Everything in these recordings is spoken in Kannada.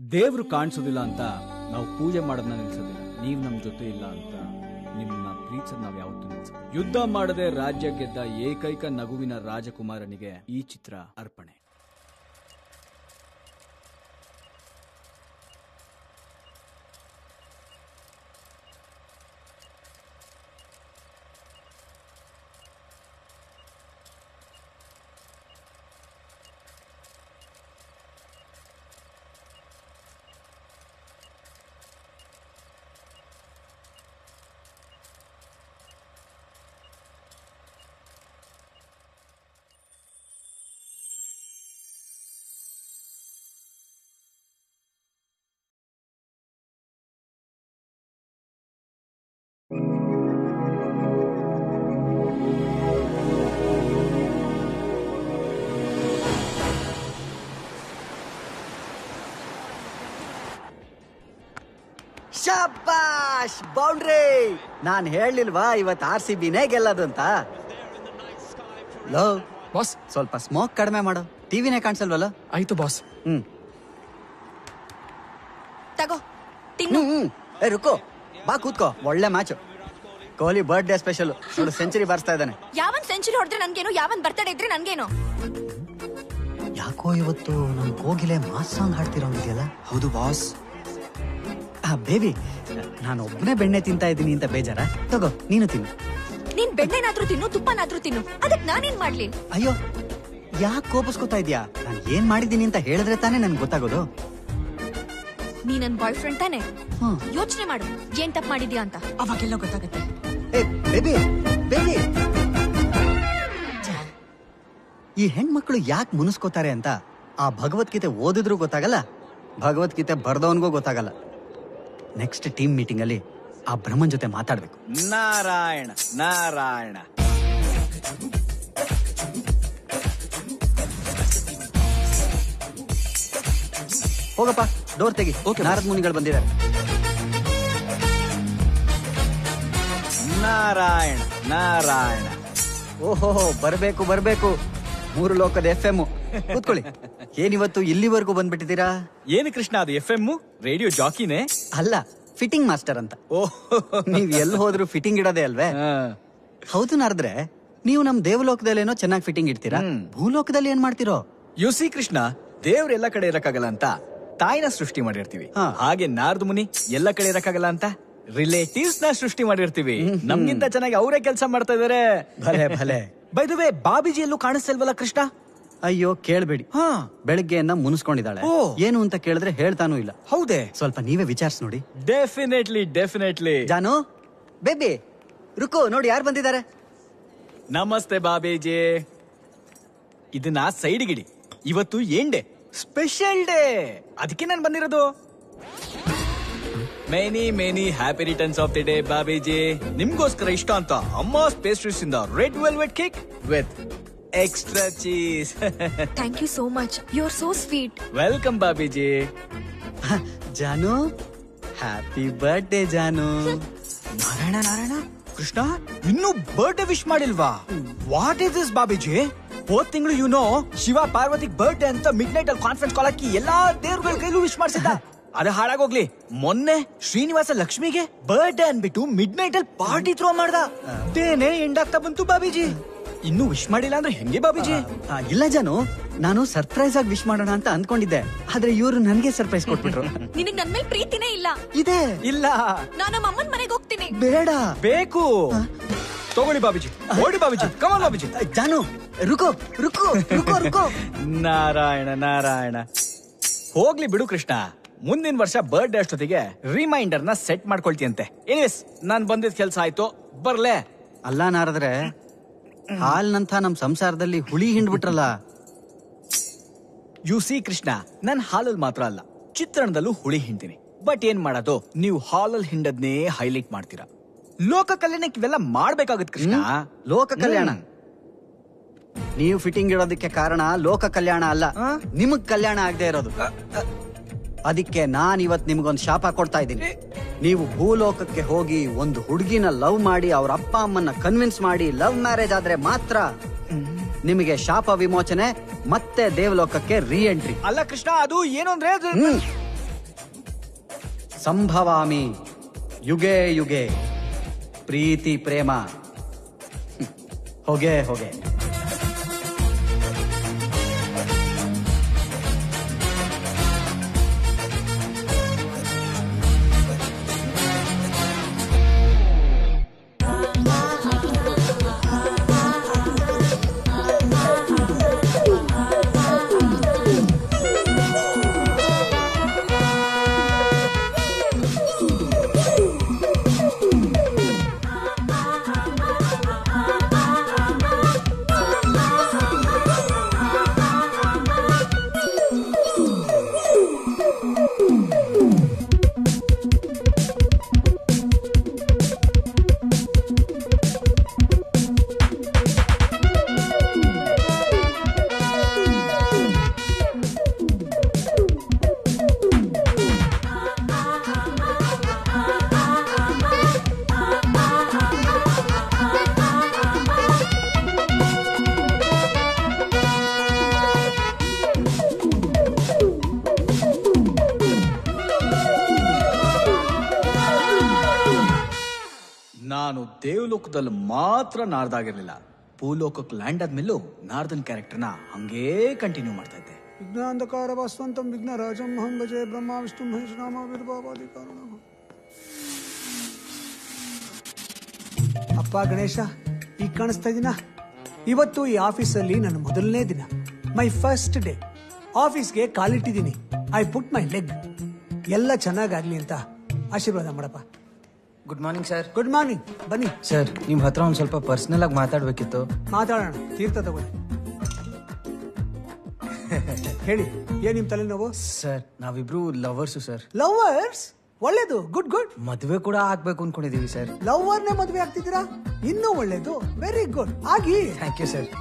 ದೇವ್ರು ಕಾಣಿಸೋದಿಲ್ಲ ಅಂತ ನಾವು ಪೂಜೆ ಮಾಡೋದನ್ನ ನಿಲ್ಸೋದಿಲ್ಲ ನೀವ್ ನಮ್ ಜೊತೆ ಇಲ್ಲ ಅಂತ ನಿಮ್ಮನ್ನ ಪ್ರೀತಿಸೋದ್ ನಾವ್ ಯಾವತ್ತೂ ನಿಲ್ಸೋದಿಲ್ಲ ಯುದ್ಧ ಮಾಡದೆ ರಾಜ್ಯ ಗೆದ್ದ ಏಕೈಕ ನಗುವಿನ ರಾಜಕುಮಾರನಿಗೆ ಈ ಚಿತ್ರ ಅರ್ಪಣೆ ಶಬಾಷ್ ಬೌಂಡ್ರಿ ನಾನ್ ಹೇಳಿಲ್ವಾ ಇವತ್ ಆರ್ ಸಿ ಬಿನೇ ಗೆಲ್ಲದು ಅಂತ ಲೋ ಬಾಸ್ ಸ್ವಲ್ಪ ಸ್ಮೋಕ್ ಕಡಿಮೆ ಮಾಡು ಟಿವಿನೇ ಕಾಣಿಸಲ್ವಲ್ಲ ಆಯ್ತು ಬಾಸ್ ಹ್ಮ್ ತಗೋ ತಿನ್ನು ಹ್ಮ್ ಹ್ಮ್ ಏ ರುಕೋ ಬಾ ಕೂತ್ಕೋ ಒಳ್ಳೆ ಮ್ಯಾಚ್ ಕೊಹ್ಲಿ ಬರ್ಡೇ ಸ್ಪೆಷಲ್ ನೋಡು ಸೆಂಚುರಿ ಬಾರಿಸ್ತಾ ಇದ್ದಾನೆ ಯಾವನ್ ಸೆಂಚುರಿ ಹೊಡೆದ್ರೆ ನನ್ಗೇನು ಯಾವನ್ ಬರ್ತಡೇ ಇದ್ರೆ ನನ್ಗೇನು ಯಾಕೋ ಇವತ್ತು ನಮ್ ಕೋಗಿಲೆ ಮಾಸ್ ಸಾಂಗ್ ಹಾಡ್ತಿರೋಂಗಿದೆಯಲ್ಲ ಹೌದು ಬಾಸ್ ಬೇಬಿ ನಾನು ಒಬ್ಬನೇ ಬೆಣ್ಣೆ ತಿಂತಾ ಇದ್ದೀನಿ ಅಂತ ಬೇಜಾರ ತಗೋ ನೀನು ತಿನ್ನು ನೀನ್ ಬೆಣ್ಣೆನಾದ್ರೂ ತಿನ್ನು ತುಪ್ಪನಾದ್ರೂ ತಿನ್ನು ಅದಕ್ ನಾನೇನ್ ಮಾಡ್ಲಿ ಅಯ್ಯೋ ಯಾಕೆ ಕೋಪಿಸ್ಕೊತಾ ಇದೀಯಾ ನಾನು ಏನ್ ಮಾಡಿದ್ದೀನಿ ಅಂತ ಹೇಳಿದ್ರೆ ತಾನೇ ನನ್ಗೆ ಗೊತ್ತಾಗೋದು ನೀ ನನ್ ಬಾಯ್ ಫ್ರೆಂಡ್ ತಾನೆ ಹ್ಮ್. ಯೋಚನೆ ಮಾಡು ಏನ್ ತಪ್ಪು ಮಾಡಿದ್ಯಾ ಅಂತ ಅವಾಗೆಲ್ಲ ಗೊತ್ತಾಗತ್ತೆ ಏ ಬೇಬಿ ಬೇಬಿ ಈ ಹೆಣ್ಮಕ್ಳು ಯಾಕೆ ಮುನಿಸ್ಕೋತಾರೆ ಅಂತ ಆ ಭಗವದ್ಗೀತೆ ಓದಿದ್ರು ಗೊತ್ತಾಗಲ್ಲ ಭಗವದ್ಗೀತೆ ಬರ್ದವನ್ಗೂ ಗೊತ್ತಾಗಲ್ಲ ನೆಕ್ಸ್ಟ್ ಟೀಮ್ ಮೀಟಿಂಗ್ ಅಲ್ಲಿ ಆ ಬ್ರಹ್ಮನ್ ಜೊತೆ ಮಾತಾಡ್ಬೇಕು ನಾರಾಯಣ ನಾರಾಯಣ ಹೋಗಪ್ಪ ಡೋರ್ ತೆಗಿ Okay, ನಾರದ್ ಮುನಿಗಳು ಬಂದಿದ್ದಾರೆ ನಾರಾಯಣ ನಾರಾಯಣ ಓಹೋ ಬರ್ಬೇಕು ಬರ್ಬೇಕು ಮೂರು ಲೋಕದ ಎಫ್ ಎಂ ಕೂತ್ಕೊಳ್ಳಿ ಏನಿವತ್ತು ಇಲ್ಲಿವರೆಗೂ ಬಂದ್ಬಿಟ್ಟಿದ್ದೀರಾ ಏನು ಕೃಷ್ಣ ಅದು ಎಫ್ ಎಂ ರೇಡಿಯೋ ಜಾಕಿನೇ ಅಲ್ಲ ಫಿಟ್ಟಿಂಗ್ ಮಾಸ್ಟರ್ ಅಂತ ಓಹ್ ನೀವ್ ಎಲ್ಲಿ ಹೋದ್ರು ಫಿಟ್ಟಿಂಗ್ ಇಡೋದೇ ಅಲ್ವೇ ಹೌದು ನಾರದ್ರೆ ನೀವು ನಮ್ ದೇವಲೋಕದಲ್ಲೇನೋ ಚೆನ್ನಾಗಿ ಫಿಟ್ಟಿಂಗ್ ಇಡ್ತೀರಾ ಹ್ಮ್. ಭೂಲೋಕದಲ್ಲಿ ಏನ್ ಮಾಡ್ತಿರೋ ಯು ಸಿ ಕೃಷ್ಣ ದೇವ್ರ ಎಲ್ಲ ಕಡೆ ಇರಕ್ಕಾಗಲ್ಲ ಅಂತ ತಾಯಿನ ಸೃಷ್ಟಿ ಮಾಡಿರ್ತೀವಿ ಹಾ. ಹಾಗೆ ನಾರ್ದು ಮುನಿ ಎಲ್ಲ ಕಡೆ ಇರಕ್ಕಾಗಲ್ಲ ಅಂತ ರಿಲೇಟಿವ್ಸ್ ನ ಸೃಷ್ಟಿ ಮಾಡಿರ್ತೀವಿ ನಮ್ಗಿಂತ ಚೆನ್ನಾಗಿ ಅವರೇ ಕೆಲಸ ಮಾಡ್ತಾ ಇದಾರೆ ಭಲೆ ಭಲೆ ಬೈದುವೆ ಬಾಬಿಜಿ ಎಲ್ಲೂ ಕಾಣಿಸ್ತಿಲ್ವಲ್ಲ ಕೃಷ್ಣ ಅಯ್ಯೋ ಕೇಳ್ಬೇಡಿ ಹಾ ಬೆಳಗ್ಗೆಯನ್ನ ಮುನಿಸ್ಕೊಂಡಿದ್ದಾಳೆ ಓ. ಏನು ಅಂತ ಕೇಳಿದ್ರೆ ಹೇಳ್ತಾನೂ ಇಲ್ಲ ಹೌದೇ ಸ್ವಲ್ಪ ನೀವೇ ವಿಚಾರಿಸ್ ನೋಡಿ ಡೆಫಿನೆಟ್ಲಿ ಡೆಫಿನೆಟ್ಲಿ ಜಾನು ಬೇಬಿ ರುಕೋ ನೋಡಿ ಯಾರು ಬಂದಿದ್ದಾರೆ ನಮಸ್ತೆ ಬಾಬೇಜಿ ಇದನ್ನ ಸೈಡ್ ಗಿಡಿ ಇವತ್ತು ಏನ್ ಡೇ ಸ್ಪೆಷಲ್ ಡೇ ಅದಕ್ಕೆ ನಾನು ಬಂದಿರೋದು many many happy returns of the day Babeji ನಿಮ್ಗೋಸ್ಕರ ಇಷ್ಟ ಅಂತ ಅಮ್ಮ ಪೇಸ್ಟ್ರೀಸ್ ಇಂದ red velvet cake with extra cheese thank you so much you are so sweet welcome Babeji ಹ, ಜಾನು ಹ್ಯಾಪಿ ಬರ್ಡೇ ಜಾನು ನಾರಾಯಣ ನಾರಾಯಣ ಕೃಷ್ಣ ಇನ್ನೂ ಬರ್ಡೇ ವಿಶ್ ಮಾಡಿಲ್ವಾ ವಾಟ್ ಇಸ್ ದಿಸ್ ಬಾಬಿಜಿ ಹೋದ್ ತಿಂಗಳು ಯು ನೋ ಶಿವ ಪಾರ್ವತಿಗ್ ಬರ್ಡೇ ಅಂತ ಮಿಡ್ ನೈಟ್ ಅಲ್ಲಿ ಕಾನ್ಫರೆನ್ಸ್ ಕಾಲ್ ಹಾಕಿ ಎಲ್ಲಾ ದೇವ್ರಗಳ ಕೈಲೂ ವಿಶ್ ಮಾಡಿಸಿದ್ದ ಅದು ಹಾಳಾಗೋಗ್ಲಿ ಮೊನ್ನೆ ಶ್ರೀನಿವಾಸ ಲಕ್ಷ್ಮಿಗೆ ಬರ್ಡೇ ಅನ್ಬಿಟ್ಟು ಮಿಡ್ ನೈಟ್ ಅಲ್ಲಿ ಪಾರ್ಟಿ ಥ್ರೋ ಮಾಡ್ದ ಡೇನೆ ಎಂಡ್ ಆಗ್ತಾ ಬಂತು ಬಾಬಿಜಿ ಇನ್ನೂ ವಿಶ್ ಮಾಡಿಲ್ಲ ಅಂದ್ರೆ ಹೆಂಗೆ ಬಾಬಿಜಿ ಆ, ಇಲ್ಲ ಜಾನು ನಾನು ಸರ್ಪ್ರೈಸ್ ಆಗಿ ವಿಶ್ ಮಾಡೋಣ ಅಂತ ಅಂದ್ಕೊಂಡಿದ್ದೆ ಆದ್ರೆ ಇವರು ನನಗೆ ಸರ್ಪ್ರೈಸ್ ಕೊಟ್ಬಿಟ್ರು ನಿನಗ್ ನನ್ ಮೇಲೆ ಪ್ರೀತಿನೇ ಇಲ್ಲ ಇದೆ ಇಲ್ಲ ನಾನು ನಮ್ಮ ಅಮ್ಮನ್ ಮನೆಗೆ ಹೋಗ್ತೀನಿ ಬೇಡ ಬೇಕು ತಗೊಳ್ಳಿ ಬಾಬಿಜಿ ಓಡಿ ಬಾಬಿಜಿ ಕಮಾನ್ ಬಾಬಿಜಿ ಜಾನು ರುಕೋ ರುಕೋ ರುಕೋ ರುಕೋ ನಾರಾಯಣ ನಾರಾಯಣ ಹೋಗ್ಲಿ ಬಿಡು ಕೃಷ್ಣ ಮುಂದಿನ ವರ್ಷ ಬರ್ಡೇ ಅಷ್ಟೊತ್ತಿಗೆ ರಿಮೈಂಡರ್ ನ ಸೆಟ್ ಮಾಡ್ಕೊಳ್ತೀಯಂತೆ ಎನಿವೇಸ್ ನಾನ್ ಬಂದಿದ್ ಕೆಲ್ಸ ಆಯ್ತು ಬರ್ಲೆ ಅಲ್ಲ ನಾರದ್ರೆ ಹಾಲ್ನಂತ ನಮ್ ಸಂಸಾರದಲ್ಲಿ ಹುಳಿ ಹಿಂಡ್ಬಿಟ್ರಲ್ಲ ಯು ಸಿ ಕೃಷ್ಣ ನನ್ ಹಾಲಲ್ಲಿ ಮಾತ್ರ ಅಲ್ಲ ಚಿತ್ರಣದಲ್ಲೂ ಹುಳಿ ಹಿಂಡ್ತೀನಿ ಬಟ್ ಏನ್ ಮಾಡೋದು ನೀವು ಹಾಲಲ್ಲಿ ಹಿಂಡದ್ನೇ ಹೈಲೈಟ್ ಮಾಡ್ತೀರಾ ಲೋಕ ಕಲ್ಯಾಣಕ್ಕೆ ಇವೆಲ್ಲ ಮಾಡ್ಬೇಕಾಗತ್ ಕೃಷ್ಣ ಲೋಕ ಕಲ್ಯಾಣ ಹ್ಮ್. ನೀವು ಫಿಟ್ಟಿಂಗ್ ಇಡೋದಕ್ಕೆ ಕಾರಣ ಲೋಕ ಕಲ್ಯಾಣ ಅಲ್ಲ ಆ? ನಿಮಗ್ ಕಲ್ಯಾಣ ಆಗದೆ ಇರೋದು ಅದಕ್ಕೆ ನಾನ್ ಇವತ್ ನಿಮ್ಗೊಂದು ಶಾಪ ಕೊಡ್ತಾ ಇದ್ದೀನಿ ನೀವು ಭೂಲೋಕಕ್ಕೆ ಹೋಗಿ ಒಂದು ಹುಡುಗಿನ ಲವ್ ಮಾಡಿ ಅವ್ರ ಅಪ್ಪ ಅಮ್ಮನ್ನ ಕನ್ವಿನ್ಸ್ ಮಾಡಿ ಲವ್ ಮ್ಯಾರೇಜ್ ಆದ್ರೆ ಮಾತ್ರ ನಿಮಗೆ ಶಾಪ ವಿಮೋಚನೆ ಮತ್ತೆ ದೇವಲೋಕಕ್ಕೆ ರೀ ಎಂಟ್ರಿ ಅಲ್ಲ ಕೃಷ್ಣ ಅದು ಏನು ಅಂದ್ರೆ ಅದು- ಹ್ಮ್ ಸಂಭವಾಮಿ ಯುಗೆ ಯುಗೆ ಪ್ರೀತಿ ಪ್ರೇಮ ಹ್ಮ್. ಹೊಗೆ ಹೊಗೆ ನಾನು ದೇವಲೋಕದಲ್ಲಿ ಮಾತ್ರ ನಾರ್ದಾಗಿರ್ಲಿಲ್ಲ ಭೂಲೋಕಕ್ಕೆ ಲ್ಯಾಂಡ್ ಆದ್ಮೇಲೂ ನಾರ್ದನ್ ಕ್ಯಾರೆಕ್ಟರ್ನ ಹಂಗೇ ಕಂಟಿನ್ಯೂ ಮಾಡ್ತಾ ಇದ್ದೆ ವಿಘ್ನಾಂಧಕಾರ ವಾಸ್ವಂತಂ ವಿಘ್ನ ರಾಜಂ ಹಂ ಭಜೆ ಬ್ರಹ್ಮ ವಿಷ್ಣು ಮಹೇಶ್ ನಾಮ ವಿರ್ಭಾವಾದಿ ಕಾರಣ ಅಪ್ಪ ಗಣೇಶ ಈಗ ಕಾಣಿಸ್ತಾ ಇದೀನ ಇವತ್ತು ಈ ಆಫೀಸಲ್ಲಿ ನನ್ನ ಮೊದಲನೇ ದಿನ ಮೈ ಫಸ್ಟ್ ಡೇ ಆಫೀಸ್ಗೆ ಕಾಲಿಟ್ಟಿದ್ದೀನಿ ಐ ಪುಟ್ ಮೈ ಲೆಗ್ ಎಲ್ಲ ಚೆನ್ನಾಗಾಗ್ಲಿ ಅಂತ ಆಶೀರ್ವಾದ ಮಾಡಪ್ಪ good morning sir good morning ಬನ್ನಿ ಸರ್ ನಿಮ್ ಹತ್ರ ಒಂದ್ ಸ್ವಲ್ಪ ಪರ್ಸನಲ್ ಆಗಿ ಮಾತಾಡ್ಬೇಕಿತ್ತು ಮಾತಾಡೋಣ ತೀರ್ಥ ತಗೊಳ್ಳಿ ಹೇಳಿ ಏನ್ ನಿಮ್ ತಲೆನೋವು ಸರ್ ನಾವಿಬ್ರು ಲವರ್ಸು ಸರ್ ಲವರ್ಸ್ ಒಳ್ಳೇದು ಗುಡ್ ಗುಡ್ ಮದ್ವೆ ಕೂಡ ಆಗ್ಬೇಕು ಅನ್ಕೊಂಡಿದೀವಿ ಸರ್ ಲವರ್ನೇ ಮದುವೆ ಆಗ್ತಿದ್ದೀರಾ ಇನ್ನೂ ಒಳ್ಳೇದು ವೆರಿ ಗುಡ್ ಆಗಿ ಥ್ಯಾಂಕ್ ಯು ಸರ್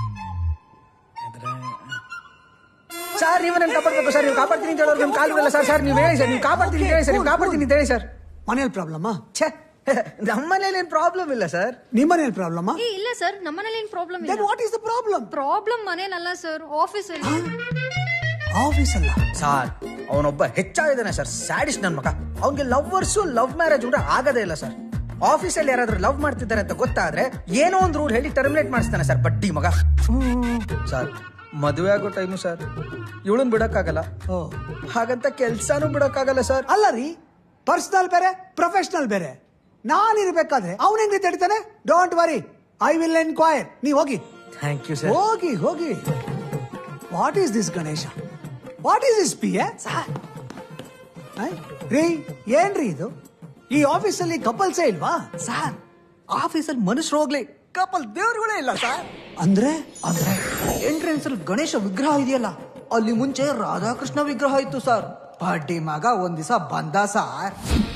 ಸರ್ ನೀವು ನನ್ನ ಕಾಪಾಡ್ಬೇಕು ಸರ್ ನೀವು ಕಾಪಾಡ್ತೀನಿ ಅಂತ ಹೇಳೋರು ನಿಮ್ ಕಾಲು ಬಿಡಲ್ಲ ಸರ್ ಸರ್ ನೀವು ಹೇಳಿ ಸರ್ ನೀವು ಕಾಪಾಡ್ತೀನಿ ಅಂತ ಹೇಳಿ ಸರ್ ನೀವು ಕಾಪಾಡ್ತೀನಿ ಅಂತ ಹೇಳಿ ಸರ್ ಮನೇಲಿ ಪ್ರಾಬ್ಲಮ್ ಛೇ ನಮ್ಮ ಮನೇಲಿ ಏನ್ ಪ್ರಾಬ್ಲಮ್ ಇಲ್ಲ ಸರ್ ನಿಮ್ಮ ಮನೇಲಿ ಪ್ರಾಬ್ಲಮ್ ಏ ಇಲ್ಲ ಸರ್ ನಮ್ಮನೇಲಿ ಏನ್ ಪ್ರಾಬ್ಲಮ್ ದೆನ್ ಇಲ್ಲ what is the problem problem ಮನೇಲಲ್ಲ ಸರ್ ಆಫೀಸ್ ಅಲ್ಲಿ ಆಫೀಸ್ ಅಲ್ಲ ಸರ್ ಅವನೊಬ್ಬ ಹೆಚ್ಚಾಗಿದ್ದಾನೆ ಸರ್ ಸ್ಯಾಡಿಸ್ಟ್ ನನ್ನ ಮಗ ಅವ್ನಿಗೆ ಲವ್ವರ್ಸು ಲವ್ ಮ್ಯಾರೇಜ್ ಕೂಡ ಆಗದೇ ಇಲ್ಲ ಸರ್ ಆಫೀಸಲ್ಲಿ ಯಾರಾದ್ರೂ ಲವ್ ಮಾಡ್ತಿದ್ದಾರೆ ಅಂತ ಗೊತ್ತಾದ್ರೆ ಏನೋ ಒಂದು ರೂಲ್ ಹೇಳಿ ಟರ್ಮಿನೇಟ್ ಮಾಡಿಸ್ತಾನೆ ಸರ್ ಬಡ್ಡಿ ಮಗ ಸರ್ ಮದುವೆ ಆಗೋ ಟೈಮು ಸರ್ ಇವಳನ್ ಬಿಡಕ್ಕಾಗಲ್ಲ ಓ ಹಾಗಂತ ಕೆಲ್ಸಾನು ಬಿಡಕ್ಕಾಗಲ್ಲ ಸರ್ ಅಲ್ಲ ರೀ ಪರ್ಸನಲ್ ಬೇರೆ ಪ್ರೊಫೆಷನಲ್ ಬೇರೆ ನಾನ್ ಇರ್ಬೇಕಾದ್ರೆ ಅವನ ಹೆಂಗ್ ತಡಿತಾನೆ don't worry I will enquire ನೀವ್ ಹೋಗಿ ಥ್ಯಾಂಕ್ ಯು ಸರ್ ಹೋಗಿ ಹೋಗಿ what is this Ganesha what is this ಪಿ ರೀ ಏನ್ರಿ ಇದು ಈ ಆಫೀಸಲ್ಲಿ ಕಪಲ್ಸೇ ಇಲ್ವಾ ಸರ್ ಆಫೀಸಲ್ಲಿ ಮನುಷ್ಯರು ಹೋಗ್ಲಿ ಕಪಲ್ ದೇವ್ರುಗಳೇ ಇಲ್ಲ ಸರ್ ಅಂದ್ರೆ ಅಂದ್ರೆ ಎಂಟ್ರೆನ್ಸ್ ಅಲ್ಲಿ ಗಣೇಶ ವಿಗ್ರಹ ಇದೆಯಲ್ಲ ಅಲ್ಲಿ ಮುಂಚೆ ರಾಧಾಕೃಷ್ಣ ವಿಗ್ರಹ ಇತ್ತು ಸರ್ ಬಡ್ಡಿ ಮಗ ಒಂದ್ ದಿವಸ ಬಂದ sir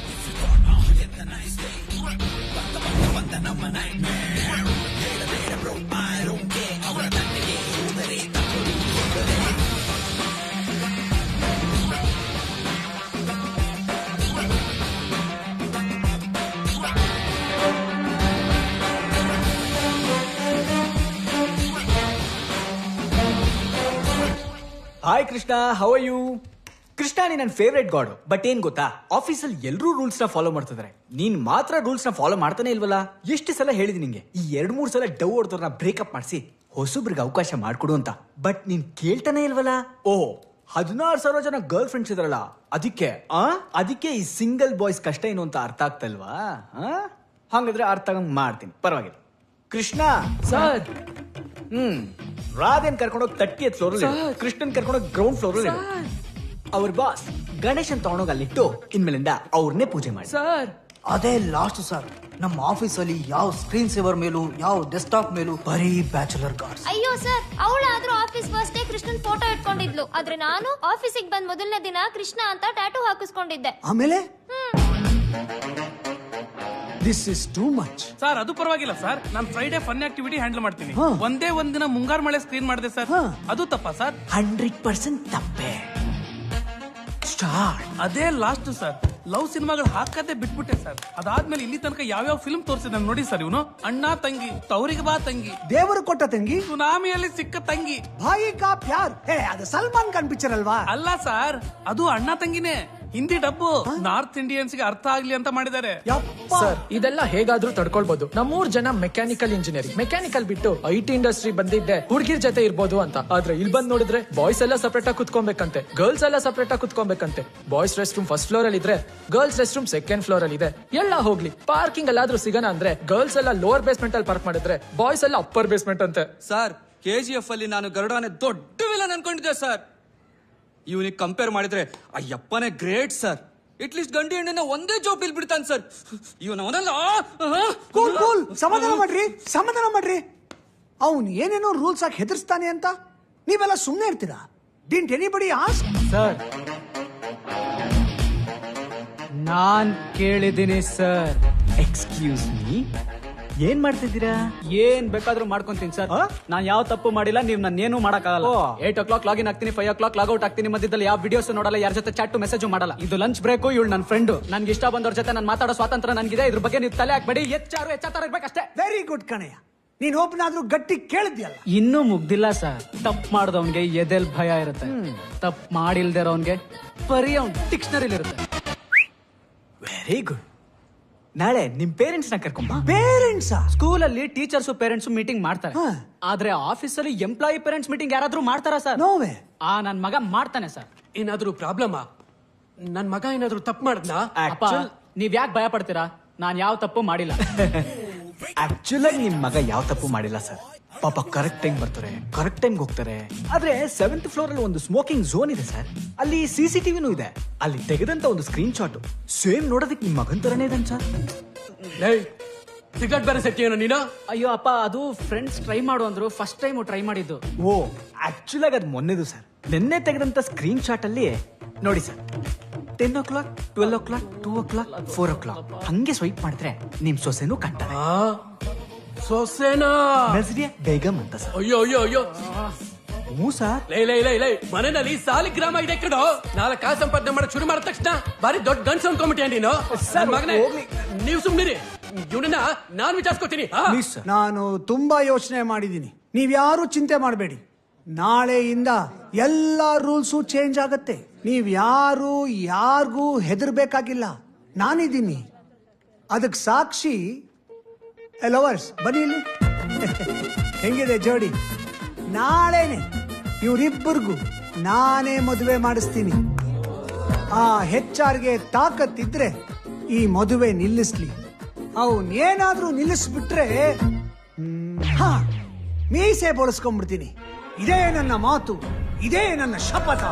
hi Krishna how are you Krishna ನೀ ನನ್ನ ಫೇವ್ರೆಟ್ ಗಾಡ್ ಬಟ್ ಏನ್ ಗೊತ್ತಾ ಆಫೀಸಲ್ಲಿ ಎಲ್ಲರೂ ರೂಲ್ಸ್ ನ ಫಾಲೋ ಮಾಡ್ತಿದ್ದಾರೆ ನೀನ್ ಮಾತ್ರ ರೂಲ್ಸ್ ನ ಫಾಲೋ ಮಾಡ್ತಾನೆ ಇಲ್ವಲ್ಲ ಎಷ್ಟು ಸಲ ಹೇಳಿದೀನಿ ನಿಂಗೆ ಈ ಎರಡ್ ಮೂರ್ ಸಲ ಡವ್ ಹೊಡೆದವ್ರನ್ನ ಬ್ರೇಕಪ್ ಮಾಡಿಸಿ ಹೊಸಬ್ರಿಗೆ ಅವಕಾಶ ಮಾಡ್ಕೊಡು ಅಂತ ಬಟ್ ನೀನ್ ಕೇಳ್ತಾನೆ ಇಲ್ವಲ್ಲ ಓ ಹದಿನಾರು ಸಾವಿರ ಜನ ಗರ್ಲ್ ಫ್ರೆಂಡ್ಸ್ ಇದಾರಲ್ಲ ಅದಕ್ಕೆ ಆ ಅದಕ್ಕೆ ಈ ಸಿಂಗಲ್ ಬಾಯ್ಸ್ ಕಷ್ಟ ಏನು ಅಂತ ಅರ್ಥ ಆಗ್ತಲ್ವಾ ಆ? ಹಂಗಾದ್ರೆ ಅರ್ಥ ಆಗಂಗ್ ಮಾಡ್ತೀನಿ ಪರವಾಗಿಲ್ಲ ಕೃಷ್ಣ ಸರ್ ಹ್ಮ್ ರಾಧೇನ್ ಕರ್ಕೊಂಡೋಗಿ ತರ್ಟಿ ಎತ್ ಫ್ಲೋರ್ ಕೃಷ್ಣನ್ ಕರ್ಕೊಂಡೋಗಿ ಗ್ರೌಂಡ್ ಫ್ಲೋರ್ ಅವ್ರ ಬಾಸ್ ಗಣೇಶನ್ ತಗೊಂಡೋಗಿ ಅಲ್ಲಿಟ್ಟು ಇನ್ಮೇಲಿಂದ ಅವ್ರನ್ನೇ ಪೂಜೆ ಮಾಡಿ ಸರ್ ಅದೇ ಲಾಸ್ಟ್ ಸರ್ ನಮ್ಮ ಆಫೀಸಲ್ಲಿ ಯಾವ ಸ್ಕ್ರೀನ್ ಸೇವರ್ ಮೇಲೂ ಯಾವ ಡೆಸ್ಕ್ಟಾಪ್ ಮೇಲೂ ಬರೀ ಬ್ಯಾಚುಲರ್ ಗಾರ್ಡ್ಸ್ ಅಯ್ಯೋ ಸರ್ ಅವಳಾದ್ರೂ ಆಫೀಸ್ ಫಸ್ಟ್ ಡೇ ಕೃಷ್ಣನ್ ಫೋಟೋ ಇಟ್ಕೊಂಡಿದ್ಲು ಆದ್ರೆ ನಾನು ಆಫೀಸಿಗೆ ಬಂದ್ ಮೊದಲನೇ ದಿನ ಕೃಷ್ಣ ಅಂತ ಟ್ಯಾಟೂ ಹಾಕಿಸ್ಕೊಂಡಿದ್ದೆ ಆಮೇಲೆ this is too much sir ಅದು ಪರವಾಗಿಲ್ಲ ಸರ್ ನಾನು ಫ್ರೈಡೆ ಫನ್ ಆಕ್ಟಿವಿಟಿ ಹ್ಯಾಂಡಲ್ ಮಾಡ್ತೀನಿ ಹಾ. ಒಂದೇ ಒಂದಿನ ಮುಂಗಾರು ಮಳೆ ಸ್ಕ್ರೀನ್ ಮಾಡಿದೆ ಸರ್ ಹಾ. ಅದು ತಪ್ಪ ಸರ್ ಹಂಡ್ರೆಡ್ ಪರ್ಸೆಂಟ್ ತಪ್ಪೆ ಸ್ಟಾರ್ಟ್ ಅದೇ ಲಾಸ್ಟ್ ಸರ್ ಲವ್ ಸಿನಿಮಾಗಳು ಹಾಕದೆ ಬಿಟ್ಬಿಟ್ಟೆ ಸರ್ ಅದಾದ್ಮೇಲೆ ಇಲ್ಲಿ ತನಕ ಯಾವ್ಯಾವ ಫಿಲ್ಮ್ ತೋರಿಸಿದ ನೋಡಿ ಸರ್ ಇವನು ಅಣ್ಣ ತಂಗಿ ತವರಿಗೆ ಬಾ ತಂಗಿ ದೇವರು ಕೊಟ್ಟ ತಂಗಿ ಸುನಾಮಿಯಲ್ಲಿ ಸಿಕ್ಕ ತಂಗಿ ಭಾಯಿ ಕಾ ಪ್ಯಾರ್ ಏ ಅದು ಸಲ್ಮಾನ್ ಖಾನ್ ಪಿಕ್ಚರ್ ಅಲ್ವಾ ಅಲ್ಲ ಸರ್ ಅದು ಅಣ್ಣ ತಂಗಿನೇ ಹಿಂದಿ ಡಬ್ಬು ನಾರ್ತ್ ಇಂಡಿಯನ್ಸ್ ಗೆ ಅರ್ಥ ಆಗ್ಲಿ ಅಂತ ಮಾಡಿದ್ದಾರೆ ಸರ್ ಇದೆಲ್ಲ ಹೇಗಾದ್ರೂ ತಡ್ಕೊಳ್ಬಹುದು ನಮ್ಮೂರ್ ಜನ ಮೆಕ್ಯಾನಿಕಲ್ ಇಂಜಿನಿಯರಿಂಗ್ ಮೆಕ್ಯಾನಿಕಲ್ ಬಿಟ್ಟು ಐ ಟಿ ಇಂಡಸ್ಟ್ರಿ ಬಂದಿದ್ದೆ ಹುಡುಗಿರ್ ಜೊತೆ ಇರ್ಬೋದು ಅಂತ ಆದ್ರೆ ಇಲ್ಲಿ ಬಂದ್ ನೋಡಿದ್ರೆ ಬಾಯ್ಸ್ ಎಲ್ಲ ಸಪರೇಟ್ ಆಗಿ ಕುತ್ಕೊಬೇಕಂತೆ ಗರ್ಲ್ಸ್ ಎಲ್ಲ ಸಪರೇಟ್ ಆಗಿ ಕುತ್ಕೊಬೇಕಂತೆ boys rest room first floor ಅಲ್ಲಿ ಇದ್ರೆ girls rest room second floor ಅಲ್ಲಿ ಇದೆ ಎಲ್ಲ ಹೋಗ್ಲಿ ಪಾರ್ಕಿಂಗ್ ಅಲ್ಲಾದ್ರೂ ಸಿಗೋಣ ಅಂದ್ರೆ ಗರ್ಲ್ಸ್ ಎಲ್ಲ ಲೋವರ್ ಬೇಸ್ಮೆಂಟ್ ಅಲ್ಲಿ ಪಾರ್ಕ್ ಮಾಡಿದ್ರೆ ಬಾಯ್ಸ್ ಎಲ್ಲ ಅಪ್ಪರ್ ಬೇಸ್ಮೆಂಟ್ ಅಂತೆ ಸರ್ ಕೆ ಜಿ ಎಫ್ ಅಲ್ಲಿ ನಾನು ಗರುಡಾನೆ ದೊಡ್ಡ ವಿಲನ್ ಅನ್ಕೊಂಡಿದ್ದೆ ಸರ್ ಇವನಿಗೆ ಕಂಪೇರ್ ಮಾಡಿದ್ರೆ ಅಯ್ಯಪ್ಪನೇ ಗ್ರೇಟ್ ಸರ್ ಅಟ್ಲೀಸ್ಟ್ ಗಂಡಿ ಹೆಣ್ಣನ್ನ ಒಂದೇ ಜೋಬಿಲ್ ಬಿಡ್ತಾನೆ ಸರ್ ಇವನವನಲ್ಲ ಕೂಲ್ ಕೂಲ್ ಸಮಾಧಾನ ಮಾಡ್ರಿ ಸಮಾಧಾನ ಮಾಡ್ರಿ ಅವ್ನ್ ಏನೇನೋ ರೂಲ್ಸ್ ಹಾಕಿ ಹೆದರ್ಸ್ತಾನೆ ಅಂತ ನೀವೆಲ್ಲ ಸುಮ್ಮನೆ ಇರ್ತೀರಾ ಡಿಂಟ್ ಎನಿಬಡಿ ಆಸ್ಕ್ ಸರ್ ನಾನ್ ಕೇಳಿದ್ದೀನಿ ಸರ್ ಎಕ್ಸ್ಕ್ಯೂಸ್ ಮೀ ಏನ್ ಮಾಡ್ತಿದ್ದೀರಾ ಏನ್ ಬೇಕಾದ್ರೂ ಮಾಡ್ಕೊಂತೀನಿ ಸರ್ ನಾನ್ ಯಾವ ತಪ್ಪು ಮಾಡಿಲ್ಲ ನೀವ್ ನನ್ನ ಏನು ಮಾಡಕ್ಕಾಗಲ್ಲ ಏಟ್ ಓ ಕ್ಲಾಕ್ ಲಾಗಿನ್ ಆಗ್ತೀನಿ ಫೈವ್ ಓ ಕ್ಲಾಕ್ ಲಾಗೌಟ್ ಆಗ್ತೀನಿ ಮಧ್ಯದಲ್ಲಿ ಯಾವ ವಿಡಿಯೋಸ್ ನೋಡಲ್ಲ ಯಾರ ಜೊತೆ ಚಾಟ್ ಮೆಸೇಜ್ ಮಾಡಲ್ಲ ಇದು ಲಂಚ್ ಬ್ರೇಕು ಇವಳು ನನ್ನ ಫ್ರೆಂಡ್ ನನ್ಗೆ ಇಷ್ಟ ಬಂದವ್ರ ಜೊತೆ ನಾನು ಮಾತಾಡೋ ಸ್ವಾತಂತ್ರ್ಯ ನನ್ಗಿದೆ ಇದ್ರ ಬಗ್ಗೆ ನೀವು ತಲೆ ಹಾಕ್ಬೇಡಿ ಹೆಚ್ಚಾರು ಹೆಚ್ಚಾತರ ಇರ್ಬೇಕಷ್ಟೇ ವೆರಿ ಗುಡ್ ಕಣಯ್ಯ ನೀನ್ ಒಬ್ಬನಾದ್ರೂ ಗಟ್ಟಿ ಕೇಳಿದ್ಯಲ್ಲ ಇನ್ನೂ ಮುಗ್ದಿಲ್ಲ ಸರ್ ತಪ್ಪು ಮಾಡ್ದವನ್ಗೆ ಎದೆಲ್ ಭಯ ಇರುತ್ತೆ ತಪ್ಪು ಮಾಡಿಲ್ದಿರೋನ್ಗೆ ಬರೀ ಅವ್ನ್ ಡಿಕ್ಷನರಿಲಿ ಇರುತ್ತೆ ವೆರಿ ಗುಡ್ ನಾಳೆ ನಿಮ್ ಪೇರೆಂಟ್ಸ್ ನ ಕರ್ಕೊಂಬ ಪೇರೆಂಟ್ಸ್ ಸ್ಕೂಲಲ್ಲಿ ಟೀಚರ್ಸ್ ಪೇರೆಂಟ್ಸ್ ಮೀಟಿಂಗ್ ಮಾಡ್ತಾರೆ ಆದ್ರೆ ಆಫೀಸಲ್ಲಿ ಎಂಪ್ಲಾಯಿ ಪೇರೆಂಟ್ಸ್ ಮೀಟಿಂಗ್ ಯಾರಾದ್ರೂ ಮಾಡ್ತಾರಾ ಸರ್ ನೋವೇ ಆ ನನ್ ಮಗ ಮಾಡ್ತಾನೆ ಸರ್ ಏನಾದ್ರೂ ಪ್ರಾಬ್ಲಮ್ ನನ್ ಮಗ ಏನಾದ್ರೂ ತಪ್ಪು ಮಾಡಿದ್ನಾ ಅಪ್ಪ ನೀವ್ ಯಾಕೆ ಭಯ ಪಡ್ತೀರಾ ನಾನ್ ಯಾವ ತಪ್ಪು ಮಾಡಿಲ್ಲ ಆಕ್ಚುಲ್ ಆಗಿ ನಿಮ್ ಮಗ ಯಾವ ತಪ್ಪು ಮಾಡಿಲ್ಲ ಸರ್ ಪಾಪ ಕರೆಕ್ಟ್ ಟೈಮ್ ಬರ್ತಾರೆ ಕರೆಕ್ಟ್ ಟೈಮ್ ಹೋಗ್ತಾರೆ ಆದ್ರೆ ಸೆವೆಂತ್ ಫ್ಲೋರ್ ಅಲ್ಲಿ ಒಂದು ಸ್ಮೋಕಿಂಗ್ ಝೋನ್ ಇದೆ ಸರ್ ಅಲ್ಲಿ ಸಿ ಸಿ ಟಿವಿನೂ ಇದೆ ಅಲ್ಲಿ ತೆಗೆದಂತ ಒಂದು ಸ್ಕ್ರೀನ್ ಶಾಟ್ ಸೇಮ್ ನೋಡೋದಕ್ಕೆ ನಿಮ್ ಮಗನ್ ತರನೇ ಇದೆ ಸರ್ ಸಿಗಟ್ ಬೇರೆ ಸೆಟ್ಟಿಯೇನ ನೀನು ಅಯ್ಯೋ ಅಪ್ಪ ಅದು ಫ್ರೆಂಡ್ಸ್ ಟ್ರೈ ಮಾಡು ಅಂದ್ರು ಫಸ್ಟ್ ಟೈಮ್ ಟ್ರೈ ಮಾಡಿದ್ದು ಓ ಆಕ್ಚುಲ್ ಆಗಿ ಅದು ಮೊನ್ನೆದು ಸರ್ ನಿನ್ನೆ ತೆಗೆದಂತ ಸ್ಕ್ರೀನ್ ಶಾಟ್ ಅಲ್ಲಿ ನೋಡಿ sir ten o'clock twelve o'clock two o'clock four o'clock ಹಂಗೆ ಸ್ವೈಪ್ ಮಾಡಿದ್ರೆ ನಿಮ್ ಸೊಸೆನೂ ಕಾಣ್ತಾರೆ ಸೊಸೆನಾ ನಜ್ರಿಯಾ ಬೇಗಂ ಅಂತ ಸರ್ ಅಯ್ಯೋ ಅಯ್ಯೋ ಅಯ್ಯೋ ಹ್ಞೂ ಸರ್ ಲೈ ಲೈ ಲೈ ಲೈ ಮನೆಯಲ್ಲಿ ಸಾಲಿಗ್ರಾಮ ಇದೆ ಕಣೋ ನಾಲ್ಕು ಕಾಸು ಸಂಪಾದನೆ ಮಾಡಕ್ ಶುರು ಮಾಡಿದ ತಕ್ಷಣ ಬಾರಿ ದೊಡ್ಡ ಗಂಡ್ಸ್ ಅನ್ಕೊಂಬಿಟ್ಟಿಯ ನೀನು ನನ್ ಮಗನೇ ನೀವು ಸುಮ್ನಿರಿ ಇವನನ್ನ ನಾನ್ ವಿಚಾರಿಸ್ಕೊತೀನಿ ಆ? ನಾನು ತುಂಬಾ ಯೋಚನೆ ಮಾಡಿದ್ದೀನಿ ನೀವ್ಯಾರು ಚಿಂತೆ ಮಾಡಬೇಡಿ ನಾಳೆಯಿಂದ ಎಲ್ಲ ರೂಲ್ಸು ಚೇಂಜ್ ಆಗತ್ತೆ ನೀವ್ ಯಾರು ಯಾರಿಗೂ ಹೆದರ್ಬೇಕಾಗಿಲ್ಲ ನಾನಿದ್ದೀನಿ ಅದಕ್ಕೆ ಸಾಕ್ಷಿ ಲವರ್ಸ್ ಬನ್ನಿ ಇಲ್ಲಿ ಹೆಂಗಿದೆ ಜೋಡಿ ನಾಳೆನೆ ಇವರಿಬ್ಬರಿಗೂ ನಾನೇ ಮದುವೆ ಮಾಡಿಸ್ತೀನಿ ಆ ಹೆಚ್ಚಾರ್ಗೆ ತಾಕತ್ತಿದ್ರೆ ಈ ಮದುವೆ ನಿಲ್ಲಿಸ್ಲಿ ಅವನೇನಾದ್ರೂ ನಿಲ್ಲಿಸ್ಬಿಟ್ರೆ ಹ್ಮ್, ಹಾ, ಮೀಸೆ ಬಳಸ್ಕೊಂಡ್ಬಿಡ್ತೀನಿ ಇದೇ ನನ್ನ ಮಾತು ಇದೇ ನನ್ನ ಶಪಥ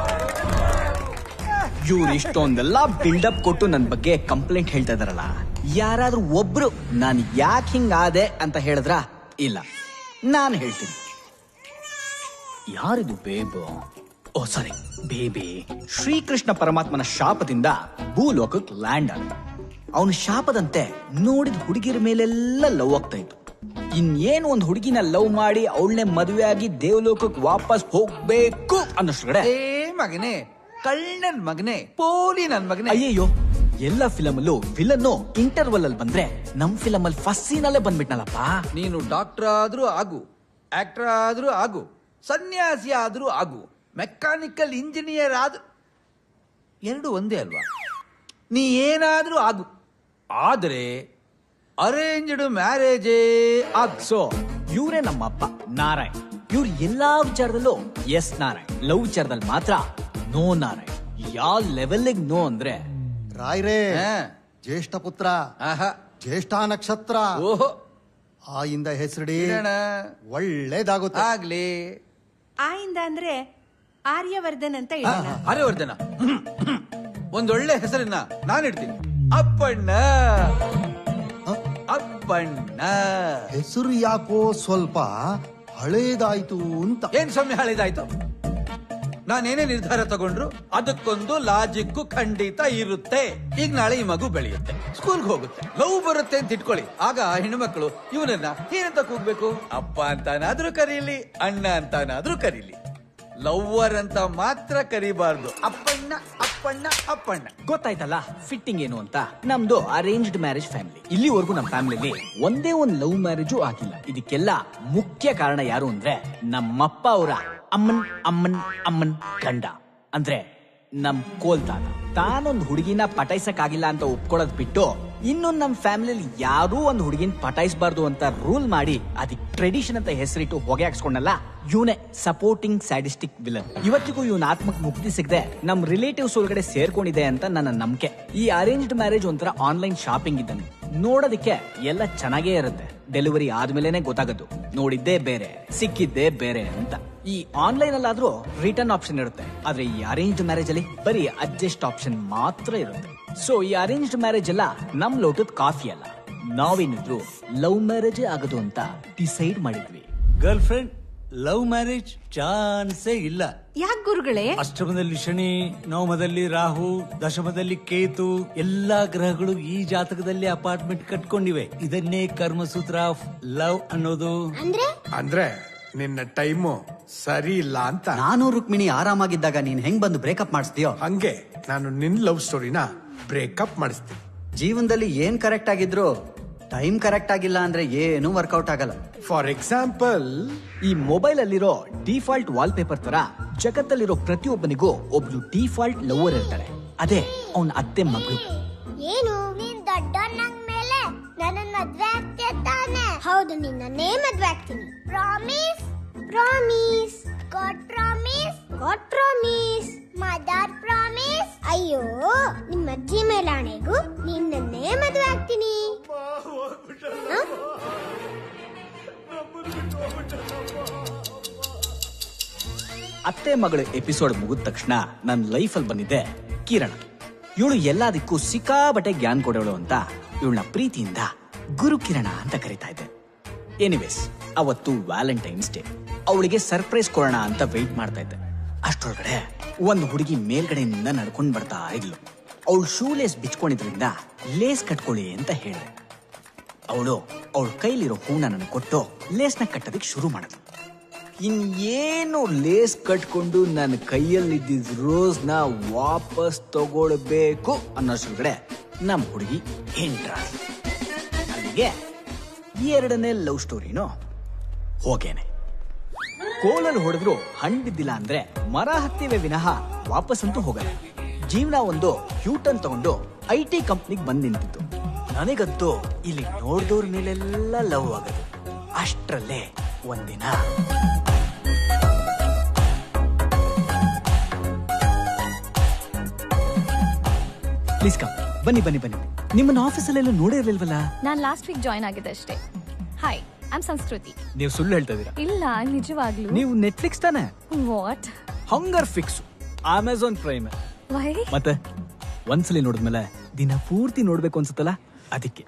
ಇವ್ರು ಇಷ್ಟೊಂದೆಲ್ಲ ಬಿಲ್ಡಪ್ ಕೊಟ್ಟು ನನ್ನ ಬಗ್ಗೆ ಕಂಪ್ಲೇಂಟ್ ಹೇಳ್ತಾ ಇದಾರಲ್ಲ ಯಾರಾದ್ರೂ ಒಬ್ರು ನಾನು ಯಾಕೆ ಹಿಂಗಾದೆ ಅಂತ ಹೇಳಿದ್ರ ಇಲ್ಲ ನಾನು ಹೇಳ್ತೀನಿ ಯಾರಿದು ಬೇಬು ಓ ಸಾರಿ ಬೇಬಿ ಶ್ರೀಕೃಷ್ಣ ಪರಮಾತ್ಮನ ಶಾಪದಿಂದ ಭೂಲೋಕಕ್ಕೆ ಲ್ಯಾಂಡ್ ಆದ ಅವನ ಶಾಪದಂತೆ ನೋಡಿದ ಹುಡುಗಿರ ಮೇಲೆಲ್ಲ ಲವ್ ಆಗ್ತಾ ಇತ್ತು ಇನ್ನೇನು ಒಂದು ಹುಡುಗಿನ ಲವ್ ಮಾಡಿ ಅವಳನ್ನೇ ಮದುವೆ ಆಗಿ ದೇವಲೋಕಕ್ಕೆ ವಾಪಸ್ ಹೋಗ್ಬೇಕು ಅನ್ನೋಷ್ಟ್ರಗಡೆ ಏ ಮಗನೇ ಕಳ್ಳನ್ ಮಗನೇ ಪೋಲಿ ನನ್ ಮಗನೇ ಅಯ್ಯಯ್ಯೋ ಎಲ್ಲ ಫಿಲಮ್ ಅಲ್ಲೂ ವಿಲನ್ನು ಇಂಟರ್ವಲ್ ಅಲ್ಲಿ ಬಂದ್ರೆ ನಮ್ ಫಿಲಮ್ ಅಲ್ಲಿ ಫಸ್ಟ್ ಸೀನ್ ಅಲ್ಲೇ ಬಂದ್ಬಿಟ್ನಲ್ಲಪ್ಪ ನೀನು ಡಾಕ್ಟರ್ ಆದ್ರೂ ಆಗು ಆಕ್ಟರ್ ಆದ್ರೂ ಆಗು ಸನ್ಯಾಸಿ ಆದ್ರೂ ಆಗು ಮೆಕ್ಯಾನಿಕಲ್ ಇಂಜಿನಿಯರ್ ಆದ್ರೂ ಎರಡು ಒಂದೇ ಅಲ್ವಾ ನೀ ಏನಾದ್ರೂ ಆಗು ಆದ್ರೆ ಅರೇಂಜ್ಡ್ ಮ್ಯಾರೇಜೇ ಆಗ್ ಸೊ ಇವರೇ ನಮ್ಮ ಅಪ್ಪ ನಾರಾಯಣ್ ಇವ್ರು ಎಲ್ಲಾ ವಿಚಾರದಲ್ಲೂ ಎಸ್ ನಾರಾಯಣ್ ಲವ್ ವಿಚಾರದಲ್ಲಿ ಮಾತ್ರ ನೋ ನಾರಾಯಣ್ ಯಾವ ಲೆವೆಲ್ಗೆ ನೋ ಅಂದ್ರೆ ರಾಯ್ರೇ ಜ್ಯೇಷ್ಠ ಪುತ್ರ ಜ್ಯೇಷ್ಠ ನಕ್ಷತ್ರ ಓಹೋ ಆಯಿಂದ ಹೆಸರಿಡಿ ಇಡೋಣ. ಒಳ್ಳೇದಾಗುತ್ತೆ ಆಗ್ಲಿ ಆಯಿಂದ ಅಂದ್ರೆ ಆರ್ಯವರ್ಧನ್ ಅಂತ ಇಡೋಣ ಹರಿವರ್ಧನ ಒಂದೊಳ್ಳೆ ಹೆಸರನ್ನ ನಾನು ಇಡ್ತೀನಿ ಅಪ್ಪಣ್ಣ ಅಪ್ಪಣ್ಣ ಹೆಸರು ಯಾಕೋ ಸ್ವಲ್ಪ ಹಳೇದಾಯ್ತು ಅಂತ ಏನ್ ಸ್ವಾಮಿ ಹಳೇದಾಯ್ತು ನಾನೇನೇ ನಿರ್ಧಾರ ತಗೊಂಡ್ರು ಅದಕ್ಕೊಂದು ಲಾಜಿಕ್ ಖಂಡಿತ ಇರುತ್ತೆ ಈಗ ನಾಳೆ ಈ ಮಗು ಬೆಳೆಯುತ್ತೆ ಸ್ಕೂಲ್ಗೆ ಹೋಗುತ್ತೆ ಲವ್ ಬರುತ್ತೆ ಅಂತ ಇಟ್ಕೊಳ್ಳಿ ಆಗ ಹೆಣ್ಮಕ್ಳು ಇವನನ್ನ ಏನಂತ ಕೂಗ್ಬೇಕು ಅಪ್ಪ ಅಂತಾನಾದ್ರೂ ಕರೀಲಿ ಅಣ್ಣ ಅಂತಾನಾದ್ರೂ ಕರೀಲಿ ಲವ್ವರ್ ಅಂತ ಮಾತ್ರ ಕರಿಬಾರ್ದು ಅಪ್ಪಣ್ಣ ಅಪ್ಪಣ್ಣ ಅಪ್ಪಣ್ಣ ಗೊತ್ತಾಯ್ತಲ್ಲ ಫಿಟ್ಟಿಂಗ್ ಏನು ಅಂತ ನಮ್ದು ಅರೇಂಜ್ಡ್ ಮ್ಯಾರೇಜ್ ಫ್ಯಾಮಿಲಿ ಇಲ್ಲಿವರೆಗೂ ನಮ್ಮ ಫ್ಯಾಮಿಲಿಲಿ ಒಂದೇ ಒಂದ್ ಲವ್ ಮ್ಯಾರೇಜು ಆಗಿಲ್ಲ ಇದಕ್ಕೆಲ್ಲ ಮುಖ್ಯ ಕಾರಣ ಯಾರು ಅಂದ್ರೆ ನಮ್ಮಪ್ಪ ಅವರ ಅಮ್ಮನ್ ಅಮ್ಮನ್ ಅಮ್ಮನ್ ಗಂಡ ಅಂದ್ರೆ ನಮ್ ಕೋಲ್ತಾನ ತಾನೊಂದ್ ಹುಡುಗಿನ ಪಟಾಯಿಸಕ್ಕಾಗಿಲ್ಲ ಅಂತ ಒಪ್ಕೊಳ್ಳೋದ್ ಬಿಟ್ಟು ಇನ್ನು ನಮ್ ಫ್ಯಾಮಿಲಿಲಿ ಯಾರೂ ಒಂದ್ ಹುಡುಗಿನ ಪಟಾಯಿಸಬಾರ್ದು ಅಂತ ರೂಲ್ ಮಾಡಿ ಅದಕ್ಕೆ ಟ್ರೆಡಿಷನ್ ಅಂತ ಹೆಸರಿಟ್ಟು ಹೊಗೆ ಹಾಕ್ಸ್ಕೊಂಡಲ್ಲ ಇವನೇ ಸಪೋರ್ಟಿಂಗ್ ಸ್ಯಾಡಿಸ್ಟಿಕ್ ವಿಲನ್ ಇವತ್ತಿಗೂ ಇವನ್ ಆತ್ಮಕ್ ಮುಕ್ತಿ ಸಿಗದೆ ನಮ್ ರಿಲೇಟಿವ್ಸ್ ಒಳಗಡೆ ಸೇರ್ಕೊಂಡಿದೆ ಅಂತ ನನ್ನ ನಂಬಿಕೆ ಈ ಅರೇಂಜ್ಡ್ ಮ್ಯಾರೇಜ್ ಒಂಥರ ಆನ್ಲೈನ್ ಶಾಪಿಂಗ್ ಇದ್ದಂಗೆ ನೋಡೋದಕ್ಕೆ ಎಲ್ಲ ಚೆನ್ನಾಗೇ ಇರುತ್ತೆ ಡೆಲಿವರಿ ಆದ್ಮೇಲೆನೆ ಗೊತ್ತಾಗೋದು ನೋಡಿದ್ದೇ ಬೇರೆ ಸಿಕ್ಕಿದ್ದೇ ಬೇರೆ ಅಂತ ಈ ಆನ್ಲೈನ್ ಅಲ್ಲಾದ್ರೂ ರಿಟರ್ನ್ ಆಪ್ಷನ್ ಇರುತ್ತೆ ಆದ್ರೆ ಈ ಅರೇಂಜ್ಡ್ ಮ್ಯಾರೇಜ್ ಅಲ್ಲಿ ಬರೀ ಅಡ್ಜಸ್ಟ್ ಆಪ್ಷನ್ ಮಾತ್ರ ಇರುತ್ತೆ ಸೊ ಈ ಅರೇಂಜ್ಡ್ ಮ್ಯಾರೇಜ್ ಎಲ್ಲ ನಮ್ ಲೋಟದ ಕಾಫಿ ಅಲ್ಲ ನಾವೇನಿದ್ರು ಲವ್ ಮ್ಯಾರೇಜೇ ಆಗೋದು ಅಂತ ಡಿಸೈಡ್ ಮಾಡಿದ್ವಿ ಗರ್ಲ್ ಫ್ರೆಂಡ್ ಲವ್ ಮ್ಯಾರೇಜ್ ಚಾನ್ಸೇ ಇಲ್ಲ ಯಾಕೆ ಗುರುಗಳೇ ಅಷ್ಟಮದಲ್ಲಿ ಶನಿ ನವಮದಲ್ಲಿ ರಾಹು ದಶಮದಲ್ಲಿ ಕೇತು ಎಲ್ಲಾ ಗ್ರಹಗಳು ಈ ಜಾತಕದಲ್ಲಿ ಅಪಾರ್ಟ್ಮೆಂಟ್ ಕಟ್ಕೊಂಡಿವೆ ಇದನ್ನೇ ಕರ್ಮಸೂತ್ರ ಆಫ್ ಲವ್ ಅನ್ನೋದು ಅಂದ್ರೆ ನಿನ್ನ ಟೈಮು ಸರಿ ಇಲ್ಲ ಅಂತ ನಾನು ರುಕ್ಮಿಣಿ ಆರಾಮಾಗಿದ್ದಾಗ ನೀನ್ ಹೆಂಗ್ ಬಂದು ಬ್ರೇಕಪ್ ಮಾಡಿಸ್ತೀಯೋ ಹಂಗೆ ನಾನು ನಿನ್ ಲವ್ ಸ್ಟೋರಿನ ಬ್ರೇಕಪ್ ಮಾಡಿಸ್ತೀನಿ ಜೀವನದಲ್ಲಿ ಏನ್ ಕರೆಕ್ಟ್ ಆಗಿದ್ರು ಟೈಮ್ ಕರೆಕ್ಟ್ ಆಗಿಲ್ಲ ಅಂದ್ರೆ ಏನು ವರ್ಕೌಟ್ ಆಗಲ್ಲ ಫಾರ್ ಎಕ್ಸಾಂಪಲ್ ಈ ಮೊಬೈಲ್ ಅಲ್ಲಿರೋ ಡಿಫಾಲ್ಟ್ ವಾಲ್ ಪೇಪರ್ ತರ ಜಗತ್ತಲ್ಲಿರೋ ಪ್ರತಿಯೊಬ್ಬನಿಗೂ ಒಬ್ಳು ಡಿಫಾಲ್ಟ್ ಲವರ್ ಇರ್ತಾರೆ ಅದೇ ಅವನ ಅತ್ತೆ ಮಗಳು ಏನು ನೀನ್ ದೊಡ್ಡವನಾಗ್ ಮೇಲೆ ನನ್ನ ಮದ್ವೆ ಆಗ್ತೀಯ ತಾನೆ ಹೌದು ನಿನ್ನನ್ನೇ ಮದ್ವೆ ಆಗ್ತೀನಿ promise promise God promise God promise mother promise ಅಯ್ಯೋ ನಿಮ್ಮ ಅಜ್ಜಿ ಮೇಲೆ ಆಣೆಗೂ ನಿನ್ನನ್ನೇ ಮದ್ವೆ ಆಗ್ತೀನಿ ಹ? ಅತ್ತೆ ಮಗಳ ಎಪಿಸೋಡ್ ಮುಗಿದ ತಕ್ಷಣ ನನ್ನ ಲೈಫಲ್ಲಿ ಬಂದಿದ್ದೆ ಕಿರಣ್ ಇವಳು ಎಲ್ಲದಕ್ಕೂ ಸಿಕ್ಕಾಬಟ್ಟೆ ಜ್ಞಾನ ಕೊಡೋಳು ಅಂತ ಇವಳನ್ನ ಪ್ರೀತಿಯಿಂದ ಗುರು ಕಿರಣ ಅಂತ ಕರಿತಾ ಇದ್ದೆ ಎನಿವೇಸ್ ಅವತ್ತು ವ್ಯಾಲೆಂಟೈನ್ಸ್ ಡೇ ಅವಳಿಗೆ ಸರ್ಪ್ರೈಸ್ ಕೊಡೋಣ ಅಂತ ವೆಯ್ಟ್ ಮಾಡ್ತಾ ಇದ್ದೆ ಅಷ್ಟರೊಳಗಡೆ ಒಂದು ಹುಡುಗಿ ಮೇಲ್ಗಡೆಯಿಂದ ನಡ್ಕೊಂಡ್ ಬರ್ತಾ ಇದ್ಲು ಅವಳು ಶೂ ಲೇಸ್ ಬಿಚ್ಕೊಂಡಿದ್ರಿಂದ ಲೇಸ್ ಕಟ್ಕೊಳ್ಳಿ ಅಂತ ಹೇಳಿದೆ ಅವಳು ಅವಳ ಕೈಲಿರೋ ಹೂನ ನನಗೆ ಕೊಟ್ಟು ಲೇಸ್ನ ಕಟ್ಟೋದಕ್ಕೆ ಶುರು ಮಾಡಿದ್ಲು ಇನ್ನೇನು ಲೇಸ್ ಕಟ್ಕೊಂಡು ನನ್ನ ಕೈಯಲ್ಲಿದ್ದಿದ್ ರೋಸ್ನ ವಾಪಸ್ ತಗೊಳ್ಬೇಕು ಅನ್ನೋಷ್ಟ್ರೊಳಗಡೆ ನಮ್ಮ ಹುಡುಗಿ ಎಂಟ್ರ ಅಲ್ಲಿಗೆ ಎರಡನೇ ಲವ್ ಸ್ಟೋರಿನೋ ಹೋಗೇನೆ ಕೋಲಲ್ಲಿ ಹೊಡೆದ್ರು ಹಣ್ಣು ಬಿದ್ದಿಲ್ಲ ಅಂದ್ರೆ ಮರ ಹತ್ತಿವೆ ವಿನಃ ವಾಪಸ್ಸಂತೂ ಹೋಗಲ್ಲ ಜೀವನ ಒಂದು ಯೂಟರ್ನ್ ತಗೊಂಡು ಐ ಟಿ ಕಂಪ್ನಿಗೆ ಬಂದ್ ನಿಂತಿತ್ತು ನನಗಂತೂ ಇಲ್ಲಿ ನೋಡ್ದವ್ರ ಮೇಲೆಲ್ಲ ಲವ್ ಆಗೋದು ಅಷ್ಟ್ರಲ್ಲೇ ಒಂದಿನ ಪ್ಲೀಸ್ ಕಮ್ ಬನ್ನಿ ಬನ್ನಿ ಬನ್ನಿ ನಿಮ್ಮನ್ನ ಆಫೀಸಲ್ಲೆಲ್ಲ ನೋಡೇ ಇರ್ಲಿಲ್ವಲ್ಲ ನಾನ್ ಲಾಸ್ಟ್ ವೀಕ್ ಜಾಯ್ನ್ ಆಗಿದ್ದೆ ಅಷ್ಟೇ ಹಾಯ್ ಐಮ್ ಸಂಸ್ಕೃತಿ ನೀವು ಸುಳ್ಳು ಹೇಳ್ತಾ ಇದೀರಾ ಇಲ್ಲ ನಿಜವಾಗ್ಲು ನೀವು ನೆಟ್ಫ್ಲಿಕ್ಸ್ ತಾನೆ what hunger fix Amazon Prime why ಮತ್ತೆ ಒಂದ್ಸಲಿ ನೋಡಿದ್ಮೇಲೆ ದಿನ ಪೂರ್ತಿ ನೋಡ್ಬೇಕು ಅನ್ಸುತ್ತಲ್ಲ ಅದಕ್ಕೆ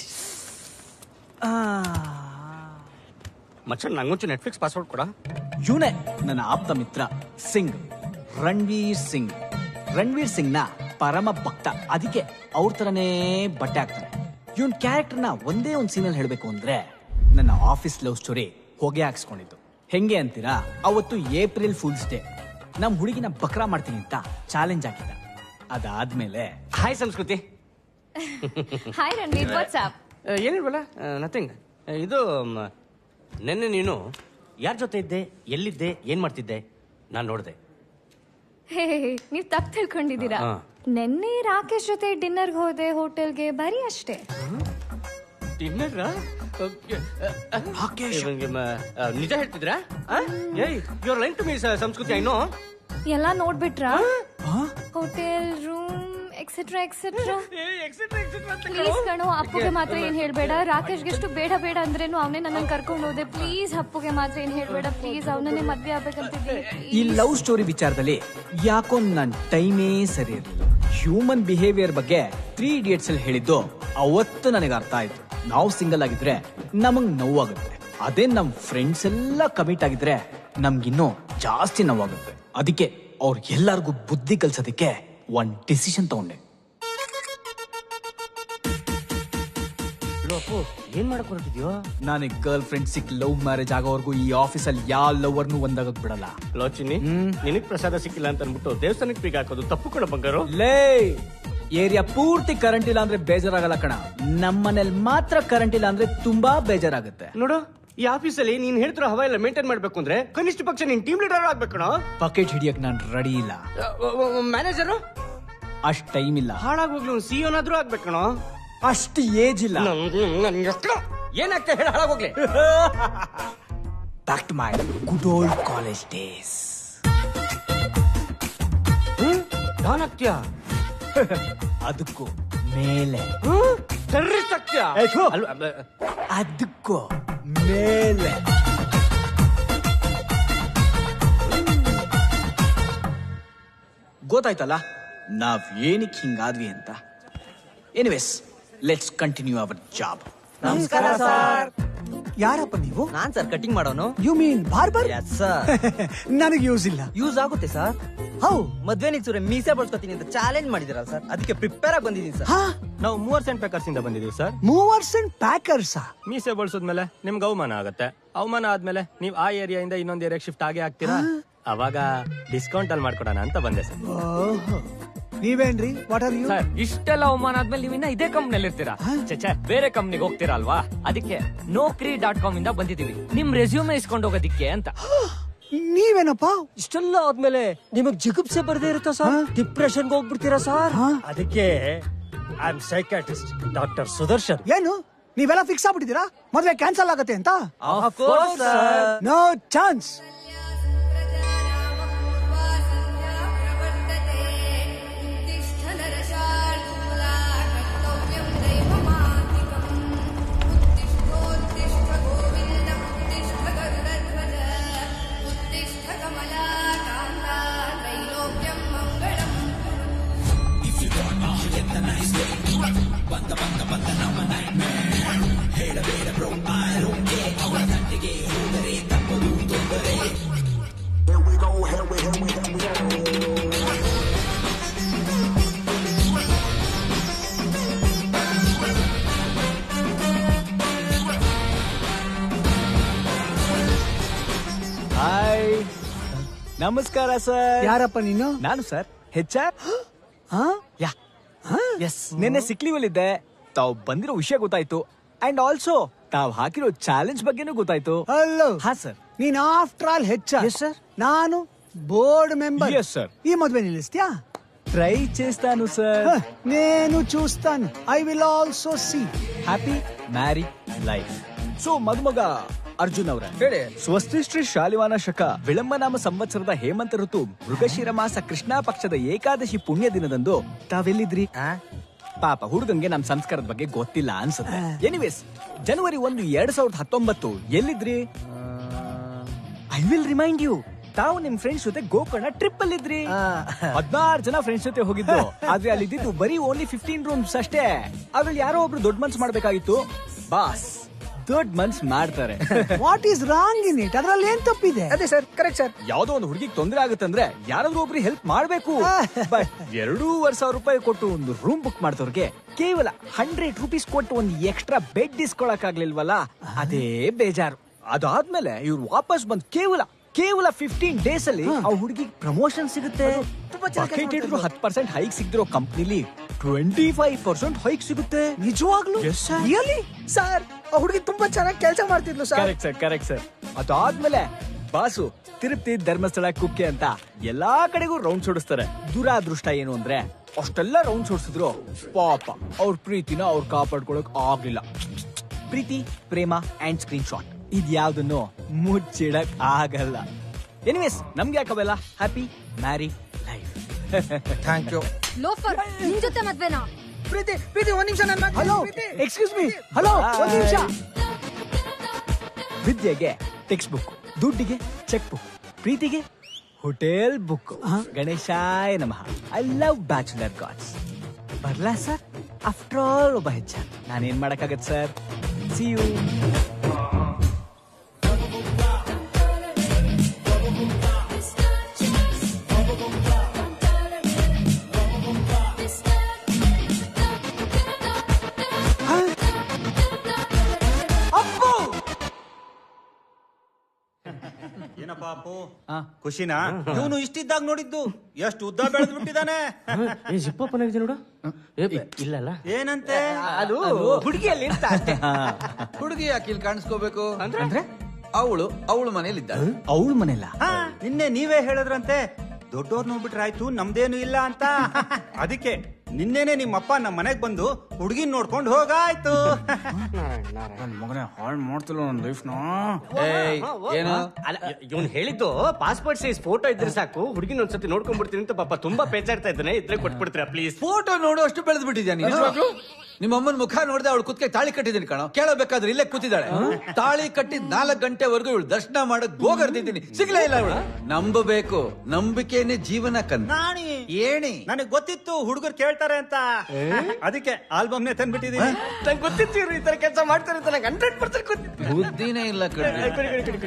ಮಚ್ಚ ನಂಗೊಂಚು ನೆಟ್ಫ್ಲಿಕ್ಸ್ ಪಾಸ್ವರ್ಡ್ ಕೊಡ ಇವನೇ ನನ್ನ ಆಪ್ತ ಮಿತ್ರ ಸಿಂಗ್ ರಣವೀರ್ ಸಿಂಗ್ ರಣವೀರ್ ಸಿಂಗ್ ನ ಪರಮ ಭಕ್ತ ಅದಕ್ಕೆ ಅವ್ರ ತರನೇ ಬಟ್ಟೆ ಹಾಕ್ತಾನೆ ಇವನ್ ಕ್ಯಾರೆಕ್ಟರ್ನ ಒಂದೇ ಒಂದ್ ಸೀನಲ್ಲಿ ಹೇಳ್ಬೇಕು ಅಂದ್ರೆ ನನ್ನ ಆಫೀಸ್ ಲವ್ ಸ್ಟೋರಿ ಹೊಗೆ ಹಾಕ್ಸ್ಕೊಂಡಿದ್ದು ಹೆಂಗೆ ಅಂತೀರಾ ಅವತ್ತು ಏಪ್ರಿಲ್ ಫುಲ್ಸ್ ಡೇ ನಮ್ ಹುಡುಗಿನ ಬಕ್ರಾ ಮಾಡ್ತೀನಿ ಅಂತ ಚಾಲೆಂಜ್ ಹಾಕಿದ್ದ ಅದಾದ್ಮೇಲೆ hi Sanskriti hi Ranveer WhatsApp ಏನಿಲ್ವಲ್ಲ ನಥಿಂಗ್ ಇದು ಮ್, ನೆನ್ನೆ ನೀನು ಯಾರ ಜೊತೆ ಇದ್ದೆ ಎಲ್ಲಿದ್ದೆ ಏನ್ ಮಾಡ್ತಿದ್ದೆ ನಾನು ನೋಡಿದೆ ಹೇ ನೀವ್ ತಪ್ಪು ತಿಳ್ಕೊಂಡಿದ್ದೀರಾ ಹಾ. ನೆನ್ನೆ ರಾಕೇಶ್ ಜೊತೆ ಡಿನ್ನರ್ಗೆ ಹೋದೆ ಹೋಟೆಲ್ಗೆ ಬರೀ ಅಷ್ಟೇ ಡಿನ್ನರ್ ನಿಜ ಹೇಳ್ತಿದ್ರಾ hey your line to me Sanskriti I know ಎಲ್ಲ ನೋಡ್ಬಿಟ್ರಾ hotel room etcetera etcetera please ಕಣೋ ಅಪ್ಪುಗೆ ಮಾತ್ರ ಏನ್ ಹೇಳ್ಬೇಡ ರಾಕೇಶ್ಗೆ ಎಷ್ಟು ಬೇಡ ಬೇಡ ಅಂದ್ರೇನು ಅವನೇ ನನ್ನ ಕರ್ಕೊಂಡು ಹೋದೆ ಪ್ಲೀಸ್ ಅಪ್ಪುಗೆ ಮಾತ್ರ ಏನ್ ಹೇಳ್ಬೇಡ ಪ್ಲೀಸ್ ಅವನನ್ನೇ ಮದ್ವೆ ಆಗ್ಬೇಕಂತಿದ್ದೀನಿ ಈ ಲವ್ ಸ್ಟೋರಿ ವಿಚಾರದಲ್ಲಿ ಯಾಕೋ ನನ್ ಟೈಮೇ ಸರಿ ಇರಲಿಲ್ಲ ಹ್ಯೂಮನ್ ಬಿಹೇವಿಯರ್ ಬಗ್ಗೆ ತ್ರೀ ಇಡಿಯಟ್ಸ್ ಅಲ್ಲಿ ಹೇಳಿದ್ದು ಅವತ್ತು ನನಗೆ ಅರ್ಥ ಆಯ್ತು ನಾವು ಸಿಂಗಲ್ ಆಗಿದ್ರೆ ನಮಗ್ ನೋವಾಗುತ್ತೆ ಅದೇ ನಮ್ ಫ್ರೆಂಡ್ಸ್ ಎಲ್ಲ ಕಮಿಟ್ ಆಗಿದ್ರೆ ನಮ್ಗಿನ್ನೂ ಜಾಸ್ತಿ ನೋವಾಗುತ್ತೆ ಅದಕ್ಕೆ ಅವ್ರ ಎಲ್ಲಾರ್ಗೂ ಬುದ್ಧಿ ಕಲ್ಸೋದಕ್ಕೆ ಒಂದ್ ಡಿಸಿಷನ್ ತಗೊಂಡೆ ಅಪ್ಪು ಏನ್ ಮಾಡಕ್ ಹೊರಟಿದ್ಯೋ ನನಗೆ ಗರ್ಲ್ ಫ್ರೆಂಡ್ ಸಿಕ್ ಲವ್ ಮ್ಯಾರೇಜ್ ಆಗೋವರೆಗೂ ಈ ಆಫೀಸಲ್ಲಿ ಯಾವ ಲವರ್ನು ಒಂದಾಗಕ್ ಬಿಡಲ್ಲ ಲೋಚಿನಿ ನಿನಗ್ ಪ್ರಸಾದ ಸಿಕ್ಕಿಲ್ಲ ಅಂತ ಅನ್ಬಿಟ್ಟು ದೇವಸ್ಥಾನಕ್ಕೆ ಬೀಗ ಹಾಕೋದು ತಪ್ಪು ಕಣ ಬಂಗಾರು ಲೇ ಏರಿಯಾ ಪೂರ್ತಿ ಕರೆಂಟ್ ಇಲ್ಲ ಅಂದ್ರೆ ಬೇಜಾರಾಗಲ್ಲ ಕಣ ನಮ್ಮನೇಲಿ ಮಾತ್ರ ಕರೆಂಟ್ ಇಲ್ಲ ಅಂದ್ರೆ ತುಂಬಾ ಬೇಜಾರಾಗುತ್ತೆ ನೋಡು ಈ ಆಫೀಸಲ್ಲಿ ನೀನ್ ಹೇಳ್ತಿರೋ ಹವಾ ಎಲ್ಲ ಮೇಂಟೈನ್ ಮಾಡ್ಬೇಕು ಅಂದ್ರೆ ಕನಿಷ್ಠ ಪಕ್ಷ ನೀನ್ ಟೀಮ್ ಲೀಡರ್ ಆಗ್ಬೇಕು ಕಣೋ ಬಕೆಟ್ ಹಿಡಿಯಕ್ ನಾನು ರೆಡಿ ಇಲ್ಲ ಮ್ಯಾನೇಜರು ಅಷ್ಟ್ ಟೈಮ್ ಇಲ್ಲ ಹಾಳಾಗೋಗ್ಲು ಸಿಇಒನಾದ್ರೂ ಆಗ್ಬೇಕು ಕಣೋ ಅಷ್ಟು ಏಜ್ ಇಲ್ಲ ಏನಾಗ್ತಾ ಹೇಳ ಹಾಳಾಗೋಗ್ಲಿ back to my good old college days don ಆಗ್ತೀಯಾ ಅದಕ್ಕೂ ಮೇಲೆ ಟೆರ್ರಿಸ್ಟ್ ಆಗ್ತೀಯಾ ಏ, ಥು. ಅಲ್ವಾ, ಬ- ಅದಕ್ಕೂ ಮೇಲೆ ಗೊತ್ತಾಯ್ತಲ್ಲ ನಾವ್ ಏನಕ್ಕೆ ಹಿಂಗಾದ್ವಿ ಅಂತ anyways let's continue our job ನಮಸ್ಕಾರ ಸರ್ ಯಾರಪ್ಪ ನೀವು ನಾನ್ ಸರ್ ಕಟಿಂಗ್ ಮಾಡೋನು ಯು ಮೀನ್ ಬಾರ್ಬರ್ ಸರ್ ನನಗೆ ಯೂಸ್ ಇಲ್ಲ ಯೂಸ್ ಆಗುತ್ತೆ ಸರ್ ಹೌ ಮದ್ವೆ ನಿಗ್ಸೂರೆ ಮೀಸೆ ಬಳಸ್ಕೊತೀನಿ ಅಂತ ಚಾಲೆಂಜ್ ಮಾಡಿದಿರಲ್ಲ ಸರ್ ಅದಕ್ಕೆ ಪ್ರಿಪೇರ್ ಆಗಿ ಬಂದಿದ್ದೀನಿ ಸರ್ ನಾವು ಮೂವರ್ ಸೆಂಟ್ ಪ್ಯಾಕರ್ಸ್ ಇಂದ ಬಂದಿದೀವಿ ಸರ್ ಮೂವರ್ಸ್ ಅಂಡ್ ಪ್ಯಾಕರ್ಸ್ ಮೀಸೆ ಬಳಸಿದ್ಮೇಲೆ ನಿಮ್ಗೆ ಅವಮಾನ ಆಗುತ್ತೆ ಅವಮಾನ ಆದ್ಮೇಲೆ ನೀವು ಆ ಏರಿಯಾಯಿಂದ ಇನ್ನೊಂದು ಏರಿಯಾಗೆ ಶಿಫ್ಟ್ ಆಗೇ ಆಗ್ತೀರಾ ಅವಾಗ ಡಿಸ್ಕೌಂಟ್ ಅಲ್ಲಿ ಮಾಡ್ಕೊಡೋಣ ಅಂತ ಬಂದೆ ಸರ್ ನೀವೇನ್ರಿ ವಾಟ್ ಆರ್ ಯು ಸರ್ ಇಷ್ಟೆಲ್ಲ ಅವಮಾನ ಆದ್ಮೇಲೆ ನೀವು ಇನ್ನ ಇದೇ ಕಂಪ್ನಿಯಲ್ಲಿ ಇರ್ತೀರಾ ಚೆ ಬೇರೆ ಕಂಪ್ನಿಗೆ ಹೋಗ್ತೀರಾ ಅಲ್ವಾ ಅದಕ್ಕೆ ನೌಕರಿ ಡಾಟ್ ಕಾಮ್ ಇಂದ ಬಂದಿದೀವಿ ನಿಮ್ ರೆಸ್ಯೂಮೆ ಇಸ್ಕೊಂಡು ಹೋಗೋದಿಕ್ಕೆ ಅಂತ ನೀವೇನಪ್ಪ ಇಷ್ಟೆಲ್ಲ ಆದ್ಮೇಲೆ ನಿಮಗ್ ಜಿಗುಪ್ಸೆ ಬರ್ದೇ ಇರುತ್ತಾ ಸರ್ ಡಿಪ್ರೆಷನ್ಗೆ ಹೋಗ್ಬಿಡ್ತೀರಾ ಸರ್ ಅದಕ್ಕೆ I am psychiatrist doctor Sudarshan ಏನು ನೀವೆಲ್ಲ ಫಿಕ್ಸ್ ಆಗ್ಬಿಟ್ಟಿದ್ದೀರಾ ಮದ್ವೆ ಕ್ಯಾನ್ಸಲ್ ಆಗತ್ತೆ ಅಂತ Of course, sir. No chance hi ನಮಸ್ಕಾರ ಸರ್ ಯಾರಪ್ಪ ನೀನು ನಾನು sir H R yeah yes ನಿನ್ನೆ ಸಿಕ್ಲಿವಲ್ಲಿದ್ದೆ ತಾವು ಬಂದಿರೋ ವಿಷಯ ಗೊತ್ತಾಯ್ತು ಅಂಡ್ ಆಲ್ಸೋ ತಾವ್ ಹಾಕಿರೋ ಚಾಲೆಂಜ್ ಬಗ್ಗೆನೂ ಗೊತ್ತಾಯ್ತು ಹಲೋ ಹಾ ಸರ್ ನೀನ್ ಆಫ್ಟರ್ ಆಲ್ ಹೆಚ್ಚ ನಾನು ಬೋರ್ಡ್ మెంబర్ Yes, sir. ఈ మధ్య నిలుస్తా ట్రై చేస్తాను సార్ నేను చూస్తాను I will also see happy marry life so ಮದುಮಗ ಅರ್ಜುನ್ ಅವರ ಹೇಳಿ ಸ್ವಸ್ತಿ ಶ್ರೀ ಶಾಲಿವಾನ ಶಕ ವಿಳಂಬನಾಮ ಸಂವತ್ಸರದ ಹೇಮಂತ ಋತು ಮೃಗಶಿರ ಮಾಸ ಕೃಷ್ಣ ಪಕ್ಷದ ಏಕಾದಶಿ ಪುಣ್ಯ ದಿನದಂದು ತಾವೆಲ್ಲಿದ್ರಿ ಪಾಪ ಹುಡುಗಂಗೆ ನಮ್ ಸಂಸ್ಕಾರದ ಬಗ್ಗೆ ಗೊತ್ತಿಲ್ಲ ಅನ್ಸುತ್ತೆ ಎನಿವೇಸ್ ಜನವರಿ ಒಂದು ಎರಡ್ ಸಾವಿರದ ಹತ್ತೊಂಬತ್ತು ಎಲ್ಲಿದ್ರಿ ಐ ವಿಲ್ ರಿಮೈಂಡ್ ಯು ತಾವು ನಿಮ್ ಫ್ರೆಂಡ್ಸ್ ಜೊತೆ ಗೋಕರ್ಣ ಟ್ರಿಪ್ ಅಲ್ಲಿದ್ರಿ ಹದಿನಾರು ಜನ ಫ್ರೆಂಡ್ಸ್ ಜೊತೆ ಹೋಗಿದ್ದು ಆದ್ರೆ ಅಲ್ಲಿ ಇದ್ದಿದ್ದು ಬರೀ ಓನ್ಲಿ ಫಿಫ್ಟೀನ್ ರೂಮ್ಸ್ ಅಷ್ಟೇ ಅದ್ರಲ್ಲಿ ಯಾರೋ ಒಬ್ರು ದೊಡ್ಡ ಮನ್ಸ್ ಮಾಡ್ಬೇಕಾಗಿತ್ತು ಬಾಸ್ ದೊಡ್ಡ ಮನ್ಸ್ ಮಾಡ್ತಾರೆ what is wrong in it ಅದ್ರಲ್ಲಿ ಏನ್ ತಪ್ಪಿದೆ ಅದೇ ಸರ್ ಕರೆಕ್ಟ್ ಸರ್ ಯಾವ್ದೋ ಒಂದು ಹುಡುಗಿಗೆ ತೊಂದರೆ ಆಗುತ್ತಂದ್ರೆ ಯಾರಾದ್ರೂ ಒಬ್ರು ಹೆಲ್ಪ್ ಮಾಡ್ಬೇಕು ಬಟ್ ಎರಡೂವರೆ ಸಾವಿರ ರೂಪಾಯಿ ಕೊಟ್ಟು ಒಂದು ರೂಮ್ ಬುಕ್ ಮಾಡ್ದವ್ರಿಗೆ ಕೇವಲ ಹಂಡ್ರೆಡ್ ರುಪೀಸ್ ಕೊಟ್ಟು ಒಂದು ಎಕ್ಸ್ಟ್ರಾ ಬೆಡ್ ಇಸ್ಕೊಳಕ್ ಆಗ್ಲಿಲ್ವಲ್ಲ ಅದೇ ಬೇಜಾರು ಅದಾದ್ಮೇಲೆ ಇವ್ರು ವಾಪಸ್ ಬಂದ್ ಕೇವಲ ಕೇವಲ ಫಿಫ್ಟೀನ್ ಡೇಸ್ ಅಲ್ಲಿ ಆ ಹುಡುಗಿಗೆ ಪ್ರಮೋಷನ್ ಸಿಗುತ್ತೆ ಬಕೆಟ್ ಹಿಡಿದ್ರು ಹತ್ತು ಪರ್ಸೆಂಟ್ ಹೈಕ್ ಸಿಗದಿರೋ ಕಂಪ್ನಿಲಿ ಟ್ವೆಂಟಿ ಫೈವ್ ಪರ್ಸೆಂಟ್ ಹೈಕ್ ಸಿಗುತ್ತೆ ನಿಜವಾಗ್ಲು ರಿಯಲಿ ಸರ್ ಆ ಹುಡುಗಿ ತುಂಬಾ ಚೆನ್ನಾಗಿ ಕೆಲಸ ಮಾಡ್ತಿದ್ಲು sir correct sir correct sir ಅದಾದ್ಮೇಲೆ ಬಾಸು ತಿರುಪತಿ ಧರ್ಮಸ್ಥಳ ಕುಕ್ಕೆ ಅಂತ ಎಲ್ಲಾ ಕಡೆಗೂ ರೌಂಡ್ ಹೊಡಿಸ್ತಾರೆ ದುರಾದೃಷ್ಟ ಏನು ಅಂದ್ರೆ ಅಷ್ಟೆಲ್ಲ ರೌಂಡ್ ಹೊಡಿಸಿದ್ರು ಪಾಪ ಅವ್ರ ಪ್ರೀತಿನ ಅವ್ರು ಕಾಪಾಡ್ಕೊಳಕ್ ಆಗ್ಲಿಲ್ಲ ಪ್ರೀತಿ ಪ್ರೇಮ ಅಂಡ್ ಸ್ಕ್ರೀನ್ ಶಾಟ್ ಇದ್ಯಾವ್ದನ್ನು ಮುಚ್ಚಿಡಕ್ ಆಗಲ್ಲ ಎನಿವೇಸ್ ನಮ್ಗೆ ಯಾಕವೆಲ್ಲ happy marry life thank you loafer ನಿನ್ ಜೊತೆ ಮದ್ವೆನಾ ಪ್ರೀತಿ ಪ್ರೀತಿ ಒಂದ್ ನಿಮಿಷ ನನ್ನ ಹಲೋ ಎಕ್ಸ್ಕ್ಯೂಸ್ ಮೀ ಹಲೋ ಒಂದ್ ನಿಮಿಷ ವಿದ್ಯೆಗೆ ಟೆಕ್ಸ್ಟ್ ಬುಕ್ ದುಡ್ಡಿಗೆ ಚೆಕ್ ಬುಕ್ ಪ್ರೀತಿಗೆ ಹೋಟೆಲ್ ಬುಕ್ ಗಣೇಶಾಯ ನಮಃ ಐ ಲವ್ ಬ್ಯಾಚುಲರ್ ಗಾಡ್ಸ್ ಬರ್ಲಾ ಸರ್ ಆಫ್ಟರ್ ಆಲ್ ಒಬ್ಬ ಹೆಚ್ಚ ನಾನೇನ್ ಮಾಡಕ್ಕಾಗತ್ತೆ ಸರ್ ಸಿ ಯು ಏನಪ್ಪ ಅಪ್ಪು ಖುಷಿನಾ ಇವನು ಇಷ್ಟಿದ್ದಾಗ ನೋಡಿದ್ದು ಎಷ್ಟು ಉದ್ದ ಬೆಳೆದು ಬಿಟ್ಟಿದ್ದಾನೆ ಜಿಪ್ಪಪ್ಪನಾಗಿದೆ ನೋಡು ಇಲ್ಲಲ್ಲ ಏನಂತೆ ಅದು ಹುಡುಗಿಯಲ್ಲಿ ಇರ್ತ ಅಷ್ಟೇ ಹುಡುಗಿ ಯಾಕೆ ಇಲ್ಲಿ ಕಾಣಿಸ್ಕೋಬೇಕು ಅಂದ್ರೆ ಅವಳು ಅವಳು ಮನೇಲಿದ್ದಾಳೆ ಅವಳ ಮನೆಲ್ಲ ಹಾ, ನಿನ್ನೆ ನೀವೇ ಹೇಳಿದ್ರಂತೆ ದೊಡ್ಡೋರ್ ನೋಡ್ಬಿಟ್ರೆ ಆಯ್ತು ನಮ್ದೇನು ಇಲ್ಲ ಅಂತ ಅದಕ್ಕೆ ನಿನ್ನೆನೆ ನಿಮ್ಮಪ್ಪ ನಮ್ಮ ಮನೆಗ್ ಬಂದು ಹುಡುಗಿನ್ ನೋಡ್ಕೊಂಡು ಹೋಗಾಯ್ತು ಮಗನೇ ಹಾಳು ಮಾಡ್ತಿಲ್ಲ ನನ್ನ ಲೈಫ್ನ ಏನು ಅಲ್ಲ ಇವನು ಹೇಳಿದ್ದು ಪಾಸ್ಪೋರ್ಟ್ ಸೈಜ್ ಫೋಟೋ ಇದ್ರೆ ಸಾಕು ಹುಡುಗಿನ ಒಂದ್ಸತಿ ನೋಡ್ಕೊಂಡ್ಬಿಡ್ತೀನಿ ಅಂತ ಪಾಪ ತುಂಬಾ ಪೇಚಾಡ್ತಾ ಇದ್ದಾನೆ ಇದ್ರೆ ಕೊಟ್ಬಿಡ್ತೀರಾ ಪ್ಲೀಸ್ ಫೋಟೋ ನೋಡುವಷ್ಟು ಬೆಳೆದು ಬಿಟ್ಟಿದ್ಯಾ ನೀನು ನಿಮ್ಮ ಅಮ್ಮನ ಮುಖ ನೋಡಿದೆ ಅವಳು ಕುತ್ಕೆ ತಾಳಿ ಕಟ್ಟಿದ್ದೀನಿ ಕಣೋ ಕೇಳಬೇಕಾದ್ರೆ ಇಲ್ಲೇ ಕೂತಿದ್ದಾಳೆ ತಾಳಿ ಕಟ್ಟಿದ್ ನಾಲ್ಕು ಗಂಟೆವರೆಗೂ ಇವಳು ದರ್ಶನ ಮಾಡಕ್ ಗೋಗರ್ದಿದ್ದೀನಿ ಸಿಗ್ಲೇ ಇಲ್ಲ ಇವಳು ನಂಬಬೇಕು ನಂಬಿಕೆನೆ ಜೀವನ ಕನ್ ಏಣಿ ನನಗ್ ಗೊತ್ತಿತ್ತು ಹುಡುಗರು ಕೇಳ್ತಾರೆ ಅಂತ ಅದಕ್ಕೆ ಆಲ್ಬಮ್ನೇ ತಂದ್ಬಿಟ್ಟಿದೀನಿ ನಂಗೆ ಗೊತ್ತಿತ್ತು ಇವ್ರು ಈ ತರ ಕೆಲಸ ಮಾಡ್ತಾರೆ ಅಂತ ನಂಗೆ ಹಂಡ್ರೆಡ್ ಪರ್ಸೆಂಟ್ ಗೊತ್ತಿತ್ತು ಬುದ್ಧಿನೇ ಇಲ್ಲ ಕಣ್ರಿ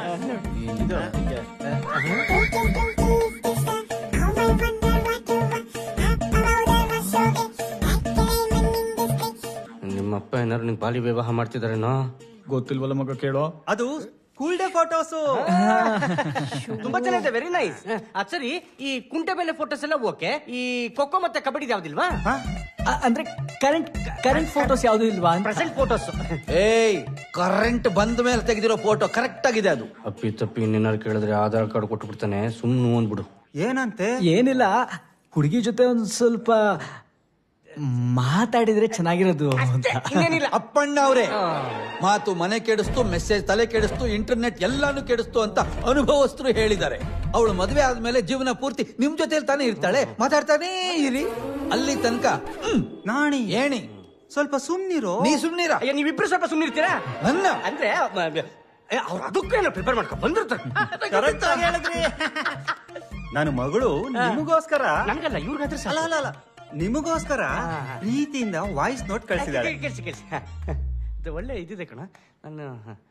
ನಿಮ್ಮಪ್ಪ ಏನಾರು ನಿಂಗೆ ಬಾಲಿ ವಿವಾಹ ಮಾಡ್ತಿದಾರೇನೋ ಗೊತ್ತಿಲ್ವಲ್ಲ ಮಗ ಕೇಳೋ ಅದು ಸ್ಕೂಲ್ ಡೇ ಫೋಟೋಸು ತುಂಬಾ ಚೆನ್ನಾಗಿದೆ ವೆರಿ ನೈಸ್ ಸರಿ ಈ ಕುಂಟೆ ಬೆಲೆ ಫೋಟೋಸ್ ಎಲ್ಲ ಓಕೆ ಈ ಖೋಖೋ ಮತ್ತೆ ಕಬಡ್ಡಿ ಯಾವ್ದಿಲ್ವಾ ಅಂದ್ರೆ ಕರೆಂಟ್ ಕರೆಂಟ್ ಫೋಟೋಸ್ ಯಾವ್ದು ಇಲ್ವಾ ಪ್ರೆಸೆಂಟ್ ಫೋಟೋಸ್ ಏಯ್ ಕರೆಂಟ್ ಬಂದ ಮೇಲೆ ತೆಗೆದಿರೋ ಫೋಟೋ ಕರೆಕ್ಟ್ ಆಗಿದೆ ಅದು ಅಪ್ಪಿ ತಪ್ಪಿ ಇನ್ನೇನಾರು ಕೇಳಿದ್ರೆ ಆಧಾರ್ ಕಾರ್ಡ್ ಕೊಟ್ಬಿಡ್ತಾನೆ ಸುಮ್ಮನೆ ಅಂದ್ಬಿಡು ಏನಂತೆ ಏನಿಲ್ಲ ಹುಡುಗಿ ಜೊತೆ ಒಂದ್ ಸ್ವಲ್ಪ ಮಾತಾಡಿದ್ರೆ ಚೆನ್ನಾಗಿರೋದು ಅಂತ ಅಪ್ಪಣ್ಣ ಅವರೇ ಮಾತು ಮನೆ ಕೆಡಿಸ್ತು ಮೆಸೇಜ್ ತಲೆ ಕೆಡಿಸ್ತು ಇಂಟರ್ನೆಟ್ ಎಲ್ಲಾನು ಕೆಡಿಸ್ತು ಅಂತ ಅನುಭವಸ್ಥರು ಹೇಳಿದ್ದಾರೆ ಅವಳು ಮದುವೆ ಆದ್ಮೇಲೆ ಜೀವನ ಪೂರ್ತಿ ನಿಮ್ ಜೊತೆಲಿ ತಾನೇ ಇರ್ತಾಳೆ ಮಾತಾಡ್ತಾನೇ ಇರಿ ಅಲ್ಲಿ ತನಕ ಹ್ಮ್, ನಾಣಿ ಏಣಿ ಸ್ವಲ್ಪ ಸುಮ್ನಿರು ನೀ ಸುಮ್ನಿರ ಅಯ್ಯ ನೀವಿಬ್ರು ಸ್ವಲ್ಪ ಸುಮ್ಮನಿರ್ತೀರಾ ನನ್ನ ಅಂದ್ರೆ ಅವ್ರು ಅದಕ್ಕೇನೋ ಪ್ರಿಪೇರ್ ಮಾಡ್ಕೊಂಡು ಬಂದಿರ್ತಾರೆ Correct ಆಗಿ ಹೇಳಿದ್ರಿ. ನನ್ನ ಮಗಳು ನಿಮಗೋಸ್ಕರ ನನ್ಗಲ್ಲ ಇವ್ರಿಗಾದ್ರೆ ಅಲ್ಲ ಅಲ್ಲ ಅಲ್ಲ ನಿಮಗೋಸ್ಕರ ಪ್ರೀತಿಯಿಂದ ವಾಯ್ಸ್ ನೋಟ್ ಕಳಿಸಿದಾಳೆ ಕೇಳಿಸಿ ಕೇಳಿಸಿ ಇದು ಒಳ್ಳೆ ಇದಿದೆ ಕಣ ನಾನು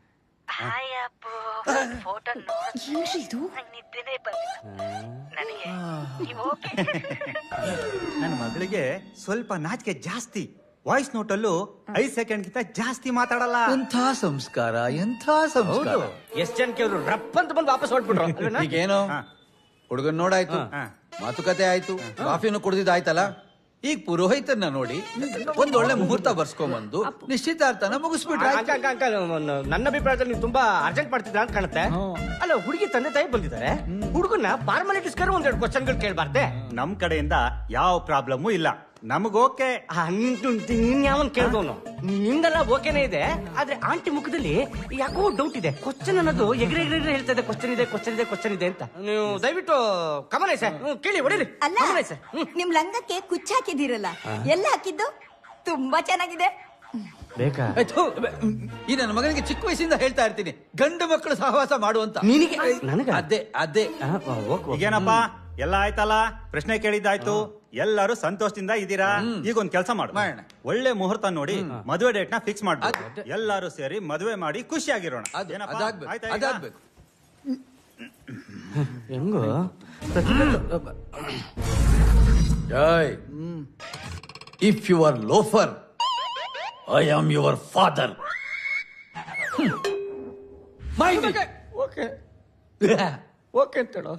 ನನ್ನ ಮಗಳಿಗೆ ಸ್ವಲ್ಪ ನಾಚಿಕೆ ಜಾಸ್ತಿ ವಾಯ್ಸ್ ನೋಟಲ್ಲೂ ಐದ್ ಸೆಕೆಂಡ್ ಗಿಂತ ಜಾಸ್ತಿ ಮಾತಾಡಲ್ಲ ಎಂಥ ಸಂಸ್ಕಾರ ಎಂಥ ಸಂಸ್ಕಾರ ಎಷ್ಟ್ ಜನಕ್ಕೆ ಅವರು ರಪ್ ಅಂತ ಬಂದು ವಾಪಸ್ ಹೊಟ್ಬಿಟ್ರು ಅಲ್ವೇನಾ? ಈಗೇನು ಹುಡುಗನ್ ನೋಡಾಯ್ತು ಮಾತುಕತೆ ಆಯ್ತು ಕಾಫಿನೂ ಕುಡ್ದಿದ್ದಾಯ್ತಲ್ಲ ಈಗ ಪುರೋಹಿತನ್ನ ನೋಡಿ ಒಂದ್ ಒಳ್ಳೆ ಮುಹೂರ್ತ ಬರ್ಸ್ಕೊಂಬಂದು ನಿಶ್ಚಿತಾರ್ಥನ ಮುಗಿಸ್ಬಿಟ್ರೆ ಅಂಕ, ಅಂಕ, ಅಂಕ, ನ- ನನ್ನ ಅಭಿಪ್ರಾಯದಲ್ಲಿ ನೀವು ತುಂಬಾ ಅರ್ಜೆಂಟ್ ಮಾಡ್ತಿದ್ರ ಅಂತ ಕಾಣುತ್ತೆ ಅಲ್ಲ ಹುಡುಗಿ ತಂದೆ ತಾಯಿ ಬಂದಿದ್ದಾರೆ ಹುಡುಗನ ಫಾರ್ಮಾಲಿಟೀಸ್ಗಾರ ಒಂದೆರಡು ಕ್ವಶನ್ಗಳು ಕೇಳ್ಬಾರ್ದೆ ನಮ್ ಕಡೆಯಿಂದ ಯಾವ ಪ್ರಾಬ್ಲಮ್ಮು ಇಲ್ಲ ನಮಗ್ ಓಕೆ ನಿನ್ ಯಾವನ್ ಕೇಳ್ದವನು ನಿಂದೆಲ್ಲ ಓಕೆನೇ ಇದೆ ಆದ್ರೆ ಆಂಟಿ ಮುಖದಲ್ಲಿ ಯಾಕೋ ಡೌಟ್ ಇದೆ ಕ್ವಶನ್ ಅನ್ನೋದು ಎಗ್ರೆ ಎಗ್ರೆ ಎಗ್ರೆ ಹೇಳ್ತಾ ಇದೆ ಕ್ವಶನ್ ಇದೆ ಕ್ವಶನ್ ಇದೆ ಕ್ವಶನ್ ಇದೆ ಅಂತ ನೀವು ದಯವಿಟ್ಟು ಕಮಲ ಸರ್ ಕೇಳಿ ಹೊಡಿಲಿ ಅಲ್ಲ ಕಮಲ ಸರ್ ನಿಮ್ ಲಂಗಕ್ಕೆ ಕುಚ್ಚ ಹಾಕಿದಿರಲ್ಲ ಎಲ್ಲ ಹಾಕಿದ್ದು ತುಂಬಾ ಚೆನ್ನಾಗಿದೆ ಬೇಕಾ ಈ ನನ್ನ ಮಗನಿಗೆ ಚಿಕ್ಕ ವಯಸ್ಸಿಂದ ಹೇಳ್ತಾ ಇರ್ತೀನಿ ಗಂಡು ಮಕ್ಕಳು ಸಹವಾಸ ಮಾಡುವಂತ ನಿನಗೆ ನನಗ ಅದೇ ಅದೇ ಈಗೇನಪ್ಪ ಎಲ್ಲ ಆಯ್ತಲ್ಲ ಪ್ರಶ್ನೆ ಕೇಳಿದ್ದಾಯ್ತು ಎಲ್ಲರೂ ಸಂತೋಷದಿಂದ ಇದ್ದೀರಾ ಈಗ ಒಂದ್ ಕೆಲಸ ಮಾಡು ಒಳ್ಳೆ ಮುಹೂರ್ತ ನೋಡಿ ಮದುವೆ ಡೇಟ್ ನ ಫಿಕ್ಸ್ ಮಾಡ್ಬೋದು ಎಲ್ಲರೂ ಸೇರಿ ಮದುವೆ ಮಾಡಿ ಖುಷಿಯಾಗಿರೋಣ ಏನಪ್ಪ? ಅದಾಗ್ಬೇಕು, ಆಯ್ತಾ ಈಗ? ಅದಾಗ್ಬೇಕು. ಹೆಂಗೋ Jai. If you are loafer, I am your father. Mind it. Okay okay ಅಂತೇಳೋ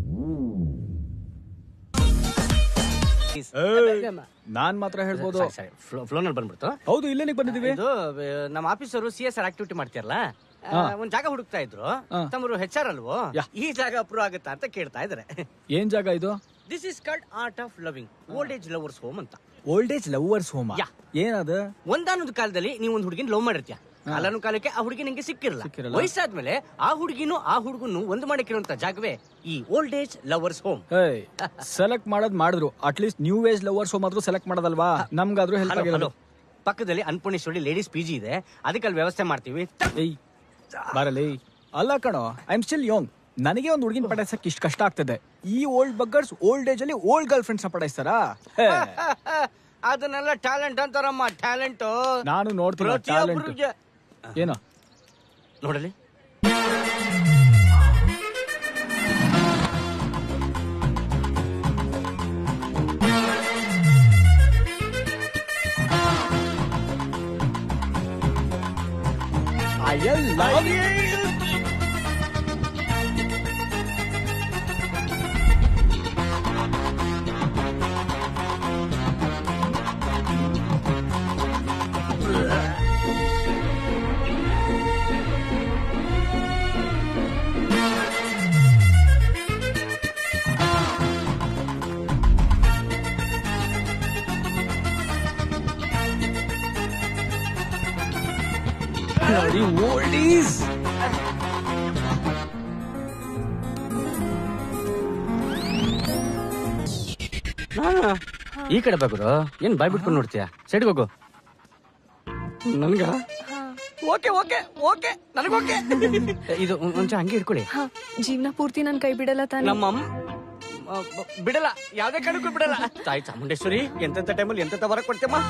ನಾನ್ ಮಾತ್ರ ಹೇಳ್ಬೋದು ಫ್ಲೋನಲ್ಲಿ ಬಂದ್ಬಿಡ್ತು ಹೌದು ಇಲ್ಲೇನಿಗೆ ಬಂದಿದೀವಿ ಇದು ಆ, ನಮ್ಮ officer C S R activity ಮಾಡ್ತಿರಲ್ಲ ಆ, ಹಾ. ಒಂದ್ ಜಾಗ ಹುಡುಕ್ತಾ ಇದ್ರು ತಮ್ಮರು ಹೆಚ್ ಆರ್ ಅಲ್ವೋ ಈ ಜಾಗ ಅಪ್ರೂವ್ ಆಗುತ್ತಾ ಅಂತ ಕೇಳ್ತಾ ಇದಾರೆ ಏನ್ ಜಾಗ ಇದು this is called art of loving old age lovers home ಅಂತ ಓಲ್ಡ್ ಏಜ್ ಲವರ್ಸ್ ಹೋಮ ಏನದ ಒಂದಾನೊಂದು ಕಾಲದಲ್ಲಿ ನೀವು ಒಂದ್ ಹುಡುಗಿನ ಲವ್ ಮಾಡಿರ್ತೀಯ ಕಾಲನು ಕಾಲಕ್ಕೆ ಆ ಹುಡುಗಿ ನಿಂಗೆ ಸಿಕ್ಕಿರಲ್ಲ ಸಿಕ್ಕಿರಲ್ಲ. ವಯಸ್ಸಾದ್ಮೇಲೆ ಆ ಹುಡುಗಿನೂ ಆ ಹುಡುಗನು ಒಂದು ಮಾಡಕ್ಕಿರುವಂತ ಜಾಗವೇ ಈ old age lovers home select ಮಾಡೋದ್ ಮಾಡಿದ್ರು at least new age lovers home ಆದ್ರೂ ಸೆಲೆಕ್ಟ್ ಮಾಡೋದಲ್ವಾ ನಮ್ಗಾದ್ರೂ ಹೆಲ್ಪ್ ಆಗಿರೋದು ಪಕ್ಕದಲ್ಲಿ ಅನ್ಪೂರ್ಣೇಶ್ವರಿ ಲೇಡೀಸ್ ಪಿ ಜಿ ಇದೆ ಅದಕ್ಕೆ ಅಲ್ಲಿ ವ್ಯವಸ್ಥೆ ಮಾಡ್ತೀವಿ ಏಯ್ ಬರಲಿ ಅಲ್ಲ ಕಣೋ ಐ ಆಮ್ ಸ್ಟಿಲ್ ಯೋಂಗ್ ನನಗೆ ಒಂದು ಹುಡುಗಿನ ಪಟಾಯಿಸಕ್ ಇಷ್ಟು ಕಷ್ಟ ಆಗ್ತದೆ ಈ ಓಲ್ಡ್ ಬಗ್ಗರ್ಸ್ ಓಲ್ಡ್ ಏಜ್ ಅಲ್ಲಿ ಓಲ್ಡ್ ಗರ್ಲ್ ಫ್ರೆಂಡ್ಸ್ ನ ಪಟಾಯಿಸ್ತಾರಾ ಅದನ್ನೆಲ್ಲ ಟ್ಯಾಲೆಂಟ್ ಅಂತಾರಮ್ಮ ಟ್ಯಾಲೆಂಟ್ ನಾನು ನೋಡ್ತೀನಿ ಟ್ಯಾಲೆಂಟ್ ಏನೋ ನೋಡಲಿ I love you. Bloody oldies. ನಾನಾ? ಈ ಕಡೆ ಬಾಗುರು ಏನ್ ಬಾಯ್ ಬಿಟ್ಕೊಂಡು ನೋಡ್ತೀಯ ಸೈಡ್ಗೆ ಹೋಗು ನನ್ಗ ಓಕೆ ಓಕೆ ಓಕೆ ನನಗೋಕೆ ಇದು ಒಂದ್ ನಿಮಿಷ ಹಂಗೆ ಇಟ್ಕೊಳ್ಳಿ ಜೀವನ ಪೂರ್ತಿ ನನ್ ಕೈ ಬಿಡಲ್ಲ ತಾನೆ ನಮ್ಮ ಅಮ್ಮ ಅ, ಬ- ಬಿಡಲ್ಲ ಯಾವ್ದೇ ಕಾರಣಕ್ಕೂ ಬಿಡಲ್ಲ ತಾಯಿ ಚಾಮುಂಡೇಶ್ವರಿ ಎಂತೆಂತ ಟೈಮಲ್ಲಿ ಎಂತೆಂತ ವರ ಕೊಡ್ತೇಮ್ಮ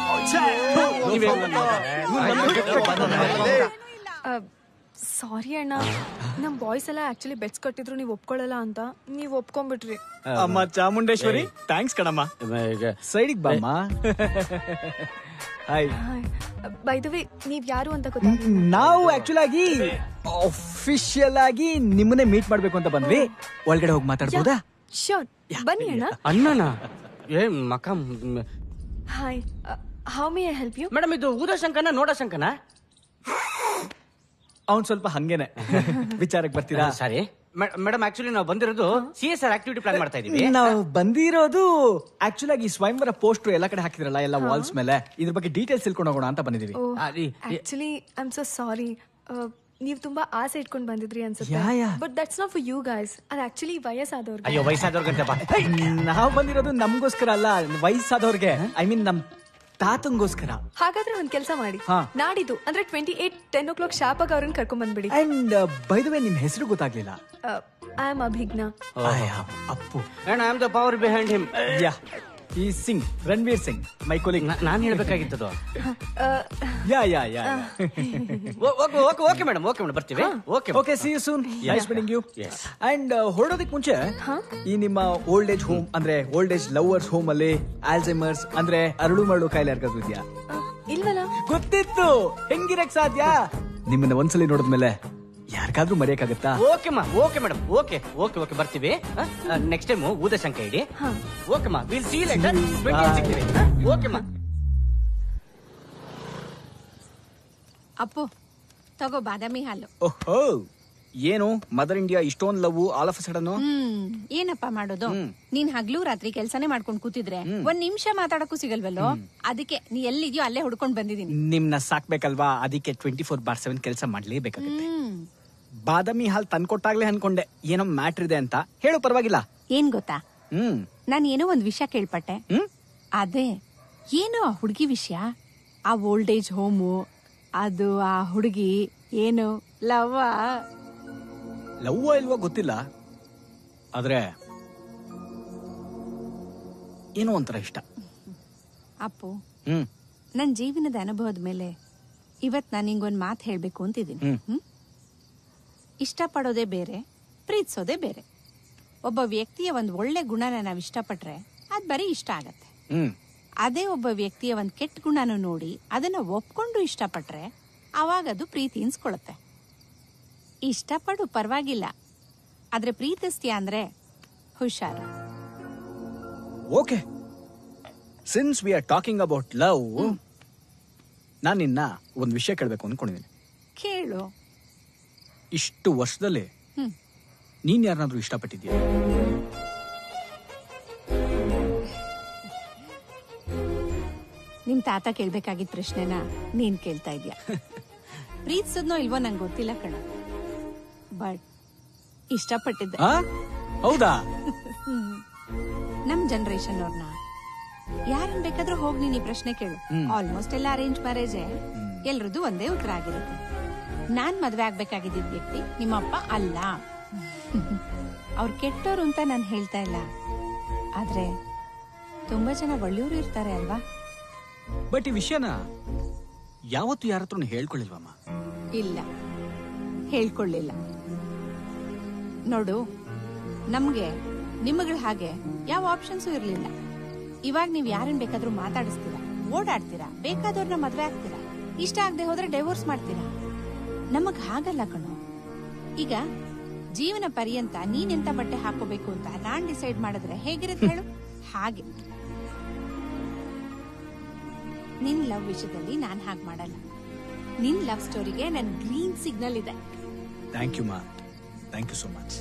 ಸಾರಿ ಅಣ್ಣ ನಮ್ ಬಾಯ್ಸ್ ಎಲ್ಲ ಆಕ್ಚುಲಿ ಬೆಟ್ಸ್ ಕಟ್ಟಿದ್ರು ನೀವ್ ಒಪ್ಕೊಳ್ಳಲ್ಲ ಅಂತ ನೀವ್ ಒಪ್ಕೊಂಡ್ಬಿಟ್ರಿ ಅಮ್ಮ ಚಾಮುಂಡೇಶ್ವರಿ ಥ್ಯಾಂಕ್ಸ್ ಕಣಮ್ಮ ಸೈಡಿಗೆ ಬಾಮ್ಮ ಹಾಯ್ ಬೈ ದ ವೇ ನೀವ್ ಯಾರು ಅಂತ ಗೊತ್ತಾಗ್ಲಿಲ್ಲ ನಾವು ಆಕ್ಚುಲ್ ಆಗಿ ಅಫಿಷಿಯಲ್ ಆಗಿ ನಿಮ್ಮನ್ನೇ ಮೀಟ್ ಮಾಡ್ಬೇಕು ಅಂತ ಬಂದ್ವಿ ಒಳಗಡೆ ಹೋಗಿ ಮಾತಾಡ್ಬೋದಾ ಶ್ಯೂರ್ ಬನ್ನಿ ಅಣ್ಣ ಅಣ್ಣನ ಏ ಮಕ hi how may I help you madam ಇದು ಊದ ಶಂಕನ ನೋಡ ಶಂಕನ ಅವ್ನ್ ಸ್ವಲ್ಪ ಹಂಗೇನೆ ವಿಚಾರಕ್ಕೆ ಬರ್ತೀರಾ ಸಾರಿ ಮೇಡಮ್ ಆಕ್ಚುಲಿ ನಾವು ಬಂದಿರೋದು C S R activity plan ಮಾಡ್ತಾ ಇದೀವಿ ನಾವು ಬಂದಿರೋದು ಆಕ್ಚುಲ್ ಆಗಿ ಸ್ವಯಂವರ ಪೋಸ್ಟ್ ಎಲ್ಲ ಕಡೆ ಹಾಕಿದ್ರಲ್ಲ ಎಲ್ಲ ವಾಲ್ಸ್ ಮೇಲೆ ಇದ್ರ ಬಗ್ಗೆ ಡೀಟೇಲ್ಸ್ ತಿಳ್ಕೊಂಡು ಹೋಗೋಣ ಅಂತ ಬಂದಿದೀವಿ ಓ actually I am so sorry ನೀವ್ ತುಂಬಾ ಆಸೆ ಇಟ್ಕೊಂಡ್ ಬಂದಿದ್ರಿ ಅನ್ಸುತ್ತೆ yeah, yeah. But that's not for you guys ಅದು ಆಕ್ಚುಲಿ ವಯಸ್ಸಾದವ್ರಿಗೆ ಅಯ್ಯೋ ವಯಸ್ಸಾದವ್ರಿಗಂತೆ ಬಾ ನಾವು ಬಂದಿರೋದು ನಮ್ಗೋಸ್ಕರ ಅಲ್ಲ ವಯಸ್ಸಾದವ್ರಿಗೆ ಐ ಮೀನ್ ನಮ್ ತಾತಂಗೋಸ್ಕರ ಹಾಗಾದ್ರೆ ಒಂದ್ ಕೆಲಸ ಮಾಡಿ ಹಾ. ನಾಡಿದ್ದು ಅಂದ್ರೆ twenty eight ten o'clock ಶಾಪಾಗ ಅವ್ರನ್ನ ಕರ್ಕೊಂಡ್ ಬಂದ್ಬಿಡಿ ಅಂಡ್ ಬೈ ದ ವೇ ನಿಮ್ ಹೆಸರು ಗೊತ್ತಾಗ್ಲಿಲ್ಲ ಐ ಆಮ್ ಅಭಿಜ್ಞಾ ಆಯ್, Appu and I am the power behind him yeah ಈ ಸಿಂಗ್ ರಣವೀರ್ ಸಿಂಗ್ ಮೈ ಕೊಲಿಗ್ ನಾನ್ ಹೇಳ್ಬೇಕಾಗಿತ್ತದು yeah yeah yeah okay okay okay madam okay madam ಬರ್ತೀವಿ okay okay see you soon nice meeting you and ಹೊರಡೋದಕ್ಕೆ ಮುಂಚೆ ಈ ನಿಮ್ಮ ಓಲ್ಡ್ ಏಜ್ ಹೋಮ್ ಅಂದ್ರೆ ಓಲ್ಡ್ ಏಜ್ ಲವರ್ಸ್ ಹೋಮ್ ಅಲ್ಲಿ ಆಲ್ಝೈಮರ್ಸ್ ಅಂದ್ರೆ ಅರಳು ಮರಳು ಕಾಯಿಲೆ ಯಾರಿಗಾದ್ರು ಇದೆಯಾ ಇಲ್ವಲ್ಲ ಗೊತ್ತಿತ್ತು ಹೆಂಗಿರಕ್ ಸಾಧ್ಯ ನಿಮ್ಮನ್ನ ಒಂದ್ಸಲಿ ನೋಡಿದ್ಮೇಲೆ ಯಾರಿಗಾದ್ರೂ ಮರೆಯಕ್ಕಾಗತ್ತಾ ಓಕೆ ಮಾ okay madam okay okay okay ಬರ್ತೀವಿ ನೆಕ್ಸ್ಟ್ ಟೈಮ್ ಊದ ಶಂಕ ಇಡಿ ಓಕೆ ಮಾ ವಿಲ್ ಸಿ ಲೇಟರ್ ಸಿಗ್ತೀವಿ ಓಕೆ ಮಾ ಅಪ್ಪು ತಗೋ ಬಾದಾಮಿ ಹಾಲು ಓಹೋ ಏನು ಮದರ್ ಇಂಡಿಯಾ ಇಷ್ಟೊಂದ್ love all of sudden hmm ಏನಪ್ಪ ಮಾಡೋದು ನೀನ್ ಹಗ್ಲು ರಾತ್ರಿ ಕೆಲ್ಸನೇ ಮಾಡ್ಕೊಂಡ್ ಕೂತಿದ್ರೆ ಒಂದ್ ನಿಮಿಷ ಮಾತಾಡಕ್ಕೂ ಸಿಗಲ್ವಲ್ಲೋ ಅದಕ್ಕೆ ನೀ ಎಲ್ಲಿದ್ಯೋ ಅಲ್ಲೇ ಹುಡ್ಕೊಂಡ್ ಬಂದಿದೀನಿ ನಿಮ್ನ ಸಾಕ್ಬೇಕಲ್ವಾ ಅದಕ್ಕೆ ಟ್ವೆಂಟಿ ಫೋರ್ ಬಾರ್ ಸೆವೆನ್ ಕೆಲಸ ಮಾಡ್ಲೇಬೇಕಾಗುತ್ತೆ ಹ್ಮ್ ಬಾದಾಮಿ ಹಾಲ್ ತಂದ್ಕೊಟ್ಟಾಗ್ಲೇ ಅನ್ಕೊಂಡೆ ಏನೋ ಮ್ಯಾಟ್ರ್ ಇದೆ ಅಂತ ಹೇಳು ಪರವಾಗಿಲ್ಲ ಏನ್ ಗೊತ್ತಾ ಹ್ಮ್ ನಾನ್ ಏನೋ ಒಂದ್ ವಿಷಯ ಕೇಳ್ಪಟ್ಟೆ ಅದೇ ಏನು ಆ ಹುಡುಗಿ ವಿಷಯ ಆ ಓಲ್ಡ್ ಏಜ್ ಹೋಮು ಅದು ಆ ಹುಡುಗಿ ಏನು ಲವ್ ಲವ್ ಇಲ್ವೋ ಗೊತ್ತಿಲ್ಲ ಆದ್ರೆ ಏನೋ ಒಂಥರ ಇಷ್ಟ ಅಪ್ಪು ಹ್ಮ್ ನನ್ ಜೀವನದ ಅನುಭವದ ಮೇಲೆ ಇವತ್ ನಾನು ನಿಂಗೊಂದ್ ಮಾತು ಹೇಳ್ಬೇಕು ಅಂತಿದ್ದೀನಿ ಹ್ಮ್. ಹ್ಮ್? ಇಷ್ಟಪಡೋದೇ ಬೇರೆ ಪ್ರೀತಿಸೋದೇ ಬೇರೆ ಒಬ್ಬ ವ್ಯಕ್ತಿಯ ಒಂದ್ ಒಳ್ಳೆ ಗುಣನ ನಾವ್ ಇಷ್ಟಪಟ್ರೆ ಅದ್ ಬರೀ ಇಷ್ಟ ಆಗತ್ತೆ ಹ್ಮ್ ಅದೇ ಒಬ್ಬ ವ್ಯಕ್ತಿಯ ಒಂದ್ ಕೆಟ್ಟ ಗುಣನ ನೋಡಿ ಅದನ್ನ ಒಪ್ಕೊಂಡು ಇಷ್ಟಪಟ್ರೆ ಅವಾಗ ಅದು ಪ್ರೀತಿ ಇನ್ಸ್ಕೊಳತ್ತೆ ಇಷ್ಟಪಡು ಪರವಾಗಿಲ್ಲ ಆದ್ರೆ ಪ್ರೀತಿಸ್ತೀಯ ಅಂದ್ರೆ ಹುಷಾರು okay since we are talking about love ನಾನು ನಿನ್ನ ಒಂದು ವಿಷಯ ಕೇಳಬೇಕು ಅನ್ಕೊಂಡಿದ್ದೀನಿ ಕೇಳು ಇಷ್ಟು ವರ್ಷದಲ್ಲಿ ಹ್ಮ್. ನೀನ್ ಯಾರನ್ನಾದ್ರೂ ಇಷ್ಟಪಟ್ಟಿದ್ಯಾ ನಿಮ್ ತಾತ ಕೇಳ್ಬೇಕಾಗಿದ್ ಪ್ರಶ್ನೆನ ನೀನ್ ಕೇಳ್ತಾ ಇದ್ಯಾ ಪ್ರೀತಿಸೋದ್ನೋ ಇಲ್ವೋ ನಂಗೆ ಗೊತ್ತಿಲ್ಲ ಕಣ ಬಟ್ ಇಷ್ಟಪಟ್ಟಿದ್ದೆ ಆ? ಹೌದಾ ಹ್ಮ್. ನಮ್ ಜನರೇಷನ್ ಅವ್ರನ್ನ ಯಾರನ್ ಬೇಕಾದ್ರೂ ಹೋಗಿ ನೀನ್ ಈ ಪ್ರಶ್ನೆ ಕೇಳು ಹ್ಮ್. ಆಲ್ಮೋಸ್ಟ್ ಎಲ್ಲ ಅರೇಂಜ್ ಮ್ಯಾರೇಜ್ ಎಲ್ರದ್ದು ಒಂದೇ ಉತ್ತರ ಆಗಿರುತ್ತೆ ನಾನ್ ಮದ್ವೆ ಆಗ್ಬೇಕಾಗಿದ್ದ ವ್ಯಕ್ತಿ ನಿಮ್ಮಪ್ಪ ಅಲ್ಲ ಅವ್ರು ಕೆಟ್ಟೋರು ಅಂತ ನಾನು ಹೇಳ್ತಾ ಇಲ್ಲ ಆದ್ರೆ ತುಂಬಾ ಜನ ಒಳ್ಳೆಯವರು ಇರ್ತಾರೆ ಅಲ್ವಾ ಬಟ್ ಈ ವಿಷಯನ ಯಾವತ್ತು ಯಾರ ಹತ್ರ ಹೇಳ್ಕೊಳ್ಳಿಲ್ವಮ್ಮ ಇಲ್ಲ ಹೇಳ್ಕೊಳ್ಳಿಲ್ಲ ನೋಡು ನಮ್ಗೆ ನಿಮಗಳ ಹಾಗೆ ಯಾವ ಆಪ್ಷನ್ಸು ಇರ್ಲಿಲ್ಲ ಇವಾಗ ನೀವ್ ಯಾರನ್ನ ಬೇಕಾದ್ರೂ ಮಾತಾಡಿಸ್ತೀರಾ ಓಡಾಡ್ತೀರಾ ಬೇಕಾದವ್ರನ್ನ ಮದ್ವೆ ಆಗ್ತೀರಾ ಇಷ್ಟ ಆಗದೆ ಹೋದ್ರೆ ಡೈವೋರ್ಸ್ ಮಾಡ್ತೀರಾ ನಮಗ್ ಹಾಗಲ್ಲ ಕಣೋ ಈಗ ಜೀವನ ಪರ್ಯಂತ ನೀನೆಂತ ಬಟ್ಟೆ ಹಾಕೋಬೇಕು ಅಂತ ನಾನ್ ಡಿಸೈಡ್ ಮಾಡಿದ್ರೆ ಹೇಗಿರುತ್ತೆ ಹೇಳು ಹಾಗೆ ನಿನ್ ಲವ್ ವಿಷಯದಲ್ಲಿ ನಾನ್ ಹಾಗೆ ಮಾಡಲ್ಲ ನಿನ್ ಲವ್ ಸ್ಟೋರಿಗೆ ನನ್ ಗ್ರೀನ್ ಸಿಗ್ನಲ್ ಇದೆ ಥ್ಯಾಂಕ್ ಯು ಮಾ ಥ್ಯಾಂಕ್ ಯು ಸೋ ಮಚ್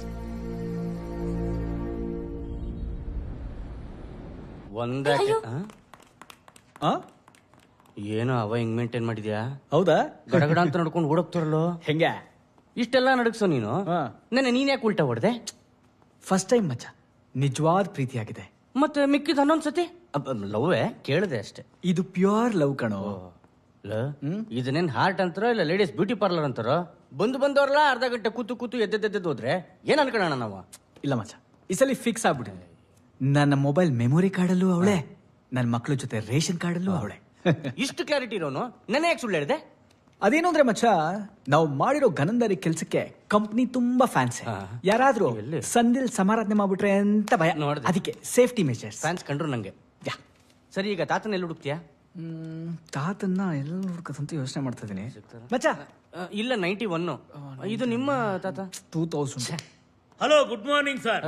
ಒಂದ ಆ? ಏನೋ ಅವ ಹಿಂಗ್ ಮೇಂಟೈನ್ ಮಾಡಿದ್ಯಾ ಹೌದಾ ಗಡಗಡ ಅಂತ ನಡ್ಕೊಂಡು ಓಡೋಗ್ತಾರಲ್ಲೋ ಹೆಂಗೆ ಇಷ್ಟೆಲ್ಲ ನಡಗ್ಸೋ ನೀನು ನೆನ್ನೆ ನೀನ್ ಯಾಕೆ ಉಲ್ಟಾ ಹೊಡೆದೆ ಫಸ್ಟ್ ಟೈಮ್ ಮಚ್ಚ ನಿಜವಾದ ಪ್ರೀತಿಯಾಗಿದೆ ಮತ್ತೆ ಮಿಕ್ಕಿದ ಹನ್ನೊಂದ್ ಸತಿ ಲವ್ವೇ ಕೇಳಿದೆ ಅಷ್ಟೇ ಇದು ಪ್ಯೂರ್ ಲವ್ ಕಣೋ ಲ ಇದನ್ನೇನ್ ಹಾರ್ಟ್ ಅಂತಾರೋ ಇಲ್ಲ ಲೇಡೀಸ್ ಬ್ಯೂಟಿ ಪಾರ್ಲರ್ ಅಂತಾರೋ ಬಂದು ಬಂದವ್ರಲ್ಲ ಅರ್ಧ ಗಂಟೆ ಕೂತು ಕೂತು ಎದ್ದೆದ್ದೆದ್ದು ಹೋದ್ರೆ ಏನ್ ಅನ್ಕೊಳ್ಳೋಣ ನಾವು ಇಲ್ಲ ಮಚ್ಚ ಈ ಸಲ ಫಿಕ್ಸ್ ಆಗ್ಬಿಟ್ಟಿದೆ ನನ್ನ ಮೊಬೈಲ್ ಮೆಮೊರಿ ಕಾರ್ಡಲ್ಲೂ ಅವಳೆ ನನ್ನ ಮಕ್ಳ ಜೊತೆ ರೇಷನ್ ಕಾರ್ಡಲ್ಲೂ ಅವಳೆ ಇಷ್ಟು ಕ್ಲಾರಿಟಿ ಇರೋನು ನೆನೆ ಯಾಕೆ ಸುಳ್ಳು ಹೇಳಿದೆ ಅದೇನು ಅಂದ್ರೆ ಮಚ್ಚ ನಾವು ಮಾಡಿರೋ ಗನಂದಾರಿ ಕೆಲ್ಸಕ್ಕೆ ಕಂಪ್ನಿ ತುಂಬಾ ಫ್ಯಾನ್ಸ್ ಯಾರಾದ್ರೂ ಸಂದಿಲ್ ಸಮಾರಾಧನೆ ಮಾಡ್ಬಿಟ್ರೆ ಅಂತ ಭಯ ಅದಕ್ಕೆ ಸೇಫ್ಟಿ ಮೆಜರ್ಸ್ ಫ್ಯಾನ್ಸ್ ಕಂಡ್ರು ನಂಗೆ ಸರಿ ಈಗ ತಾತನ ಎಲ್ಲಿ ಹುಡುಕ್ತೀಯಾ ತಾತನ್ನ ಎಲ್ಲ ಹುಡ್ಕದಂತ ಯೋಚನೆ ಮಾಡ್ತಾ ಇದೀನಿ ಮಚ್ಚ ಇಲ್ಲ ನೈಂಟಿ ಒನ್ ಇದು ನಿಮ್ಮ ತಾತ two thousand hello good morning sir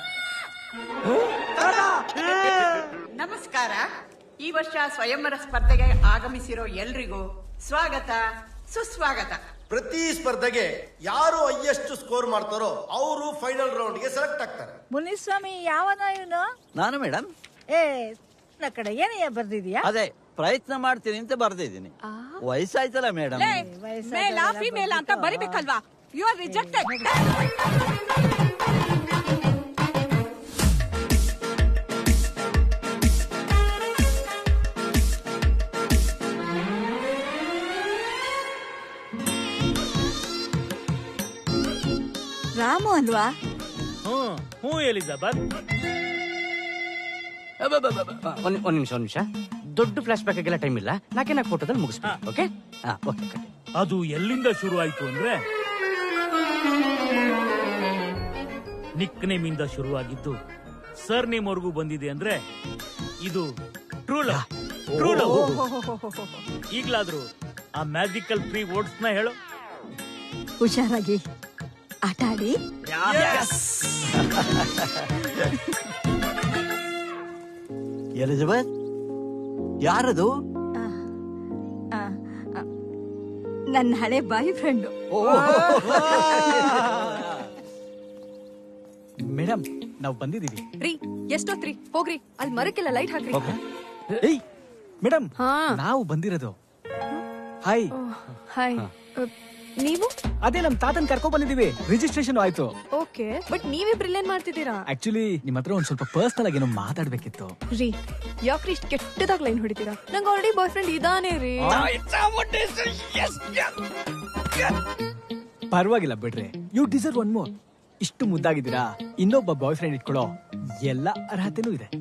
ನಮಸ್ಕಾರ ಈ ವರ್ಷ ಸ್ವಯಂವರ ಸ್ಪರ್ಧೆಗೆ ಆಗಮಿಸಿರೋ ಎಲ್ರಿಗೂ ಸ್ವಾಗತ ಸುಸ್ವಾಗತ ಪ್ರತಿ ಸ್ಪರ್ಧೆಗೆ ಯಾರು ಹೈಯೆಸ್ಟ್ ಸ್ಕೋರ್ ಮಾಡ್ತಾರೋ ಅವರು ಫೈನಲ್ ರೌಂಡ್ಗೆ ಸೆಲೆಕ್ಟ್ ಆಗ್ತಾರೆ ಮುನಿಸ್ವಾಮಿ ಯಾವನ ಇವನು ನಾನು ಮೇಡಮ್ ಏ ನನ್ನ ಕಡೆ ಏನಯ್ಯ ಬರ್ದಿದ್ಯಾ ಅದೇ ಪ್ರಯತ್ನ ಮಾಡ್ತೀನಿ ಅಂತ ಬರ್ದಿದ್ದೀನಿ ವಯಸ್ಸಾಯ್ತಲ್ಲ ಮೇಡಮ್ ಮೇಲ ಫಿಮೇಲ ಅಂತ ಬರಿಬೇಕಲ್ವಾ ಯು ಆರ್ ರಿಜೆಕ್ಟೆಡ್ ರಾಮು ಅಲ್ವಾ ಹ್ಮ್ ಹ್ಞೂ ಎಲಿಜಬೆತ್ ಒಂದ್ ಒಂದ್ ನಿಮಿಷ ಒಂದ್ ನಿಮಿಷ ದೊಡ್ಡ ಫ್ಲಾಶ್ ಬ್ಯಾಕ್ ಆಗೆಲ್ಲ ಟೈಮ್ ಇಲ್ಲ ನಾಲ್ಕೇ ನಾಲ್ಕು ಫೋಟೋದಲ್ಲಿ ಮುಗಿಸ್ಬೇಕು ಓಕೆ ಓಕೆ ಅದು ಎಲ್ಲಿಂದ ಶುರು ಆಯ್ತು ಅಂದ್ರೆ ನಿಕ್ ನೇಮ್ ಇಂದ ಶುರುವಾಗಿದ್ದು ಸರ್ ನೇಮ್ ವರ್ಗೂ ಬಂದಿದೆ ಅಂದ್ರೆ ಇದು ಟ್ರೂ ಲವ್ ಟ್ರೂ ಲವ್ ಈಗ್ಲಾದ್ರೂ ಆ ಮ್ಯಾಜಿಕಲ್ ಪ್ರೀ ವರ್ಡ್ಸ್ ನ ಹೇಳು ಹುಷಾರಾಗಿ ಆಟ ಆಡಿ ಎಲಿಜಬೆತ್ ಯಾರದು ಆ, ಆ, ನನ್ನ ಹಳೆ ಬಾಯ್ ಫ್ರೆಂಡು ಮೇಡಮ್ ನಾವು ಬಂದಿದೀವಿ ರೀ ಎಷ್ಟೊತ್ರಿ ಹೋಗ್ರಿ ಅಲ್ಲಿ ಮರಕ್ಕೆಲ್ಲ ಲೈಟ್ ಹಾಕ್ರಿ ಏಯ್ ಮೇಡಮ್ ನಾವು ಬಂದಿರೋದು ಹಾಯ್ ಹಾಯ್ ನೀವು ಅದೇ ನಮ್ ತಾತನ್ ಕರ್ಕೊ ಬಂದಿದೀವಿ ರಿಜಿಸ್ಟ್ರೇಷನ್ ಆಯ್ತು ಓಕೆ ಬಟ್ ನೀವಿಬ್ರು ಏನ್ ಮಾಡ್ತಿದ್ದೀರಾ ಆಕ್ಚುಲಿ ನಿಮ್ ಹತ್ರ ಒಂದ್ ಸ್ವಲ್ಪ ಪರ್ಸನಲ್ ಆಗಿ ಏನೋ ಮಾತಾಡ್ಬೇಕಿತ್ತು ರೀ ಯಾಕ್ರಿ ಇಷ್ಟು ಕೆಟ್ಟದಾಗ ಲೈನ್ ಹೊಡಿತೀರಾ ನಂಗೆ ಆಲ್ರೆಡಿ ಬಾಯ್ ಫ್ರೆಂಡ್ ಇದಾನೆ ರೀ ಪರವಾಗಿಲ್ಲ ಬಿಡ್ರಿ ಯು ಡಿಸರ್ವ್ ಒನ್ ಮೋರ್ ಇಷ್ಟು ಮುದ್ದಾಗಿದ್ದೀರಾ ಇನ್ನೊಬ್ಬ ಬಾಯ್ ಫ್ರೆಂಡ್ ಇಟ್ಕೊಳ್ಳೋ ಎಲ್ಲ ಅರ್ಹತೆನೂ ಇದೆ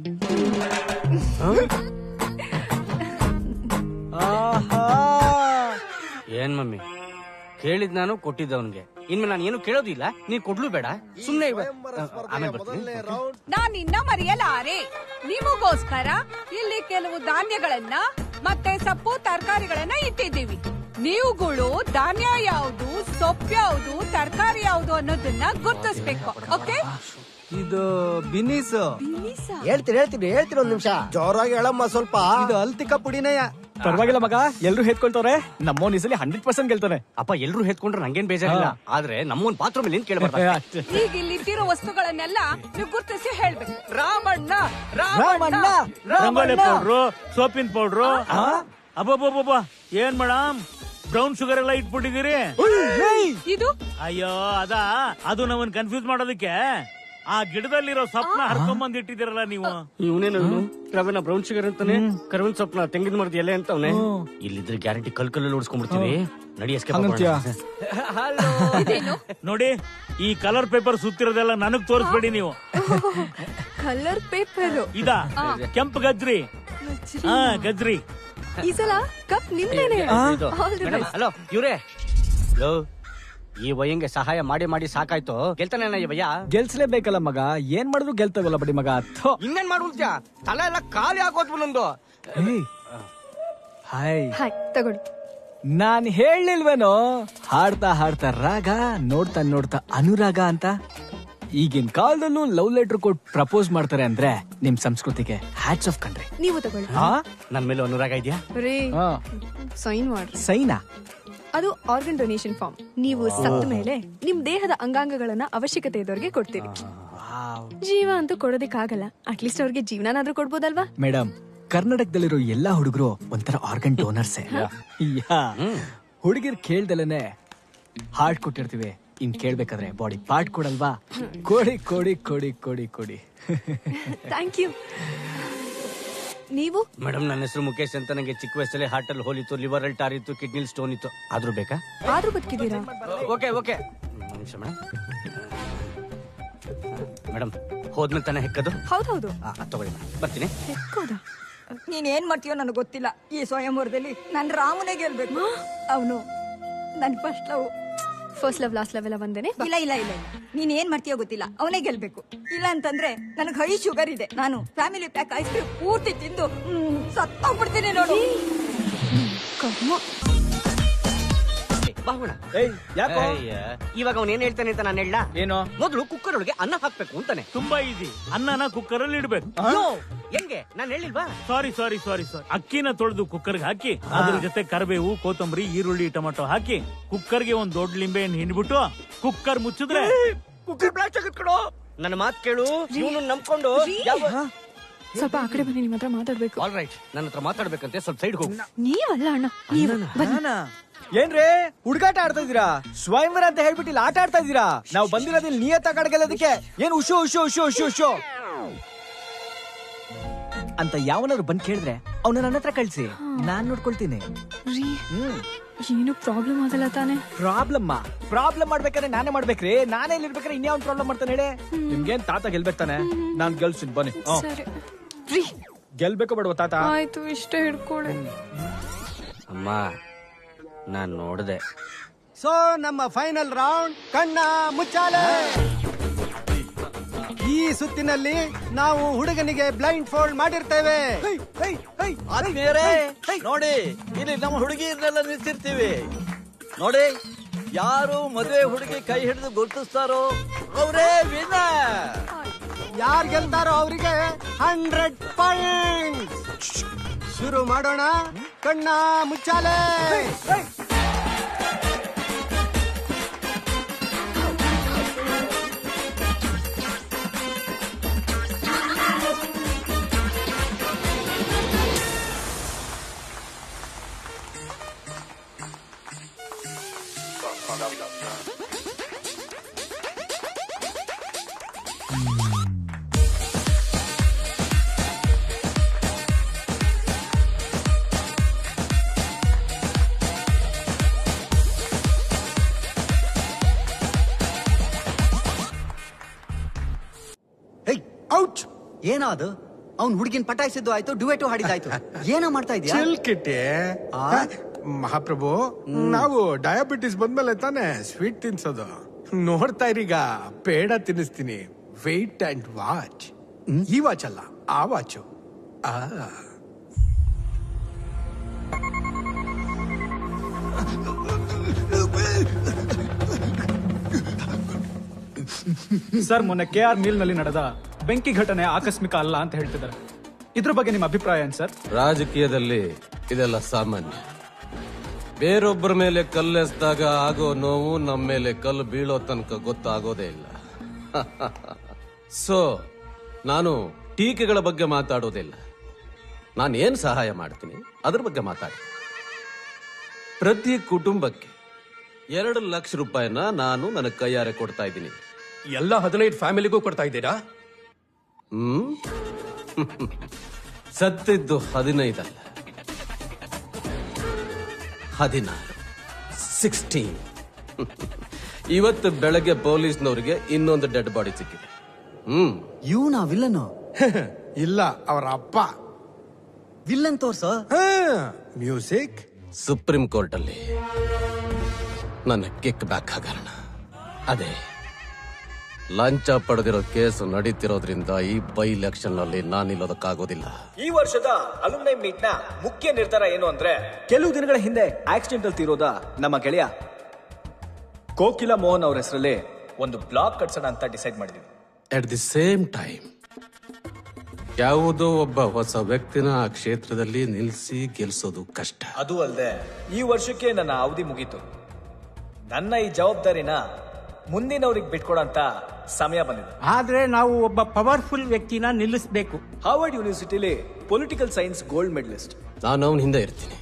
ಏನ್ ಮಮ್ಮಿ ಕೇಳಿದ್ ನಾನು ಕೊಟ್ಟಿದ್ದ ಅವನ್ಗೆ ಇನ್ಮೇಲೆ ನಾನು ಏನು ಕೇಳೋದಿಲ್ಲ ನೀನ್ ಕೊಡ್ಲು ಬೇಡ ಸುಮ್ನೆ ಇವ- ಆಮೇಲೆ ಬರ್ತೀನಿ ನಾನಿನ್ನ ಮರೆಯಲಾರೆ ನಿಮಗೋಸ್ಕರ ಇಲ್ಲಿ ಕೆಲವು ಧಾನ್ಯಗಳನ್ನ ಮತ್ತೆ ಸೊಪ್ಪು ತರಕಾರಿಗಳನ್ನ ಇಟ್ಟಿದ್ದೀವಿ ನೀವುಗಳು ಧಾನ್ಯ ಯಾವುದು ಸೊಪ್ಪು ಯಾವುದು ತರಕಾರಿ ಯಾವುದು ಅನ್ನೋದನ್ನ ಗುರ್ತಿಸ್ಬೇಕು ಓಕೆ ಇದು ಬಿನೀಸ್ ಹೇಳ್ತೀನಿ ಹೇಳ್ತೀನಿ ಹೇಳ್ತೀನಿ ಒಂದ್ ನಿಮಿಷ ಜೋರಾಗಿ ಹೇಳಮ್ಮ ಸ್ವಲ್ಪ ಇದು ಅಲ್ತಿಕ ಪುಡಿನಯ್ಯ ಪರವಾಗಿಲ್ಲ ಮಗ ಎಲ್ರು ಹೆತ್ಕೊಳ್ತವ್ರೆ ನಮ್ಮೋನ್ ಈ ಸಲ ಹಂಡ್ರೆಡ್ ಪರ್ಸೆಂಟ್ ಗೆಲ್ತಾನೆ ಅಪ್ಪ ಎಲ್ರು ಹೆತ್ಕೊಂಡ್ರೆ ನಂಗೇನ್ ಬೇಜಾರಿಲ್ಲ ಆದ್ರೆ ನಮ್ಮೊಂದ್ ಬಾತ್ರೂಮ್ ಅಲ್ಲಿ ಕೇಳಬಾರ್ದು ಈಗ ಇಲ್ಲಿ ಇಟ್ಟಿರೋ ವಸ್ತುಗಳನ್ನೆಲ್ಲ ನೀವು ಗುರ್ತಿಸಿ ಹೇಳ್ಬೇಕು ರಾಮಣ್ಣ ರಾಮಣ್ಣ ರಂಗೋಲಿ ಪೌಡ್ರು ಸೋಪಿನ ಪೌಡ್ರು ಅಬ್ಬಬ್ಬಬ್ಬ ಏನ್ ಮೇಡಮ್ ಬ್ರೌನ್ ಶುಗರ್ ಎಲ್ಲ ಇಟ್ಬಿಟ್ಟಿದ್ದೀರಿ ಇದು ಅಯ್ಯೋ ಅದ ಅದು ನಮ್ಮನ್ ಕನ್ಫ್ಯೂಸ್ ಮಾಡೋದಕ್ಕೆ ಆ ಗಿಡದಲ್ಲಿರೋ ಸೊಪ್ಪನ ಹರ್ಕೊಂಬಂದ್ ಇಟ್ಟಿದ್ದೀರಲ್ಲ ನೀವು ಇವನೇನು ರವೆನ ಬ್ರೌನ್ ಶುಗರ್ ಅಂತಾನೆ ಕರ್ವಿನ ಸೊಪ್ಪನ ತೆಂಗಿನ ಮರದ ಎಲೆ ಅಂತವನೆ ಇಲ್ಲಿದ್ರೆ ಗ್ಯಾರಂಟಿ ಕಲ್ ಕಲ್ಲಲ್ಲಿ ಉಡ್ಸ್ಕೊಂಡ್ಬಿಡ್ತೀವಿ ನಡಿ ಹಂಗಂತ್ಯಾ? ನೋಡಿ ಈ ಕಲರ್ ಪೇಪರ್ ಸುತ್ತಿರೋದೆಲ್ಲ ನನಗ್ ತೋರಿಸ್ಬೇಡಿ ನೀವು ಕಲರ್ ಪೇಪರ್ ಇದ ಕೆಂಪು ಗಜ್ರಿ ಹಾ ಗಜ್ರಿ ಈ ಸಲ ಕಪ್ ನಿಮ್ದೇನೆ All the best. ಹಲೋ ಇವ್ರೆ ಹಲೋ ಈ ವಯ್ಯಂಗೆ ಸಹಾಯ ಮಾಡಿ ಮಾಡಿ ಸಾಕಾಯ್ತು ಗೆಲ್ತಾನೆ ಈ ವಯ್ಯ ಗೆಲ್ಸ್ಲೇಬೇಕಲ್ಲ ಮಗ ಏನ್ ಮಾಡಿದ್ರು ಗೆಲ್ತಾವಲ್ಲ ಬಡಿ ಮಗ ಥೋ. ಇನ್ನೇನ್ ಮಾಡ್ಬಿಡ್ತ್ಯಾ ತಲೆ ಎಲ್ಲ ಖಾಲಿ ಆಗೋದ್ವು ನಂದು ಏಯ್. ಹಾಯ್ ಹಾಯ್ ತಗೊಳ್ಳಿ ನಾನ್ ಹೇಳಿಲ್ವೇನೋ ಹಾಡ್ತಾ ಹಾಡ್ತಾ ರಾಗ ನೋಡ್ತಾ ನೋಡ್ತಾ ಅನುರಾಗ ಅಂತ ಈಗಿನ ಕಾಲದಲ್ಲೂ ಲವ್ ಲೆಟರ್ ಕೊಟ್ಟು ಪ್ರಪೋಸ್ ಮಾಡ್ತಾರೆ ಅಂದ್ರೆ ನಿಮ್ ಸಂಸ್ಕೃತಿಗೆ ಹ್ಯಾಟ್ಸ್ ಆಫ್ ಕಂಡ್ರಿ ನೀವು ತಗೊಳ್ಳಿ ನನ್ ಮೇಲೆ ಅನುರಾಗ ಇದೆಯಾ ರೀ ಹಾ. ಸೈನ್ ಮಾಡ್ರಿ ಸೈನಾ ಅದು ಆರ್ಗನ್ ಡೊನೇಷನ್ ಫಾರ್ಮ್ ನೀವು ಸತ್ತ ಮೇಲೆ ನಿಮ್ ದೇಹದ ಅಂಗಾಂಗಗಳನ್ನ ಅವಶ್ಯಕತೆ ಇದ್ದವ್ರಿಗೆ ಕೊಡ್ತೀವಿ ಜೀವ ಅಂತೂ ಕೊಡೋದಕ್ಕಾಗಲ್ಲ ಅಟ್ಲೀಸ್ಟ್ ಅವ್ರಿಗೆ ಜೀವನಾದ್ರೂ ಕೊಡ್ಬೋದಲ್ವಾ ಮೇಡಮ್ ಕರ್ನಾಟಕದಲ್ಲಿರೋ ಎಲ್ಲಾ ಹುಡುಗರು ಒಂಥರ ಆರ್ಗನ್ ಡೋನರ್ಸೇ ಯಾ ಹುಡುಗಿರ್ ಕೇಳ್ದಲೇನೆ ಹಾರ್ಟ್ ಕೊಟ್ಟಿರ್ತೀವಿ ಇನ್ ಕೇಳ್ಬೇಕಾದ್ರೆ ಬಾಡಿ ಪಾರ್ಟ್ ಕೊಡಲ್ವಾ ಕೊಡಿ ಕೊಡಿ ಕೊಡಿ ಕೊಡಿ ಕೊಡಿ ಥ್ಯಾಂಕ್ ಯು ನೀವು ಮೇಡಮ್ ನನ್ನ ಹೆಸರು ಮುಖೇಶ್ ಅಂತ ನನಗೆ ಚಿಕ್ಕ ವಯಸ್ಸಲ್ಲಿ ಹಾರ್ಟ್ ಅಲ್ಲಿ ಹೋಲಿತ್ತು ಲಿವರ್ ಅಲ್ಲಿ ಟಾರ್ ಇತ್ತು ಕಿಡ್ನಿಲ್ ಸ್ಟೋನ್ ಇತ್ತು ಆದ್ರೂ ಬೇಕಾ ಆದ್ರೂ ಬದುಕಿದ್ದೀರಾ ಓಕೆ ಓಕೆ ನಿಮಿಷ ಮೇಡಮ್ ಮೇಡಮ್ ಹೋದ್ಮೇಲೆ ತಾನೇ ಹೆಕ್ಕದು ಹೌದೌದು ಆ, ಅದ್ ತಗೊಳ್ಳಿ ಮೇಡಮ್ ಬರ್ತೀನಿ ಹೆಕ್ಕೋದಾ ನೀನ್ ಏನ್ ಮಾಡ್ತೀಯೋ ನನಗೆ ಗೊತ್ತಿಲ್ಲ ಈ ಸ್ವಯಂವರದಲ್ಲಿ ನನ್ ರಾಮನೇ ಗೆಲ್ಬೇಕು ಅವನು ನನ್ first love first love last love ಎಲ್ಲ ಒಂದೇನೆ ಇಲ್ಲ ಇಲ್ಲ ಇಲ್ಲ ಇಲ್ಲ ನೀನ್ ಏನ್ ಮಾಡ್ತೀಯೋ ಗೊತ್ತಿಲ್ಲ ಅವನೇ ಗೆಲ್ಬೇಕು ಇಲ್ಲ ಅಂತಂದ್ರೆ ನನಗೆ ಹೈ ಶುಗರ್ ಇದೆ ನಾನು ಫ್ಯಾಮಿಲಿ ಪ್ಯಾಕ್ ಐಸ್ ಕ್ರೀಮ್ ಪೂರ್ತಿ ತಿಂದು ಹ್ಮ್, ಸತ್ತೋಗ್ಬಿಡ್ತೀನಿ ನೋಡು ಬಾಹುಣ ಯಾಕೋ? ಅಯ್ಯ, ಇವಾಗ ಅವನ್ ಏನ್ ಹೇಳ್ತಾನೆ ಅಂತ ನಾನು ಹೇಳ ಏನು ಮೊದಲು ಕುಕ್ಕರ್ ಒಳಗೆ ಅನ್ನ ಹಾಕ್ಬೇಕು ಅಂತಾನೆ ತುಂಬಾ ಈಸಿ ಅನ್ನನ ಕುಕ್ಕರ್ ಅಲ್ಲಿ ಇಡ್ಬೇಕು ಅಯ್ಯೋ, ಹೆಂಗೆ ನಾನು ಹೇಳಿಲ್ವಾ ಸಾರಿ ಸಾರಿ ಸಾರಿ ಸಾರಿ ಅಕ್ಕಿನ ತೊಳೆದು ಕುಕ್ಕರ್ಗೆ ಹಾಕಿ ಅದ್ರ ಜೊತೆ ಕರಿಬೇವು ಕೊತ್ತಂಬರಿ ಈರುಳ್ಳಿ ಟೊಮೆಟೊ ಹಾಕಿ ಕುಕ್ಕರ್ಗೆ ಒಂದ್ ದೊಡ್ಡ ಲಿಂಬೆ ಹಣ್ಣು ಹಿಂಡ್ಬಿಟ್ಟು ಕುಕ್ಕರ್ ಮುಚ್ಚಿದ್ರೆ ಕುಕ್ಕರ್ ಬ್ಲಾಸ್ಟ್ ಆಗಿಟ್ಕೊಡು ನನ್ನ ಮಾತು ಕೇಳು ಇವನು ನಂಬ್ಕೊಂಡು ಯಾವ ಸ್ವಲ್ಪ ಆ ಕಡೆ ಬನ್ನಿ ನಿಮ್ಮ ಹತ್ರ ಮಾತಾಡ್ಬೇಕು ಆಲ್ ರೈಟ್ ನನ್ನ ಹತ್ರ ಮಾತಾಡ್ಬೇಕಂತೆ ಸ್ವಲ್ಪ ಸೈಡ್ ಹೋಗು ನೀವಲ್ಲ ಅಣ್ಣ ನೀವು ಬನ್ನಿ ಏನ್ರಿ ಹುಡುಗಾಟ ಆಡ್ತಾ ಇದೀರಾ ಸ್ವಯಂವರ ಅಂತ ಹೇಳ್ಬಿಟ್ಟು ಇಲ್ಲಿ ಆಟ ಆಡ್ತಾ ಇದೀರಾ ನಾವು ಬಂದಿರೋದಿಲ್ಲ ನಿಯತ ಕಡೆಗೆಲ್ಲದಕ್ಕೆ ಏನ್ ಉಶು ಉಶು ಉಶು ಉಶು ಉಶು ಅಂತ ಯಾವನಾದ್ರು ಬಂದ್ ಕೇಳಿದ್ರೆ ಅವನ ನನ್ನ ಹತ್ರ ಕಳ್ಸಿ ನಾನ್ ನೋಡ್ಕೊಳ್ತೀನಿ ರೀ ಏನು ಪ್ರಾಬ್ಲಮ್ ಆಗಲ್ಲ ತಾನೆ ಪ್ರಾಬ್ಲಮ್ ಪ್ರಾಬ್ಲಮ್ ಮಾಡ್ಬೇಕಾದ್ರೆ ನಾನೇ ಮಾಡ್ಬೇಕ್ರಿ ನಾನೇ ಇಲ್ಲಿ ಇರ್ಬೇಕಾದ್ರೆ ಇನ್ಯಾವ್ ಪ್ರಾಬ್ಲಮ್ ಮಾಡ್ತಾನೆ ಹೇಳಿ ನಿಮ್ಗೇನ್ ತಾತ ಗೆಲ್ಬೇಕು ತಾನೆ ನಾನ್ ಗೆಲ್ಸ್ತೀನಿ ಬನ್ನಿ ಹ್ಮ್. ಸರಿ ರೀ ಗೆಲ್ಬೇಕು ಬೇಡವ ತಾತ ಆಯ್ತು ಇಷ್ಟ ಹಿಡ್ಕೊಳ್ಳಿ ಅಮ್ಮ ನಾನ್ ನೋಡ್ದೆ ಸೊ ನಮ್ಮ ಫೈನಲ್ ರೌಂಡ್ ಕಣ್ಣ ಮುಚ್ಚಾಲೆ ಈ ಸುತ್ತಿನಲ್ಲಿ ನಾವು ಹುಡುಗನಿಗೆ ಬ್ಲೈಂಡ್ ಫೋಲ್ಡ್ ಮಾಡಿರ್ತೇವೆ ಆತ್ಮೀಯರೇ ನೋಡಿ ಇಲ್ಲಿ ನಮ್ಮ ಹುಡುಗಿಯನ್ನೆಲ್ಲ ನಿಲ್ಸಿರ್ತೀವಿ ನೋಡಿ ಯಾರು ಮದುವೆ ಹುಡುಗಿ ಕೈ ಹಿಡಿದು ಗುರುತಿಸ್ತಾರೋ ಅವರೇ ವಿನ್ನರ್ ಯಾರು ಗೆಲ್ತಾರೋ ಅವರಿಗೆ ಹಂಡ್ರೆಡ್ ಪಾಯಿಂಟ್ ಶುರು ಮಾಡೋಣ ಕಣ್ಣ ಮುಚ್ಚಾಲೆ ಔಟ್ ಏನೋ ಅದು ಅವ್ನ್ ಹುಡುಗಿನ ಪಟಾಯಿಸಿದ್ದು ಆಯ್ತು ಡುವೆಟು ಹಾಡಿದಾಯ್ತು ಏನೋ ಮಾಡ್ತಾ ಇದೀಯಾ ಚಿಲ್ಕಿಟ್ಟೆ ಮಹಾಪ್ರಭು ನಾವು ಡಯಾಬಿಟಿಸ್ ಬಂದ್ಮೇಲೆ ತಾನೇ ಸ್ವೀಟ್ ತಿನ್ಸೋದು ನೋಡ್ತಾ ಇರೀಗ ಪೇಡ ತಿನ್ನಿಸ್ತೀನಿ ವೆಯ್ಟ್ ಅಂಡ್ ವಾಚ್ ಈ ವಾಚ್ ಅಲ್ಲ ಆ ವಾಚು ಆ ಸರ್ ಮೊನ್ನೆ ಕೆ ಆರ್ ಮಿಲ್ ನಲ್ಲಿ ನಡೆದ ಬೆಂಕಿ ಘಟನೆ ಆಕಸ್ಮಿಕ ಅಲ್ಲ ಅಂತ ಹೇಳ್ತಿದ್ದಾರೆ ಇದ್ರ ಬಗ್ಗೆ ನಿಮ್ಮ ಅಭಿಪ್ರಾಯ ಏನ್ ಸರ್ ರಾಜಕೀಯದಲ್ಲಿ ಇದೆಲ್ಲ ಸಾಮಾನ್ಯ ಬೇರೊಬ್ಬರ ಮೇಲೆ ಕಲ್ಲೆಸ್ದಾಗ ಆಗೋ ನೋವು ನಮ್ಮ ಮೇಲೆ ಕಲ್ಲು ಬೀಳೋ ತನಕ ಗೊತ್ತಾಗೋದೇ ಇಲ್ಲ ಸೊ ನಾನು ಟೀಕೆಗಳ ಬಗ್ಗೆ ಮಾತಾಡೋದಿಲ್ಲ ನಾನು ಏನ್ ಸಹಾಯ ಮಾಡ್ತೀನಿ ಅದ್ರ ಬಗ್ಗೆ ಮಾತಾಡಿ ಪ್ರತಿ ಕುಟುಂಬಕ್ಕೆ ಎರಡು ಲಕ್ಷ ರೂಪಾಯಿನ ನಾನು ನನ್ನ ಕೈಯಾರೆ ಕೊಡ್ತಾ ಇದ್ದೀನಿ ಎಲ್ಲ ಹದಿನೈದು ಫ್ಯಾಮಿಲಿಗೂ ಕೊಡ್ತಾ ಇದ್ದೀರಾ ಹ್ಮ್ ಸತ್ತಿದ್ದು ಹದಿನೈದಲ್ಲ ಹದಿನಾರು ಸಿಕ್ಸ್ಟೀನ್ ಇವತ್ತು ಬೆಳಗ್ಗೆ ಪೊಲೀಸ್ನವರಿಗೆ ಇನ್ನೊಂದು ಡೆಡ್ ಬಾಡಿ ಸಿಕ್ಕಿದೆ ಹ್ಮ್ ಇವನಾ ವಿಲ್ಲನು ಇಲ್ಲ ಅವರ ಅಪ್ಪ ವಿಲ್ಲನ್ ತೋರ್ಸ ಮ್ಯೂಸಿಕ್ ಸುಪ್ರೀಂ ಕೋರ್ಟ್ ಅಲ್ಲಿ ನನ್ನ ಕಿಕ್ ಬ್ಯಾಕ್ ಹಗರಣ ಅದೇ ಲಂಚ ಪಡೆದಿರೋ ಕೇಸ್ ನಡೀತಿರೋದ್ರಿಂದ ಈ ಬೈ ಎಲೆಕ್ಷನ್ ನಲ್ಲಿ ನಾನು ನಿಲ್ಲೋದಕ್ಕಾಗೋದಿಲ್ಲ ಈ ವರ್ಷದ ಅಲುಮ್ನೈ ಮೀಟ್ ನ ಮುಖ್ಯ ನಿರ್ಧಾರ ಏನು ಅಂದ್ರೆ ಕೆಲವು ದಿನಗಳ ಹಿಂದೆ ಆಕ್ಸಿಡೆಂಟ್ ಅಲ್ಲಿ ತೀರೋದ ನಮ್ಮ ಗೆಳೆಯ ಕೋಕಿಲ ಮೋಹನ್ ಅವ್ರ ಹೆಸರಲ್ಲಿ ಒಂದು ಬ್ಲಾಗ್ ಕಟ್ಸೋಣ ಅಂತ ಡಿಸೈಡ್ ಮಾಡಿದ್ವಿ ಅಟ್ ದಿ ಸೇಮ್ ಟೈಮ್ ಯಾವುದೋ ಒಬ್ಬ ಹೊಸ ವ್ಯಕ್ತಿನ ಆ ಕ್ಷೇತ್ರದಲ್ಲಿ ನಿಲ್ಲಿಸಿ ಗೆಲ್ಸೋದು ಕಷ್ಟ ಅದು ಅಲ್ಲದೆ ಈ ವರ್ಷಕ್ಕೆ ನನ್ನ ಅವಧಿ ಮುಗೀತು ನನ್ನ ಈ ಜವಾಬ್ದಾರಿನ ಮುಂದಿನವ್ರಿಗೆ ಬಿಟ್ಕೊಡಂತ ಸಮಯ ಬಂದಿದೆ ಆದ್ರೆ ನಾವು ಒಬ್ಬ ಪವರ್ಫುಲ್ ವ್ಯಕ್ತಿನ ನಿಲ್ಲಿಸಬೇಕು ಹಾರ್ವರ್ಡ್ ಯೂನಿವರ್ಸಿಟಿಲಿ ಪೊಲಿಟಿಕಲ್ ಸೈನ್ಸ್ ಗೋಲ್ಡ್ ಮೆಡಲಿಸ್ಟ್ ನಾನು ಅವನ ಹಿಂದೆ ಇರ್ತೀನಿ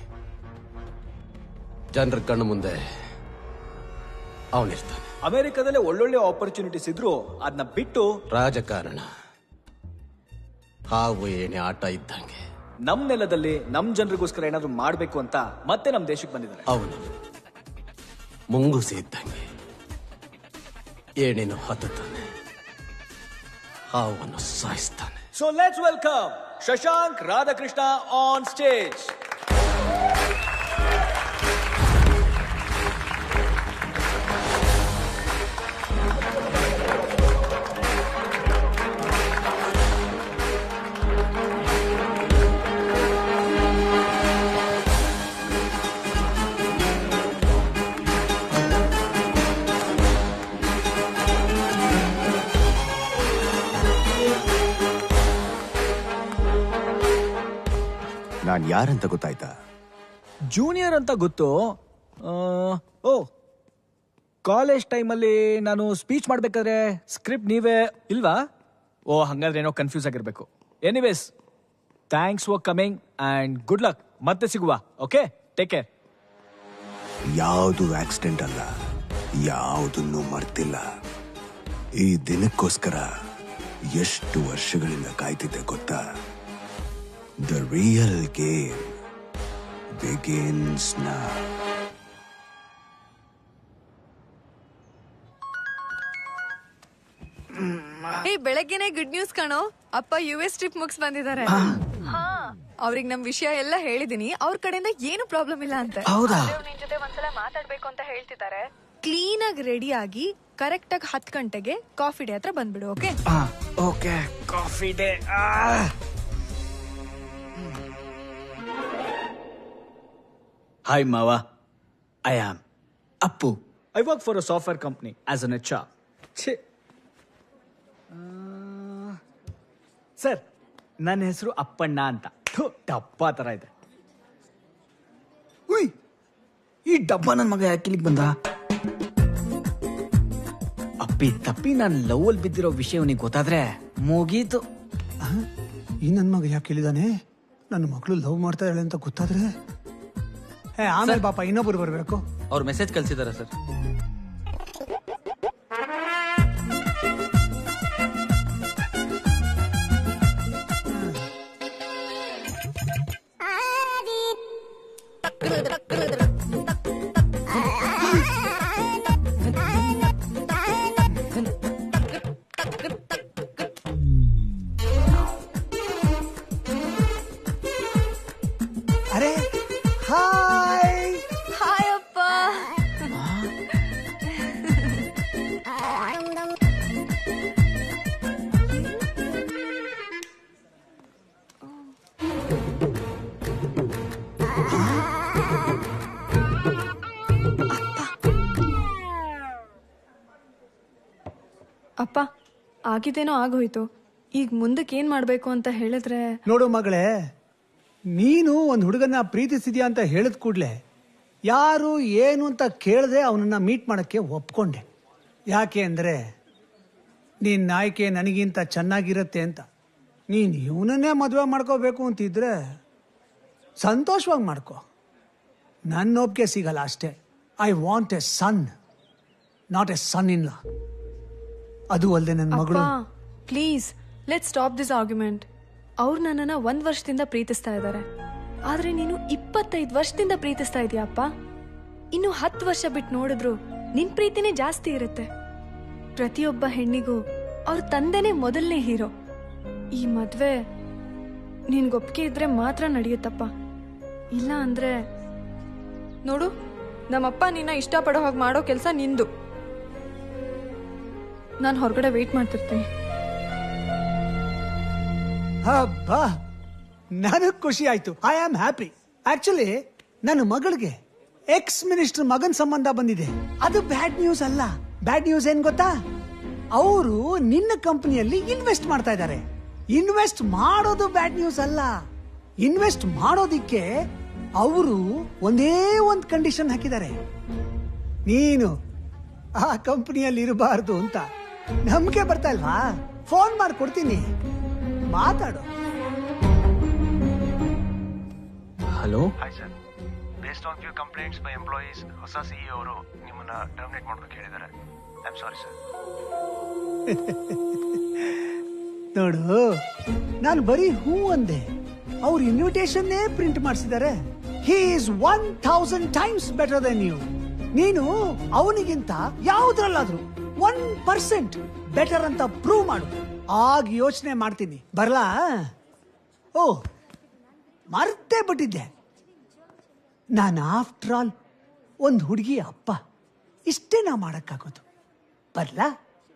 ಜನರ ಕಣ್ಣು ಮುಂದೆ ಅವನಿರ್ತಾನೆ ಅಮೆರಿಕದಲ್ಲೇ ಒಳ್ಳೊಳ್ಳೆ ಆಪರ್ಚುನಿಟೀಸ್ ಇದ್ರು ಅದನ್ನ ಬಿಟ್ಟು ರಾಜಕಾರಣ ಹಾವು ಏಣೆ ಆಟ ಇದ್ದಂಗೆ ನಮ್ ನೆಲದಲ್ಲಿ ನಮ್ ಜನರಿಗೋಸ್ಕರ ಏನಾದ್ರು ಮಾಡ್ಬೇಕು ಅಂತ ಮತ್ತೆ ನಮ್ ದೇಶಕ್ಕೆ ಬಂದಿದ್ದಾರೆ ಅವನು ಮುಂಗುಸಿ ಇದ್ದಂಗೆ ಏನೇನು ಹತ್ತುತ್ತಾನೆ ಹಾವನ್ನು ಸಾಯಿಸ್ತಾನೆ so let's welcome Shashank Radhakrishna on stage ನಾನ್ ಯಾರಂತ ಗೊತ್ತಾಯ್ತಾ ಜೂನಿಯರ್ ಅಂತ ಗೊತ್ತು ಆ, ಓ ಕಾಲೇಜ್ ಟೈಮಲ್ಲಿ ನಾನು ಸ್ಪೀಚ್ ಮಾಡ್ಬೇಕಾದ್ರೆ ಸ್ಕ್ರಿಪ್ಟ್ ನೀವೇ ಇಲ್ವಾ ಓ ಹಂಗಾದ್ರೆ ಏನೋ ಕನ್ಫ್ಯೂಸ್ ಆಗಿರ್ಬೇಕು anyways thanks for coming and good luck ಮತ್ತೆ ಸಿಗುವ ಓಕೆ ಟೇಕ್ ಕೇರ್ ಯಾವುದು ಆಕ್ಸಿಡೆಂಟ್ ಅಲ್ಲ ಯಾವುದನ್ನು ಮರ್ತಿಲ್ಲ ಈ ದಿನಕ್ಕೋಸ್ಕರ ಎಷ್ಟು ವರ್ಷಗಳಿಂದ ಕಾಯ್ತಿದ್ದೆ ಗೊತ್ತಾ ದ ರಿಯಲ್ ಗೇಮ್ ಬಿಗಿನ್ಸ್ ನಾ ಏ ಬೆಳಗ್ಗೆನೆ ಗುಡ್ ನ್ಯೂಸ್ ಕಾಣೋ ಅಪ್ಪ ಯು ಎಸ್ ಟ್ರಿಪ್ ಮುಗಿಸ್ ಬಂದಿದ್ದಾರೆ ಅವ್ರಿಗೆ ನಮ್ ವಿಷಯ ಎಲ್ಲ ಹೇಳಿದೀನಿ ಅವ್ರ ಕಡೆಯಿಂದ ಏನು ಪ್ರಾಬ್ಲಮ್ ಇಲ್ಲ ಅಂತ ಹೌದಾ? ನಿನ್ ಜೊತೆ ಒಂದ್ಸಲ ಮಾತಾಡ್ಬೇಕು ಅಂತ ಹೇಳ್ತಿದ್ದಾರೆ ಕ್ಲೀನ್ ಆಗಿ ರೆಡಿ ಆಗಿ ಕರೆಕ್ಟ್ ಆಗಿ ಹತ್ತು ಗಂಟೆಗೆ ಕಾಫಿ ಡೇ ಹತ್ರ ಬಂದ್ಬಿಡು okay okay coffee day hi ಮಾವ I am Appu I work for a software company as an H R sir ನನ್ನ ಹೆಸರು ಅಪ್ಪಣ್ಣ ಅಂತ ಥು, ಡಬ್ಬ ತರ ಇದೆ ಉಯ್ ಈ ಡಬ್ಬ ನನ್ನ ಮಗ ಯಾಕೆ ಇಲ್ಲಿಗೆ ಬಂದ ಅಪ್ಪಿ ತಪ್ಪಿ ನಾನು ಲವ್ ಅಲ್ಲಿ ಬಿದ್ದಿರೋ ವಿಷಯ ಅವನಿಗೆ ಗೊತ್ತಾದ್ರೆ ಮುಗೀತು ಈ ನನ್ನ ಮಗ ಯಾಕೆ ಕೇಳಿದಾನೆ ನನ್ನ ಮಗಳು ಲವ್ ಮಾಡ್ತಾ ಇದ್ದಾಳೆ ಅಂತ ಗೊತ್ತಾದ್ರೆ ಏ ಆಮೇಲೆ ಪಾಪ ಇನ್ನೊಬ್ರು ಬರ್ಬೇಕು ಅವ್ರು ಮೆಸೇಜ್ ಕಳ್ಸಿದಾರ ಸರ್ ಅರೆ ಹಾಯ್ ಹಾಯ್ ಅಪ್ಪ ಅಪ್ಪ ಆಗಿದ್ದೇನೋ ಆಗೋಯ್ತು ಈಗ ಮುಂದಕ್ಕೆ ಏನ್ ಮಾಡ್ಬೇಕು ಅಂತ ಹೇಳಿದ್ರೆ ನೋಡು ಮಗಳೇ ನೀನು ಒಂದು ಹುಡುಗನ ಪ್ರೀತಿಸಿದ್ಯಾ ಅಂತ ಹೇಳಿದ ಕೂಡ್ಲೆ ಯಾರು ಏನು ಅಂತ ಕೇಳದೆ ಅವನನ್ನ ಮೀಟ್ ಮಾಡಕ್ಕೆ ಒಪ್ಕೊಂಡೆ ಯಾಕೆ ಅಂದ್ರೆ ನಿನ್ನ ಆಯ್ಕೆ ನನಗಿಂತ ಚೆನ್ನಾಗಿರುತ್ತೆ ಅಂತ ನೀನು ಇವನನ್ನೇ ಮದುವೆ ಮಾಡ್ಕೋಬೇಕು ಅಂತಿದ್ರೆ ಸಂತೋಷವಾಗಿ ಮಾಡ್ಕೋ ನನ್ನ ಒಪ್ಪಿಗೆ ಸಿಗಲ್ಲ ಅಷ್ಟೇ I want a son not a son in ಅದು ಅಲ್ಲದೆ ನನ್ನ ಮಗಳು please let stop this argument ಅವ್ರು ನನ್ನನ್ನ ಒಂದ್ ವರ್ಷದಿಂದ ಪ್ರೀತಿಸ್ತಾ ಇದ್ದಾರೆ ಆದ್ರೆ ನೀನು ಇಪ್ಪತ್ತೈದು ವರ್ಷದಿಂದ ಪ್ರೀತಿಸ್ತಾ ಇದೀಯಪ್ಪ ಇನ್ನು ಹತ್ತು ವರ್ಷ ಬಿಟ್ಟು ನೋಡಿದ್ರು ನಿನ್ ಪ್ರೀತಿನೇ ಜಾಸ್ತಿ ಇರುತ್ತೆ ಪ್ರತಿಯೊಬ್ಬ ಹೆಣ್ಣಿಗೂ ಅವ್ರ ತಂದೆನೇ ಮೊದಲನೇ ಹೀರೋ ಈ ಮದ್ವೆ ನಿನ್ಗೊಪ್ಪಿಗೆ ಇದ್ರೆ ಮಾತ್ರ ನಡೆಯುತ್ತಪ್ಪ ಇಲ್ಲ ಅಂದ್ರೆ ನೋಡು ನಮ್ಮಪ್ಪ ನಿನ್ನ ಇಷ್ಟಪಡೋ ಹಾಗೆ ಮಾಡೋ ಕೆಲಸ ನಿಂದು ನಾನು ಹೊರಗಡೆ ವೇಟ್ ಮಾಡ್ತಿರ್ತೀನಿ ಹಬ್ಬ ನನಗ್ ಖುಷಿ ಆಯ್ತು ಐ ಆಮ್ ಹ್ಯಾಪಿ ಆಕ್ಚುಲಿ ನನ್ನ ಮಗಳಿಗೆ ಎಕ್ಸ್ ಮಿನಿಸ್ಟರ್ ಮಗನ್ ಸಂಬಂಧ ಬಂದಿದೆ ಅದು ಬ್ಯಾಡ್ ನ್ಯೂಸ್ ಅಲ್ಲ ಬ್ಯಾಡ್ ನ್ಯೂಸ್ ಏನ್ ಗೊತ್ತಾ ಅವರು ನಿನ್ನ ಕಂಪನಿಯಲ್ಲಿ ಇನ್ವೆಸ್ಟ್ ಮಾಡ್ತಾ ಇದ್ದಾರೆ ಇನ್ವೆಸ್ಟ್ ಮಾಡೋದು ಬ್ಯಾಡ್ ನ್ಯೂಸ್ ಅಲ್ಲ ಇನ್ವೆಸ್ಟ್ ಮಾಡೋದಿಕ್ಕೆ ಅವರು ಒಂದೇ ಒಂದು ಕಂಡೀಷನ್ ಹಾಕಿದ್ದಾರೆ ನೀನು ಆ ಕಂಪನಿಯಲ್ಲಿ ಇರಬಾರ್ದು ಅಂತ ನಂಬಿಕೆ ಬರ್ತಾ ಇಲ್ವಾ ಫೋನ್ ಮಾಡ್ಕೊಡ್ತೀನಿ ಮಾತಾಡು hello hi sir based on few complaints by employees ಹೊಸ ಸಿಇಒ ಅವರು ನಿಮ್ಮನ್ನ ಟರ್ಮಿನೇಟ್ ಮಾಡ್ಬೇಕು ಹೇಳಿದ್ದಾರೆ ಐ ಆಮ್ ಸಾರಿ ಸರ್ ನೋಡು ನಾನು ಬರೀ ಹೂ ಅಂದೆ ಅವ್ರ ಇನ್ವಿಟೇಷನ್ನೇ ಪ್ರಿಂಟ್ ಮಾಡಿಸಿದ್ದಾರೆ he is one thousand times better than you ನೀನು ಅವನಿಗಿಂತ ಯಾವ್ದ್ರಲ್ಲಾದ್ರು ಒನ್ ಪರ್ಸೆಂಟ್ ಬೆಟರ್ ಅಂತ ಪ್ರೂವ್ ಮಾಡು ಆಗ ಯೋಚನೆ ಮಾಡ್ತೀನಿ ಬರ್ಲಾ ಓ ಮರ್ತೇ ಬಿಟ್ಟಿದ್ದೆ ನಾನು ಆಫ್ಟರ್ ಆಲ್ ಒಂದು ಹುಡುಗಿ ಅಪ್ಪ ಇಷ್ಟೇ ನಾ ಮಾಡಕ್ಕಾಗೋದು ಬರ್ಲಾ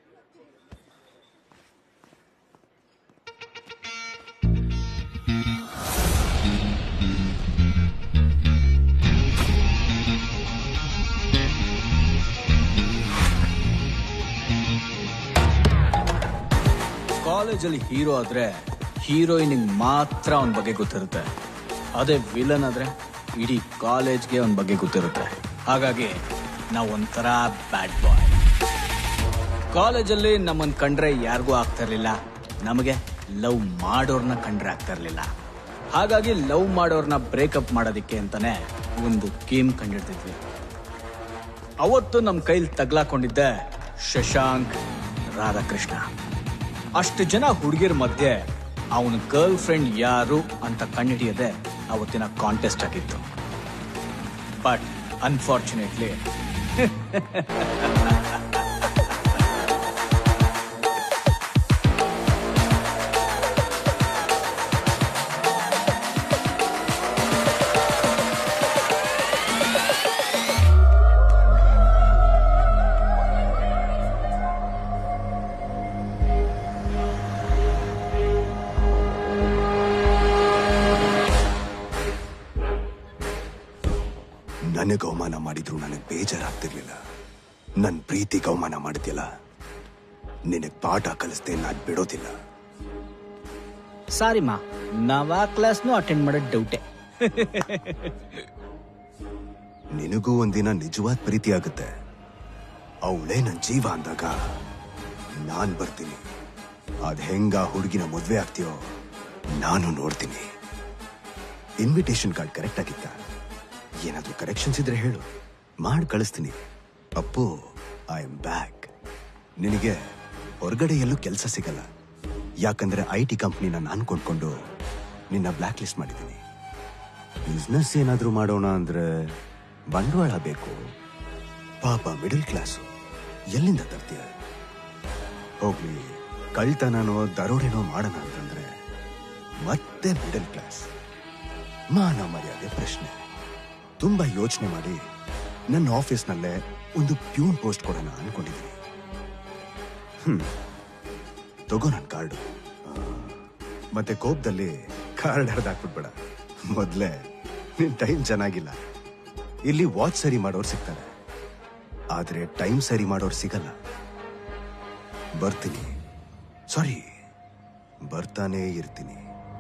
ಕಾಲೇಜಲ್ಲಿ ಹೀರೋ ಆದ್ರೆ ಹೀರೋಯಿನ್ ಮಾತ್ರ ಅವನ ಬಗ್ಗೆ ಗೊತ್ತಿರುತ್ತೆ ಅದೇ ವಿಲನ್ ಆದ್ರೆ ಇಡೀ ಕಾಲೇಜ್ಗೆ ಅವನ ಬಗ್ಗೆ ಗೊತ್ತಿರುತ್ತೆ ಹಾಗಾಗಿ ನಾವು ಒಂಥರ ಬ್ಯಾಡ್ ಬಾಯ್ ಕಾಲೇಜಲ್ಲಿ ನಮ್ಮನ್ ಕಂಡ್ರೆ ಯಾರಿಗೂ ಆಗ್ತಾ ಇರ್ಲಿಲ್ಲ ನಮಗೆ ಲವ್ ಮಾಡೋರ್ನ ಕಂಡ್ರೆ ಆಗ್ತಾ ಇರ್ಲಿಲ್ಲ ಹಾಗಾಗಿ ಲವ್ ಮಾಡೋರ್ನ ಬ್ರೇಕಪ್ ಮಾಡೋದಿಕ್ಕೆ ಅಂತಾನೆ ಒಂದು ಗೇಮ್ ಕಂಡಿಡ್ತಿದ್ವಿ ಅವತ್ತು ನಮ್ಮ ಕೈಲಿ ತಗ್ಲಾಕೊಂಡಿದ್ದೆ ಶಶಾಂಕ್ ರಾಧಾಕೃಷ್ಣ ಅಷ್ಟು ಜನ ಹುಡುಗಿರ ಮಧ್ಯೆ ಅವನ ಗರ್ಲ್ ಫ್ರೆಂಡ್ ಯಾರು ಅಂತ ಕಂಡುಹಿಡಿಯದೆ ಅವತ್ತಿನ ಕಾಂಟೆಸ್ಟ್ ಆಗಿತ್ತು ಬಟ್ ಅನ್ಫಾರ್ಚುನೇಟ್ಲಿ ನನಗೆ ಅವಮಾನ ಮಾಡಿದ್ರು ನನಗೆ ಬೇಜಾರಾಗ್ತಿರ್ಲಿಲ್ಲ ನನ್ ಪ್ರೀತಿಗೆ ಅವಮಾನ ಮಾಡ್ತಿಯಲ್ಲ ನಿನಗ್ ಪಾಠ ಕಲಿಸ್ದೆ ನಾನ್ ಬಿಡೋದಿಲ್ಲ ಸಾರಿ ಮಾ ನಾವ್ ಆ ಕ್ಲಾಸ್ನು ಅಟೆಂಡ್ ಮಾಡೋದು ಡೌಟೆ ನಿನಗೂ ಒಂದಿನ ನಿಜವಾದ ಪ್ರೀತಿ ಆಗುತ್ತೆ ಅವಳೇ ನನ್ ಜೀವ ಅಂದಾಗ ನಾನ್ ಬರ್ತೀನಿ ಅದ್ ಹೆಂಗ ಹುಡುಗಿನ ಮದ್ವೆ ಆಗ್ತೀಯೋ ನಾನು ನೋಡ್ತೀನಿ ಇನ್ವಿಟೇಷನ್ ಕಾರ್ಡ್ ಕರೆಕ್ಟ್ ಆಗಿತ್ತ ಏನಾದ್ರೂ ಕರೆಕ್ಷನ್ಸ್ ಇದ್ರೆ ಹೇಳು ಮಾಡಿ ಕಳಿಸ್ತೀನಿ ಅಪ್ಪು ಐ ಆಮ್ ಬ್ಯಾಕ್ ನಿನಗೆ ಹೊರಗಡೆ ಎಲ್ಲೂ ಕೆಲಸ ಸಿಗಲ್ಲ ಯಾಕಂದ್ರೆ ಐ ಟಿ ಕಂಪ್ನಿನ ನಾನು ಕೊಂಡ್ಕೊಂಡು ನಿನ್ನ ಬ್ಲ್ಯಾಕ್ ಲಿಸ್ಟ್ ಮಾಡಿದ್ದೀನಿ ಬಿಸ್ನೆಸ್ ಏನಾದ್ರೂ ಮಾಡೋಣ ಅಂದ್ರೆ ಬಂಡವಾಳ ಬೇಕು ಪಾಪ ಮಿಡಲ್ ಕ್ಲಾಸು ಎಲ್ಲಿಂದ ತರ್ತೀಯ ಹೋಗ್ಲಿ ಕಳ್ತನನೋ ದರೋಡೆನೋ ಮಾಡೋಣ ಅಂತಂದ್ರೆ ಮತ್ತೆ ಮಿಡಲ್ ಕ್ಲಾಸ್ ಮಾನ ಮರ್ಯಾದೆ ಪ್ರಶ್ನೆ ತುಂಬಾ ಯೋಚನೆ ಮಾಡಿ ನನ್ನ ಆಫೀಸ್ನಲ್ಲೇ ಒಂದು ಪ್ಯೂನ್ ಪೋಸ್ಟ್ ಕೊಡೋಣ ಅನ್ಕೊಂಡಿದ್ದೀನಿ ಹ್ಮ್ ತಗೋ ನನ್ನ ಕಾರ್ಡು ಮತ್ತೆ ಕೋಪದಲ್ಲಿ ಕಾರ್ಡ್ ಹರಿದಾಕ್ಬಿಡ್ಬೇಡ ಮೊದ್ಲೇ ನಿನ್ ಟೈಮ್ ಚೆನ್ನಾಗಿಲ್ಲ ಇಲ್ಲಿ ವಾಚ್ ಸರಿ ಮಾಡೋರು ಸಿಗ್ತಾರೆ ಆದ್ರೆ ಟೈಮ್ ಸರಿ ಮಾಡೋರು ಸಿಗಲ್ಲ ಬರ್ತೀನಿ ಸಾರಿ ಬರ್ತಾನೇ ಇರ್ತೀನಿ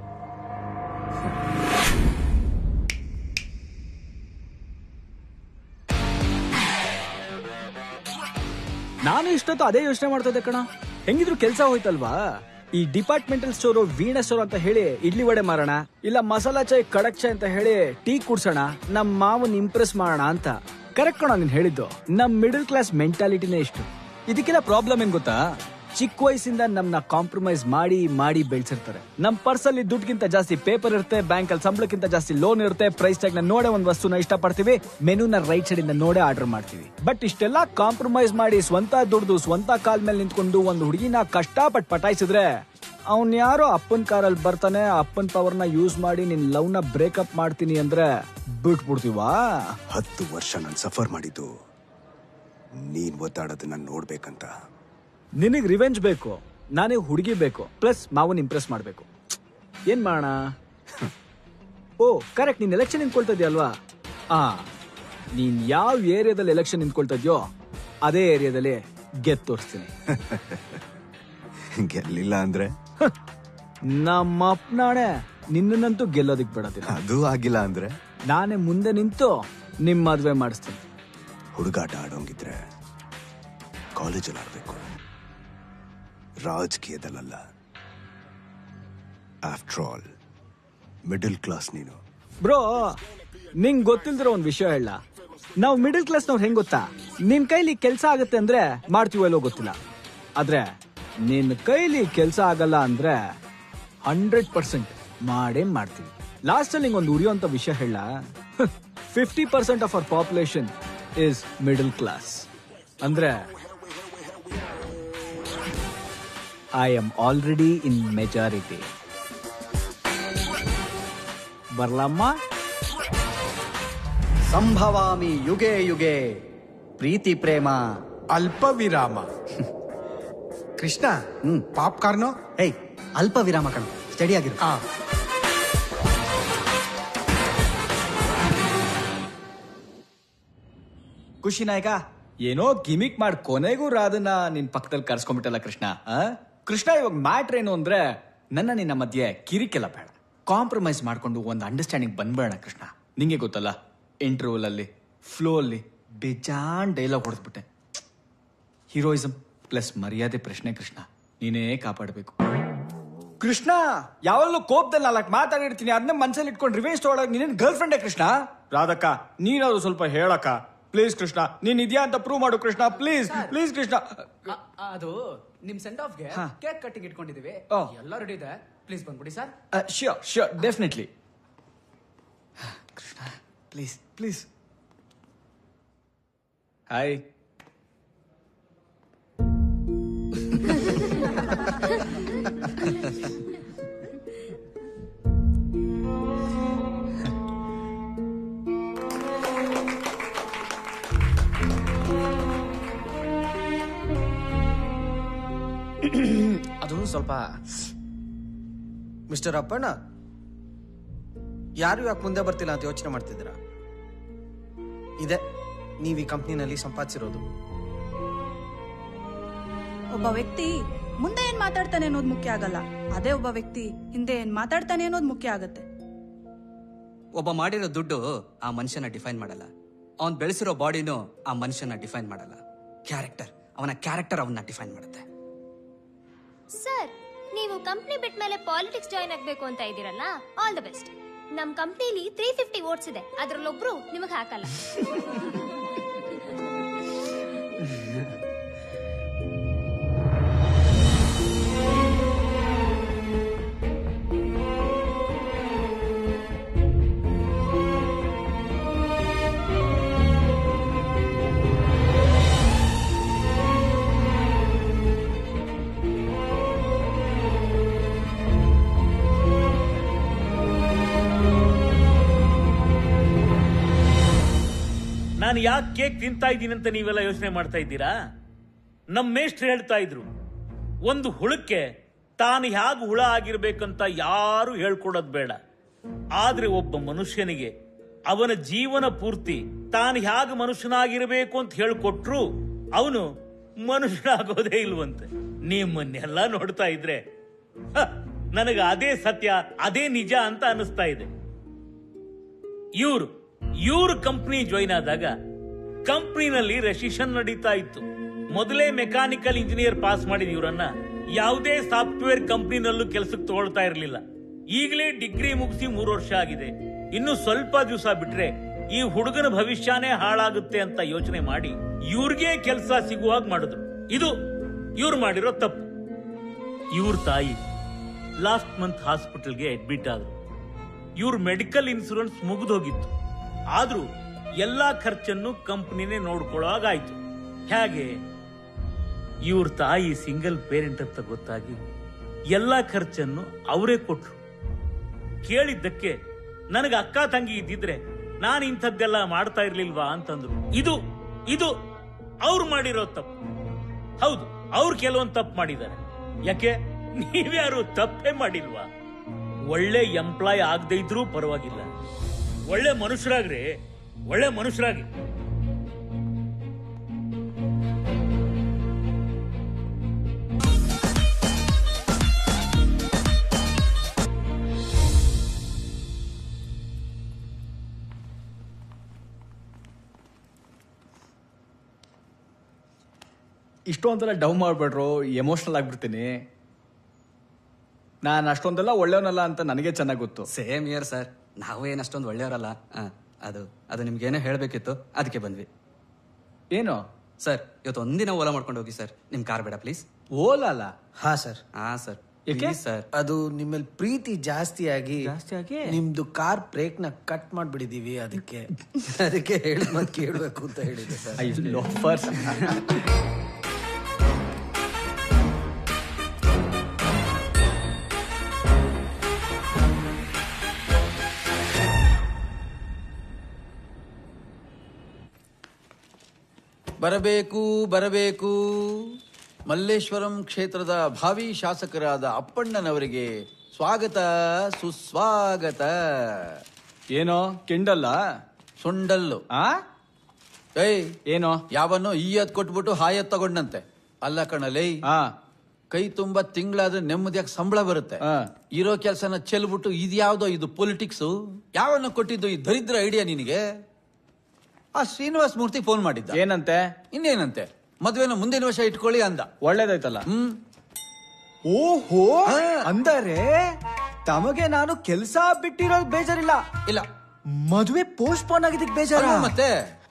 ನಾನು ಇಷ್ಟೊತ್ತು ಅದೇ ಯೋಚನೆ ಮಾಡ್ತಾ ಇದ್ದೆ ಕಣ ಹೆಂಗಿದ್ರು ಕೆಲಸ ಹೋಯ್ತಲ್ವಾ ಈ ಡಿಪಾರ್ಟ್ಮೆಂಟಲ್ ಸ್ಟೋರು ವೀಣಾ ಸ್ಟೋರ್ ಅಂತ ಹೇಳಿ ಇಡ್ಲಿ ವಡೆ ಮಾರೋಣ ಇಲ್ಲ ಮಸಾಲಾ ಚಾಯ್ ಕಡಕ್ ಚಾಯ್ ಅಂತ ಹೇಳಿ ಟೀ ಕುಡ್ಸೋಣ ನಮ್ ಮಾವನ್ ಇಂಪ್ರೆಸ್ ಮಾಡೋಣ ಅಂತ ಕರೆಕ್ಟ್ ಕಣ ನೀನ್ ಹೇಳಿದ್ದು ನಮ್ ಮಿಡಲ್ ಕ್ಲಾಸ್ ಮೆಂಟಾಲಿಟಿನೇ ಇಷ್ಟು ಇದಕ್ಕೆಲ್ಲ ಪ್ರಾಬ್ಲಮ್ ಏನ್ ಗೊತ್ತಾ ಚಿಕ್ಕ ವಯಸ್ಸಿಂದ ನಮ್ನ ಕಾಂಪ್ರಮೈಸ್ ಮಾಡಿ ಮಾಡಿ ಬೆಳ್ಸಿರ್ತಾರೆ ನಮ್ ಪರ್ಸಲ್ಲಿ ದುಡ್ಗಿಂತ ಜಾಸ್ತಿ ಪೇಪರ್ ಇರುತ್ತೆ ಬ್ಯಾಂಕ್ ಅಲ್ಲಿ ಸಂಬಳಕ್ಕಿಂತ ಜಾಸ್ತಿ ಲೋನ್ ಇರುತ್ತೆ ಪ್ರೈಸ್ ಟ್ಯಾಗ್ ನ ನೋಡೇ ಒಂದ್ ವಸ್ತುನ ಇಷ್ಟಪಡ್ತೀವಿ ಮೆನುನ ರೈಟ್ ಸೈಡ್ ಇಂದ ನೋಡೇ ಆರ್ಡರ್ ಮಾಡ್ತೀವಿ ಬಟ್ ಇಷ್ಟೆಲ್ಲ ಕಾಂಪ್ರಮೈಸ್ ಮಾಡಿ ಸ್ವಂತ ದುಡ್ದು ಸ್ವಂತ ಕಾಲ್ ಮೇಲೆ ನಿಂತ್ಕೊಂಡು ಒಂದು ಹುಡುಗಿನ ಕಷ್ಟಪಟ್ಟು ಪಟಾಯಿಸಿದ್ರೆ ಅವ್ನ್ ಯಾರೋ ಅಪ್ಪನ್ ಕಾರಲ್ಲಿ ಬರ್ತಾನೆ ಅಪ್ಪನ್ ಪವರ್ನ ಯೂಸ್ ಮಾಡಿ ನಿನ್ ಲವ್ ನ ಬ್ರೇಕಪ್ ಮಾಡ್ತೀನಿ ಅಂದ್ರೆ ಬಿಟ್ಬಿಡ್ತೀವಾ ಹತ್ತು ವರ್ಷ ನಾನು ಸಫರ್ ಮಾಡಿದ್ದು ನೀನ್ ಒದ್ದಾಡೋದನ್ನ ನೋಡ್ಬೇಕಂತ ನಿನಗ್ ರಿವೆಂಜ್ ಬೇಕು ನನಗ್ ಹುಡುಗಿ ಬೇಕು ಪ್ಲಸ್ ಮಾವನ್ ಇಂಪ್ರೆಸ್ ಮಾಡ್ಬೇಕು ಏನ್ ಮಾಡೋಣ ಓ ಕರೆಕ್ಟ್ ನೀನ್ ಎಲೆಕ್ಷನ್ ನಿಂತ್ಕೊಳ್ತಾ ಇದೆಯಲ್ವಾ ಆ ನೀನ್ ಯಾವ ಏರಿಯಾದಲ್ಲಿ ಎಲೆಕ್ಷನ್ ನಿಂತ್ಕೊಳ್ತಾ ಇದೆಯೋ ಅದೇ ಏರಿಯಾದಲ್ಲಿ ಗೆದ್ದು ತೋರಿಸ್ತೀನಿ ಗೆಲ್ಲಿಲ್ಲ ಅಂದ್ರೆ ನಮ್ಮ ಅಪ್ಪನಾಣೆ ನಿನ್ನನ್ನಂತೂ ಗೆಲ್ಲೋದಿಕ್ ಬಿಡೋದಿಲ್ಲ ಅದು ಆಗಿಲ್ಲ ಅಂದ್ರೆ ನಾನೇ ಮುಂದೆ ನಿಂತು ನಿಮ್ ಮದ್ವೆ ಮಾಡಿಸ್ತೀನಿ ಹುಡುಗಾಟ ಆಡೋಂಗಿದ್ರೆ ಕಾಲೇಜಲ್ಲಿ ಆಡ್ಬೇಕು ರಾಜಕೀಯದಲ್ಲ ಆಫ್ಟರ್ ಆಲ್ ಮಿಡಲ್ ಕ್ಲಾಸ್ ನೀನು ಬ್ರೋ ನಿಂಗ್ ಗೊತ್ತಿಲ್ದಿರೋ ಒಂದ್ ವಿಷಯ ಹೇಳ ನಾವು ಮಿಡಲ್ ಕ್ಲಾಸ್ನವ್ರು ಹೆಂಗ್ ಗೊತ್ತಾ ನಿನ್ ಕೈಲಿ ಕೆಲ್ಸ ಆಗತ್ತೆ ಅಂದ್ರೆ ಮಾಡ್ತೀವೋ ಇಲ್ಲೋ ಗೊತ್ತಿಲ್ಲ ಆದ್ರೆ ನಿನ್ ಕೈಲಿ ಕೆಲ್ಸ ಆಗಲ್ಲ ಅಂದ್ರೆ ಹಂಡ್ರೆಡ್ ಪರ್ಸೆಂಟ್ ಮಾಡೇ ಮಾಡ್ತೀವಿ ಲಾಸ್ಟ್ ಅಲ್ಲಿ ಒಂದು ಉರಿಯುವಂತ ವಿಷಯ ಹೇಳ fifty percent of our population is middle class ಅಂದ್ರೆ I am already in majority ಬರ್ಲಮ್ಮ ಸಂಭವಾಮಿ ಯುಗೆ ಯುಗೆ ಪ್ರೀತಿ ಪ್ರೇಮ ಅಲ್ಪ ವಿರಾಮ ಕೃಷ್ಣ ಪಾಪ್ಕಾರ್ನು ಏಯ್ ಅಲ್ಪ ವಿರಾಮ ಕಣ ಸ್ಟಡಿ ಆಗಿರು ಖುಷಿ ನಾಯಕ ಏನೋ ಗಿಮಿಕ್ ಮಾಡಿ ಕೊನೆಗೂ ರಾಧನ ನಿನ್ ಪಕ್ಕದಲ್ಲಿ ಕರ್ಸ್ಕೊಂಡ್ಬಿಟ್ಟಲ್ಲ ಕೃಷ್ಣ ಆ? ಕೃಷ್ಣ ಇವಾಗ ಮ್ಯಾಟ್ರ್ ಏನು ಅಂದ್ರೆ ನನ್ನ ನಿನ್ನ ಮಧ್ಯೆ ಕಿರಿಕೆಲ್ಲ ಬೇಡ ಕಾಂಪ್ರಮೈಸ್ ಮಾಡ್ಕೊಂಡು ಒಂದು ಅಂಡರ್ಸ್ಟ್ಯಾಂಡಿಂಗ್ ಬಂದ್ಬೇಡ ಕೃಷ್ಣ ನಿಂಗೆ ಗೊತ್ತಲ್ಲ ಇಂಟರ್ವಲ್ ಅಲ್ಲಿ ಫ್ಲೋ ಅಲ್ಲಿ ಬೇಜಾನ್ ಡೈಲಾಗ್ ಹೊಡೆದ್ಬಿಟ್ಟೆ ಹೀರೋಯಿಸಮ್ ಪ್ಲಸ್ ಮರ್ಯಾದೆ ಪ್ರಶ್ನೆ ಕೃಷ್ಣ ನೀನೇ ಕಾಪಾಡಬೇಕು ಕೃಷ್ಣ ಯಾವಾಗಲೂ ಕೋಪದಲ್ಲಿ ನಾಲ್ಕು ಮಾತಾಡಿರ್ತೀನಿ ಅದನ್ನ ಮನ್ಸಲ್ಲಿ ಇಟ್ಕೊಂಡು ರಿವೇಂಜ್ ತಗೊಳಕ್ ನೀನೇನ್ ಗರ್ಲ್ ಫ್ರೆಂಡೇ ಕೃಷ್ಣ ರಾಧಕ್ಕ ನೀನಾದ್ರು ಸ್ವಲ್ಪ ಹೇಳಕ್ಕ ಪ್ಲೀಸ್ ಕೃಷ್ಣ ನೀನ್ ಇದೆಯಾ ಅಂತ ಪ್ರೂವ್ ಮಾಡು ಕೃಷ್ಣ ಪ್ಲೀಸ್ ಪ್ಲೀಸ್ ಕೃಷ್ಣ ಅದು ನಿಮ್ ಸೆಂಡ್ ಆಫ್ಗೆ ಕೇಕ್ ಕಟ್ಟಿಂಗ್ ಇಟ್ಕೊಂಡಿದೀವಿ ಎಲ್ಲ ರೆಡಿ ಇದೆ ಪ್ಲೀಸ್ ಬಂದ್ಬಿಡಿ sir sure sure definitely Krishna please please hi ಅದು ಸ್ವಲ್ಪ ಮಿಸ್ಟರ್ ಅಪ್ಪಣ್ಣ ಯಾರು ಯಾಕೆ ಮುಂದೆ ಬರ್ತಿಲ್ಲ ಅಂತ ಯೋಚನೆ ಮಾಡ್ತಿದ್ದೀರಾ ಇದೆ ನೀವು ಈ ಕಂಪ್ನಿನಲ್ಲಿ ಸಂಪಾದಿಸಿರೋದು ಒಬ್ಬ ವ್ಯಕ್ತಿ ಮುಂದೆ ಏನ್ ಮಾತಾಡ್ತಾನೆ ಅನ್ನೋದು ಮುಖ್ಯ ಆಗಲ್ಲ ಅದೇ ಒಬ್ಬ ವ್ಯಕ್ತಿ ಹಿಂದೆ ಏನ್ ಮಾತಾಡ್ತಾನೆ ಅನ್ನೋದು ಮುಖ್ಯ ಆಗತ್ತೆ ಒಬ್ಬ ಮಾಡಿರೋ ದುಡ್ಡು ಆ ಮನುಷ್ಯನ ಡಿಫೈನ್ ಮಾಡಲ್ಲ ಅವನ್ ಬೆಳೆಸಿರೋ ಬಾಡಿನೂ ಆ ಮನುಷ್ಯನ ಡಿಫೈನ್ ಮಾಡಲ್ಲ ಕ್ಯಾರೆಕ್ಟರ್ ಅವನ ಕ್ಯಾರೆಕ್ಟರ್ ಅವನ್ನ ಡಿಫೈನ್ ಮಾಡುತ್ತೆ ಸರ್ ನೀವು ಕಂಪ್ನಿ ಬಿಟ್ಟ ಮೇಲೆ ಪಾಲಿಟಿಕ್ಸ್ ಜಾಯ್ನ್ ಆಗ್ಬೇಕು ಅಂತ ಇದ್ದೀರಲ್ಲ ಆಲ್ ದ ಬೆಸ್ಟ್ ನಮ್ ಕಂಪ್ನಿಲಿ ತ್ರೀ ಫಿಫ್ಟಿ ವೋಟ್ಸ್ ಇದೆ ಅದ್ರಲ್ಲೊಬ್ರು ನಿಮಗೆ ಹಾಕಲ್ಲ ನಾನು ಯಾಕೆ ಕೇಕ್ ತಿಂತಾ ಇದ್ದೀನಿ ಅಂತ ನೀವೆಲ್ಲ ಯೋಚನೆ ಮಾಡ್ತಾ ಇದ್ದೀರಾ ನಮ್ಮ ಮೇಷ್ಟ್ರು ಹೇಳ್ತಾ ಇದ್ರು ಒಂದು ಹುಳಕ್ಕೆ ತಾನು ಹೇಗೆ ಹುಳ ಆಗಿರ್ಬೇಕಂತ ಯಾರು ಹೇಳ್ಕೊಡೋದು ಬೇಡ ಆದ್ರೆ ಒಬ್ಬ ಮನುಷ್ಯನಿಗೆ ಅವನ ಜೀವನ ಪೂರ್ತಿ ತಾನು ಹೇಗೆ ಮನುಷ್ಯನಾಗಿರ್ಬೇಕು ಅಂತ ಹೇಳ್ಕೊಟ್ರು ಅವನು ಮನುಷ್ಯನಾಗೋದೇ ಇಲ್ವಂತೆ ನಿಮ್ಮನ್ನೆಲ್ಲ ನೋಡ್ತಾ ಇದ್ರೆ ಹ, ನನಗೆ ಅದೇ ಸತ್ಯ ಅದೇ ನಿಜ ಅಂತ ಅನಿಸ್ತಾ ಇದೆ ಇವ್ರು ಇವ್ರ ಕಂಪ್ನಿ ಜಾಯ್ನ್ ಆದಾಗ ಕಂಪ್ನಿನಲ್ಲಿ ರೆಸಿಷನ್ ನಡೀತಾ ಇತ್ತು ಮೊದಲೇ ಮೆಕ್ಯಾನಿಕಲ್ ಇಂಜಿನಿಯರ್ ಪಾಸ್ ಮಾಡಿದ ಇವರನ್ನ ಯಾವುದೇ ಸಾಫ್ಟ್ವೇರ್ ಕಂಪ್ನಿನಲ್ಲೂ ಕೆಲಸಕ್ಕೆ ತಗೊಳ್ತಾ ಇರಲಿಲ್ಲ ಈಗಲೇ ಡಿಗ್ರಿ ಮುಗಿಸಿ ಮೂರು ವರ್ಷ ಆಗಿದೆ ಇನ್ನು ಸ್ವಲ್ಪ ದಿವಸ ಬಿಟ್ರೆ ಈ ಹುಡುಗನ ಭವಿಷ್ಯನೇ ಹಾಳಾಗುತ್ತೆ ಅಂತ ಯೋಚನೆ ಮಾಡಿ ಇವ್ರಿಗೆ ಕೆಲಸ ಸಿಗುವಾಗ ಮಾಡಿದ್ರು ಇದು ಇವ್ರು ಮಾಡಿರೋ ತಪ್ಪು ಇವ್ರ ತಾಯಿ ಲಾಸ್ಟ್ ಮಂತ್ ಹಾಸ್ಪಿಟಲ್ಗೆ ಅಡ್ಮಿಟ್ ಆದ್ರು ಇವ್ರ ಮೆಡಿಕಲ್ ಇನ್ಸೂರೆನ್ಸ್ ಮುಗಿದೋಗಿತ್ತು ಆದ್ರೂ ಎಲ್ಲಾ ಖರ್ಚನ್ನು ಕಂಪನಿನೇ ನೋಡ್ಕೊಳ್ಳೋಗಾಯ್ತು ಹೇಗೆ ಇವ್ರ ತಾಯಿ ಸಿಂಗಲ್ ಪೇರೆಂಟ್ ಅಂತ ಗೊತ್ತಾಗಿ ಎಲ್ಲಾ ಖರ್ಚನ್ನು ಅವರೇ ಕೊಟ್ರು ಕೇಳಿದ್ದಕ್ಕೆ ನನಗೆ ಅಕ್ಕ ತಂಗಿ ಇದ್ದಿದ್ರೆ ನಾನು ಇಂಥದ್ದೆಲ್ಲ ಮಾಡ್ತಾ ಇರ್ಲಿಲ್ವಾ ಅಂತಂದ್ರು ಇದು ಇದು ಅವ್ರು ಮಾಡಿರೋ ತಪ್ಪು ಹೌದು ಅವ್ರು ಕೆಲವೊಂದು ತಪ್ಪು ಮಾಡಿದ್ದಾರೆ ಯಾಕೆ ನೀವ್ಯಾರು ತಪ್ಪೇ ಮಾಡಿಲ್ವಾ ಒಳ್ಳೆ ಎಂಪ್ಲಾಯ್ ಆಗದೆ ಇದ್ರೂ ಪರವಾಗಿಲ್ಲ ಒಳ್ಳೆ ಮನುಷ್ಯರಾಗ್ರಿ ಒಳ್ಳೆ ಮನುಷ್ಯರಾಗಿ ಇಷ್ಟೊಂದೆಲ್ಲ ಡೌನ್ ಮಾಡ್ಬೇಡ್ರು ಎಮೋಷನಲ್ ಆಗ್ಬಿಡ್ತೀನಿ ನಾನು ಅಷ್ಟೊಂದೆಲ್ಲ ಒಳ್ಳೆಯವನಲ್ಲ ಅಂತ ನನಗೆ ಚೆನ್ನಾಗಿ ಗೊತ್ತು ಸೇಮ್ ಇಯರ್ ಸರ್ ನಾವು ಏನು ಅಷ್ಟೊಂದು ಒಳ್ಳೆಯವರಲ್ಲ ಆ, ಅದು ಅದು ನಿಮ್ಗೇನೋ ಹೇಳಬೇಕಿತ್ತು ಅದಕ್ಕೆ ಬಂದ್ವಿ ಏನು ಸರ್ ಇವತ್ತು ಒಂದಿನ ಓಲಾ ಮಾಡ್ಕೊಂಡು ಹೋಗಿ ಸರ್ ನಿಮ್ ಕಾರ್ ಬೇಡ ಪ್ಲೀಸ್ ಓಲಾಲ ಹಾ ಸರ್ ಹಾ ಸರ್ ಏಕೆ ಸರ್ ಅದು ನಿಮ್ಮಲ್ಲಿ ಪ್ರೀತಿ ಜಾಸ್ತಿ ಆಗಿ ನಿಮ್ದು ಕಾರ್ ಬ್ರೇಕ್ ನ ಕಟ್ ಮಾಡ್ಬಿಡಿದೀವಿ ಅದಕ್ಕೆ ಅದಕ್ಕೆ ಹೇಳಿ ಮತ್ತೆ ಕೇಳಬೇಕು ಅಂತ ಹೇಳಿದೆ ಸರ್ ಬರಬೇಕು ಬರಬೇಕು ಮಲ್ಲೇಶ್ವರಂ ಕ್ಷೇತ್ರದ ಭಾವಿ ಶಾಸಕರಾದ ಅಪ್ಪಣ್ಣನವರಿಗೆ ಸ್ವಾಗತ ಸುಸ್ವಾಗತ ಏನೋ ಕೆಂಡಲ್ಲ ಸೊಂಡಲ್ಲು ಆ ಏಯ್ ಏನೋ ಯಾವನ್ನೋ ಈ ಅದ್ ಕೊಟ್ಬಿಟ್ಟು ಹಾಯತ್ ತಗೊಂಡಂತೆ ಅಲ್ಲ ಕಣಲೇ ಕೈ ತುಂಬಾ ತಿಂಗಳಾದ್ರೆ ನೆಮ್ಮದಿಯಾಗಿ ಸಂಬಳ ಬರುತ್ತೆ ಇರೋ ಕೆಲಸನ ಚೆಲ್ಬಿಟ್ಟು ಇದ್ಯಾವ್ದೋ ಇದು ಪೊಲಿಟಿಕ್ಸ್ ಯಾವನ್ನ ಕೊಟ್ಟಿದ್ದು ಈ ದರಿದ್ರ ಐಡಿಯಾ ನಿನಗೆ ಆ ಶ್ರೀನಿವಾಸ್ ಮೂರ್ತಿ ಫೋನ್ ಮಾಡಿದ್ದ ಏನಂತೆ ಇನ್ನೇನಂತೆ ಮದ್ವೆನ ಮುಂದಿನ ವರ್ಷ ಇಟ್ಕೊಳ್ಳಿ ಅಂದ ಒಳ್ಳೇದಾಯ್ತಲ್ಲ ಹ್ಮ್ ಓಹೋ ಅಂದರೆ ತಮಗೆ ನಾನು ಕೆಲಸ ಬಿಟ್ಟಿರೋದು ಬೇಜಾರಿಲ್ಲ ಇಲ್ಲ ಮದುವೆ ಪೋಸ್ಟ್ಪೋನ್ ಆಗಿದ್ದಕ್ಕೆ ಬೇಜಾರ ಅಲ್ವಾ ಮತ್ತೆ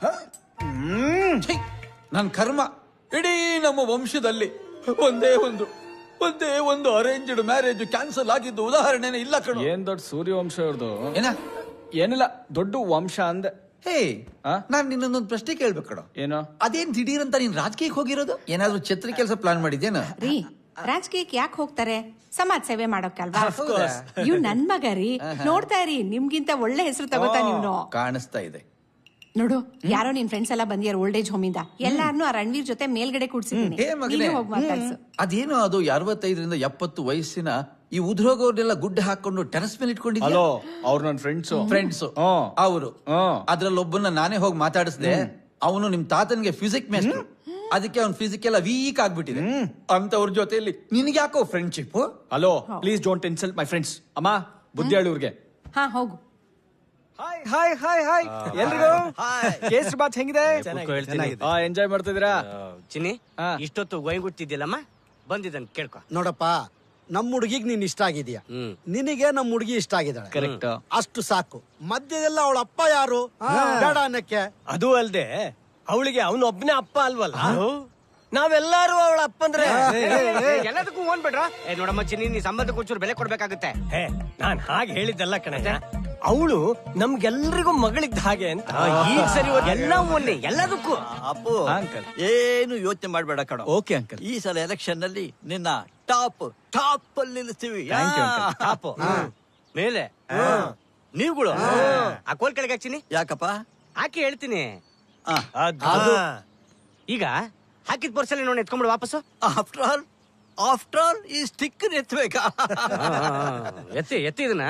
ಛೀ, ನನ್ ಕರ್ಮ ಇಡೀ ನಮ್ಮ ವಂಶದಲ್ಲಿ ಒಂದೇ ಒಂದು ಒಂದೇ ಒಂದು ಅರೇಂಜ್ಡ್ ಮ್ಯಾರೇಜ್ ಕ್ಯಾನ್ಸಲ್ ಆಗಿದ್ದು ಉದಾಹರಣೆನೇ ಇಲ್ಲ ಕಣೋ ಏನ್ ದೊಡ್ಡ ಸೂರ್ಯವಂಶ ಇವ್ರದು ಏನ ಏನಿಲ್ಲ ದೊಡ್ಡ ವಂಶ ಅಂದೆ ಹೇ ನಾನ್ ನಿನ್ನೊಂದೊಂದು ಪ್ರಶ್ನೆ ಕೇಳ್ಬೇಕು ಕಣೋ ಏನೋ ಅದೇನ್ ದಿಢೀರ್ ಅಂತ ನೀನ್ ರಾಜಕೀಯಕ್ಕೆ ಹೋಗಿರೋದು ಏನಾದ್ರೂ ಛತ್ರಿ ಕೆಲಸ ಪ್ಲಾನ್ ಮಾಡಿದ್ಯೇನ ರೀ ರಾಜಕೀಯಕ್ಕೆ ಯಾಕೆ ಹೋಗ್ತಾರೆ ಸಮಾಜ ಸೇವೆ ಮಾಡೋಕ್ಕಲ್ವಾ Of course. ಇವ್ ನನ್ ಮಗ ರೀ ನೋಡ್ತಾ ಇರಿ ನಿಮ್ಗಿಂತ ಒಳ್ಳೆ ಹೆಸರು ತಗೋತಾ ನೀವ್ನು ಕಾಣಿಸ್ತಾ ಇದೆ ನೋಡು ಯಾರೋ ನಿನ್ ಫ್ರೆಂಡ್ಸ್ ಎಲ್ಲ ಬಂದಿಯಾರ ಓಲ್ಡ್ ಏಜ್ ಹೋಮ್ ಇಂದ ಎಲ್ಲಾರನು ಆ ರಣವೀರ್ ಜೊತೆ ಮೇಲ್ಗಡೆ ಕೂಡ್ಸಿದೀನಿ ಹೇ ಮಗನೇ ನೀನು ಹೋಗ್ ಮಾತಾಡ್ಸು ಅದೇನೋ ಅದು ಅರವತ್ತೈದರಿಂದ ಎಪ್ಪತ್ತು ವಯಸ್ಸಿನ ಈ ಉದ್ರೋಗವ್ರನ್ನೆಲ್ಲ ಗುಡ್ಡೆ ಹಾಕೊಂಡು ಟೆರಸ್ ಮೇಲೆ ಇಟ್ಕೊಂಡಿದ್ಯಾ ಹಲೋ ಅವ್ರು ನನ್ನ ಫ್ರೆಂಡ್ಸ್ ಫ್ರೆಂಡ್ಸ್ ಅವರು ಅದ್ರಲ್ಲೊಬ್ಬನ ನಾನೇ ಹೋಗಿ ಮಾತಾಡಿಸ್ದೆ ಅವನು ನಿಮ್ ತಾತನ್ಗೆ ಫಿಸಿಕ್ ಮೇಸ್ಟ್ರು ಅದಕ್ಕೆ ಅವ್ನ ಫಿಸಿಕ್ ಎಲ್ಲ ವೀಕ್ ಆಗ್ಬಿಟ್ಟಿದೆ ಅಂತವ್ರ ಜೊತೆಯಲ್ಲಿ ನಿನ್ಗೆ ಯಾಕೋ friendship hello please don't insult my friends ಅಮ್ಮ ಬುದ್ಧಿ ಹೇಳಿ ಇವ್ರಿಗೆ ಹಾ ಹೋಗು ಹಾಯ್ ಹಾಯ್ ಹಾಯ್ ಹಾಯ್ ಎಲ್ರಿಗೂ ಕೇಸರಿ ಬಾತ್ ಹೆಂಗಿದೆ ಕೂತ್ಕೊ ಹೇಳ್ತೀನಿ. ಎಂಜಾಯ್ ಮಾಡ್ತಿದ್ದೀರಾ ಚಿನ್ನಿ ಇಷ್ಟೊತ್ತು ಗೊಯ್ಗುಟ್ಟಿದ್ದಿಲ್ಲಮ್ಮ ಬಂದಿದ್ದಾನೆ ಕೇಳ್ಕೊ ನೋಡಪ್ಪ ನಮ್ಮ ಹುಡುಗಿಗ್ ನೀನ್ ಇಷ್ಟ ಆಗಿದ್ಯಾ ನಿನಗೆ ನಮ್ಮ ಹುಡುಗಿ ಇಷ್ಟ ಆಗಿದ್ದಾಳೆ Correct. ಅಷ್ಟು ಸಾಕು ಮಧ್ಯದಲ್ಲ ಅವಳ ಅಪ್ಪ ಯಾರು ಬೇಡ ಅನ್ನಕ್ಕೆ ಅದು ಅಲ್ದೆ ಅವಳಿಗೆ ಅವನೊಬ್ನೇ ಅಪ್ಪ ಅಲ್ವಲ್ಲ ನಾವೆಲ್ಲರೂ ಅವಳ ಅಪ್ಪಂದ್ರೆ ಎಲ್ಲದಕ್ಕೂ ಓನ್ಬೇಡ್ರ ಏ ನೋಡಮ್ಮ ಚಿನ್ನಿ ನೀ ಸಂಬಂಧಕ್ಕೆ ಒಂಚೂರು ಬೆಲೆ ಕೊಡ್ಬೇಕಾಗುತ್ತೆ ಹೇ ನಾನ್ ಹಾಗೆ ಹೇಳಿದ್ದಲ್ಲ ಕಣಯ್ಯ ಅವಳು ನಮ್ಗೆಲ್ರಿಗೂ ಮಗಳಿದ್ದ ಹಾಗೆ ಅಂತ ಈಗ ಸರಿ ಹೋದ್- ಎಲ್ಲ ಒನ್ನೆ ಎಲ್ಲದಕ್ಕೂ ಅಪ್ಪು ಏನು ಯೋಚನೆ ಮಾಡ್ಬೇಡ ಕಣ ಓಕೆ ಅಂಕಲ್ ಈ ಸಲ ಎಲೆಕ್ಷನ್ ನಲ್ಲಿ ನಿನ್ನ ಟಾಪ್ ಟಾಪ್ ಅಲ್ಲಿ ನಿಲ್ಲಿಸ್ತೀವಿ Thank you, uncle. ಟಾಪು ಮೇಲೆ ನೀವುಗಳು ಆ ಕೋಲ್ ಕೆಳಗೆ ಹಾಕ್ತೀನಿ ಯಾಕಪ್ಪ ಹಾಕಿ ಹೇಳ್ತೀನಿ ಅದು ಈಗ ಹಾಕಿದ ಪರ್ಸಲ್ಲಿ ನೋಡಿ ಎತ್ಕೊಂಡ್ಬಿಡು ವಾಪಸ್ಸು ಆಫ್ಟರ್ ಆಲ್ ಆಫ್ಟರ್ ಆಲ್ ಈ ಸ್ಟಿಕ್ ಎತ್ತಬೇಕಾ ಎತ್ತಿ ಎತ್ತಿ ಇದನ್ನ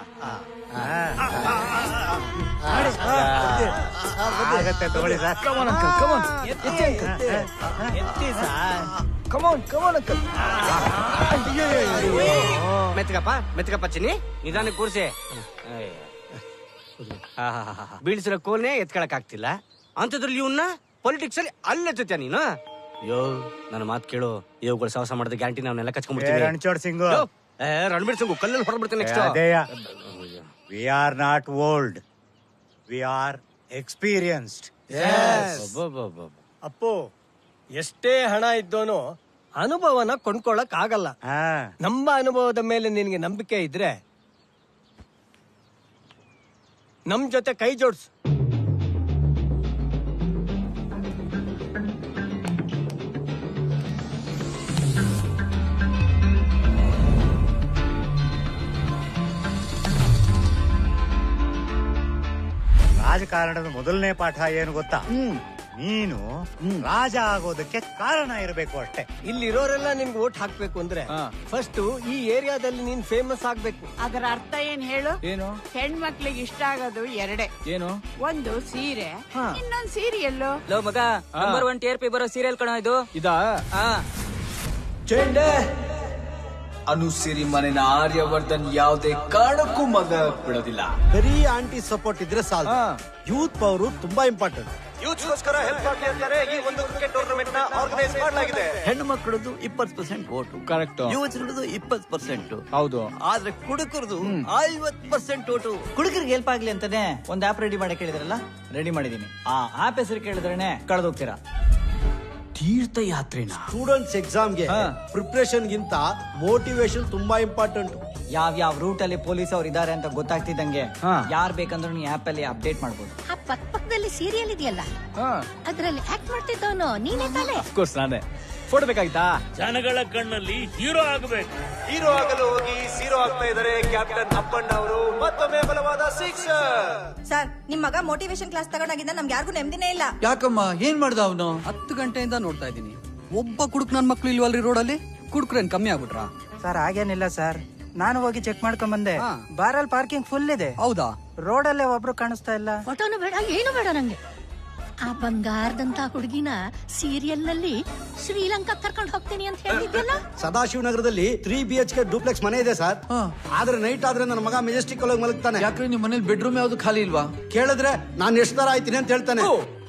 ಆಗತ್ತೆ ತಗೊಳ್ಳಿ sir Come on, uncle, come on. ಎತ್ತಿ, uncle. Come on, come on, uncle. ಮೆತ್ಕಪ್ಪ ಮೆತ್ಕಪ್ಪ ಚಿನ್ನಿ ನಿಧಾನಕ್ಕೆ ಕೂರ್ಸಿ ಬೀಳ್ಸಿರೋ ಕೋಲ್ನೇ ಎತ್ಕೊಳಕ್ ಆಗ್ತಿಲ್ಲ ಅಂತದ್ರಲ್ಲಿ ಇವನ್ನ ಪೊಲಿಟಿಕ್ಸ್ ಅಲ್ಲಿ ಅಲ್ಲೆತ್ತುತ್ಯ ನೀನು ಯೋ ನನ್ನ ಮಾತು ಕೇಳು ಇವುಗಳು ಸಾಹಸ ಮಾಡಿದ ಗ್ಯಾರಂಟಿ ನಾವನ್ನೆಲ್ಲ ಕಚ್ಕೊಂಡ್ಬಿಡ್ತೀವಿ ಏ, ರಣಚೋಡ್ ಸಿಂಗು. ಯೋ, ಏ, ರಣಬೀರ್ ಸಿಂಗು ಕಲ್ಲಲ್ಲಿ ಹೊರಡ್ಬಿಡ್ತೀನಿ next we are not old we are experienced Appu ಎಷ್ಟೇ ಹಣ ಇದ್ದೋನು ಅನುಭವನ ಕೊಂಡ್ಕೊಳಕ್ ಆಗಲ್ಲ ನಮ್ಮ ಅನುಭವದ ಮೇಲೆ ನಿನಗೆ ನಂಬಿಕೆ ಇದ್ರೆ ನಮ್ ಜೊತೆ ಕೈ ಜೋಡ್ಸು ರಾಜಕಾರಣದ ಮೊದಲನೇ ಪಾಠ ಏನು ಗೊತ್ತಾ ನೀನು ರಾಜ ಆಗೋದಕ್ಕೆ ಕಾರಣ ಇರಬೇಕು ಅಷ್ಟೇ ಇಲ್ಲಿರೋರೆಲ್ಲ ನಿನ್ಗೆ ಓಟ್ ಹಾಕ್ಬೇಕು ಅಂದ್ರೆ ಫಸ್ಟ್ ಈ ಏರಿಯಾದಲ್ಲಿ ನೀನ್ ಫೇಮಸ್ ಆಗ್ಬೇಕು ಅದರ ಅರ್ಥ ಏನ್ ಹೇಳು ಏನು ಹೆಣ್ಮಕ್ಳಿಗೆ ಇಷ್ಟ ಆಗೋದು ಎರಡೇ ಏನು ಒಂದು ಸೀರೆ ಇನ್ನೊಂದು ಸೀರಿಯಲ್ಲು ಲೋ ಮಗ number one T R P ಬರೋ ಸೀರಿಯಲ್ ಕಣ ಇದು ಇದಾ ಚೆಂಡೆ ಅನುಸಿರಿ ಮನೆನ ಆರ್ಯವರ್ಧನ್ ಯಾವುದೇ ಕಾರಣಕ್ಕೂ ಮಗ ಬಿಡೋದಿಲ್ಲ ಬರೀ ಆಂಟಿ ಸಪೋರ್ಟ್ ಇದ್ರೆ ಸಾಲ ಯೂತ್ ಪವರ್ ತುಂಬಾ ಇಂಪಾರ್ಟೆಂಟ್ ಯೂತ್ಗೋಸ್ಕರ ಹೆಲ್ಪ್ ಮಾಡ್ಲಿ ಅಂತಾರೆ ಈ ಒಂದು ಕ್ರಿಕೆಟ್ ಟೂರ್ನಮೆಂಟ್ ನ ಆರ್ಗನೈಸ್ ಫೈನಲೈಸ್ ಮಾಡಲಾಗಿದೆ ಹೆಣ್ಣು ಮಕ್ಕಳದು ಇಪ್ಪತ್ತು ಪರ್ಸೆಂಟ್ ವೋಟು ಕರೆಕ್ಟ್ ಯುವಜನರದು ಇಪ್ಪತ್ತು ಪರ್ಸೆಂಟ್ ಹೌದು ಆದ್ರೆ ಕುಡುಕರದು ಐವತ್ ಪರ್ಸೆಂಟ್ ವೋಟು ಹುಡುಗರಿಗೆ ಹೆಲ್ಪ್ ಆಗ್ಲಿ ಅಂತಾನೆ ಒಂದ್ ಆಪ್ ರೆಡಿ ಮಾಡಿ ಕೇಳಿದ್ರಲ್ಲ ರೆಡಿ ಮಾಡಿದೀನಿ ಆ ಆಪ್ ಹೆಸರು ಕೇಳಿದ್ರೇನೆ ಕಳೆದೋಗ್ತೀರಾ ತೀರ್ಥಯಾತ್ರೆನ ಸ್ಟೂಡೆಂಟ್ಸ್ ಎಕ್ಸಾಮ್ಗೆ ಪ್ರಿಪ್ರೇಷನ್ ಗಿಂತ ಮೋಟಿವೇಶನ್ ತುಂಬಾ ಇಂಪಾರ್ಟೆಂಟ್ ಯಾವ ಯಾವ ರೂಟ್ ಅಲ್ಲಿ ಪೊಲೀಸ್ ಅವ್ರು ಇದಾರೆ ಅಂತ ಗೊತ್ತಾಗ್ತಿದ್ದಂಗೆ ಯಾರ್ ಬೇಕಂದ್ರೂ ಈ ಆಪ್ ಅಲ್ಲಿ ಅಪ್ಡೇಟ್ ಮಾಡ್ಬೋದು ಆ ಪಕ್ಕ ಪಕ್ಕದಲ್ಲಿ ಸೀರಿಯಲ್ ಇದೆಯಲ್ಲ ಅದ್ರಲ್ಲಿ ಆಕ್ಟ್ ಮಾಡ್ತಿದ್ದವನು ನೀನೇ ತಾನೆ ಕೋರ್ಸ್ ನಾನೇ ಫೋಟೋ ಬೇಕಾಗಿತ್ತಾ ಜನಗಳ ಕಣ್ಣಲ್ಲಿ ಹೀರೋ ಆಗಬೇಕು ಹೀರೋ ಆಗಲು ಹೋಗಿ ಸೀರೋ ಆಗ್ತಾ ಇದ್ದಾರೆ ಕ್ಯಾಪ್ಟನ್ ಅಪ್ಪಣ್ಣ ಅವರು ಮತ್ತೊಮ್ಮೆ ಬಲವಾದ ಸಿಕ್ಸ್ ಸರ್ ನಿಮ್ ಮಗ ಮೋಟಿವೇಶನ್ ಕ್ಲಾಸ್ ತಗೊಂಡಾಗಿಂದ ನಮ್ಗೆ ಯಾರಿಗೂ ನೆಮ್ಮದಿನೇ ಇಲ್ಲ ಯಾಕಮ್ಮ ಏನ್ ಮಾಡ್ದ ಅವನು ಹತ್ತು ಗಂಟೆಯಿಂದ ನೋಡ್ತಾ ಇದ್ದೀನಿ ಒಬ್ಬ ಕುಡುಕ್ ನನ್ ಮಕ್ಳು ಇಲ್ವಲ್ರಿ ರೋಡಲ್ಲಿ ಕುಡುಕ್ರೇನ್ ಕಮ್ಮಿ ಆಗ್ಬಿಟ್ರಾ ಸರ್ ಹಾಗೇನಿಲ್ಲ ಸರ್ ನಾನು ಹೋಗಿ ಚೆಕ್ ಮಾಡ್ಕೊಂಡ್ ಬಂದೆ ಬಾರಲ್ಲಿ ಪಾರ್ಕಿಂಗ್ ಫುಲ್ ಇದೆ ಹೌದಾ ರೋಡಲ್ಲೇ ಒಬ್ರು ಕಾಣಿಸ್ತಾ ಇಲ್ಲ ಫೋಟೋನು ಬೇಡ ಏನು ಬೇಡ ನಂಗೆ ಆ ಬಂಗಾರದಂತ ಹುಡುಗಿನ ಸೀರಿಯಲ್ ನಲ್ಲಿ ಶ್ರೀಲಂಕಾ ಕರ್ಕೊಂಡು ಹೋಗ್ತೀನಿ ಅಂತ ಹೇಳಿದ್ಯಲ್ಲ ಸದಾಶಿವನಗರದಲ್ಲಿ three B H K duplex ಮನೆ ಇದೆ ಸರ್ ಆದ್ರೆ ನೈಟ್ ಆದ್ರೆ ನನ್ನ ಮಗ ಮೆಜೆಸ್ಟಿಕ್ ಒಳಗೆ ಮಲಗ್ತಾನೆ ಯಾಕ್ರೆ ನಿಮ್ ಮನೇಲಿ ಬೆಡ್ರೂಮ್ ಯಾವ್ದು ಖಾಲಿ ಇಲ್ವಾ ಕೇಳಿದ್ರೆ ನಾನು ಎಷ್ಟು ತರ ಆಯ್ತೀನಿ ಅಂತ ಹೇಳ್ತಾನೆ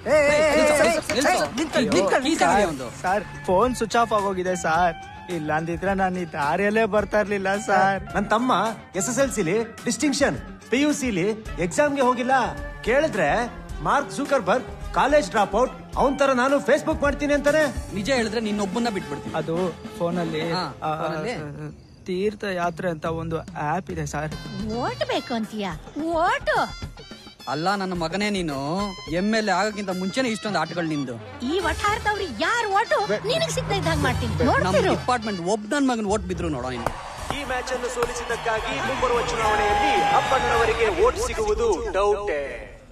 ಸರ್ ಫೋನ್ ಸ್ವಿಚ್ ಆಫ್ ಆಗೋಗಿದೆ ಸರ್ ಇಲ್ಲ ಅಂದಿದ್ರೆ ನಾನು ಈ ದಾರಿಯಲ್ಲೇ ಬರ್ತಾ ಇರ್ಲಿಲ್ಲ ಸರ್ ನನ್ನ ತಮ್ಮ ಎಸ್ ಎಸ್ ಎಲ್ ಸಿಲಿ ಡಿಸ್ಟಿಂಕ್ಷನ್ ಪಿ ಯು ಸಿಲಿ ಎಕ್ಸಾಮ್ಗೆ ಹೋಗಿಲ್ಲ ಕೇಳಿದ್ರೆ Mark Zuckerberg college drop out ಅವನ್ ತರ ನಾನು ಫೇಸ್ಬುಕ್ ಮಾಡ್ತೀನಿ ಅಂತಾನೆ ನಿಜ ಹೇಳಿದ್ರೆ ನಿನ್ನೊಬ್ಬನ್ನ ಬಿಟ್ಬಿಡ್ತೀನಿ ಅದು ಫೋನಲ್ಲಿ ಹಾ, ಫೋನಲ್ಲಿ? ತೀರ್ಥ ಯಾತ್ರೆ ಅಂತ ಒಂದು ಆಪ್ ಇದೆ ಸರ್ ಓಟ್ ಬೇಕು ಅಂತೀಯ ಓಟು ಅಲ್ಲ ನನ್ನ ಮಗನೇ ನೀನು ಎಮ್ ಎಲ್ ಎ ಆಗಕ್ಕಿಂತ ಮುಂಚೆನೆ ಇಷ್ಟೊಂದು ಆಟಗಳು ನಿಂದು ಈ ವಠಾರದವ್ರು ಯಾರು ಓಟು ನಿನಗ್ ಸಿಗ್ತಾ ಇದ್ದಂಗ್ ಮಾಡ್ತೀನಿ ನಮ್ಮ ನೋಡ್ತಿರು ಡಿಪಾರ್ಟ್ಮೆಂಟ್ ಒಬ್ಬ ನನ್ ಮಗನ್ ಓಟ್ ಬಿದ್ರು ನೋಡೋ ನೀನು ಈ ಮ್ಯಾಚ್ ಅನ್ನು ಸೋಲಿಸಿದ್ದಕ್ಕಾಗಿ ಮುಂಬರುವ ಚುನಾವಣೆಯಲ್ಲಿ ಅಪ್ಪಣ್ಣನವರಿಗೆ ವೋಟ್ ಸಿಗುವುದು ಡೌಟೇ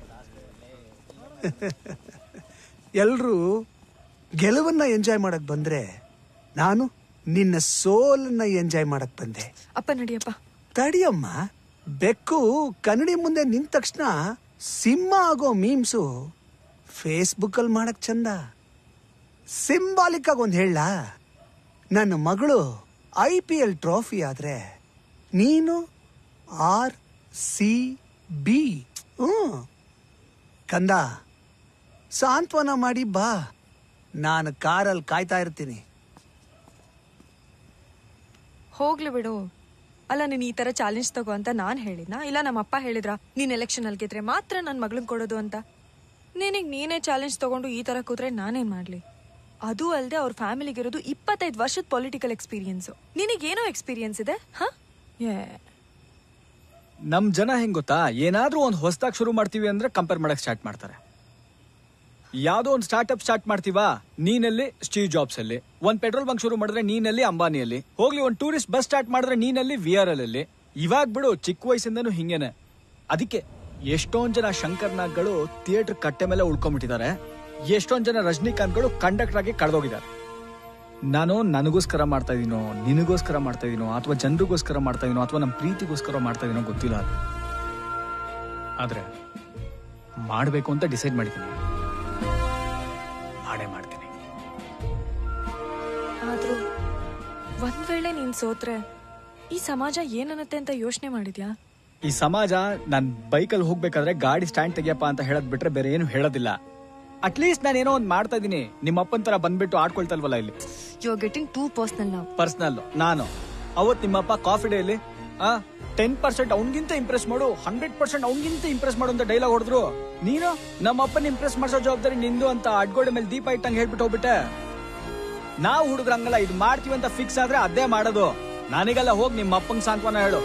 ಎಲ್ರೂ ಗೆಲುವನ್ನ ಎಂಜಾಯ್ ಮಾಡಕ್ ಬಂದ್ರೆ ನಾನು ನಿನ್ನ ಸೋಲನ್ನ ಎಂಜಾಯ್ ಮಾಡಕ್ ಬಂದೆ ಅಪ್ಪ ನಡಿಯಪ್ಪ ತಡಿಯಮ್ಮ ಬೆಕ್ಕು ಕನ್ನಡಿ ಮುಂದೆ ನಿಂತ ತಕ್ಷಣ ಸಿಂಹ ಆಗೋ ಮೀಮ್ಸು ಫೇಸ್ಬುಕ್ ಅಲ್ಲಿ ಮಾಡಕ್ ಚಂದ ಸಿಂಬಾಲಿಕ್ ಆಗಿ ಒಂದ್ ಹೇಳ ನನ್ನ ಮಗಳು ಐ ಪಿ ಎಲ್ ಟ್ರೋಫಿ ಆದ್ರೆ ನೀನು ಆರ್ ಸಿ ಬಿ ಹ್ಮ್ ಕಂದ ಸಾಂತ್ವನ ಮಾಡಿ ಬಾ ನಾನು ಕಾರಲ್ಲಿ ಕಾಯ್ತಾ ಇರ್ತೀನಿ ಹೋಗ್ಲಿ ಬಿಡು ಅಲ್ಲ ನೀನ್ ಈ ತರ ಚಾಲೆಂಜ್ ತಗೋ ಅಂತ ನಾನ್ ಹೇಳಿದ್ನಾ ಇಲ್ಲ ನಮ್ಮ ಅಪ್ಪ ಹೇಳಿದ್ರ ನೀನ್ ಎಲೆಕ್ಷನ್ ಅಲ್ಲಿ ಗೆದ್ರೆ ಮಾತ್ರ ನನ್ ಮಗಳನ್ ಕೊಡೋದು ಅಂತ ನಿನಗ್ ನೀನೇ ಚಾಲೆಂಜ್ ತಗೊಂಡು ಈ ತರ ಕೂತ್ರೆ ನಾನೇನ್ ಮಾಡ್ಲಿ ಅದು ಅಲ್ಲದೆ ಅವ್ರ ಫ್ಯಾಮಿಲಿಗೆ ಇರೋದು ಇಪ್ಪತ್ತೈದು ವರ್ಷದ ಪೊಲಿಟಿಕಲ್ ಎಕ್ಸ್ಪೀರಿಯನ್ಸ್ ನಿನಗೇನೋ ಎಕ್ಸ್ಪೀರಿಯನ್ಸ್ ಇದೆ ಹಾ ಏ ನಮ್ ಜನ ಹೆಂಗ್ ಗೊತ್ತಾ ಏನಾದ್ರೂ ಒಂದ್ ಹೊಸದಾಗಿ ಶುರು ಮಾಡ್ತೀವಿ ಅಂದ್ರೆ ಕಂಪೇರ್ ಮಾಡಕ್ ಸ್ಟಾರ್ಟ್ ಮಾಡ್ತಾರೆ ಯಾವ್ದೋ ಒಂದ್ ಸ್ಟಾರ್ಟ್ಅಪ್ ಸ್ಟಾರ್ಟ್ ಮಾಡ್ತೀವಾ ನೀನಲ್ಲಿ ಸ್ಟೀವ್ ಜಾಬ್ಸ್ ಅಲ್ಲಿ ಒಂದ್ ಪೆಟ್ರೋಲ್ ಬಂಕ್ ಶುರು ಮಾಡಿದ್ರೆ ನೀನಲ್ಲಿ ಅಂಬಾನಿಯಲ್ಲಿ ಹೋಗ್ಲಿ ಒಂದ್ ಟೂರಿಸ್ಟ್ ಬಸ್ ಸ್ಟಾರ್ಟ್ ಮಾಡಿದ್ರೆ ನೀನಲ್ಲಿ ವಿ ಆರ್ ಎಲ್ ಅಲ್ಲಿ ಇವಾಗ ಬಿಡು ಚಿಕ್ಕ ವಯಸ್ಸಿಂದನೂ ಹಿಂಗೇನೆ ಅದಕ್ಕೆ ಎಷ್ಟೊಂದ್ ಜನ ಶಂಕರ್ ನಾಗ್ಗಳು ಥಿಯೇಟರ್ ಕಟ್ಟೆ ಮೇಲೆ ಉಳ್ಕೊಂಡ್ಬಿಟ್ಟಿದ್ದಾರೆ ಎಷ್ಟೊಂದ್ ಜನ ರಜನಿಕಾಂತ್ಗಳು ಕಂಡಕ್ಟರ್ ಆಗಿ ಕಳೆದೋಗಿದ್ದಾರೆ ನಾನು ನನಗೋಸ್ಕರ ಮಾಡ್ತಾ ಇದೀನೋ ನಿನಗೋಸ್ಕರ ಮಾಡ್ತಾ ಇದೀನೋ ಅಥವಾ ಜನರಿಗೋಸ್ಕರ ಮಾಡ್ತಾ ಇದೀನೋ ಅಥವಾ ನಮ್ಮ ಪ್ರೀತಿಗೋಸ್ಕರ ಮಾಡ್ತಾ ಇದೀನೋ ಗೊತ್ತಿಲ್ಲ ಅದು ಆದ್ರೆ ಮಾಡಬೇಕು ಅಂತ ಡಿಸೈಡ್ ಮಾಡಿದ್ದೀನಿ ಮಾಡೇ ಮಾಡ್ತೀನಿ ಆದ್ರೂ ಒಂದ್ ವೇಳೆ ನೀನ್ ಸೋತ್ರೆ ಈ ಸಮಾಜ ಏನನ್ನತ್ತೆ ಅಂತ ಯೋಚನೆ ಮಾಡಿದ್ಯಾ ಈ ಸಮಾಜ ನಾನ್ ಬೈಕಲ್ಲಿ ಹೋಗ್ಬೇಕಾದ್ರೆ ಗಾಡಿ ಸ್ಟ್ಯಾಂಡ್ ತೆಗಿಯಪ್ಪ ಅಂತ ಹೇಳದ್ ಬಿಟ್ರೆ ಬೇರೆ ಏನು ಹೇಳೋದಿಲ್ಲ ಅಟ್ಲೀಸ್ಟ್ ನಾನು ಏನೋ ಒಂದ್ ಮಾಡ್ತಾ ಇದೀನಿ ನಿಮ್ಮ ಅಪ್ಪನ ತರ ಬಂದ್ಬಿಟ್ಟು ಆಡ್ಕೊಳ್ತಲ್ವಲ್ಲ ಇಲ್ಲಿ you are getting too personal ನಾವು ಪರ್ಸನಲ್ ನಾನು ಅವತ್ ನಿಮ್ಮಪ್ಪ ಕಾಫಿ ಡೇಲಿ ಆ ಟೆನ್ ಪರ್ಸೆಂಟ್ ಅವ್ನಿಗಿಂತ ಇಂಪ್ರೆಸ್ ಮಾಡು ಹಂಡ್ರೆಡ್ ಪರ್ಸೆಂಟ್ ಅವ್ನಿಗಿಂತ ಇಂಪ್ರೆಸ್ ಮಾಡು ಅಂತ ಡೈಲಾಗ್ ಹೊಡೆದ್ರು ನೀನು ನಮ್ಮ ಅಪ್ಪನ ಇಂಪ್ರೆಸ್ ಮಾಡಿಸೋ ಜವಾಬ್ದಾರಿ ನಿಂದು ಅಂತ ಅಡ್ಗೋಡೆ ಮೇಲೆ ದೀಪ ಇಟ್ಟಂಗೆ ಹೇಳ್ಬಿಟ್ಟು ಹೋಗ್ಬಿಟ್ಟೆ ನಾವು ಹುಡುಗ್ರಂಗಲ್ಲ ಇದು ಮಾಡ್ತೀವಿ ಅಂತ ಫಿಕ್ಸ್ ಆದ್ರೆ ಅದೇ ಮಾಡೋದು ನನಗೆಲ್ಲ ಹೋಗಿ ನಿಮ್ಮ ಅಪ್ಪಂಗ್ ಸಾಂತ್ವನ ಹೇಳು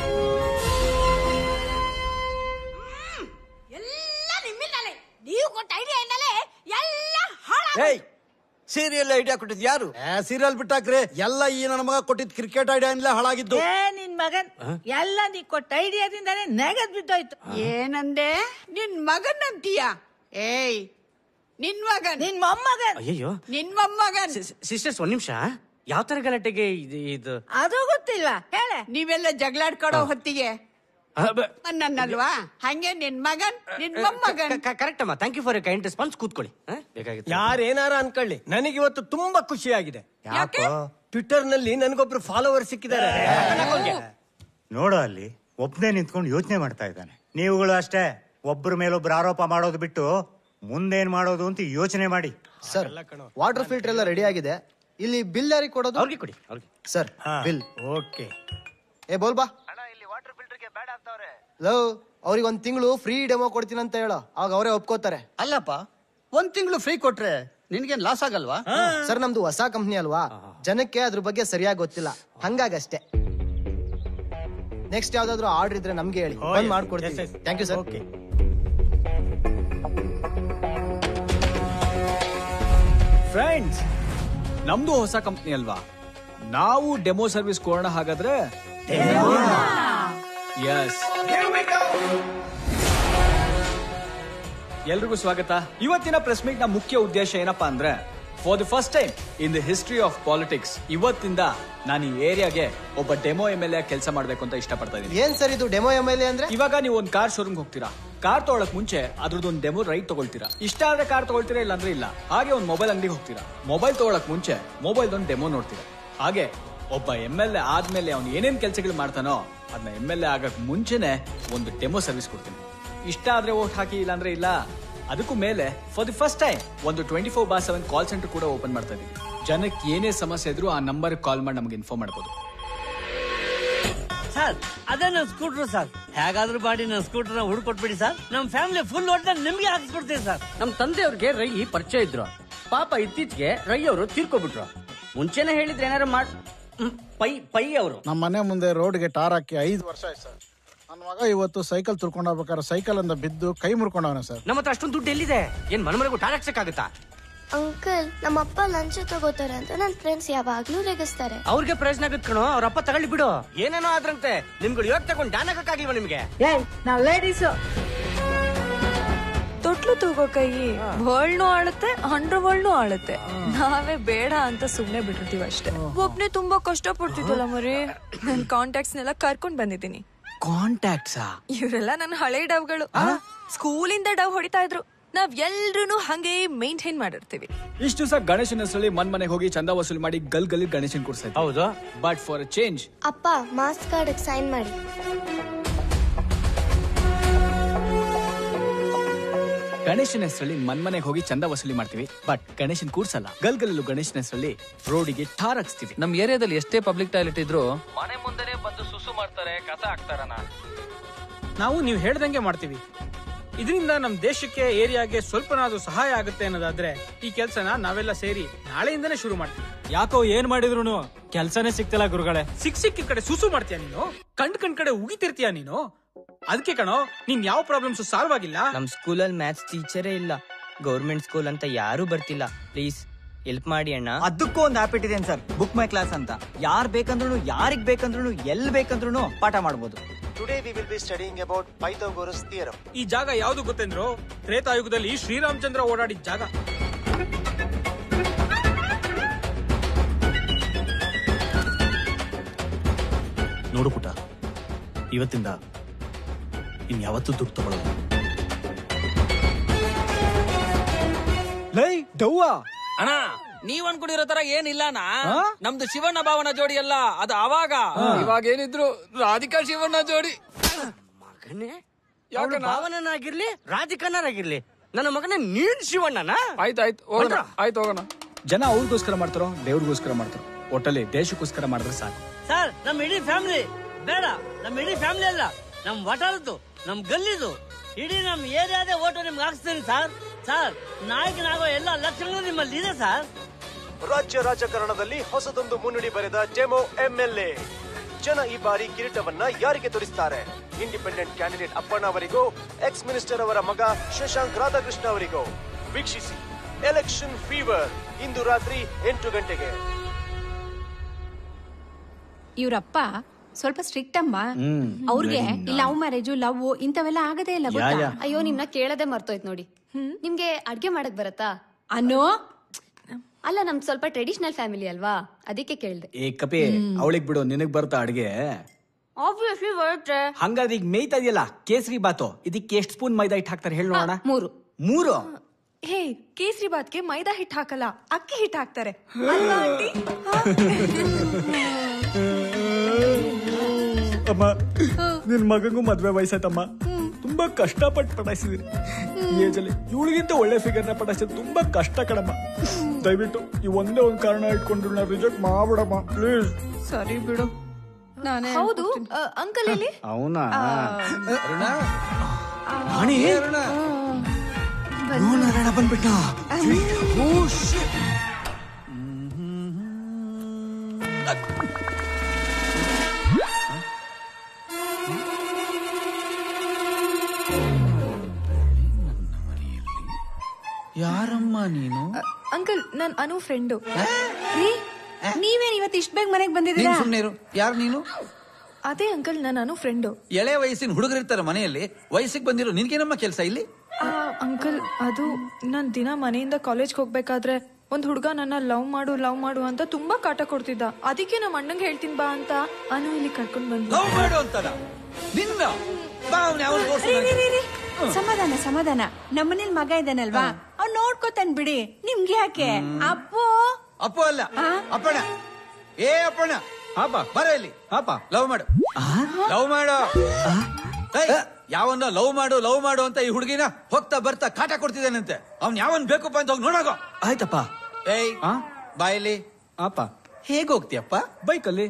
ಎಲ್ಲ ನಿಮ್ಮಿಂದಲೇ ನೀವು ಕೊಟ್ಟ ಐಡಿಯಾ ಇಂದಲೇ ಎಲ್ಲ ಹಾಳ ಏಯ್ ಸೀರಿಯಲ್ ಐಡಿಯಾ ಕೊಟ್ಟಿದ್ ಯಾರು ಸೀರಿಯಲ್ ಬಿಟ್ಟಾಕ್ರಿ ಎಲ್ಲ ಈ ನನ್ನ ಮಗ ಕೊಟ್ಟಿದ್ ಕ್ರಿಕೆಟ್ ಐಡಿಯಾ ಇಂದಲೇ ಹಾಳಾಗಿದ್ದು ಏ ನಿನ್ ಮಗನ್ ಎಲ್ಲ ನೀ ಕೊಟ್ಟ ಐಡಿಯಾದಿಂದಾನೇ ನೆಗದ್ ಬಿದ್ದೋಯ್ತು ಏನಂದೆ ನಿನ್ ಮಗನ್ ಅಂತೀಯ ಏಯ್ ನಿನ್ ಮಗನ್ ನಿನ್ ಮೊಮ್ಮಗನ್ ಅಯ್ಯಯ್ಯೋ ನಿನ್ ಮೊಮ್ಮಗನ್ ಸಿಸ್ಟರ್ಸ್ ಒಂದ್ ನಿಮಿಷ ಯಾವ ತರ ಗಲಾಟೆಗೆ ಇದು ಇದು ಅದು ಗೊತ್ತಿಲ್ವಾ ಹೇಳ ನೀವೆಲ್ಲ ಜಗಳಾಡ್ಕೊಡೋ ಹೊತ್ತಿಗೆ ನನ್ನಲ್ವಾ ಹಂಗೆ ನಿನ್ ಮಗನ್ ನಿನ್ ಮೊಮ್ಮಗನ್ ಕರೆಕ್ಟ್ ಅಮ್ಮ thank you for kind response ಕೂತ್ಕೊಳ್ಳಿ ಹ? ಬೇಕಾಗಿತ್ತು ಯಾರೇನಾರ ಅನ್ಕೊಳ್ಳಿ ನನಗೆ ಇವತ್ತು ತುಂಬಾ ಖುಷಿಯಾಗಿದೆ ಟ್ವಿಟರ್ ನಲ್ಲಿ ನನಗೊಬ್ರು ಫಾಲೋವರ್ ಸಿಕ್ಕಿದ್ದಾರೆ ನೋಡು ಅಲ್ಲಿ ಒಬ್ನೇ ನಿಂತ್ಕೊಂಡು ಯೋಚನೆ ಮಾಡ್ತಾ ಇದ್ದಾನೆ ನೀವುಗಳು ಅಷ್ಟೇ ಒಬ್ಬರ ಮೇಲೊಬ್ರು ಆರೋಪ ಮಾಡೋದು ಬಿಟ್ಟು ಮುಂದೇನ್ ಮಾಡೋದು ಅಂತ ಯೋಚನೆ ಮಾಡಿ ಸರ್ ವಾಟರ್ ಫಿಲ್ಟರ್ ಎಲ್ಲ ರೆಡಿ ಆಗಿದೆ ಇಲ್ಲಿ ಬಿಲ್ ಯಾರಿಗೆ ಕೊಡೋದು ಅವ್ರಿಗೆ ಕೊಡಿ ಅವ್ರಿಗೆ ಸರ್ ಬಿಲ್ ಓಕೆ ಏ ಬೋಲ್ ಬಾ ಲವ್ ಅವ್ರಿಗೆ ಒಂದ್ ತಿಂಗಳು ಫ್ರೀ ಡೆಮೋ ಕೊಡ್ತೀನಿ ಅಂತ ಹೇಳೋ ಆಗ ಅವರೇ ಒಪ್ಕೋತಾರೆ ಅಲ್ಲಪ್ಪ ಒಂದ್ ತಿಂಗಳು ಫ್ರೀ ಕೊಟ್ರೆ ನಿನ್ಗೇನ್ ಲಾಸ್ ಆಗಲ್ವಾ ಸರ್ ನಮ್ದು ಹೊಸ ಕಂಪ್ನಿ ಅಲ್ವಾ ಜನಕ್ಕೆ ಅದ್ರ ಬಗ್ಗೆ ಸರಿಯಾಗಿ ಗೊತ್ತಿಲ್ಲ ಹಂಗಾಗಷ್ಟೇ ನೆಕ್ಸ್ಟ್ ಯಾವ್ದಾದ್ರು ಆರ್ಡರ್ ಇದ್ರೆ ನಮ್ಗೆ ಹೇಳಿ Oh, ಬಂದ್ yes. ಮಾಡ್ಕೊಡ್ತೀವಿ Yes, yes. Thank you sir Okay. Friends ನಮ್ದು ಹೊಸ ಕಂಪ್ನಿ ಅಲ್ವಾ ನಾವು ಡೆಮೋ ಸರ್ವಿಸ್ ಕೊಡೋಣ ಹಾಗಾದ್ರೆ ಎಸ್ ಎಲ್ರಿಗೂ ಸ್ವಾಗತ ಇವತ್ತಿನ ಪ್ರೆಸ್ ಮೀಟ್ ನ ಮುಖ್ಯ ಉದ್ದೇಶ ಏನಪ್ಪಾ ಅಂದ್ರೆ for the first time in the history of politics ಇವತ್ತಿಂದ ನಾನು ಈ ಏರಿಯಾಗೆ ಒಬ್ಬ ಡೆಮೋ ಎಮ್ ಎಲ್ ಎ ಕೆಲಸ ಮಾಡ್ಬೇಕು ಅಂತ ಇಷ್ಟಪಡ್ತಾ ಇದ್ದೀನಿ ಏನ್ ಸರ್ ಇದು ಡೆಮೋ ಎಮ್ ಎಲ್ ಎ ಅಂದ್ರೆ ಇವಾಗ ನೀವು ಒಂದು ಕಾರ್ ಶೋರೂಮ್ ಹೋಗ್ತೀರಾ ಕಾರ್ ತಗೊಳಕ್ ಮುಂಚೆ ಅದ್ರದ್ದು ಒಂದು ಡೆಮೋ ರೈಟ್ ತಗೊಳ್ತೀರಾ ಇಷ್ಟ ಆದ್ರೆ ಕಾರ್ ತಗೊಳ್ತೀರಾ ಇಲ್ಲ ಅಂದ್ರೆ ಇಲ್ಲ ಹಾಗೆ ಒಂದು ಮೊಬೈಲ್ ಅಂಗಡಿಗೆ ಹೋಗ್ತೀರಾ ಮೊಬೈಲ್ ತಗೊಳಕ್ ಮುಂಚೆ ಮೊಬೈಲ್ ಒಂದು ಡೆಮೋ ನೋಡ್ತೀರಾ ಹಾಗೆ ಒಬ್ಬ ಎಮ್ ಎಲ್ ಎ ಆದ್ಮೇಲೆ ಅವ್ನು ಏನೇನ್ ಕೆಲಸಗಳು ಮಾಡ್ತಾನೋ ಅದನ್ನ ಎಮ್ ಎಲ್ ಎ ಆಗಕ್ ಮುಂಚೆನೆ ಒಂದು ಡೆಮೋ ಸರ್ವಿಸ್ ಕೊಡ್ತೀನಿ ಇಷ್ಟ ಆದ್ರೆ ಓಟ್ ಹಾಕಿ ಇಲ್ಲ ಅಂದ್ರೆ ಇಲ್ಲ ಅದಕ್ಕೂ ಮೇಲೆ ಫಾರ್ ದಿ ಫಸ್ಟ್ ಟೈಮ್ ಒಂದು twenty four bar seven call centre ಕೂಡ ಓಪನ್ ಮಾಡ್ತಾ ಇದೀವಿ ಜನಕ್ಕೆ ಏನೇ ಸಮಸ್ಯೆ ಇದ್ರೂ ಆ ನಂಬರ್ ಕಾಲ್ ಮಾಡಿ ನಮಗೆ ಇನ್ಫಾರ್ಮ್ ಮಾಡ್ಬೋದು ಸರ್ ಅದೇ ನನ್ನ ಸ್ಕೂಟರ್ ಸರ್ ಹೇಗಾದ್ರೂ ಮಾಡಿ ನನ್ನ ಸ್ಕೂಟರ್ ನ ಹುಡ್ಕೊಟ್ಬಿಡಿ ಸರ್ ನಮ್ಮ ಫ್ಯಾಮಿಲಿ ಫುಲ್ ಹೊಡೆದ ನಿಮ್ಗೆ ಹಾಕಿಸ್ಬಿಡ್ತೀನಿ ಸರ್ ನಮ್ ತಂದೆಯವ್ರಿಗೆ ರೈ ಪರಿಚಯ ಇದ್ರು ಪಾಪ ಇತ್ತೀಚೆಗೆ ರೈ ಅವರು ತೀರ್ಕೊಬಿಟ್ರು ಮುಂಚೆನೆ ಹೇಳಿದ್ರೆ ಏನಾರು ಮಾಡ್ ಹ್ಮ್, ಪೈ ಪೈ ಅವರು ನಮ್ಮ ಮನೆ ಮುಂದೆ ರೋಡ್ಗೆ ಟಾರ್ ಹಾಕಿ ಐದು ವರ್ಷ ಆಯ್ತು ಸರ್ ನನ್ನ ಮಗ ಇವತ್ತು ಸೈಕಲ್ ತುರ್ಕೊಂಡು ಹೋಗ್ಬೇಕಾದ್ರೆ ಸೈಕಲ್ ಅಂದ ಬಿದ್ದು ಕೈ ಮುರ್ಕೊಂಡವನೆ ಸರ್ ನಮ್ಮ ಹತ್ರ ಅಷ್ಟೊಂದು ದುಡ್ಡು ಎಲ್ಲಿದೆ ಏನ್ ಮನೆ ಮನೆಗೂ ಟಾರ್ ಹಾಕ್ಸಕ್ಕಾಗತ್ತಾ ಅಂಕಲ್ ನಮ್ಮಪ್ಪ ಲಂಚ ತಗೋತಾರೆ ಅಂತ ನನ್ನ ಫ್ರೆಂಡ್ಸ್ ಯಾವಾಗ್ಲೂ ರೇಗಿಸ್ತಾರೆ ಅವ್ರಿಗೆ ಪ್ರಯೋಜನ ಆಗತ್ ಕಣೋ ಅವ್ರ ಅಪ್ಪ ತಗೊಳ್ಳಿ ಬಿಡು ಏನೇನೋ ಆದ್ರಂತೆ ನಿಮ್ಗಳು ಯೋಗ ತಗೊಂಡು ಡ್ಯಾನ್ ಹಾಕಕ್ಕಾಗಿಲ್ವಾ ನಿಮ್ಗೆ ನಾವ್ ಲೇಡೀಸ್ ತೊಟ್ಲು ತೂಗೋ ಕೈ ಬಳ್ನು ಆಳುತ್ತೆ ಅಂಡ್ರ ಬಳ್ನು ಆಳುತ್ತೆ ನಾವೇ ಬೇಡ ಅಂತ ಸುಮ್ನೆ ಬಿಟ್ಟಿರ್ತೀವಿ ಅಷ್ಟೇ ಒಬ್ನೇ ತುಂಬಾ ಕಷ್ಟ ಪಡ್ತಿದ್ದಲ್ಲ ಮರಿ ನನ್ ಕಾಂಟ್ಯಾಕ್ಟ್ಸ್ ನೆಲ್ಲ ಕರ್ಕೊಂಡ್ ಬಂದಿದ್ದೀನಿ ಕಾಂಟ್ಯಾಕ್ಟ್ಸಾ ಇವರೆಲ್ಲ ನನ್ನ ಹಳೆ ಡವ್ಗಳು ಸ್ಕೂಲಿಂದ ಡವ್ ಹೊಡಿತಾ ಇದ್ರು ನಾವ್ ಎಲ್ರು ಹಂಗೆ ಮೇಂಟೈನ್ ಮಾಡಿರ್ತೀವಿ ಇಷ್ಟು ದಿವಸ ಗಣೇಶನ ಹೆಸರಲ್ಲಿ ಮನ್ ಮನೆಗೆ ಹೋಗಿ ಚಂದ ವಸೂಲಿ ಮಾಡಿ ಗಲ್ ಗಲ್ಲಿ ಗಣೇಶನ್ ಕೊಡ್ಸಾ ಹೌದು ಬಟ್ ಫಾರ್ ಚೇಂಜ್ ಅಪ್ಪ ಮಾಸ್ ಕಾರ್ಡ್ ಸೈನ್ ಮಾಡಿ ಗಣೇಶನ ಹೆಸರಲ್ಲಿ ಮನ್ ಮನೆಗೆ ಹೋಗಿ ಚಂದ ವಸೂಲಿ ಮಾಡ್ತೀವಿ ಬಟ್ ಗಣೇಶನ್ ಕೂರ್ಸಲ್ಲ ಗಲ್ ಗಲ್ಲಲ್ಲೂ ಗಣೇಶನ ಹೆಸರಲ್ಲಿ ರೋಡಿಗೆ ಟಾರ್ ಹಾಕ್ಸ್ತೀವಿ ನಮ್ ಏರಿಯಾದಲ್ಲಿ ಎಷ್ಟೇ ಪಬ್ಲಿಕ್ ಟಾಯ್ಲೆಟ್ ಇದ್ರು ಮನೆ ಮುಂದೆನೆ ಬಂದು ಸುಸು ಮಾಡ್ತಾರೆ ಕಸ ಹಾಕ್ತಾರನ ನಾವು ನೀವು ಹೇಳ್ದಂಗೆ ಮಾಡ್ತೀವಿ ಇದರಿಂದ ನಮ್ ದೇಶಕ್ಕೆ ಏರಿಯಾಗೆ ಸ್ವಲ್ಪನಾದ್ರೂ ಸಹಾಯ ಆಗುತ್ತೆ ಅನ್ನೋದಾದ್ರೆ ಈ ಕೆಲ್ಸನ ನಾವೆಲ್ಲ ಸೇರಿ ನಾಳೆಯಿಂದನೇ ಶುರು ಮಾಡ್ತೀವಿ ಯಾಕೋ ಏನ್ ಮಾಡಿದ್ರು ಕೆಲ್ಸನೇ ಸಿಗ್ತಿಲ್ಲ ಗುರುಗಳೇ ಸಿಕ್ ಸಿಕ್ಕಿದ ಕಡೆ ಸುಸು ಮಾಡ್ತೀಯ ನೀನು ಕಂಡ್ ಕಂಡ್ ಕಡೆ ಉಗಿತಿರ್ತೀಯ ನೀನು ಅದಕ್ಕೆ ಕಣೋ ನೀನ್ ಯಾವ ಪ್ರಾಬ್ಲಮ್ಸ್ ಸಾಲ್ವ್ ಆಗಿಲ್ಲ ನಮ್ ಸ್ಕೂಲಲ್ಲಿ ಮ್ಯಾಥ್ಸ್ ಟೀಚರೇ ಇಲ್ಲ ಗೌರ್ಮೆಂಟ್ ಸ್ಕೂಲ್ ಅಂತ ಯಾರು ಬರ್ತಿಲ್ಲ ಪ್ಲೀಸ್ ಹೆಲ್ಪ್ ಮಾಡಿ ಅಣ್ಣ ಅದಕ್ಕೂ ಒಂದು ಆಪ್ ಇಟ್ಟಿದ್ದೇನೆ ಸರ್ ಬುಕ್ ಮೈ ಕ್ಲಾಸ್ ಅಂತ ಯಾರ್ ಬೇಕಂದ್ರೂ ಯಾರಿಗ್ ಬೇಕಂದ್ರೂ ಎಲ್ ಬೇಕಂದ್ರೂ ಪಾಠ ಮಾಡ್ಬೋದು today we will be studying about Pythagoras theorem ಈ ಜಾಗ ಯಾವ್ದು ಗೊತ್ತೇಂದ್ರು ತ್ರೇತಾಯುಗದಲ್ಲಿ ಶ್ರೀರಾಮಚಂದ್ರ ಓಡಾಡಿದ ಜಾಗ ನೋಡು ಪುಟ ಇವತ್ತಿಂದ ಇನ್ ಯಾವತ್ತೂ ದುಡ್ಡು ತಗೊಳ್ಳೋದು ಲೈ ಡವ್ವಾ ಅಣ್ಣ ನೀವ್ ಅನ್ಕೊಂಡಿರೋ ತರ ಏನಿಲ್ಲನಾ ನಮ್ದು ಶಿವಣ್ಣ ಭಾವನ ಜೋಡಿ ಅಲ್ಲ ಅದು ಅವಾಗ ಇವಾಗ ಏನಿದ್ರು ರಾಧಿಕಾ ಶಿವಣ್ಣ ಜೋಡಿ ಮಗನೇ ಅವಳು ಭಾವನನಾಗಿರ್ಲಿ ರಾಧಿಕನಾಗಿರ್ಲಿ ನನ್ನ ಮಗನ ನೀನ್ ಶಿವಣ್ಣನ ಆಯ್ತಾಯ್ತು ಹೋಗೋಣ. ಆಯ್ತು ಹೋಗೋಣ ಜನ ಅವ್ರಿಗೋಸ್ಕರ ಮಾಡ್ತಾರೋ ದೇವ್ರಿಗೋಸ್ಕರ ಮಾಡ್ತಾರೋ ಒಟ್ಟಲ್ಲಿ ದೇಶಕ್ಕೋಸ್ಕರ ಮಾಡಿದ್ರೆ ಸಾಕು ಸರ್ ನಮ್ ಇಡೀ ಫ್ಯಾಮಿಲಿ ಬೇಡ ನಮ್ ಇಡೀ ಫ್ಯಾಮಿಲಿ ಅಲ್ಲ ನಮ್ ವಟಾರದ್ದು ನಮ್ ಗಲ್ಲಿದು ಇಡೀ ನಮ್ ಏರಿಯಾದೇ ಓಟು ನಿಮ್ಗೆ ಹಾಕ್ಸ್ತೀನಿ ಸರ್ ಸರ್ ನಾಯಕನಾಗೋ ಎಲ್ಲ ಲಕ್ಷಣಗಳು ನಿಮ್ಮಲ್ಲಿ ಇದೆ ಸರ್ ರಾಜ್ಯ ರಾಜಕಾರಣದಲ್ಲಿ ಹೊಸದೊಂದು ಮುನ್ನುಡಿ ಬರೆದ ಡೆಮೋ ಎಂಎಲ್ಎ ಜನ ಈ ಬಾರಿ ಕಿರೀಟವನ್ನ ಯಾರಿಗೆ ತೋರಿಸ್ತಾರೆ ಇಂಡಿಪೆಂಡೆಂಟ್ ಕ್ಯಾಂಡಿಡೇಟ್ ಅಪ್ಪಣ್ಣ ಅವರಿಗೋ ಎಕ್ಸ್ ಮಿನಿಸ್ಟರ್ ಅವರ ಮಗ ಶಶಾಂಕ್ ರಾಧಾಕೃಷ್ಣ ಅವರಿಗೋ ವೀಕ್ಷಿಸಿ ಎಲೆಕ್ಷನ್ ಫೀವರ್ ಇಂದು ರಾತ್ರಿ ಎಂಟು ಗಂಟೆಗೆ ಇವ್ರಪ್ಪ ಸ್ವಲ್ಪ ಸ್ಟ್ರಿಕ್ಟ್ ಅಮ್ಮ ಹ್ಮ್. ಅವ್ರಿಗೆ ಹ್ಮ್. ಈ ಲವ್ ಮ್ಯಾರೇಜು ಲವ್ ಇಂಥವೆಲ್ಲ ಆಗದೇ ಇಲ್ಲ ಗೊತ್ತಾ ಯಾ, ಯಾ. ಅಯ್ಯೋ ನಿಮ್ನ ಕೇಳದೆ ಮರ್ತೋಯ್ತು ನೋಡಿ ನಿಮ್ಗೆ ಅಡ್ಗೆ ಮಾಡಕ್ ಬರತ್ತಾ ಅನ್ನೋ ಅಲ್ಲ ನಮ್ದು ಸ್ವಲ್ಪ ಟ್ರೆಡಿಷನಲ್ ಫ್ಯಾಮಿಲಿ ಅಲ್ವಾ ಅದಕ್ಕೆ ಕೇಳ್ದೆ ಏ ಕಪಿ ಅವಳಿಗೆ ಬಿಡು ನಿನಗ್ ಬರ್ತಾ ಅಡ್ಗೆ ಆಬ್ವಿಯಸ್ಲಿ ಬರುತ್ತೆ ಹಂಗಾದ್ರೆ ಈಗ ಮೇಯ್ತಾ ಇದೆಯಲ್ಲ ಕೇಸರಿ ಬಾತು ಇದಕ್ಕೆ ಎಷ್ಟು ಸ್ಪೂನ್ ಮೈದಾ ಹಿಟ್ಟು ಹಾಕ್ತಾರೆ ಹೇಳಿ ನೋಡೋಣ ಮೂರು ಮೂರು ಹೇ ಕೇಸರಿ ಬಾತ್ಗೆ ಮೈದಾ ಹಿಟ್ಟು ಹಾಕಲ್ಲ ಅಕ್ಕಿ ಹಿಟ್ಟು ಹಾಕ್ತಾರೆ ಅಲ್ವಾ ಆಂಟಿ ಅಮ್ಮ ನಿನ್ ಮಗಂಗೂ ಮದ್ವೆ ವಯಸ್ಸಾಯ್ತಮ್ಮ ತುಂಬಾ ತುಂಬಾ ಕಷ್ಟಪಟ್ಟು ಪಟಾಯಿಸಿದಿರಿ ಈ ಏಜಲ್ಲಿ ಇವಳಿಗಿಂತ ಒಳ್ಳೆ ಫಿಗರ್ನ ಪಟಾಯಿಸಿದ್ರೆ ತುಂಬಾ ಕಷ್ಟ ಕಣಮ್ಮ ದಯವಿಟ್ಟು ಈ ಒಂದೇ ಒಂದು ಕಾರಣ ಇಟ್ಕೊಂಡು ನಾ ರಿಜೆಕ್ಟ್ ಮಾಡ್ಬಿಡಮ್ಮ ಪ್ಲೀಸ್ ಸರಿ ಬಿಡು ನಾನೇ ಹೌದು ಅಂಕಲ್ ಇಲ್ಲಿ ಅವನಾ ರಾಣಿ ನಾರಾಯಣ ಬಂದ್ಬಿಟ್ಟ ಓ shit. ಯಾರಮ್ಮ ನೀನು ಅಂಕಲ್ ನಾನ್ ಅನು ಫ್ರೆಂಡು ನೀವೇನ್ ಇವತ್ತು ಇಷ್ಟ ಬೇಗ ಮನೆಗೆ ನೀನ್ ಬಂದಿದ್ದೀರಾ ಸುಮ್ನೆ ಇರು ಯಾರು ನೀನು ಅದೇ ಅಂಕಲ್ ನಾನು ಅನು ಫ್ರೆಂಡು ಎಳೆ ವಯಸ್ಸಿನ ಹುಡುಗರಿರ್ತಾರೆ ಮನೆಯಲ್ಲಿ ವಯಸ್ಸಿಗೆ ಬಂದಿರೋ ನಿನ್ಗೇನಮ್ಮ ಕೆಲಸ ಇಲ್ಲಿ ಅಂಕಲ್ ಅದು ನಾನ್ ದಿನ ಮನೆಯಿಂದ ಕಾಲೇಜ್ಗೆ ಹೋಗ್ಬೇಕಾದ್ರೆ ಒಂದ್ ಹುಡುಗ ನನ್ನ ಲವ್ ಮಾಡು ಲವ್ ಮಾಡು ಅಂತ ತುಂಬಾ ಕಾಟ ಕೊಡ್ತಿದ್ದ ಅದಕ್ಕೆ ನಮ್ಮ ಅಣ್ಣಂಗೆ ಹೇಳ್ತೀನಿ ಬಾ ಅಂತ ಅನು ಇಲ್ಲಿ ಕರ್ಕೊಂಡ್ ಬಂದ್ಲು ಲವ್ ಮಾಡು ಅಂತಾನ ನಿನ್ನ ಬಾ ಅವ್ನ್ ಯಾವನ್ ತೋರ್ಸು ರೀ, ನನಗೆ. ರೀ, ರೀ, ರೀ. ಸಮಾಧಾನ ಸಮಾಧಾನ ನಮ್ಮನೇಲಿ ಮಗ ಇದ್ದಾನಲ್ವಾ ಅವ್ನ್ ನೋಡ್ಕೋತಾನ್ ಬಿಡಿ ನಿಮ್ಗೆ ಯಾಕೆ ಅಪ್ಪು ಅಪ್ಪು ಅಲ್ಲ ಅಪ್ಪಣ ಏ ಅಪ್ಪಣ ಹಾಪ ಬರ ಇಲ್ಲಿ ಹಾಪ ಲವ್ ಮಾಡು ಲವ್ ಮಾಡು ಏಯ್, ಯಾವನ್ನ ಲವ್ ಮಾಡು ಲವ್ ಮಾಡು ಅಂತ ಈ ಹುಡುಗಿನ ಹೋಗ್ತಾ ಬರ್ತಾ ಕಾಟ ಕೊಡ್ತಿದ್ದಾನಂತೆ ಅವ್ನ್ ಯಾವನ್ ಬೇಕಪ್ಪ ಅಂತ ಹೋಗಿ ನೋಡೋಗೋ ಆಯ್ತಪ್ಪ ಏಯ್ ಬಾಯಲ್ಲಿ ಅಪ್ಪ ಹೇಗ್ ಹೋಗ್ತೀಯಪ್ಪ ಬೈಕಲ್ಲಿ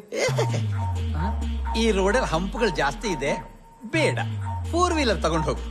ಈ ರೋಡಲ್ಲಿ ಹಂಪುಗಳು ಜಾಸ್ತಿ ಇದೆ ಬೇಡ ಫೋರ್ ವೀಲರ್ ತಗೊಂಡ್ ಹೋಗು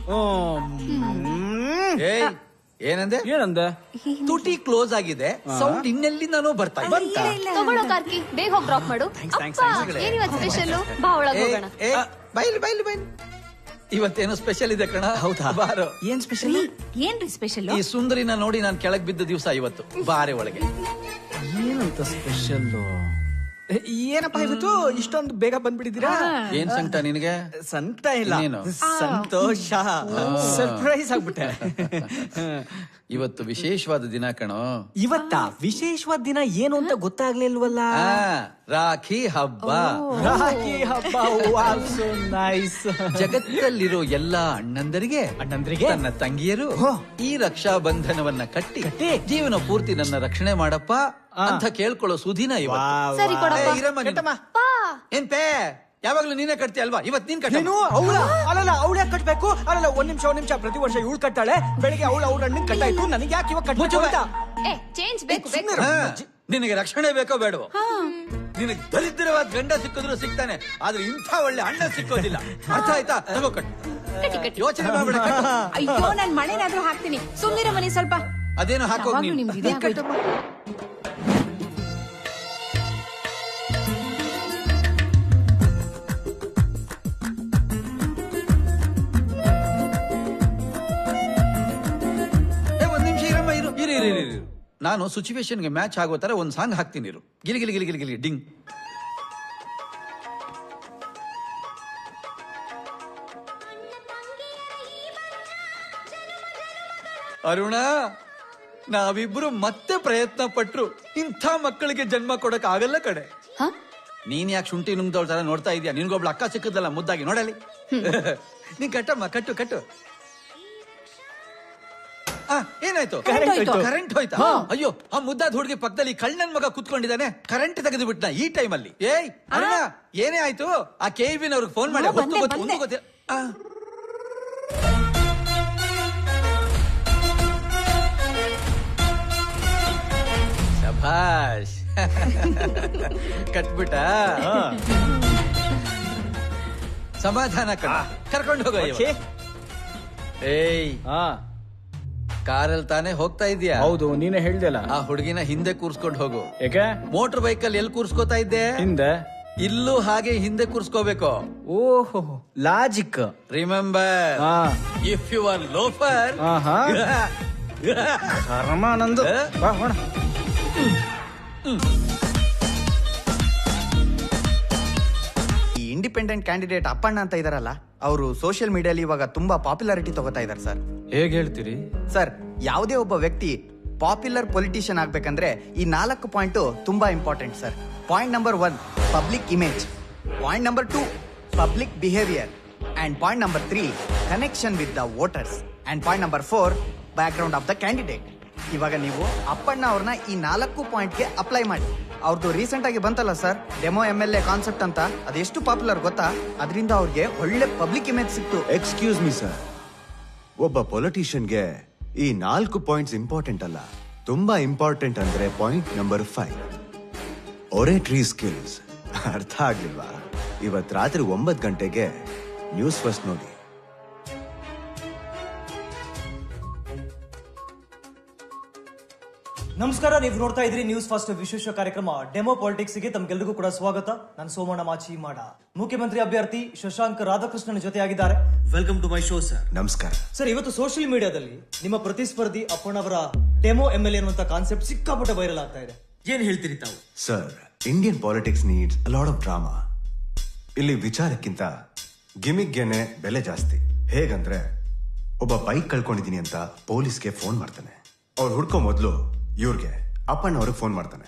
ಏಯ್ ಏನಂದೆ ಏನಂದೆ ತುಟಿ ಕ್ಲೋಸ್ ಆಗಿದೆ ಸೌಂಡ್ ಇನ್ನೆಲ್ಲಿಂದಾನೋ ಬರ್ತಾ ಇದೆ ತಗೊಳ್ಳೋ ಕಾರ್ಕಿ ಬೇಗ ಹೋಗಿ ಡ್ರಾಪ್ ಮಾಡು thanks, ಅಪ್ಪ thanks. ಏನಿವತ್ ಸ್ಪೆಷಲ್ ಬಾ ಒಳಗ್ ಏ, ಹೋಗೋಣ ಏ, ಬೈಲಿ ಬೈಲಿ ಬೈಲಿ ಇವತ್ತೇನೋ ಸ್ಪೆಷಲ್ ಇದೆ ಕಣ ಹೌದಾ ಬಾರೋ ಏನ್ ಸ್ಪೆಷಲ್ ಏನ್ರಿ ಸ್ಪೆಷಲ್ ಈ ಸುಂದರಿನ ನೋಡಿ ನಾನು ಕೆಳಗ್ ಬಿದ್ದ ದಿವಸ ಇವತ್ತು ಬಾರೆ ಒಳಗೆ ಏನಂತ ಸ್ಪೆಷಲ್ ಏನಪ್ಪ ಇವತ್ತು ಇಷ್ಟೊಂದು ಬೇಗ ಬಂದ್ಬಿಟ್ಟಿದ್ದೀರಾ ಏನ್ ಸಂಕಟ ನಿನಗೆ ಸಂಕಟ ಇಲ್ಲ ಇನ್ನೇನು? ಸಂತೋಷ ಸರ್ಪ್ರೈಸ್ ಆಗ್ಬಿಟ್ಟೆ ಇವತ್ತು ವಿಶೇಷವಾದ ದಿನ ಕಣೋ ಇವತ್ತ ವಿಶೇಷವಾದ ದಿನ ಏನು ಅಂತ ಗೊತ್ತಾಗ್ಲಿಲ್ವಲ್ಲ ಆ, ರಾಖಿ ಹಬ್ಬ ರಾಖಿ ಹಬ್ಬ so ನೈಸ್ ಜಗತ್ತಲ್ಲಿರೋ ಎಲ್ಲಾ ಅಣ್ಣಂದರಿಗೆ ಅಣ್ಣಂದರಿಗೆ ತನ್ನ ತಂಗಿಯರು ಈ ರಕ್ಷಾ ಬಂಧನವನ್ನ ಕಟ್ಟಿ ಜೀವನ ಪೂರ್ತಿ ನನ್ನ ರಕ್ಷಣೆ ಮಾಡಪ್ಪ ಅಂತ ಕೇಳ್ಕೊಳ್ಳೋ ಸುದಿನ ಇವತ್ತು ಸರಿ ಕೊಡಪ್ಪ. ಏ, ಇರಮ್ಮ ನೀನು. ಏನ್ ಪೇ ಯಾವಾಗ್ಲೂ ನೀನೇ ಕಟ್ತೀಯ ಅಲ್ವಾ ಇವತ್ ನೀನ್ ಕಟ್ಟ ನೀನು ಅವಳ ಅಲ್ಲಲ್ಲ ಅವಳು ಯಾಕೆ ಕಟ್ಬೇಕು ಅಲ್ಲಲ್ಲ ಒಂದ್ ನಿಮಿಷ ಒಂದ್ ನಿಮಿಷ ಪ್ರತಿ ವರ್ಷ ಇವಳು ಕಟ್ಟಾಳೆ ಬೆಳಿಗ್ಗೆ ಅವಳು ಅವ್ರ ಅಣ್ಣನ್ ಕಟ್ಟಾಯ್ತು ನನಗೆ ಯಾಕೆ ಇವಾಗ ಕಟ್ಬೇಕು ಅಂತ ಏ ಚೇಂಜ್ ಬೇಕು ಬೇಕು ಹಾ, ನಿನಗೆ ರಕ್ಷಣೆ ಬೇಕೋ ಬೇಡವೋ ನಿನಗೆ ದರಿದ್ರವಾದ ಗಂಡ ಸಿಕ್ಕಿದ್ರು ಸಿಗ್ತಾನೆ ಆದ್ರೆ ಇಂಥ ಒಳ್ಳೆ ಅಣ್ಣ ಸಿಕ್ಕೋದಿಲ್ಲ ಅರ್ಥ ಆಯ್ತಾ ತಗೋ ಕಟ್ಟು ಯೋಚನೆ ಮಾಡ್ಬೇಡ ಕಟ್ಟು. ಅಯ್ಯೋ ನಾನ್ ಮಳೆನಾದ್ರೂ ಹಾಕ್ತೀನಿ ಸುಮ್ನಿರ ಮನೆ ಸ್ವಲ್ಪ ಅದೇನೋ ಹಾಕೋಗ್ ಯಾವಾಗ್ಲೂ ನೀನು. ನಿಮ್ದು ಇದೇ ಆಗೋಯ್ತು. ಏ, ಒಂದ್ ನಿಮಿಷ ಇರಮ್ಮ ಇರು ಇರು ಇರು ಇರು, ಇರು ನಾನು ಸಿಚುವೇಶನ್ಗೆ ಮ್ಯಾಚ್ ಆಗೋ ತರ ಒಂದ್ ಸಾಂಗ್ ಹಾಕ್ತೀನಿ ಇರು ಗಿಲಿ ಗಿಲಿ ಗಿಲಿ ಗಿಲಿ ಗಿಲಿ ಡಿಂಗ್ ಅರುಣ ನಾವಿಬ್ರು ಮತ್ತೆ ಪ್ರಯತ್ನ ಪಟ್ರು ಇಂಥ ಮಕ್ಕಳಿಗೆ ಜನ್ಮ ಕೊಡಕ್ ಆಗಲ್ಲ ಕಡೆ ನೀನ್ ಯಾಕೆ ಶುಂಠಿ ನುಂಗ್ದವ್ರ ತರ ನೋಡ್ತಾ ಇದೀಯ ನಿನ್ಗೊಬ್ಳು ಅಕ್ಕ ಸಿಕ್ಕದಲ್ಲ ಮುದ್ದಾಗಿ ನೋಡಲಿ ನೀನ್ ಕಟ್ಟಮ್ಮ ಕಟ್ಟು ಕಟ್ಟು ಆ, ಏನಾಯ್ತು Current ಹೋಯ್ತು. ಕರೆಂಟ್ ಹೋಯ್ತಾ ಹಾ. ಅಯ್ಯೋ ಆ ಮುದ್ದಾದ ಹುಡುಗಿ ಪಕ್ಕದಲ್ಲಿ ಕಳ್ಳನ್ ಮಗ ಕುತ್ಕೊಂಡಿದ್ದಾನೆ ಕರೆಂಟ್ ತೆಗೆದು ಬಿಟ್ನ ಈ ಟೈಮಲ್ಲಿ ಏಯ್ ಅರುಣ ಏನೇ ಆಯ್ತು ಆ ಕೇವಿನ ಅವ್ರಿಗೆ ಫೋನ್ ಮಾಡಿ ಹಾ, ಹೊತ್ತು ಬಂದೆ, ಗೊತ್ತು ಒಂದು ಬಂದೆ. ಗೊತ್ತಿಲ್ಲ ಆ. ಶಭಾಷ್ ಕಟ್ಬಿಟ್ಟ ಸಮಾಧಾನ ಕಣ ಕರ್ಕೊಂಡು ಹೋಗೋ ಇವ. ಏಯ್ ಕಾರಲ್ಲಿ ತಾನೇ ಹೋಗ್ತಾ ಇದೀಯಾ ಹೌದು ನೀನೇ ಹೇಳ್ದಲ್ಲ ಆ ಹುಡುಗಿನ ಹಿಂದೆ ಕೂರ್ಸ್ಕೊಂಡು ಹೋಗು ಯಾಕೆ ಮೋಟರ್ ಬೈಕಲ್ಲಿ ಎಲ್ಲಿ ಕೂರ್ಸ್ಕೋತಾ ಇದ್ದೆ ಹಿಂದೆ ಇಲ್ಲೂ ಹಾಗೆ ಹಿಂದೆ ಕೂರ್ಸ್ಕೋಬೇಕು ಓಹೋ logic remember if you are loafer ಆಹಾ. ಕರ್ಮಾನಂದು ಬಾ ಹೋಣ ಈ ಇಂಡಿಪೆಂಡೆಂಟ್ ಕ್ಯಾಂಡಿಡೇಟ್ ಅಪ್ಪಣ್ಣ ಅಂತ ಇದಾರಲ್ಲ ಅವರು ಸೋಷಿಯಲ್ ಮೀಡಿಯಲ್ಲಿ ಇವಾಗ ತುಂಬಾ ಪಾಪ್ಯುಲಾರಿಟಿ ತಗೋತಾ ಇದಾರೆ ಸರ್ ಹೇಗೆ ಹೇಳ್ತೀರಿ ಸರ್ ಯಾವುದೇ ಒಬ್ಬ ವ್ಯಕ್ತಿ ಪಾಪ್ಯುಲರ್ ಪೊಲಿಟಿಷಿಯನ್ ಆಗ್ಬೇಕಂದ್ರೆ ಈ ನಾಲ್ಕು ಪಾಯಿಂಟ್ ತುಂಬಾ important sir point number one public image point number two public behaviour and point number three connection with the voters and point number four background of the candidate ಇವಾಗ ನೀವು ಅಪ್ಪಣ್ಣ ಅವ್ರನ್ನ ಈ ನಾಲ್ಕು ಪಾಯಿಂಟ್ಗೆ ಅಪ್ಲೈ ಮಾಡಿ ಅವ್ರದ್ದು ರೀಸೆಂಟ್ ಆಗಿ ಬಂತಲ್ಲ sir demo M L A concept ಅಂತ ಅದೆಷ್ಟು ಪಾಪ್ಯುಲರ್ ಗೊತ್ತಾ ಅದರಿಂದ ಅವ್ರಿಗೆ ಒಳ್ಳೆ ಪಬ್ಲಿಕ್ ಇಮೇಜ್ ಸಿಕ್ತು ಎಕ್ಸ್ಕ್ಯೂಸ್ ಮೀ ಸರ್ ಒಬ್ಬ ಪೊಲಿಟಿಷಿಯನ್ಗೆ ಈ ನಾಲ್ಕು ಪಾಯಿಂಟ್ಸ್ ಇಂಪಾರ್ಟೆಂಟ್ ಅಲ್ಲ ತುಂಬಾ ಇಂಪಾರ್ಟೆಂಟ್ ಅಂದ್ರೆ point number five oratory skills ಅರ್ಥ ಆಗ್ಲಿಲ್ವಾ ಇವತ್ ರಾತ್ರಿ ಒಂಬತ್ತು ಗಂಟೆಗೆ ನ್ಯೂಸ್ ಫಸ್ಟ್ ನೋಡಿ ನಮಸ್ಕಾರ ನೀವು ನೋಡ್ತಾ ಇದ್ರಿ ನ್ಯೂಸ್ ಫಸ್ಟ್ ವಿಶೇಷ ಕಾರ್ಯಕ್ರಮ ಡೆಮೋ ಪಾಲಿಟಿಕ್ಸ್ ಗೆ ತಮ್ಗೆಲ್ರಿಗೂ ಕೂಡ ಸ್ವಾಗತ ನಾನು ಸೋಮಣ್ಣ ಮಾಚಿ ಮಾಡ ಮುಖ್ಯಮಂತ್ರಿ ಅಭ್ಯರ್ಥಿ ಶಶಾಂಕ್ ರಾಧಾಕೃಷ್ಣನ್ ಜೊತೆಯಾಗಿದ್ದಾರೆ welcome to my show sir ನಮಸ್ಕಾರ ಸರ್ ಇವತ್ತು ಸೋಷಿಯಲ್ ಮೀಡಿಯಾದಲ್ಲಿ ನಿಮ್ಮ ಪ್ರತಿಸ್ಪರ್ಧಿ ಅಪ್ಪಣ್ಣವರ ಡೆಮೋ ಎಂ ಎಲ್ ಎನ್ನುವಂತ ಕಾನ್ಸೆಪ್ಟ್ ಸಿಕ್ಕಾಪಟ್ಟೆ ವೈರಲ್ ಆಗ್ತಾ ಇದೆ ಏನ್ ಹೇಳ್ತೀರಿ ತಾವು sir Indian politics needs lot of drama ಇಲ್ಲಿ ವಿಚಾರಕ್ಕಿಂತ ಗಿಮಿಕ್ಗೆನೆ ಬೆಲೆ ಜಾಸ್ತಿ ಹೇಗಂದ್ರೆ ಒಬ್ಬ ಬೈಕ್ ಕಳ್ಕೊಂಡಿದೀನಿ ಅಂತ ಪೊಲೀಸ್ಗೆ ಫೋನ್ ಮಾಡ್ತಾನೆ ಅವ್ರು ಹುಡ್ಕೋ ಮೊದಲು ಇವ್ರಿಗೆ ಅಪ್ಪಣ್ಣ ಅವ್ರಿಗೆ ಫೋನ್ ಮಾಡ್ತಾನೆ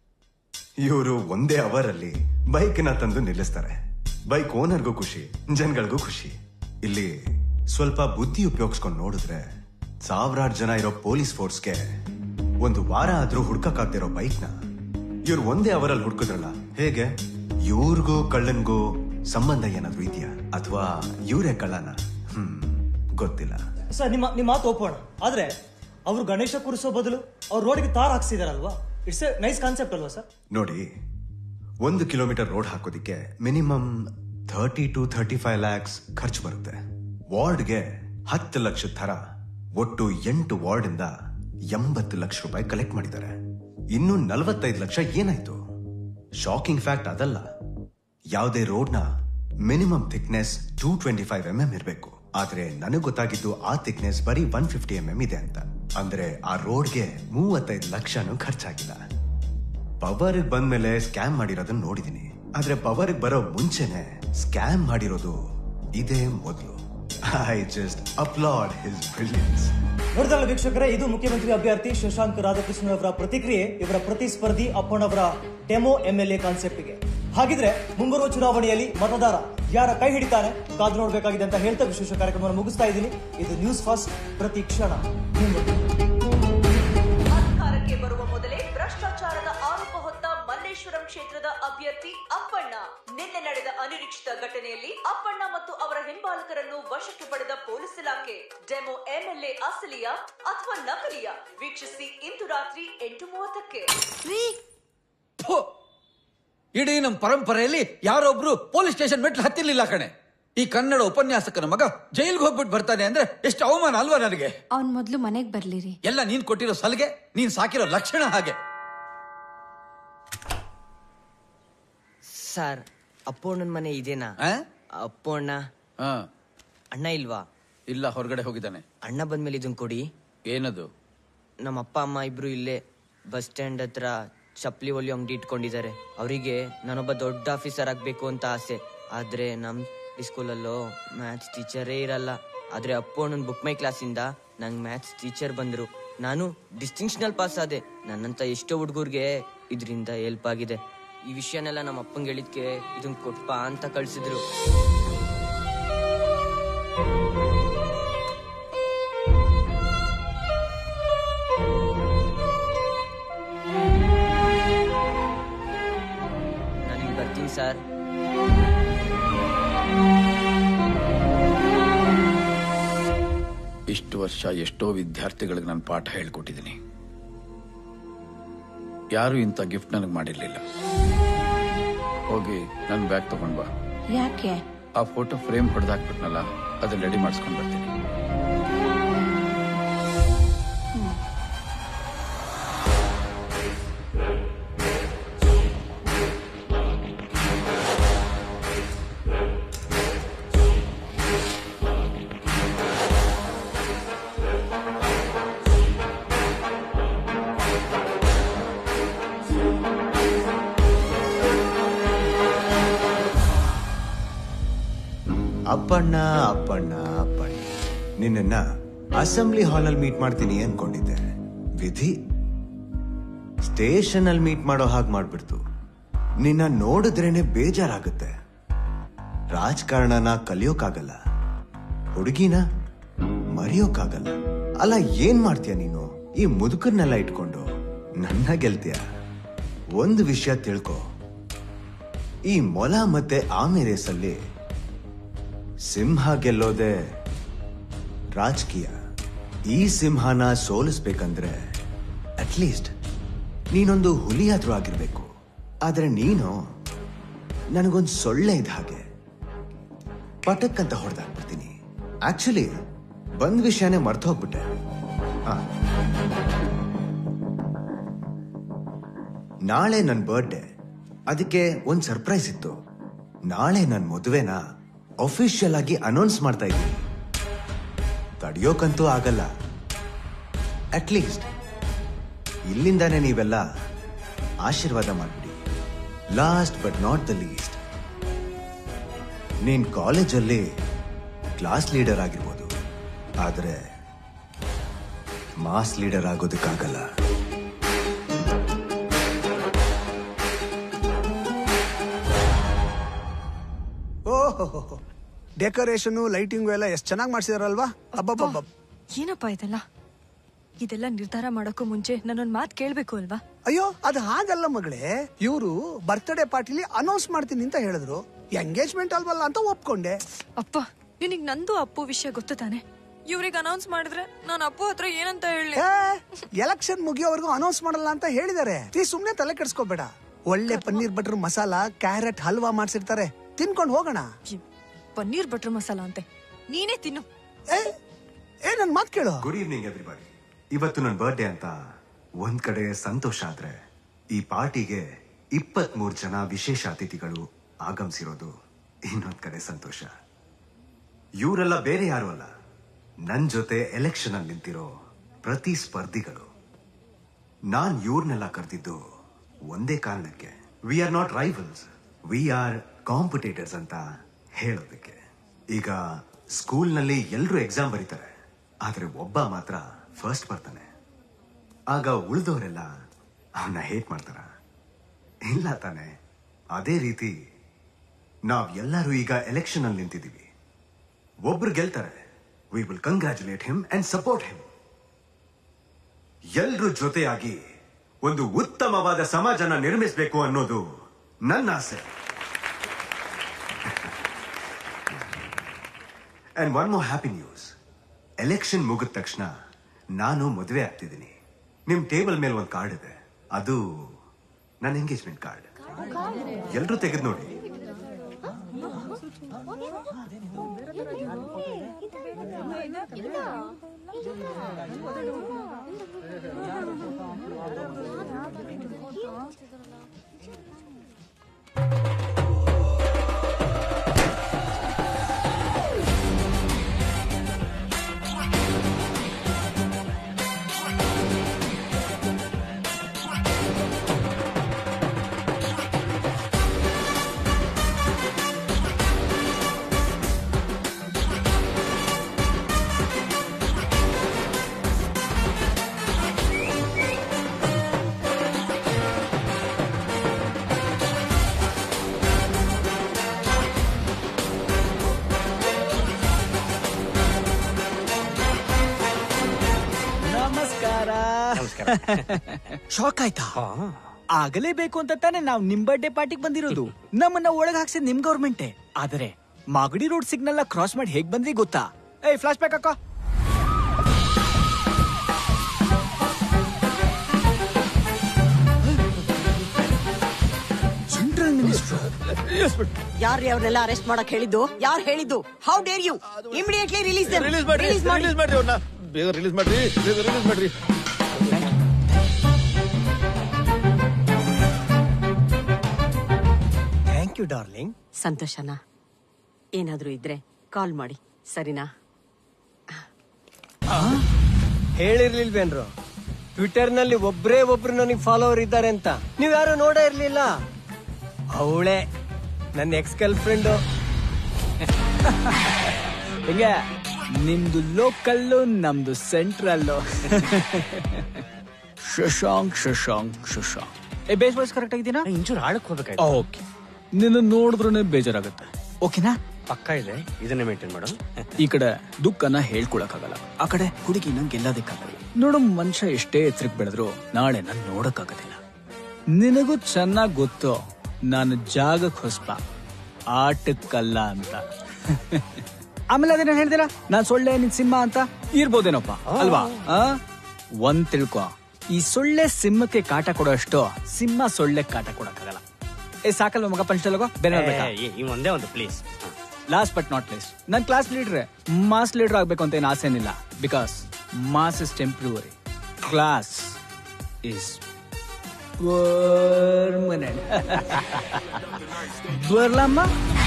ಇವರು ಒಂದೇ ಅವರ್ ಅಲ್ಲಿ ಬೈಕ್ ನ ತಂದು ನಿಲ್ಲಿಸ್ತಾರೆ ಬೈಕ್ ಓನರ್ಗೂ ಖುಷಿ ಜನಗಳಿಗೂ ಖುಷಿ ಇಲ್ಲಿ ಸ್ವಲ್ಪ ಬುದ್ಧಿ ಉಪಯೋಗಿಸ್ಕೊಂಡು ನೋಡಿದ್ರೆ ಸಾವಿರಾರು ಜನ ಇರೋ ಪೊಲೀಸ್ ಫೋರ್ಸ್ಗೆ ಒಂದು ವಾರ ಆದ್ರೂ ಹುಡ್ಕಕ್ಕಾಗ್ದಿರೋ ಬೈಕ್ ನ ಇವ್ರು ಒಂದೇ ಅವರಲ್ಲಿ ಹುಡ್ಕಿದ್ರಲ್ಲ ಹೇಗೆ ಇವ್ರಿಗೂ ಕಳ್ಳನ್ಗೂ ಸಂಬಂಧ ಏನಾದ್ರೂ ಇದೆಯಾ ಅಥವಾ ಇವರೇ ಕಳ್ಳನ ಹ್ಮ್ ಗೊತ್ತಿಲ್ಲ ಸರ್ ನಿಮ್ಮ ನಿಮ್ಮ ಮಾತು ಒಪ್ಪೋಣ ಆದ್ರೆ ಅವರು ಗಣೇಶ ಕೂರಿಸೋ ಬದಲು ಅವ್ರು ರೋಡ್ಗೆ ತಾರ್ ಹಾಕ್ಸಿದಾರಲ್ವಾ ಇಟ್ಸ್ ಎ ನೈಸ್ ಕಾನ್ಸೆಪ್ಟ್ ಅಲ್ವಾ ಸರ್ ನೋಡಿ ಒಂದು ಕಿಲೋಮೀಟರ್ ರೋಡ್ ಹಾಕೋದಿಕ್ಕೆ minimum thirty to thirty five lakhs ಖರ್ಚು ಬರುತ್ತೆ ವಾರ್ಡ್ಗೆ ಹತ್ತು ಲಕ್ಷದ ಥರ ಒಟ್ಟು ಎಂಟು ವಾರ್ಡ್ ಇಂದ ಎಂಬತ್ತು ಲಕ್ಷ ರೂಪಾಯಿ ಕಲೆಕ್ಟ್ ಮಾಡಿದ್ದಾರೆ ಇನ್ನು ನಲವತ್ತೈದು ಲಕ್ಷ ಏನಾಯ್ತು ಶಾಕಿಂಗ್ ಫ್ಯಾಕ್ಟ್ ಅದಲ್ಲ ಯಾವುದೇ ರೋಡ್ನ minimum thickness two twenty five M M ಇರಬೇಕು ಆದ್ರೆ ನನಗೆ ಗೊತ್ತಾಗಿದ್ದು ಆ ಥಿಕ್ನೆಸ್ ಬರೀ ಒನ್ ಫಿಫ್ಟಿ ಎಂ ಎಂ ಇದೆ ಅಂತ ಅಂದ್ರೆ ಆ ರೋಡ್ಗೆ ಮೂವತ್ತೈದು ಲಕ್ಷನೂ ಖರ್ಚಾಗಿಲ್ಲ ಪವರ್ ಬಂದ್ಮೇಲೆ ಸ್ಕ್ಯಾಮ್ ಮಾಡಿರೋದನ್ನ ನೋಡಿದೀನಿ ಆದ್ರೆ ಪವರ್ ಬರೋ ಮುಂಚೆನೆ ಸ್ಕ್ಯಾಮ್ ಮಾಡಿರೋದು ಇದೇ ಮೊದಲು I just applaud his brilliance ನೋಡಿದಲ್ಲ ವೀಕ್ಷಕರೇ ಇದು ಮುಖ್ಯಮಂತ್ರಿ ಅಭ್ಯರ್ಥಿ ಶಶಾಂಕ್ ರಾಧಾಕೃಷ್ಣನ್ ಅವರ ಪ್ರತಿಕ್ರಿಯೆ ಇವರ ಪ್ರತಿಸ್ಪರ್ಧಿ ಅಪ್ಪಣ್ಣವರ ಡೆಮೋ ಎಂ ಎಲ್ ಎ ಕಾನ್ಸೆಪ್ಟ್ಗೆ ಹಾಗಿದ್ರೆ ಮುಂಬರುವ ಚುನಾವಣೆಯಲ್ಲಿ ಮತದಾರ ಯಾರ ಕೈ ಹಿಡಿತಾನೆ ಕಾದು ನೋಡ್ಬೇಕಾಗಿದೆ ಅಂತ ಹೇಳ್ತಾ ವಿಶೇಷ ಕಾರ್ಯಕ್ರಮವನ್ನು ಮುಗಿಸ್ತಾ ಇದ್ದೀನಿ ಇದು ನ್ಯೂಸ್ ಫಸ್ಟ್ ಪ್ರತಿ ಕ್ಷಣ ನಿಮ್ಮೊಂದಿಗೆ. ಅಧಿಕಾರಕ್ಕೆ ಬರುವ ಮೊದಲೇ ಭ್ರಷ್ಟಾಚಾರದ ಆರೋಪ ಹೊತ್ತ ಮಲ್ಲೇಶ್ವರಂ ಕ್ಷೇತ್ರದ ಅಭ್ಯರ್ಥಿ ಅಪ್ಪಣ್ಣ ನಿನ್ನೆ ನಡೆದ ಅನಿರೀಕ್ಷಿತ ಘಟನೆಯಲ್ಲಿ ಅಪ್ಪಣ್ಣ ಮತ್ತು ಅವರ ಹಿಂಬಾಲಕರನ್ನು ವಶಕ್ಕೆ ಪಡೆದ ಪೊಲೀಸ್ ಇಲಾಖೆ ಡೆಮೋ ಎಂಎಲ್ಎ ಅಸಲಿಯ ಅಥವಾ ನಕಲಿಯ ವೀಕ್ಷಿಸಿ ಇಂದು ರಾತ್ರಿ ಎಂಟು ಮೂವತ್ತಕ್ಕೆ ಥು! ಇಡೀ ನಮ್ಮ ಪರಂಪರೆಯಲ್ಲಿ ಯಾರೊಬ್ರು ಪೊಲೀಸ್ ಸ್ಟೇಷನ್ ಮೆಟ್ಲು ಹತ್ತಿರ್ಲಿಲ್ಲ ಕಣೆ ಈ ಕನ್ನಡ ಉಪನ್ಯಾಸಕನ ಮಗ ಜೈಲ್ಗೆ ಹೋಗ್ಬಿಟ್ಟು ಬರ್ತಾನೆ ಅಂದ್ರೆ ಎಷ್ಟು ಅವಮಾನ ಅಲ್ವಾ ನನಗೆ ಅವ್ನ್ ಮೊದ್ಲು ಮನೆಗ್ ಬರ್ಲಿರಿ ಎಲ್ಲ ನೀನ್ ಕೊಟ್ಟಿರೋ ಸಲಿಗೆ ನೀನ್ ಸಾಕಿರೋ ಲಕ್ಷಣ ಹಾಗೆ ಸರ್ ಅಪ್ಪಣ್ಣನ ಮನೆ ಇದೇನಾ ಅಪ್ಪಣ್ಣ ಅಣ್ಣ ಇಲ್ವಾ ಇಲ್ಲ ಹೊರಗಡೆ ಹೋಗಿದ್ದಾನೆ ಅಣ್ಣ ಬಂದ್ಮೇಲೆ ಇದನ್ ಕೊಡಿ ಏನದು ನಮ್ಮ ಅಪ್ಪ ಅಮ್ಮ ಇಬ್ರು ಇಲ್ಲೇ ಬಸ್ ಸ್ಟ್ಯಾಂಡ್ ಹತ್ರ ಚಪ್ಪಲಿ ಹೊಲಿಯೋ ಅಂಗಡಿ ಇಟ್ಕೊಂಡಿದ್ದಾರೆ ಅವರಿಗೆ ನಾನೊಬ್ಬ ದೊಡ್ಡ ಆಫೀಸರ್ ಆಗ್ಬೇಕು ಅಂತ ಆಸೆ ಆದ್ರೆ ನಮ್ ಸ್ಕೂಲಲ್ಲೋ ಮ್ಯಾಥ್ಸ್ ಟೀಚರೇ ಇರಲ್ಲ ಆದ್ರೆ ಅಪ್ಪಣ್ಣನ ಬುಕ್ ಮೈ ಕ್ಲಾಸಿಂದ ನಂಗೆ ಮ್ಯಾಥ್ಸ್ ಟೀಚರ್ ಬಂದ್ರು ನಾನು ಡಿಸ್ಟಿಂಕ್ಷನಲ್ ಪಾಸ್ ಆದೆ ನನ್ನಂತ ಎಷ್ಟೋ ಹುಡುಗರ್ಗೆ ಇದರಿಂದ ಹೆಲ್ಪ್ ಆಗಿದೆ ಈ ವಿಷಯನೆಲ್ಲ ನಮ್ಮ ಅಪ್ಪಂಗೆ ಹೇಳಿದ್ಕೆ ಇದನ್ ಕೊಟ್ಪ ಅಂತ ಕಳ್ಸಿದ್ರು ನಾನಿನ್ ಬರ್ತೀನಿ ಸರ್ ಇಷ್ಟು ವರ್ಷ ಎಷ್ಟೋ ವಿದ್ಯಾರ್ಥಿಗಳಿಗೆ ನಾನು ಪಾಠ ಹೇಳ್ಕೊಟ್ಟಿದ್ದೀನಿ ಯಾರು ಇಂಥ ಗಿಫ್ಟ್ ನನಗೆ ಮಾಡಿರ್ಲಿಲ್ಲ ಹೋಗಿ ನನ್ನ ಬ್ಯಾಗ್ ತಗೊಂಡ್ ಬಾ ಯಾಕೆ ಆ ಫೋಟೋ ಫ್ರೇಮ್ ಹೊಡೆದಾಕ್ಬಿಟ್ನಲ್ಲ ಅದನ್ನ ರೆಡಿ ಮಾಡಿಸ್ಕೊಂಡ್ ಬರ್ತೀನಿ ಅಪ್ಪಣ್ಣ ಅಪ್ಪಣ್ಣ ಅಪ್ಪಣ್ಣ ನಿನ್ನನ್ನ ಅಸೆಂಬ್ಲಿ ಹಾಲಲ್ಲಿ ಮೀಟ್ ಮಾಡ್ತೀನಿ ಅನ್ಕೊಂಡಿದ್ದೆ ವಿಧಿ ಸ್ಟೇಷನ್ ಅಲ್ಲಿ ಮೀಟ್ ಮಾಡೋ ಹಾಗೆ ಮಾಡ್ಬಿಡ್ತು ನಿನ್ನ ನೋಡಿದ್ರೇನೆ ಬೇಜಾರಾಗುತ್ತೆ ರಾಜಕಾರಣನ ಕಲಿಯೋಕ್ಕಾಗಲ್ಲ ಹುಡುಗಿನ ಮರೆಯೋಕ್ಕಾಗಲ್ಲ ಅಲ್ಲ ಏನ್ ಮಾಡ್ತೀಯ ನೀನು ಈ ಮುದುಕರ್ನೆಲ್ಲ ಇಟ್ಕೊಂಡು ನನ್ನ ಗೆಲ್ತೀಯ ಒಂದು ವಿಷಯ ತಿಳ್ಕೊ ಈ ಮೊಲ ಮತ್ತೆ ಆಮೆ ರೇಸಲ್ಲಿ ಸಿಂಹ ಗೆಲ್ಲೋದೆ ರಾಜಕೀಯ ಈ ಸಿಂಹನ ಸೋಲಿಸ್ಬೇಕಂದ್ರೆ ಅಟ್ಲೀಸ್ಟ್ ನೀನೊಂದು ಹುಲಿಯಾದ್ರೂ ಆಗಿರ್ಬೇಕು ಆದ್ರೆ ನೀನು ನನಗೊಂದು ಸೊಳ್ಳೆ ಇದ್ದ ಹಾಗೆ ಪಟಕ್ ಅಂತ ಹೊಡೆದಾಕ್ಬಿಡ್ತೀನಿ ಆಕ್ಚುಲಿ ಬಂದ್ ವಿಷಯನೇ ಮರ್ತು ಹೋಗ್ಬಿಟ್ಟೆ ಆ. ನಾಳೆ ನನ್ನ ಬರ್ಡೇ ಅದಕ್ಕೆ ಒಂದ್ ಸರ್ಪ್ರೈಸ್ ಇತ್ತು ನಾಳೆ ನನ್ನ ಮದುವೆನ ಅಫಿಷಿಯಲ್ ಆಗಿ ಅನೌನ್ಸ್ ಮಾಡ್ತಾ ಇದ್ದೀನಿ ತಡಿಯೋಕಂತೂ ಆಗಲ್ಲ ಅಟ್ಲೀಸ್ಟ್ ಇಲ್ಲಿಂದಾನೇ ನೀವೆಲ್ಲ ಆಶೀರ್ವಾದ ಮಾಡ್ಬಿಡಿ last but not the least ನೀನ್ ಕಾಲೇಜಲ್ಲಿ ಕ್ಲಾಸ್ ಲೀಡರ್ ಆಗಿರ್ಬೋದು ಆದ್ರೆ ಮಾಸ್ ಲೀಡರ್ ಆಗೋದಕ್ಕಾಗಲ್ಲ ಓಹೋ ಡೆಕೋರೇಷನ್ ಲೈಟಿಂಗು ಎಲ್ಲ ಎಷ್ಟು ಚೆನ್ನಾಗಿ ಮಾಡ್ಸಿದಾರಲ್ವಾ ಅಬ್ಬಬ್ಬಬ್ಬ ಏನಪ್ಪ ಇದೆಲ್ಲ ಇದೆಲ್ಲ ನಿರ್ಧಾರ ಮಾಡೋಕ್ಕೂ ಮುಂಚೆ ನನ್ನೊಂದ್ ಮಾತು ಕೇಳ್ಬೇಕು ಅಲ್ವಾ ಅಯ್ಯೋ ಅದು ಹಾಗಲ್ಲ ಮಗಳೇ ಇವರು ಬರ್ತ್ಡೇ ಪಾರ್ಟಿಲಿ ಅನೌನ್ಸ್ ಮಾಡ್ತೀನಿ ಅಂತ ಹೇಳಿದ್ರು ಎಂಗೇಜ್ಮೆಂಟ್ ಅಲ್ವಲ್ಲ ಅಂತ ಒಪ್ಕೊಂಡೆ ಅಪ್ಪ ನಿನಗ್ ನಂದು ಅಪ್ಪು ವಿಷಯ ಗೊತ್ತು ತಾನೆ ಇವ್ರಿಗೆ ಅನೌನ್ಸ್ ಮಾಡಿದ್ರೆ ನಾನು ಅಪ್ಪು ಹತ್ರ ಏನಂತ ಹೇಳಿ ಎಲೆಕ್ಷನ್ ಮುಗಿಯೋವರೆಗೂ ಅನೌನ್ಸ್ ಮಾಡಲ್ಲ ಅಂತ ಹೇಳಿದಾರೆ ನೀ ಸುಮ್ನೆ ತಲೆ ಕೆಡ್ಸ್ಕೋಬೇಡ ಒಳ್ಳೆ ಪನ್ನೀರ್ ಬಟರ್ ಮಸಾಲಾ ಕ್ಯಾರೆಟ್ ಹಲ್ವಾ ಮಾಡ್ಸಿರ್ತಾರೆ ತಿನ್ಕೊಂಡು ಹೋಗೋಣ ಪನ್ನೀರ್ ಬಟರ್ ಮಸಾಲ ಅಂತೆ ನೀನೇ ತಿನ್ನು ಏ ನನ್ ಮಾತ್ ಕೇಳು ಗುಡ್ ಈವ್ನಿಂಗ್ ಎವ್ರಿಬಡಿ ಇವತ್ತು ನನ್ನ ಬರ್ಡೇ ಅಂತ ಒಂದ್ ಕಡೆ ಸಂತೋಷ ಆದ್ರೆ ಈ ಪಾರ್ಟಿಗೆ ಇಪ್ಪತ್ತ್ ಮೂರ್ ಜನ ವಿಶೇಷ ಅತಿಥಿಗಳು ಆಗಮಿಸಿರೋದು ಇನ್ನೊಂದ್ ಕಡೆ ಸಂತೋಷ ಇವರೆಲ್ಲ ಬೇರೆ ಯಾರು ಅಲ್ಲ ನನ್ ಜೊತೆ ಎಲೆಕ್ಷನ್ ಅಲ್ಲಿ ನಿಂತಿರೋ ಪ್ರತಿ ಸ್ಪರ್ಧಿಗಳು ನಾನ್ ಇವ್ರನ್ನೆಲ್ಲ ಕರೆದಿದ್ದು ಒಂದೇ ಕಾರಣಕ್ಕೆ we are not rivals we are competitors ಅಂತ ಹೇಳೋದಕ್ಕೆ ಈಗ ಸ್ಕೂಲ್ನಲ್ಲಿ ಎಲ್ಲರೂ ಎಕ್ಸಾಮ್ ಬರೀತಾರೆ ಆದ್ರೆ ಒಬ್ಬ ಮಾತ್ರ ಫಸ್ಟ್ ಬರ್ತಾನೆ ಆಗ ಉಳಿದವರೆಲ್ಲ ಅವನ್ನ ಹೇಟ್ ಮಾಡ್ತಾರ ಇಲ್ಲ ತಾನೆ ಅದೇ ರೀತಿ ನಾವ್ ಎಲ್ಲರೂ ಈಗ ಎಲೆಕ್ಷನ್ ಅಲ್ಲಿ ನಿಂತಿದ್ದೀವಿ ಒಬ್ರು ಗೆಲ್ತಾರೆ we will congratulate him and support him ಎಲ್ರೂ ಜೊತೆಯಾಗಿ ಒಂದು ಉತ್ತಮವಾದ ಸಮಾಜನ ನಿರ್ಮಿಸಬೇಕು ಅನ್ನೋದು ನನ್ನ ಆಸೆ and one more happy news election ಮುಗಿದ ತಕ್ಷಣ ನಾನು ಮದುವೆ ಆಗ್ತಿದ್ದೀನಿ ನಿಮ್ ಟೇಬಲ್ ಮೇಲೆ ಒಂದು ಕಾರ್ಡ್ ಇದೆ ಅದು ನನ್ನ ಎಂಗೇಜ್ಮೆಂಟ್ ಕಾರ್ಡ್ ಎಲ್ರೂ ತೆಗೆದು ನೋಡಿ ನಮಸ್ಕಾರ ಶಾಕ್ ಆಯ್ತಾ ಆಗಲೇಬೇಕು ಅಂತ ತಾನೇ ನಾವು ನಿಮ್ ಬರ್ಡೇ ಪಾರ್ಟಿಗೆ ಬಂದಿರೋದು ನಮ್ಮನ್ನ ಒಳಗ್ ಹಾಕ್ಸಿದ್ ನಿಮ್ ಗೌರ್ಮೆಂಟೇ ಆದರೆ ಮಾಗಡಿ ರೋಡ್ ಸಿಗ್ನಲ್ ಕ್ರಾಸ್ ಮಾಡಿ ಹೇಗ್ ಬಂದ್ರಿ ಗೊತ್ತಾ ಏಯ್ ಫ್ಲಾಶ್ ಬ್ಯಾಕ್ ಅಕ್ಕ ಸೆಂಟ್ರಲ್ ಮಿನಿಸ್ಟರ್ ಯಾರು ಅವ್ರನ್ನೆಲ್ಲ ಅರೆಸ್ಟ್ ಮಾಡಕ್ ಹೇಳಿದ್ದು ಯಾರು ಹೇಳಿದ್ದು how dare you immediately release release ಮಾಡ್ರಿ ರಿಲೀಸ್ ಮಾಡಿ ರಿಲೀಸ್ ಮಾಡ್ರಿ ಅವ್ರನ್ನ ಬೇಗ ರಿಲೀಸ್ ಮಾಡ್ರಿ ಬೇಗ ರಿಲೀಸ್ ಮಾಡ್ರಿ ಥ್ಯಾಂಕ್ ಯು ಡಾರ್ಲಿಂಗ್ ಸಂತೋಷನ ಏನಾದ್ರೂ ಇದ್ರೆ ಕಾಲ್ ಮಾಡಿ ಸರಿನಾ ಹೇಳಿರ್ಲಿಲ್ವೇನ್ರು ಟ್ವಿಟರ್ ನಲ್ಲಿ ಒಬ್ರೇ ಒಬ್ರು ನನಗೆ ಫಾಲೋವರ್ ಇದ್ದಾರೆ ಅಂತ ನೀವ್ ಯಾರು ನೋಡೇ ಇರ್ಲಿಲ್ಲ ಅವಳೇ ನನ್ನ ಎಕ್ಸ್ ಗರ್ಲ್ ಫ್ರೆಂಡ್ ಹಿಂಗೆ ನಿಮ್ದು ಲೋಕಲ್ಲು ನಮ್ದು ಸೆಂಟ್ರಲ್ಲು ಶಶಾಂಕ್ ಶಶಾಂಕ್ ಶಶಾಂಕ್ ಏ ಬೇಸ್ ವಾಯ್ಸ್ ಕರೆಕ್ಟ್ ಆಗಿದ್ದೀನಾ ಇಂಚೂರು ಆಳಕ್ ಹೋಗ್ಬೇಕಾಯ್ತು ಓಕೆ ನಿನ್ನ ನೋಡಿದ್ರೆ ಬೇಜಾರಾಗುತ್ತೆ ಓಕೆನಾ ಪಕ್ಕ ಇದೆ ಇದನ್ನೇ ಮೇಂಟೈನ್ ಮಾಡು ಈ ಕಡೆ ದುಃಖನ ಹೇಳ್ಕೊಳಕ್ಕಾಗಲ್ಲ ಆ ಕಡೆ ಹುಡುಗಿನ ಗೆಲ್ಲೋದಕ್ಕಾಗಲ್ಲ ನೋಡು ಮನುಷ್ಯ ಎಷ್ಟೇ ಎತ್ತರಕ್ಕೆ ಬೆಳೆದ್ರು ನಾಳೆ ನಾನು ನೋಡಕ್ಕಾಗೋದಿಲ್ಲ ನಿನಗೂ ಚೆನ್ನಾಗ್ ಗೊತ್ತು ನಾನು ಜಾಗಕ್ಕೆ ಹೊಸ್ಪ ಆಟಕ್ಕಲ್ಲ ಅಂತ ಆಮೇಲೆ ಅದೇನ ಹೇಳ್ತೀರಾ ನಾನ್ ಸೊಳ್ಳೆ ನಿನ್ ಸಿಂಹ ಅಂತ ಇರ್ಬೋದೇನಪ್ಪ ಅಲ್ವಾ ಆ? ಒಂದ್ ತಿಳ್ಕೊ ಈ ಸೊಳ್ಳೆ ಸಿಂಹಕ್ಕೆ ಕಾಟ ಕೊಡೋಷ್ಟು ಸಿಂಹ ಸೊಳ್ಳೆ ಕಾಟ ಕೊಡಕ್ಕಾಗಲ್ಲ ಏ ಸಾಕಲ್ವ ಮಗ ಪಂಚಲಗೋ ಬೇರೆ ಹೇಳ್ಬೇಕಾ? ಈ ಒಂದೇ ಒಂದು please last but not least ನನ್ ಕ್ಲಾಸ್ ಲೀಡ್ರೆ ಮಾಸ್ ಲೀಡರ್ ಆಗ್ಬೇಕು ಅಂತ ಏನು ಆಸೆ ಏನಿಲ್ಲ because mass is temporary class is permanent ಬರ್ಲಮ್ಮ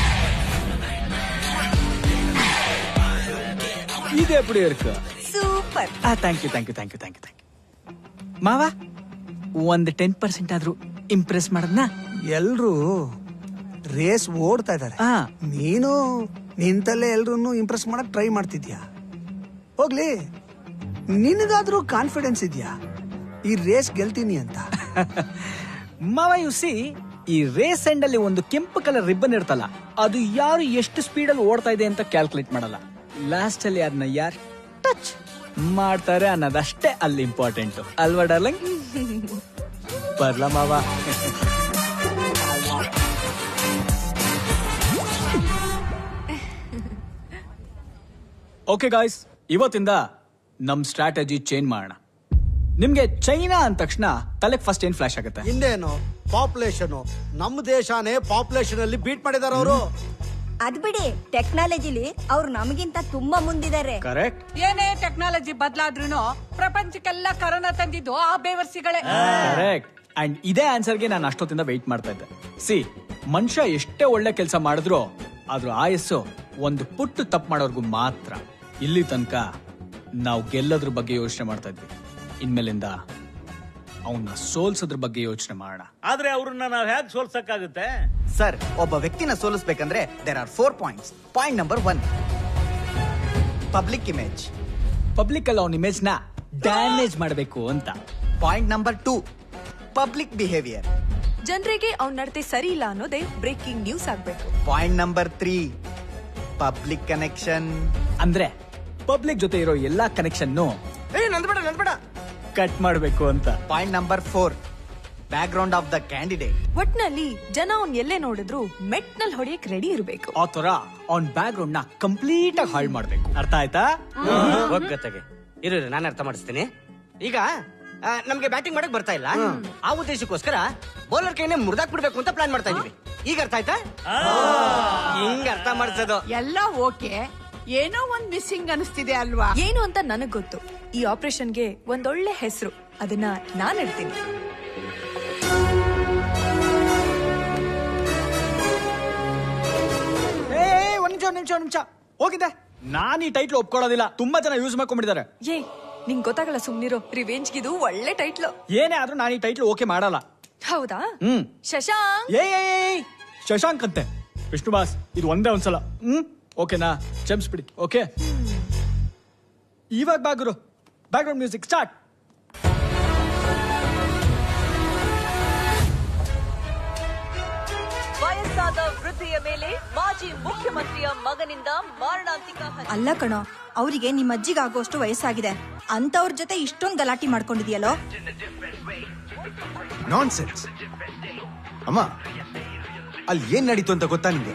இது எப்படி இருக்கு ಸೂಪರ್ ಆ thank you thank you thank you thank you thank you ಮಾವ ಒಂದು ಟೆನ್ ಪರ್ಸೆಂಟ್ ಆದ್ರೂ ಇಂಪ್ರೆಸ್ ಮಾಡದ್ನಾ ಎಲ್ರು ರೇಸ್ ಓಡ್ತಾ ಇದಾರೆ ನೀನು ನಿಂತಲ್ಲೇ ಎಲ್ರು ಇಂಪ್ರೆಸ್ ಮಾಡಕ್ ಟ್ರೈ ಮಾಡ್ತಿದ್ಯಾ ಹೋಗ್ಲಿ ನಿನಗಾದ್ರೂ ಕಾನ್ಫಿಡೆನ್ಸ್ ಇದೆಯಾ ಈ ರೇಸ್ ಗೆಲ್ತೀನಿ ಅಂತ ಮಾವ ಯು ಸಿ ಈ ರೇಸ್ ಎಂಡ್ ಅಲ್ಲಿ ಒಂದು ಕೆಂಪು ಕಲರ್ ರಿಬ್ಬನ್ ಇರ್ತಲ್ಲ ಅದು ಯಾರು ಎಷ್ಟು ಸ್ಪೀಡ್ ಅಲ್ಲಿ ಓಡ್ತಾ ಇದೆ ಅಂತ ಕ್ಯಾಲ್ಕುಲೇಟ್ ಮಾಡಲ್ಲ ಲಾಸ್ಟ್ ಅಲ್ಲಿ ಅದನ್ನ ಯಾರು ಟಚ್ ಮಾಡ್ತಾರೆ ಅನ್ನೋದಷ್ಟೇ ಅಲ್ಲಿ ಇಂಪಾರ್ಟೆಂಟ್ ಅಲ್ವಾ ಡಾರ್ಲಿಂಗ್ ಬರ್ಲ ಮಾವ ಓಕೆ ಗಾಯ್ಸ್ ಇವತ್ತಿಂದ ನಮ್ ಸ್ಟ್ರಾಟಜಿ ಚೇಂಜ್ ಮಾಡೋಣ ನಿಮ್ಗೆ ಚೈನಾ ಅಂದ ತಕ್ಷಣ ತಲೆಗೆ ಫಸ್ಟ್ ಏನ್ ಫ್ಲಾಶ್ ಆಗುತ್ತೆ ಹಿಂದೇನು ಪಾಪ್ಯುಲೇಷನ್ ನಮ್ಮ ದೇಶನೇ ಪಾಪ್ಯುಲೇಷನ್ ಅಲ್ಲಿ ಬೀಟ್ ಮಾಡಿದಾರ ಅವರು ಅದ್ ಬಿಡಿ ಟೆಕ್ನಾಲಜಿಲಿ ಅವ್ರು ನಮಗಿಂತ ತುಂಬಾ ಮುಂದಿದ್ದಾರೆ ಕರೆಕ್ಟ್ ಏನೇ ಟೆಕ್ನಾಲಜಿ ಬದಲಾದ್ರೂ ಪ್ರಪಂಚಕ್ಕೆಲ್ಲ ಕರೋನಾ ತಂದಿದ್ದು ಆ ಬೇವರ್ಸಿಗಳೇ ಕರೆಕ್ಟ್ ಅಂಡ್ ಇದೇ ಆನ್ಸರ್ಗೆ ನಾನು ಅಷ್ಟೊತ್ತಿಂದ ವೆಯ್ಟ್ ಮಾಡ್ತಾ ಇದ್ದೆ ಸಿ ಮನುಷ್ಯ ಎಷ್ಟೇ ಒಳ್ಳೆ ಕೆಲಸ ಮಾಡಿದ್ರು ಅದ್ರ ಆಯಸ್ಸು ಒಂದು ಪುಟ್ಟು ತಪ್ಪು ಮಾಡೋರ್ಗು ಮಾತ್ರ ಇಲ್ಲಿ ತನಕ ನಾವು ಗೆಲ್ಲೋದ್ರ ಬಗ್ಗೆ ಯೋಚನೆ ಮಾಡ್ತಾ ಇದ್ವಿ ಇನ್ಮೇಲಿಂದ ಅವನ್ನ ಸೋಲ್ಸೋದ್ರ ಬಗ್ಗೆ ಯೋಚನೆ ಮಾಡೋಣ ಆದ್ರೆ ಅವ್ರನ್ನ ನಾವ್ ಹೇಗ್ ಸೋಲ್ಸಕ್ಕಾಗುತ್ತೆ ಸರ್ ಒಬ್ಬ ವ್ಯಕ್ತಿನ ಸೋಲಿಸ್ಬೇಕಂದ್ರೆ there are four points point number one public image public ಅಲ್ಲಿ ಅವನ ಇಮೇಜ್ ನ ಡ್ಯಾಮೇಜ್ ಮಾಡಬೇಕು ಅಂತ point number two public behaviour ಜನರಿಗೆ ಅವ್ನ ನಡತೆ ಸರಿ ಇಲ್ಲ ಅನ್ನೋದೇ ಬ್ರೇಕಿಂಗ್ ನ್ಯೂಸ್ ಆಗ್ಬೇಕು point number three public connection ಅಂದ್ರೆ ಪಬ್ಲಿಕ್ ಜೊತೆ ಇರೋ ಎಲ್ಲಾ ಕನೆಕ್ಷನ್ ಏ ನಂದ್ಬೇಡ ನಂದ್ಬೇಡ ಕಟ್ ಮಾಡಬೇಕು ಅಂತ point number four background of the candidate ಒಟ್ನಲ್ಲಿ ಜನ ಅವ್ನ್ ಎಲ್ಲೇ ನೋಡಿದ್ರು ಮೆಟ್ನಲ್ಲಿ ಹೊಡೆಯಕ್ ರೆಡಿ ಇರ್ಬೇಕು ಆ ತರ ಅವ್ನ ಬ್ಯಾಕ್ ಗ್ರೌಂಡ್ ನ ಕಂಪ್ಲೀಟ್ ಆಗಿ ಹಾಳು ಮಾಡ್ಬೇಕು ಅರ್ಥ ಆಯ್ತಾ ಒಗ್ಗತ್ತಗೆ ಇರು ಇರು, ನಾನು ಅರ್ಥ ಮಾಡಿಸ್ತೀನಿ ಈಗ ಆ, ನಮ್ಗೆ ಬ್ಯಾಟಿಂಗ್ ಮಾಡಕ್ ಬರ್ತಾ ಇಲ್ಲ ಆ ಉದ್ದೇಶಕ್ಕೋಸ್ಕರ ಬೌಲರ್ ಕೈನೇ ಮುರಿದಾಕ್ ಬಿಡ್ಬೇಕು ಅಂತ ಪ್ಲಾನ್ ಮಾಡ್ತಾ ಇದೀವಿ ಈಗ ಅರ್ಥ ಆಯ್ತಾ ಹಿಂಗ ಅರ್ಥ ಮಾಡಿಸೋದು ಎಲ್ಲ ಓಕೆ ಏನೋ ಒಂದ್ ಮಿಸ್ಸಿಂಗ್ ಅನಿಸ್ತಿದೆ ಅಲ್ವಾ ಏನು ಅಂತ ನನಗ್ ಗೊತ್ತು ಈ ಆಪರೇಷನ್ಗೆ ಒಂದೊಳ್ಳೆ ಹೆಸರು ಅದನ್ನ ನಾನ್ ಇಡ್ತೀನಿ ಏ ಏ, ಒಂದ್ ನಿಮಿಷ ಒಂದ್ ನಿಮಿಷ ಒಂದ್ ನಿಮಿಷ ಹೋಗಿದೆ ನಾನ್ ಈ ಟೈಟ್ಲ್ ಒಪ್ಕೊಳ್ಳೋದಿಲ್ಲ ತುಂಬಾ ಜನ ಯೂಸ್ ಮಾಡ್ಕೊಂಡ್ಬಿಟ್ಟಿದ್ದಾರೆ ಏ ನಿಂಗ್ ಗೊತ್ತಾಗಲ್ಲ ಸುಮ್ನಿರೋ ರಿವೆಂಜ್ಗಿದು ಒಳ್ಳೆ ಟೈಟ್ಲು ಏನೇ ಆದ್ರೂ ನಾನು ಈ ಟೈಟ್ಲ್ ಓಕೆ ಮಾಡಲ್ಲ ಹೌದಾ ಹ್ಮ್ ಶಶಾಂಕ್ ಏ ಏ, ಏ, ಏ, ಶಶಾಂಕ್ ಅಂತೆ ವಿಷ್ಣು ಬಾಸ್ ಇದು ಒಂದೇ ಒಂದ್ಸಲ ಹ್ಮ್ ಓಕೆನಾ ಕ್ಷಮಿಸ್ಬಿಡಿ ಓಕೆ ಇವಾಗ ಬಾಗುರು ಬ್ಯಾಕ್ ಗ್ರೌಂಡ್ ಮ್ಯೂಸಿಕ್ ಸ್ಟಾರ್ಟ್ ವಯಸ್ಸಾದ ವೃದ್ಧೆಯ ಮೇಲೆ ಮಾಜಿ ಮುಖ್ಯಮಂತ್ರಿಯ ಮಗನಿಂದ ಮಾರಣಾಂತಿಕ ಹಲ್ಲೆ. ಅಲ್ಲ ಕಣೋ ಅವರಿಗೆ ನಿಮ್ಮ ಅಜ್ಜಿಗೆ ಆಗೋಷ್ಟು ವಯಸ್ಸಾಗಿದೆ ಅಂತವ್ರ ಜೊತೆ ಇಷ್ಟೊಂದು ಗಲಾಟಿ ಮಾಡ್ಕೊಂಡಿದ್ಯಲ್ಲೋ ನಾನ್ ಸೆನ್ಸ್ ಅಮ್ಮ ಅಲ್ಲಿ ಏನ್ ನಡೀತು ಅಂತ ಗೊತ್ತಾ ನಿಂಗೆ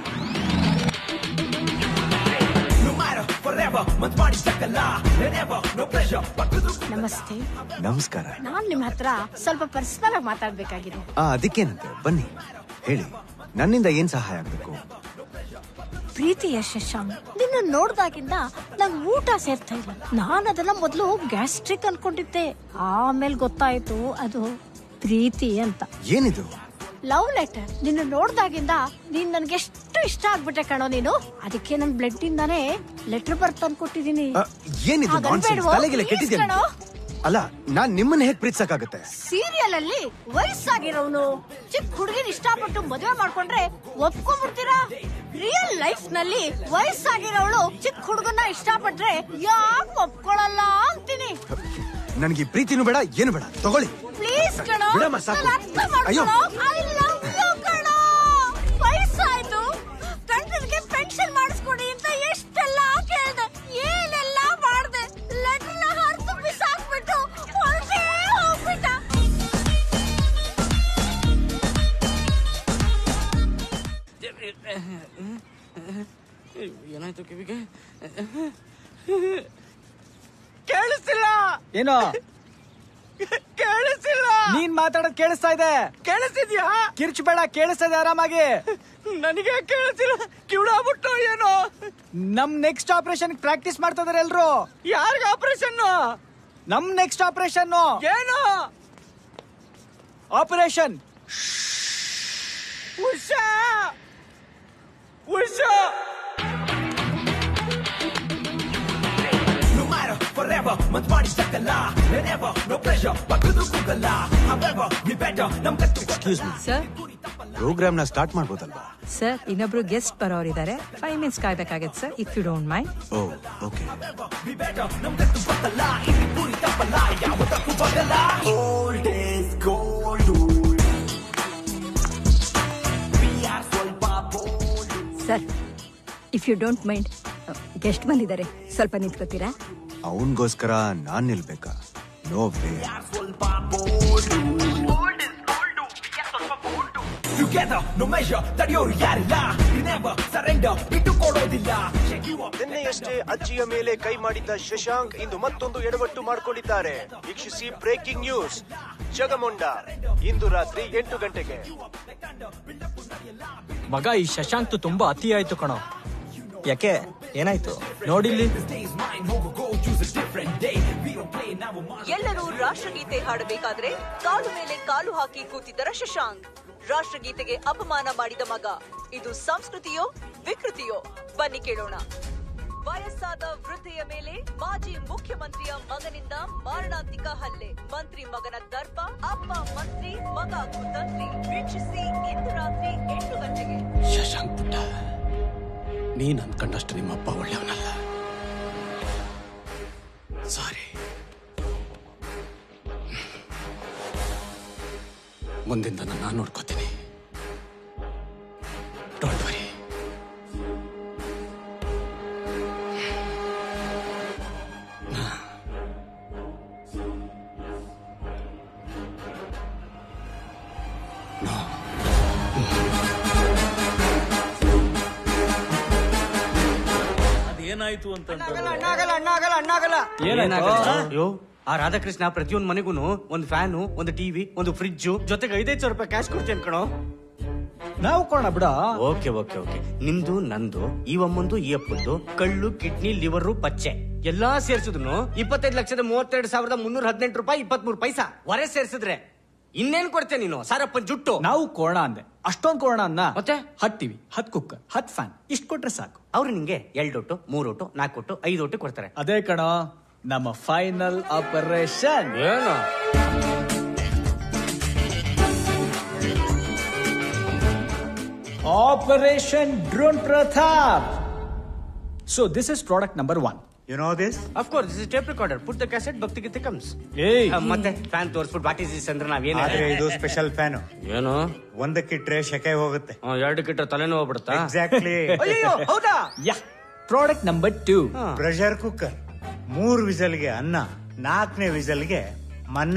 ನಮಸ್ತೆ ನಮಸ್ಕಾರ ನಾನ್ ನಿಮ್ ಹತ್ರ ಸ್ವಲ್ಪ ಪರ್ಸನಲ್ ಆಗಿ ಮಾತಾಡ್ಬೇಕಾಗಿದೆ ಆ ಅದಕ್ಕೇನಂತೆ ಬನ್ನಿ ಹೇಳಿ ನನ್ನಿಂದ ಏನ್ ಸಹಾಯ ಆಗ್ಬೇಕು ಪ್ರೀತಿಯ ಶಶಾಂಕ್ ನಿನ್ನ ನೋಡ್ದಾಗಿಂದ ನಂಗ್ ಊಟ ಸೇರ್ತಾ ಇಲ್ಲ ನಾನ್ ಅದನ್ನ ಮೊದಲು ಗ್ಯಾಸ್ಟ್ರಿಕ್ ಅನ್ಕೊಂಡಿದ್ದೆ ಆಮೇಲೆ ಗೊತ್ತಾಯ್ತು ಅದು ಪ್ರೀತಿ ಅಂತ ಏನಿದು ಲವ್ ಲೆಟರ್ ನಿನ್ನ ನೋಡ್ದಾಗಿಂದ ನೀನ್ ನನ್ಗೆ ಎಷ್ಟು ಇಷ್ಟ ಆಗ್ಬಿಟ್ಟೆ ಕಣೋ ನೀನು ಅದಕ್ಕೆ ನನ್ ಬ್ಲಡ್ ಇಂದಾನೇ ಲೆಟರ್ ಬರ್ತ್ ತಂದ್ಕೊಟ್ಟಿದೀನಿ ಆ, ಏನಿದು ಹಾಗನ್ಬೇಡ್ವೋ? ನಾನ್ಸೆನ್ಸ್ ತಲೆಗೆಲ್ಲ Please ಕೆಟ್ಟಿದ್ಯಾ ಕಣೋ. ಅಲ್ಲ ನಾನ್ ನಿಮ್ಮನ್ನ ಹೇಗ್ ಪ್ರೀತಿಸಕ್ಕಾಗತ್ತೆ ಸೀರಿಯಲ್ ಅಲ್ಲಿ ವಯಸ್ಸಾಗಿರೋನು ಚಿಕ್ಕ ಹುಡುಗಿನ ಇಷ್ಟಪಟ್ಟು ಮದುವೆ ಮಾಡ್ಕೊಂಡ್ರೆ ಒಪ್ಕೊಂಡ್ಬಿಡ್ತೀರಾ ರಿಯಲ್ ಲೈಫ್ ನಲ್ಲಿ ವಯಸ್ಸಾಗಿರೋಳು ಚಿಕ್ಕ ಹುಡುಗನ ಇಷ್ಟಪಟ್ರೆ ಯಾಕೆ ಒಪ್ಕೊಳಲ್ಲ ಅಂತೀನಿ ನನ್ಗೆ ಈ ಪ್ರೀತಿನೂ ಬೇಡ ಏನು ಬೇಡ ತಗೊಳ್ಳಿ ಪ್ಲೀಸ್ ಕಣೋ ಬಿಡಮ್ಮ, ಸಾಕು. ನಾನ್ ಅರ್ಥ ಅಯ್ಯೋ. ಮಾಡ್ಕೊಳೋ. I love you ಕಣೋ. ವಯಸ್ಸಾಯ್ತು ಗಂಡನಿಗೆ ಪೆನ್ಷನ್ ಮಾಡಿಸ್ಕೊಡಿ ಅಂತ ಎಷ್ಟೆಲ್ಲ ಕೇಳ್ದೆ ಏನೆಲ್ಲ ಮಾಡ್ದೆ ಲೆಟರ್ನ ಹರಿದು ಬಿಸಾಕ್ಬಿಟ್ಟು ಹೊರಟೇ ಹೋಗ್ಬಿಟ್ಟ ಏನಾಯ್ತು ಕಿವಿಗೆ ಕೇಳಿಸ್ತಿಲ್ಲ ಏನೋ ಕೇಳಿಸ್ತಿಲ್ಲ ನೀನ್ ಮಾತಾಡೋದ್ ಕೇಳಿಸ್ತಾ ಇದೆ ಕೇಳಿಸ್ತಿದ್ಯಾ ಕಿರ್ಚಬೇಡ ಕೇಳಿಸ್ತಾ ಇದೆ ಆರಾಮಾಗಿ ನನಗೆ ಕೇಳಿಸ್ತಿಲ್ಲ ಕಿವಿಡಾಗ್ಬಿಟ್ಟು ಏನೋ ನಮ್ ನೆಕ್ಸ್ಟ್ ಆಪರೇಷನ್ ಪ್ರಾಕ್ಟೀಸ್ ಮಾಡ್ತಾ ಇದಾರೆ ಎಲ್ರು ಯಾರಿಗ ಆಪರೇಷನ್ ನಮ್ ನೆಕ್ಸ್ಟ್ ಆಪರೇಷನ್ ಏನು operation Usha Usha No matter forever, ಮಂತ್ ಮಾಡಿ ಸಾಕಲ್ಲ Whenever, no pressure, ಬಗ್ಗದು ಕೂಗಲ್ಲ However, we better, ನಮ್ ಕತ್ತು ಎಕ್ಸ್ಕ್ಯೂಸ್ ಮೀ ಸರ್ ಪ್ರೋಗ್ರಾಮ್ ನ ಸ್ಟಾರ್ಟ್ ಮಾಡ್ಬೋದಲ್ವಾ ಸರ್ ಇನ್ನೊಬ್ರು ಗೆಸ್ಟ್ ಬರೋರಿದ್ದಾರೆ ಫೈವ್ ಮಿನಿಟ್ಸ್ ಕಾಯ್ಬೇಕಾಗತ್ತೆ sir if you don't mind oh okay We better, ನಮ್ ಕತ್ತು ಬತ್ತಲ್ಲ ಇಲ್ಲಿ ಪೂರಿ ತಪ್ಪಲ್ಲ ಯಾವತ್ತಕ್ಕೂ ಬಗಲ್ಲ Old is gold We are ಸ್ವಲ್ಪ bold sir if you don't mind guest ಬಂದಿದ್ದಾರೆ ಸ್ವಲ್ಪ ನಿಂತ್ಕೋತೀರಾ ಅವನ್ಗೋಸ್ಕರ ನಾನ್ ನಿಲ್ಬೇಕಾ no way Together, no measure, ತಡೆಯೋರು ಯಾರಿಲ್ಲ Never surrender, ಬಿಟ್ಟು ಕೊಡೋದಿಲ್ಲ Shake you up. ನಿನ್ನೆಯಷ್ಟೇ ಅಜ್ಜಿಯ ಮೇಲೆ ಕೈ ಮಾಡಿದ್ದ ಶಶಾಂಕ್ ಇಂದು ಮತ್ತೊಂದು ಎಡವಟ್ಟು ಮಾಡಿಕೊಂಡಿದ್ದಾರೆ ವೀಕ್ಷಿಸಿ ಬ್ರೇಕಿಂಗ್ ನ್ಯೂಸ್ ಜಗಮೊಂಡ ಇಂದು ರಾತ್ರಿ ಎಂಟು ಗಂಟೆಗೆ ಮಗ ಈ ಶಶಾಂಕ್ ತುಂಬಾ ಅತಿ ಆಯ್ತು ಕಣೋ ಯಾಕೆ ಏನಾಯ್ತು ನೋಡಿಲ್ಲಿ ಎಲ್ಲರೂ ರಾಷ್ಟ್ರಗೀತೆ ಹಾಡಬೇಕಾದ್ರೆ ಕಾಲು ಮೇಲೆ ಕಾಲು ಹಾಕಿ ಕೂತಿದ್ದರ ಶಶಾಂಕ್ ರಾಷ್ಟ್ರಗೀತೆಗೆ ಅಪಮಾನ ಮಾಡಿದ ಮಗ ಇದು ಸಂಸ್ಕೃತಿಯೋ ವಿಕೃತಿಯೋ ಬನ್ನಿ ಕೇಳೋಣ ವಯಸ್ಸಾದ ವೃದ್ಧೆಯ ಮೇಲೆ ಮಾಜಿ ಮುಖ್ಯಮಂತ್ರಿಯ ಮಗನಿಂದ ಮಾರಣಾಂತಿಕ ಹಲ್ಲೆ ಮಂತ್ರಿ ಮಗನ ದರ್ಪ ಅಪ್ಪ ಮಂತ್ರಿ ಮಗ ಕುತಂತ್ರಿ ವೀಕ್ಷಿಸಿ ಇಂದು ರಾತ್ರಿ ಎಂಟು ಗಂಟೆಗೆ ಶಶಾಂಕ್ ಪುಟ್ಟ ನೀನ್ ಅನ್ಕೊಂಡಷ್ಟು ನಿಮ್ಮಪ್ಪ ಒಳ್ಳೆಯವನಲ್ಲ ಸಾರಿ ಮುಂದಿಂದ ನಾನು ನೋಡ್ಕೋತೀನಿ ಡೋಂಟ್ ವರಿ ಅದೇನಾಯ್ತು ಅಂತ ಅಣ್ಣಾಗಲ್ಲ ಅಣ್ಣಾಗಲ್ಲ ಅಣ್ಣಾಗಲ್ಲ ಅಯ್ಯೋ ಆ ರಾಧಾಕೃಷ್ಣ ಪ್ರತಿಯೊಂದ್ ಮನೆಗೂ ಒಂದು ಫ್ಯಾನು ಒಂದು ಟಿವಿ ಒಂದು ಫ್ರಿಡ್ಜ್ ಜೊತೆಗೆ ಐದೈದು ಸಾವಿರ ರೂಪಾಯಿ ಕ್ಯಾಶ್ ಕೊಡ್ತೇನೆ ಕಣೋ ನಾವು ಕೊಡ ಬಿಡ ಓಕೆ ಓಕೆ ಓಕೆ ನಿಮ್ದು ನಂದು ಈ ಅಮ್ಮಂದು ಈ ಅಪ್ಪಂದು ಕಳ್ಳು ಕಿಡ್ನಿ ಲಿವರು ಪಚ್ಚೆ ಎಲ್ಲಾ ಸೇರ್ಸಿದ್ರು ಇಪ್ಪತ್ತೈದು ಲಕ್ಷದ ಮೂವತ್ತೆರಡು ಸಾವಿರದ ಮುನ್ನೂರ ಹದಿನೆಂಟು ರೂಪಾಯಿ ಇಪ್ಪತ್ಮೂರು ಪೈಸಾ ಹೊರೆ ಸೇರ್ಸಿದ್ರೆ ಇನ್ನೇನ್ ಕೊಡ್ತೇನೆ ನೀನು ಸಾರಪ್ಪನ್ ಜುಟ್ಟು ನಾವು ಕೋಣ ಅಂದೆ ಅಷ್ಟೊಂದ್ ಕೋಣ ಅನ್ನ ಮತ್ತೆ ಹತ್ ಟಿವಿ ಹತ್ ಕುಕ್ಕರ್ ಹತ್ ಫ್ಯಾನ್ ಇಷ್ಟ ಕೊಟ್ರೆ ಸಾಕು ಅವ್ರು ನಿಂಗೆ ಎರಡು ಒಟ್ಟು ಮೂರು ಒಟ್ಟು ನಾಲ್ಕು ಒಟ್ಟು ಐದು ಒಟ್ಟು ಕೊಡ್ತಾರೆ ಅದೇ ಕಣ ನಮ್ಮ ಫೈನಲ್ ಆಪರೇಷನ್ ಏನು operation drone Pratap so this is product number one you know this of course this is tape recorder put the cassette ಭಕ್ತಿ ಗೀತೆ ಕಮ್ಸ್ ಏಯ್ ಮತ್ತೆ ಫ್ಯಾನ್ ತೋರಿಸ್ಬಿಟ್ಟು ವಾಟ್ ಇಸ್ ದಿಸ್ ಅಂದ್ರೆ ನಾವೇನು ಆದ್ರೆ ಇದು ಸ್ಪೆಷಲ್ ಫ್ಯಾನ್ ಏನು ಒಂದಕ್ಕಿಟ್ರೆ ಶೆಕೆ ಹೋಗುತ್ತೆ ಎರಡು ಕಿಟ್ಟ ತಲೆನೋವು ಹೋಗ್ಬಿಡುತ್ತಾ ಎಕ್ಸಾಕ್ಟ್ಲಿ ಅಯ್ಯೋ ಹೌದಾ yeah product number two pressure cooker ಮೂರ್ ವಿಸಲ್ಗೆ ಅನ್ನ ನಾಲ್ಕನೇ ವಿಸಲ್ಗೆ ಮನ್ನ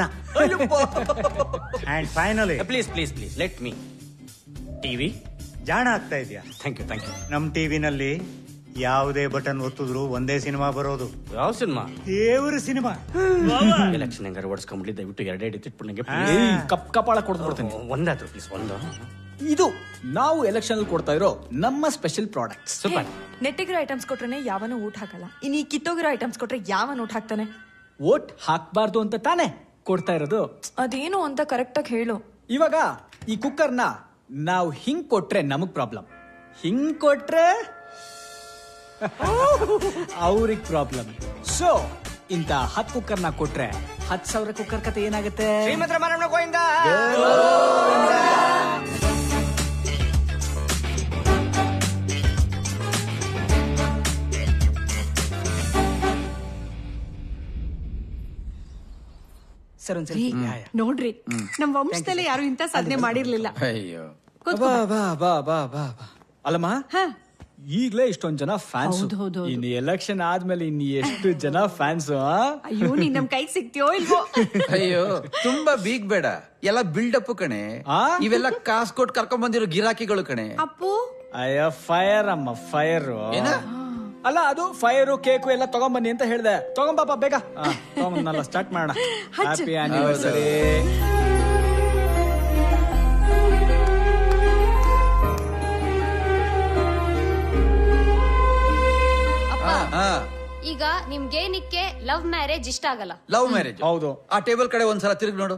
and finally please please please let me TV ಜಾಣ ಆಗ್ತಾ ಇದೆಯಾ ಥ್ಯಾಂಕ್ ಯು ಥ್ಯಾಂಕ್ ಯು ನಮ್ ಟಿವಿನಲ್ಲಿ ಯಾವುದೇ ಬಟನ್ ಒತ್ತಿದ್ರು ಒಂದೇ ಸಿನಿಮಾ ಬರೋದು ಯಾವ ಸಿನಿಮಾ ದೇವ್ರ ಸಿನಿಮಾ ಎಲೆಕ್ಷನ್ ಹೆಂಗಾರ ಓಡಿಸ್ಕೊಂಡ್ಬಿಡಿ ದಯವಿಟ್ಟು ಎರಡೆರಡು ಇಟ್ಟಿಟ್ಬಿಟ್ಟು ನಂಗೆ ಏಯ್, ಕಪ್ ಕಪಾಳ ಕೊಡ್ದು ಬಿಡ್ತೀನಿ ಒಂದಾದ್ರು ಪ್ಲೀಸ್ ಒಂದು ಇದು ನಾವು ಎಲೆಕ್ಷನ್ ಅಲ್ಲಿ ಕೊಡ್ತಾ ಇರೋ ನಮ್ಮ ಸ್ಪೆಷಲ್ ಪ್ರಾಡಕ್ಟ್ ಸೂಪರ್ ನೆಟ್ಟಿಗಿರೋ ಐಟಮ್ಸ್ ಕೊಟ್ರೆ ಯಾವನೂ ಊಟ ಹಾಕಲ್ಲ ಇನ್ನು ಈ ಕಿತ್ತೋಗಿರೋ ಐಟಮ್ಸ್ ಕೊಟ್ರೆ ಯಾವನ್ ಊಟ ಹಾಕ್ತಾನೆ ಓಟ್ ಹಾಕ್ಬಾರ್ದು ಅಂತ ತಾನೇ ಕೊಡ್ತಾ ಇರೋದು ಅದೇನು ಅಂತ ಕರೆಕ್ಟಾಗಿ ಹೇಳು ಇವಾಗ ಈ ಕುಕ್ಕರ್ನ ನಾವು ಹಿಂಗ್ ಕೊಟ್ರೆ ನಮಗ್ ಪ್ರಾಬ್ಲಮ್ ಹಿಂಗ್ ಕೊಟ್ರೆ ಅವ್ರಿಗೆ ಪ್ರಾಬ್ಲಮ್ ಸೊ ಇಂತ ಹತ್ ಕುಕ್ಕರ್ನ ಕೊಟ್ರೆ ಹತ್ ಸಾವಿರ ಕುಕ್ಕರ್ ಕತೆ ಏನಾಗುತ್ತೆ ಶ್ರೀಮಂತರ ಮರಣ ಗೋಯಿಂದ ಸರ್ ಒಂದ್ಸರಿ ರೀ, ನೋಡ್ರಿ ನಮ್ ವಂಶದಲ್ಲಿ ಯಾರು ಇಂಥ ಸಾಧನೆ ಮಾಡಿರ್ಲಿಲ್ಲ ಅಯ್ಯೋ ಕೂತ್ಕೋ. ಬಾ ಬಾ ಬಾ ಬಾ ಬಾ ಬಾ ಅಲ್ಲಮ್ಮ ಈಗ್ಲೇ ಇಷ್ಟೊಂದ್ ಜನ ಫ್ಯಾನ್ಸ್ ಹೌದು, ಹೌದು, ಹೌದು. ಇನ್ನು ಎಲೆಕ್ಷನ್ ಆದ್ಮೇಲೆ ಇನ್ನು ಎಷ್ಟು ಜನ ಫ್ಯಾನ್ಸ್ ಅಯ್ಯೋ ನೀನ್ ನಮ್ ಕೈಗೆ ಸಿಗ್ತೀಯೋ ಇಲ್ವೋ ಅಯ್ಯೋ ತುಂಬಾ ಬೀಗ್ ಬೇಡ ಎಲ್ಲ ಬಿಲ್ಡಪ್ ಕಣೆ ಇವೆಲ್ಲ ಕಾಸ್ ಕೊಟ್ಟು ಕರ್ಕೊಂಡ್ ಬಂದಿರೋ ಗಿರಾಕಿಗಳು ಕಣೆ ಅಪ್ಪು ಅಯ್ಯೋ ಫೈರ್ ಅಮ್ಮ ಫೈರ್ ಅಲ್ಲ ಅದು ಫೈರು ಕೇಕು ಎಲ್ಲ ತಗೊಂಬನ್ನಿ ಅಂತ ಹೇಳ್ದೆ ತಗೊಂಬಾಪ ಬೇಗ ಆ, ತಗೊಂಬಂದ್ನಲ್ಲ ಸ್ಟಾರ್ಟ್ ಮಾಡೋಣ ಹಚ್ಚು. ಹ್ಯಾಪಿ ಆನಿವರ್ಸರಿ ಅಪ್ಪ ಈಗ ನಿಮ್ಗೇನಿಕ್ಕೆ ಲವ್ ಮ್ಯಾರೇಜ್ ಇಷ್ಟ ಆಗಲ್ಲ ಲವ್ ಮ್ಯಾರೇಜ್ ಹೌದು ಆ ಟೇಬಲ್ ಕಡೆ ಒಂದ್ಸಲ ತಿರುಗಿ ನೋಡು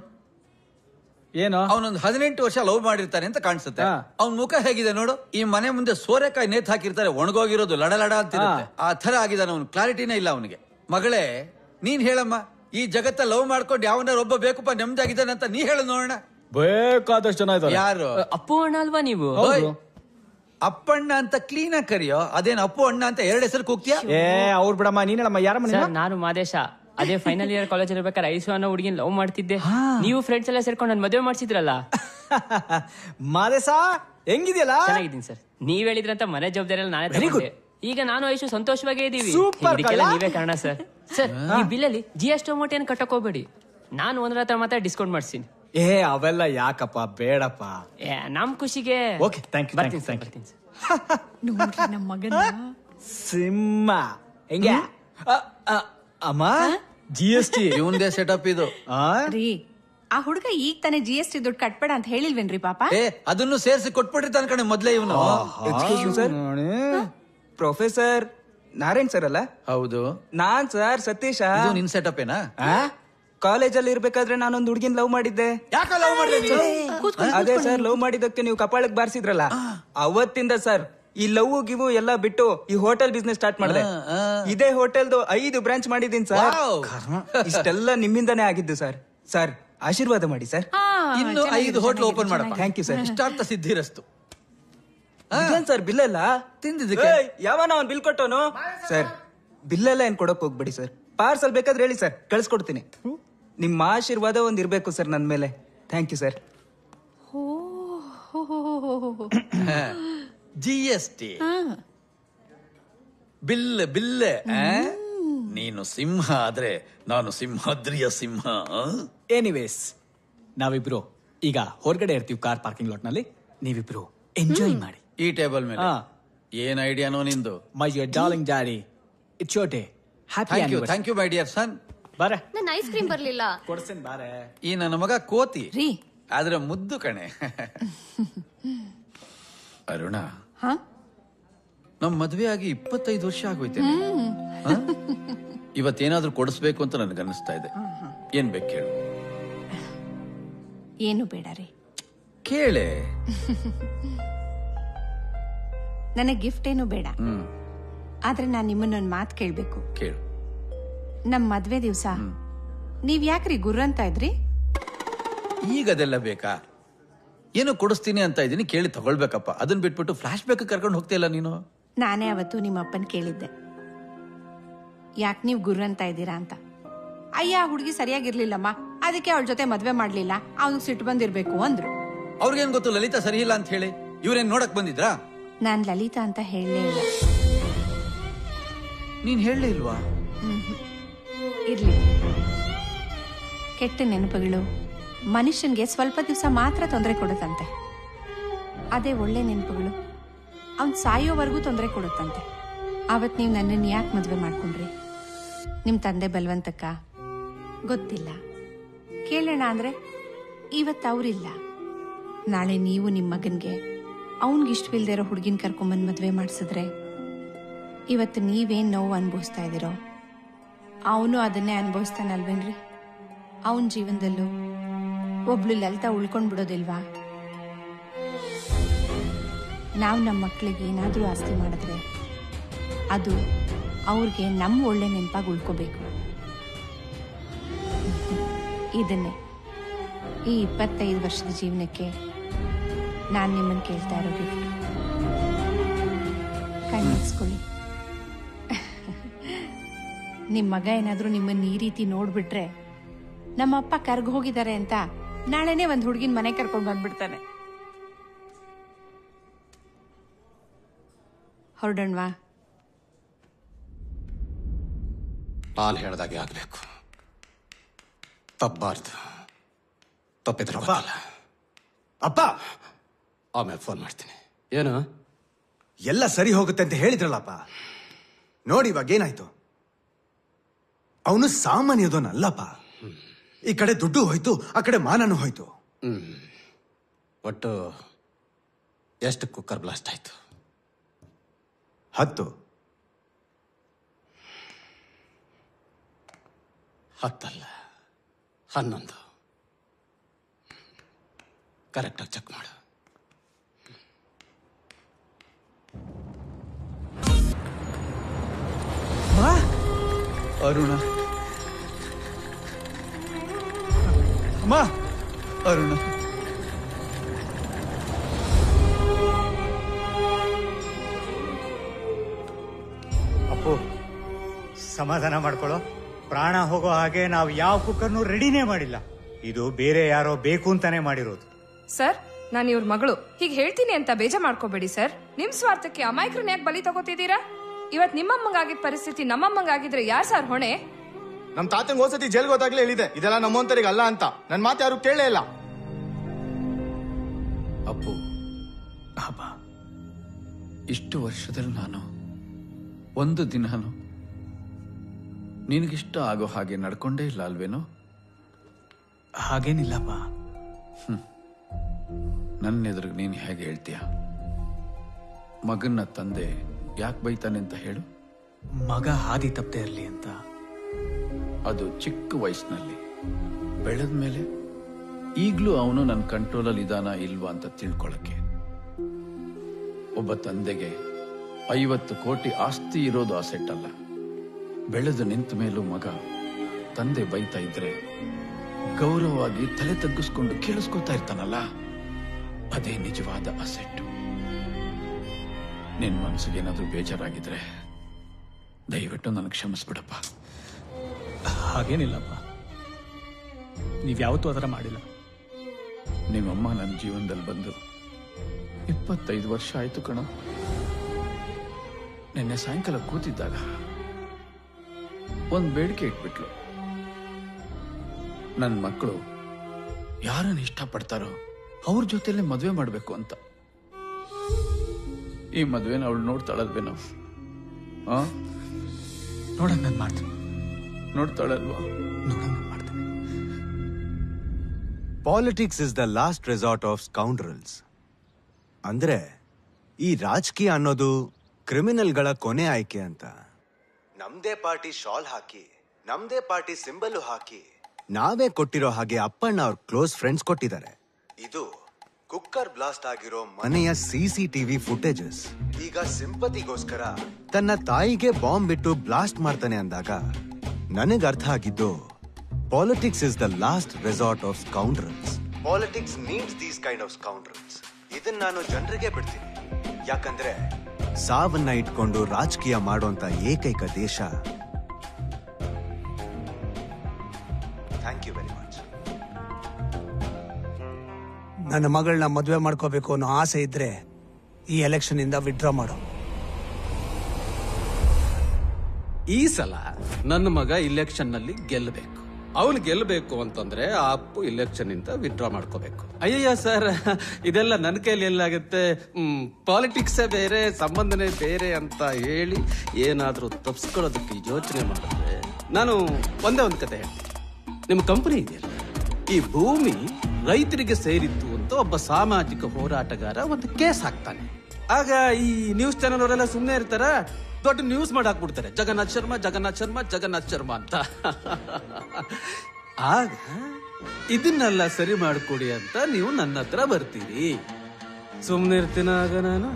ಏನು ಅವನೊಂದು ಹದಿನೆಂಟು ವರ್ಷ ಲವ್ ಮಾಡಿರ್ತಾನೆ ಅಂತ ಕಾಣಿಸುತ್ತೆ ಅವ್ನ ಮುಖ ಹೇಗಿದೆ ನೋಡು ಈ ಮನೆ ಮುಂದೆ ಸೋರೆಕಾಯಿ ನೇತ್ ಹಾಕಿರ್ತಾರೆ ಒಣಗೋಗಿರೋದು ಲಡ ಲಡ ಅಂತಿರುತ್ತೆ ಆ ತರ ಆಗಿದಾನೆ ಅವ್ನು ಕ್ಲಾರಿಟಿನೇ ಇಲ್ಲ ಅವನಿಗೆ ಮಗಳೇ ನೀನ್ ಹೇಳಮ್ಮ ಈ ಜಗತ್ತ ಲವ್ ಮಾಡ್ಕೊಂಡು ಯಾವನಾರ ಒಬ್ಬ ಬೇಕಪ್ಪ ನೆಮ್ಮದಿಯಾಗಿದ್ದಾನೆ ಅಂತ ನೀ ಹೇಳು ನೋಡೋಣ ಬೇಕಾದಷ್ಟು ಜನ ಇದ್ದಾರೆ ಯಾರು ಅಪ್ಪು ಅಣ್ಣ ಅಲ್ವಾ ನೀವು ಓಯ್, ಅಪ್ಪಣ್ಣ ಅಂತ ಕ್ಲೀನ್ ಆಗಿ ಕರಿಯೋ ಅದೇನ್ ಅಪ್ಪು ಅಣ್ಣ ಅಂತ ಎರಡು ಹೆಸರು ಕೂಗ್ತೀಯಾ ಏ ಅವ್ರು ಬಿಡಮ್ಮ ನೀನ್ ಹೇಳಮ್ಮ ಯಾರ ಮನೆ ಸರ್ ನಾನು ಮಾದೇಶ ಅದೇ ಫೈನಲ್ ಇಯರ್ ಕಾಲೇಜ್ ಇರ್ಬೇಕಾದ್ರೆ ಐಸು ಅನ್ನೋ ಹುಡುಗಿನ ಲವ್ ಮಾಡ್ತಿದ್ದೆ ನೀವು ಫ್ರೆಂಡ್ಸ್ ಎಲ್ಲ ಸೇರ್ಕೊಂಡು ನನ್ನ ಮದುವೆ ಮಾಡ್ಸಿದ್ರಲ್ಲ ಮಾದೇಶ ಹೆಂಗಿದ್ಯಲ್ಲ ಚೆನ್ನಾಗಿದ್ದೀನಿ ಸರ್ ನೀವ್ ಹೇಳಿದ್ರಂತ ಮನೆ ಜವಾಬ್ದಾರಿ ಎಲ್ಲ ನಾನೇ Very good. ತಗೊಂಡೆ ಈಗ ನಾನು ಐಶು ಸಂತೋಷವಾಗೇ ಇದೀವಿ Super ಇದಕ್ಕೆಲ್ಲ ಕಳ್ಳ. ನೀವೇ ಕಾರಣ ಸರ್ ಸರ್ ಈ ಬಿಲ್ಲಲ್ಲಿ ಜಿ ಎಸ್ ಟಿ ಅಮೌಂಟ್ ಏನು ಕಟ್ಟಕ್ ಹೋಗ್ಬೇಡಿ ನಾನು ಒಂದ್ರ ಹತ್ರ ಮಾತ್ರ ಡಿಸ್ಕೌಂಟ್ ಮಾಡ್ತೀನಿ ಏ ಅವೆಲ್ಲ ಯಾಕಪ್ಪ ಬೇಡಪ್ಪ ಏ, ನಮ್ ಖುಷಿಗೆ ಓಕೆ ಥ್ಯಾಂಕ್ ಯು ಬರ್ತೀನಿ ಸರ್ ಬರ್ತೀನಿ ಸರ್ ನೋಡ್ರಿ ನಮ್ಮ ಮಗನ ಸಿಂಹ ಹೆಂಗೆ ಅ, ಅ, ಅಮ್ಮ ಜಿ ಎಸ್ ಟಿ ಇವಂದೇ ಸೆಟಪ್ ಇದು ರೀ ಆ ಹುಡುಗ ಈಗ ತಾನೇ ಜಿ ಎಸ್ ಟಿ ದುಡ್ಡು ಕಟ್ಬೇಡ ಅಂತ ಹೇಳಿಲ್ವೇನ್ರಿ ಪಾಪ ಏ ಅದನ್ನು ಸೇರಿಸಿ ಕೊಟ್ಬಿಟ್ಟಿರ್ತಾನೆ ಕಣೆ ಮೊದ್ಲೇ ಇವನು excuse sir professor Narayan sir ಅಲ್ಲ ಹೌದು ನಾನ್ ಸರ್ ಸತೀಶ ಇದು ನಿನ್ ಸೆಟಪ್ ಏನಾ ಕಾಲೇಜಲ್ಲಿ ಇರ್ಬೇಕಾದ್ರೆ ನಾನೊಂದು ಹುಡುಗಿನ ಲವ್ ಮಾಡಿದ್ದೆ ಯಾಕ ಲವ್ ಮಾಡಿದೆ ನೀನು ಅದೇ ಸರ್ ಲವ್ ಮಾಡಿದಕ್ಕೆ ನೀವು ಕಪಾಳಕ್ ಬಾರಿಸಿದ್ರಲ್ಲ ಅವತ್ತಿಂದ ಸರ್ ಈ ಲವ್ ಗಿವು ಎಲ್ಲ ಬಿಟ್ಟು ಈ ಹೋಟೆಲ್ ಬಿಸ್ನೆಸ್ ಸ್ಟಾರ್ಟ್ ಮಾಡಿದೆ ಇದೇ ಹೋಟೆಲ್ದು ಐದು ಬ್ರಾಂಚ್ ಮಾಡಿದೀನಿ ಸರ್ ಇಷ್ಟೆಲ್ಲ ನಿಮ್ಮಿಂದಾನೇ ಆಗಿದ್ದು ಸರ್ ಸರ್ ಆಶೀರ್ವಾದ ಮಾಡಿ ಸರ್ ಇನ್ನು ಐದು ಹೋಟ್ಲ್ ಓಪನ್ ಮಾಡಪ್ಪ ಥ್ಯಾಂಕ್ ಯು ಸರ್ ಇಷ್ಟಾರ್ಥ ಸಿದ್ಧಿರಸ್ತು ಇದೇನ್ ಸರ್ ಬಿಲ್ ಎಲ್ಲ ತಿಂದಿದ್ದಕ್ಕೆ ಯಾವನ ಅವ್ನ್ ಬಿಲ್ ಕೊಟ್ಟವನು ಸರ್ ಬಿಲ್ ಎಲ್ಲ ಏನ್ ಕೊಡಕ್ ಹೋಗ್ಬೇಡಿ ಸರ್ ಪಾರ್ಸಲ್ ಬೇಕಾದ್ರೆ ಹೇಳಿ ಸರ್ ಕಳ್ಸ್ಕೊಡ್ತೀನಿ ನಿಮ್ಮ ಆಶೀರ್ವಾದ ಒಂದ್ ಇರ್ಬೇಕು ಸರ್ ನನ್ ಮೇಲೆ thank you sir G S T bill bill ಆ? ನೀನು ಸಿಂಹ ಆದ್ರೆ ನಾನು ಸಿಂಹಾದ್ರಿಯ ಸಿಂಹ ಆ? ಎನಿವೇಸ್ ನಾವಿಬ್ರು ಈಗ ಹೊರಗಡೆ ಇರ್ತೀವಿ ಕಾರ್ ಪಾರ್ಕಿಂಗ್ ಲಾಟ್ ನಲ್ಲಿ ನೀವಿಬ್ರು ಎಂಜಾಯ್ ಮಾಡಿ ಈ ಟೇಬಲ್ ಮೇಲೆ ಹಾ. ಏನ್ ಐಡಿಯಾನೋ ನಿಂದು my your darling daddy it's your day happy thank you thank you my dear son ಬಾರೆ ನನ್ನ ಐಸ್ ಕ್ರೀಮ್ ಬರ್ಲಿಲ್ಲ ಕೊಡ್ಸೇನ್ ಬಾರೆ ಈ ನನ್ನ ಮಗ ಕೋತಿ ರೀ ಆದ್ರೆ ಮುದ್ದು ಕಣೆ ಅರುಣ ಹಾ ನಮ್ ಮದ್ವೆ ಆಗಿ ಇಪ್ಪತ್ತೈದು ವರ್ಷ ಆಗೋಯ್ತೆ ಇವತ್ತೇನಾದ್ರೂ ಕೊಡಿಸ್ಬೇಕು ಅಂತ ನನಗೆ ಅನಿಸ್ತಾ ಇದೆ ಏನ್ ಬೇಕು ಕೇಳು ಏನು ಬೇಡ ರೀ ಕೇಳೆ ನನಗೆ ಗಿಫ್ಟ್ ಏನು ಬೇಡ ಹ್ಮ್ ಆದ್ರೆ ನಾನ್ ನಿಮ್ಮನ್ನೊಂದ್ ಮಾತು ಕೇಳ್ಬೇಕು ಕೇಳು ನಮ್ ಮದ್ವೆ ದಿವ್ಸ ನೀವ್ ಯಾಕ್ರಿ ಗುರ್ರ ಅಂತ ಇದ್ರಿ ಈಗ ಅದೆಲ್ಲ ಬೇಕಾ ಏನು ಕೊಡಿಸ್ತೀನಿ ಅಂತ ಇದೀನಿ ಕೇಳಿ ತಗೊಳ್ಬೇಕಪ್ಪ ಅದನ್ನ ಬಿಟ್ಬಿಟ್ಟು ಫ್ಲಾಶ್ ಬ್ಯಾಕ್ ಕರ್ಕೊಂಡು ಹೋಗ್ತಿಲ್ಲ ನೀನು ನಾನೇ ಅವತ್ತು ನಿಮ್ಮ ಅಪ್ಪನ್ ಕೇಳಿದ್ದೆ ಯಾಕೆ ನೀವು ಗುರ್ರ ಅಂತ ಇದ್ದೀರಾ ಅಂತ ಅಯ್ಯ ಹುಡುಗಿ ಸರಿಯಾಗಿರ್ಲಿಲ್ಲಮ್ಮ ಅದಕ್ಕೆ ಅವಳ ಜೊತೆ ಮದ್ವೆ ಮಾಡ್ಲಿಲ್ಲ ಅವ್ನಿಗೆ ಸಿಟ್ಟು ಬಂದಿರ್ಬೇಕು ಅಂದ್ರು ಅವ್ರಿಗೇನ್ ಗೊತ್ತು ಲಲಿತಾ ಸರಿ ಇಲ್ಲ ಅಂತ ಹೇಳಿ ಇವ್ರೇನ್ ನೋಡಕ್ ಬಂದಿದ್ರಾ ನಾನ್ ಲಲಿತಾ ಅಂತ ಹೇಳಲೇ ಇಲ್ಲ ನೀನ್ ಹೇಳಲೇ ಇಲ್ವಾ ಇರ್ಲಿ ಕೆಟ್ಟ ನೆನಪುಗಳು ಮನುಷ್ಯನ್ಗೆ ಸ್ವಲ್ಪ ದಿವಸ ಮಾತ್ರ ತೊಂದರೆ ಕೊಡುತ್ತಂತೆ ಅದೇ ಒಳ್ಳೆ ನೆನಪುಗಳು ಅವ್ನ್ ಸಾಯೋವರೆಗೂ ತೊಂದರೆ ಕೊಡುತ್ತಂತೆ ಅವತ್ ನೀವು ನನ್ನನ್ನು ಯಾಕೆ ಮದುವೆ ಮಾಡ್ಕೊಂಡ್ರಿ ನಿಮ್ ತಂದೆ ಬಲ್ವಂತಕ್ಕ ಗೊತ್ತಿಲ್ಲ ಕೇಳೋಣ ಅಂದ್ರೆ ಇವತ್ತು ಅವರಿಲ್ಲ ನಾಳೆ ನೀವು ನಿಮ್ಮ ಮಗನ್ಗೆ ಅವನ್ಗೆ ಇಷ್ಟವಿಲ್ದೇ ಇರೋ ಹುಡುಗಿನ ಕರ್ಕೊಂಬಂದು ಮದುವೆ ಮಾಡಿಸಿದ್ರೆ ಇವತ್ತು ನೀವೇನ್ ನೋವು ಅನುಭವಿಸ್ತಾ ಇದ್ದೀರೋ ಅವನು ಅದನ್ನೇ ಅನುಭವಿಸ್ತಾನಲ್ವೇನ್ರಿ ಅವನ ಜೀವನದಲ್ಲೂ ಒಬ್ಳು ಲಲಿತಾ ಉಳ್ಕೊಂಡ್ ಬಿಡೋದಿಲ್ವಾ ನಾವು ನಮ್ಮ ಮಕ್ಕಳಿಗೆ ಏನಾದರೂ ಆಸ್ತಿ ಮಾಡಿದ್ರೆ ಅದು ಅವ್ರಿಗೆ ನಮ್ಮ ಒಳ್ಳೆ ನೆನಪಾಗಿ ಉಳ್ಕೋಬೇಕು ಇದನ್ನೇ ಈ ಇಪ್ಪತ್ತೈದು ವರ್ಷದ ಜೀವನಕ್ಕೆ ನಾನು ನಿಮ್ಮನ್ನು ಕೇಳ್ತಾ ಇರೋ ಗಿಫ್ಟ್ ಕಣ್ಣಿಸ್ಕೊಳ್ಳಿ ನಿಮ್ಮ ಮಗ ಏನಾದರೂ ನಿಮ್ಮನ್ನ ಈ ರೀತಿ ನೋಡ್ಬಿಟ್ರೆ ನಮ್ಮ ಅಪ್ಪ ಕರ್ಗ್ ಹೋಗಿದ್ದಾರೆ ಅಂತ ನಾಳೆನೆ ಒಂದು ಹುಡುಗಿನ ಮನೆ ಕರ್ಕೊಂಡು ಬಂದ್ಬಿಡ್ತಾನೆ ಹೊರಡೋಣವಾ ನಾನು ಹೇಳ್ದಾಗೆ ಆಗ್ಬೇಕು ತಪ್ಪಬಾರ್ದು ತಪ್ಪಿದ್ರೆ ಗೊತ್ತಿಲ್ಲ ಅಪ್ಪ ಆಮೇಲೆ ಫೋನ್ ಮಾಡ್ತೀನಿ ಏನು ಎಲ್ಲ ಸರಿ ಹೋಗುತ್ತೆ ಅಂತ ಹೇಳಿದ್ರಲ್ಲಪ್ಪ ನೋಡಿ ಇವಾಗ ಏನಾಯ್ತು ಅವನು ಸಾಮಾನ್ಯದೋನಲ್ಲಪ್ಪ ಈ ಕಡೆ ದುಡ್ಡು ಹೋಯ್ತು ಆ ಕಡೆ ಮಾನನೂ ಹೋಯ್ತು ಹ್ಮ್ ಒಟ್ಟು ಎಷ್ಟು ಕುಕ್ಕರ್ ಬ್ಲಾಸ್ಟ್ ಆಯ್ತು ಹತ್ತು ಹತ್ತಲ್ಲ ಹನ್ನೊಂದು ಕರೆಕ್ಟಾಗಿ ಚೆಕ್ ಮಾಡು ಅರುಣ ಅಮ್ಮ ಅರುಣ ಅಪ್ಪು ಸಮಾಧಾನ ಮಾಡ್ಕೊಳ್ಳೋ ಪ್ರಾಣ ಹೋಗೋ ಹಾಗೆ ನಾವು ಯಾವ ಕುಕ್ಕರ್ನು ರೆಡಿನೇ ಮಾಡಿಲ್ಲ ಇದು ಬೇರೆ ಯಾರೋ ಬೇಕು ಅಂತಾನೆ ಮಾಡಿರೋದು ಸರ್ ನಾನು ಇವ್ರ ಮಗಳು ಹೀಗೆ ಹೇಳ್ತೀನಿ ಅಂತ ಬೇಜ ಮಾಡ್ಕೋಬೇಡಿ ಸರ್ ನಿಮ್ ಸ್ವಾರ್ಥಕ್ಕೆ ಅಮಾಯಕರನ್ನ ಯಾಕೆ ಬಲಿ ತಗೋತಿದ್ದೀರಾ ಇವತ್ ನಿಮ್ಮಮ್ಮಂಗಾಗಿದ್ದ ಪರಿಸ್ಥಿತಿ ನಮ್ಮಮ್ಮಂಗಾಗಿದ್ರೆ ಯಾರ್ ಸರ್ ಹೊಣೆ ನಮ್ ತಾತಂಗ್ ಹೋದ್ಸತಿ ಜೈಲ್ಗೆ ಹೋದಾಗ್ಲೇ ಹೇಳಿದೆ ಇದೆಲ್ಲ ನಮ್ಮಂತರಿಗೆ ಅಲ್ಲ ಅಂತ ನನ್ ಮಾತು ಯಾರು ಕೇಳಲೇ ಇಲ್ಲ ಅಪ್ಪು ಅಬ್ಬ ಇಷ್ಟು ವರ್ಷದಲ್ಲಿ ನಾನು ಒಂದು ದಿನಾನು ನಿನಗಿಷ್ಟ ಆಗೋ ಹಾಗೆ ನಡ್ಕೊಂಡೇ ಇಲ್ಲ ಅಲ್ವೇನೋ ಹಾಗೇನಿಲ್ಲಪ್ಪ ನನ್ನ ಎದುರಿಗೆ ನೀನು ಹೇಗೆ ಹೇಳ್ತೀಯ ಮಗನ್ನ ತಂದೆ ಯಾಕೆ ಬೈತಾನೆ ಅಂತ ಹೇಳು ಮಗ ಹಾದಿ ತಪ್ಪದೆ ಇರಲಿ ಅಂತ ಅದು ಚಿಕ್ಕ ವಯಸ್ಸಿನಲ್ಲಿ ಬೆಳೆದ ಮೇಲೆ ಈಗಲೂ ಅವನು ನನ್ನ ಕಂಟ್ರೋಲಲ್ಲಿ ಇದಾನ ಇಲ್ವಾ ಅಂತ ತಿಳ್ಕೊಳಕ್ಕೆ ಒಬ್ಬ ತಂದೆಗೆ ಐವತ್ತು ಕೋಟಿ ಆಸ್ತಿ ಇರೋದು ಅಸೆಟ್ ಅಲ್ಲ ಬೆಳೆದು ನಿಂತ ಮೇಲೂ ಮಗ ತಂದೆ ಬೈತಾ ಇದ್ರೆ ಗೌರವವಾಗಿ ತಲೆ ತಗ್ಗಿಸ್ಕೊಂಡು ಕೇಳಿಸ್ಕೊತಾ ಇರ್ತಾನಲ್ಲ ಅದೇ ನಿಜವಾದ ಅಸೆಟ್ ನಿನ್ ಮನಸ್ಸಿಗೆ ಏನಾದ್ರೂ ಬೇಜಾರಾಗಿದ್ರೆ ದಯವಿಟ್ಟು ನನಗೆ ಕ್ಷಮಿಸ್ಬಿಡಪ್ಪ ಹಾಗೇನಿಲ್ಲಪ್ಪ ನೀವ್ಯಾವತ್ತೂ ಆ ಥರ ಮಾಡಿಲ್ಲ ನಿಮ್ಮಮ್ಮ ನನ್ನ ಜೀವನದಲ್ಲಿ ಬಂದು ಇಪ್ಪತ್ತೈದು ವರ್ಷ ಆಯ್ತು ಕಣ ನಿನ್ನೆ ಸಾಯಂಕಾಲ ಕೂತಿದ್ದಾಗ ಒಂದ್ ಬೇಡಿಕೆ ಇಟ್ಬಿಟ್ಲು ನನ್ನ ಮಕ್ಕಳು ಯಾರನ್ನ ಇಷ್ಟಪಡ್ತಾರೋ ಅವ್ರ ಜೊತೆಲೆ ಮದುವೆ ಮಾಡ್ಬೇಕು ಅಂತ ಈ ಮದುವೆನ ಅವಳು ನೋಡ್ತಾಳಲ್ವೇನೋ ಆ ನೋಡಂಗ್ ನಾನು ಮಾಡ್ತೀನಿ ನೋಡ್ತಾಳಲ್ವಾ politics is the last resort of scoundrels ಅಂದ್ರೆ ಈ ರಾಜಕೀಯ ಅನ್ನೋದು ಕ್ರಿಮಿನಲ್ಗಳ ಕೊನೆ ಆಯ್ಕೆ ಅಂತ ನಮ್ದೇ ಪಾರ್ಟಿ ಶಾಲ್ ಹಾಕಿ ನಮ್ದೇ ಪಾರ್ಟಿ ಸಿಂಬಲ್ ಹಾಕಿ ನಾವೇ ಕೊಟ್ಟಿರೋ ಹಾಗೆ ಅಪ್ಪಣ್ಣ ಅವ್ರ ಕ್ಲೋಸ್ ಫ್ರೆಂಡ್ಸ್ ಕೊಟ್ಟಿದ್ದಾರೆ ಇದು ಕುಕ್ಕರ್ ಬ್ಲಾಸ್ಟ್ ಆಗಿರೋ ಮನೆಯ ಸಿಸಿಟಿವಿ ಫುಟೇಜಸ್ ಈಗ ಸಿಂಪತಿಗೋಸ್ಕರ ತನ್ನ ತಾಯಿಗೆ ಬಾಂಬ್ ಬಿಟ್ಟು ಬ್ಲಾಸ್ಟ್ ಮಾಡ್ತಾನೆ ಅಂದಾಗ ನನಗ್ ಅರ್ಥ ಆಗಿದ್ದು politics is the last resort of scoundrels politics needs these kind of scoundrels ಇದನ್ನ ನಾನು ಜನರಿಗೆ ಬಿಡ್ತೀನಿ ಯಾಕಂದ್ರೆ ಸಾವನ್ನ ಇಟ್ಕೊಂಡು ರಾಜಕೀಯ ಮಾಡುವಂತ ಏಕೈಕ ದೇಶ ಥ್ಯಾಂಕ್ ಯು ವೆರಿ ಮಚ್ ನನ್ನ ಮಗಳನ್ನ ಮದುವೆ ಮಾಡ್ಕೋಬೇಕು ಅನ್ನೋ ಆಸೆ ಇದ್ರೆ ಈ ಎಲೆಕ್ಷನ್ ಇಂದ ವಿಡ್ರಾ ಮಾಡು ಈ ಸಲ ನನ್ನ ಮಗ ಇಲೆಕ್ಷನ್ ನಲ್ಲಿ ಗೆಲ್ಲಬೇಕು ಅವನು ಗೆಲ್ಲಬೇಕು ಅಂತಂದ್ರೆ ಆ ಅಪ್ಪು ಇಲೆಕ್ಷನ್ ಇಂದ ವಿಡ್ರಾ ಮಾಡ್ಕೋಬೇಕು ಅಯ್ಯಯ್ಯ ಸರ್ ಇದೆಲ್ಲ ನನ್ನ ಕೈಲಿ ಎಲ್ಲಾಗುತ್ತೆ ಪಾಲಿಟಿಕ್ಸೇ ಬೇರೆ ಸಂಬಂಧನೇ ಬೇರೆ ಅಂತ ಹೇಳಿ ಏನಾದ್ರೂ ತಪ್ಸ್ಕೊಳ್ಳೋದಕ್ಕೆ ಯೋಚನೆ ಮಾಡಿದ್ರೆ ನಾನು ಒಂದೇ ಒಂದು ಕತೆ ಹೇಳ್ತೀನಿ ನಿಮ್ಮ ಕಂಪನಿ ಇದೆಯಲ್ಲ ಈ ಭೂಮಿ ರೈತರಿಗೆ ಸೇರಿತ್ತು ಅಂತ ಒಬ್ಬ ಸಾಮಾಜಿಕ ಹೋರಾಟಗಾರ ಒಂದು ಕೇಸ್ ಹಾಕ್ತಾನೆ ಆಗ ಈ ನ್ಯೂಸ್ ಚಾನೆಲ್ ಅವರೆಲ್ಲ ಸುಮ್ಮನೆ ಇರ್ತಾರ ದೊಡ್ಡ ನ್ಯೂಸ್ ಮಾಡಿ ಹಾಕ್ಬಿಡ್ತಾರೆ ಜಗನ್ನಾಥ್ ಶರ್ಮಾ ಜಗನ್ನಾಥ್ ಶರ್ಮಾ ಜಗನ್ನಾಥ್ ಶರ್ಮಾ ಅಂತ ಆಗ ಇದನ್ನೆಲ್ಲ ಸರಿ ಮಾಡ್ಕೊಡಿ ಅಂತ ನೀವು ನನ್ನ ಹತ್ರ ಬರ್ತೀರಿ ಸುಮ್ಮನೆ ಇರ್ತೀನ ಆಗ ನಾನು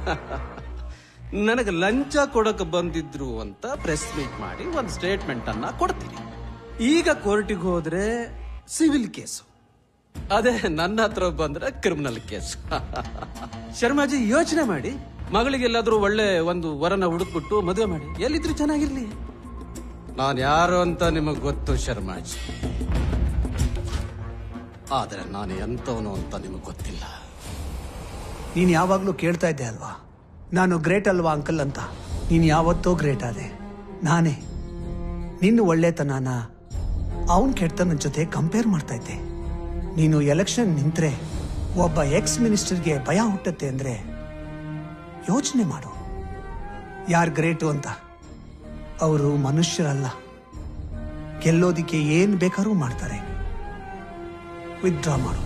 ನನಗೆ ಲಂಚ ಕೊಡಕ್ ಬಂದಿದ್ರು ಅಂತ ಪ್ರೆಸ್ ಮೀಟ್ ಮಾಡಿ ಒಂದು ಸ್ಟೇಟ್ಮೆಂಟ್ ಅನ್ನ ಕೊಡ್ತೀನಿ ಈಗ ಕೋರ್ಟಿಗೆ ಹೋದ್ರೆ ಸಿವಿಲ್ ಕೇಸು ಅದೇ ನನ್ನ ಹತ್ರ ಬಂದ್ರೆ ಕ್ರಿಮಿನಲ್ ಕೇಸ್ ಶರ್ಮಾಜಿ ಯೋಚನೆ ಮಾಡಿ ಮಗಳಿಗೆಲ್ಲಾದ್ರೂ ಒಳ್ಳೆ ಒಂದು ವರನ ಹುಡುಕ್ಬಿಟ್ಟು ಮದುವೆ ಮಾಡಿ ಎಲ್ಲಿದ್ರು ಚೆನ್ನಾಗಿರ್ಲಿ ನಾನು ಯಾರು ಅಂತ ನಿಮಗ್ ಗೊತ್ತು ಶರ್ಮಾಜಿ ಆದ್ರೆ ನಾನು ಎಂತವನು ಅಂತ ನಿಮಗ್ ಗೊತ್ತಿಲ್ಲ ನೀನ್ ಯಾವಾಗ್ಲೂ ಕೇಳ್ತಾ ಇದ್ದೆ ಅಲ್ವಾ ನಾನು ಗ್ರೇಟ್ ಅಲ್ವಾ ಅಂಕಲ್ ಅಂತ ನೀನ್ ಯಾವತ್ತೋ ಗ್ರೇಟ್ ಆದೆ ನಾನೇ ನಿನ್ನ ಒಳ್ಳೆತನನ ಅವನ್ ಕೆಡ್ತನ ಜೊತೆ ಕಂಪೇರ್ ಮಾಡ್ತಾ ಇದ್ದೆ ನೀನು ಎಲೆಕ್ಷನ್ ನಿಂತ್ರೆ ಒಬ್ಬ ಎಕ್ಸ್ ಮಿನಿಸ್ಟರ್ಗೆ ಭಯ ಹುಟ್ಟತ್ತೆ ಅಂದ್ರೆ ಯೋಚನೆ ಮಾಡು ಯಾರು ಗ್ರೇಟು ಅಂತ ಅವರು ಮನುಷ್ಯರಲ್ಲ ಗೆಲ್ಲೋದಿಕ್ಕೆ ಏನ್ ಬೇಕಾದ್ರೂ ಮಾಡ್ತಾರೆ ವಿತ್ಡ್ರಾ ಮಾಡು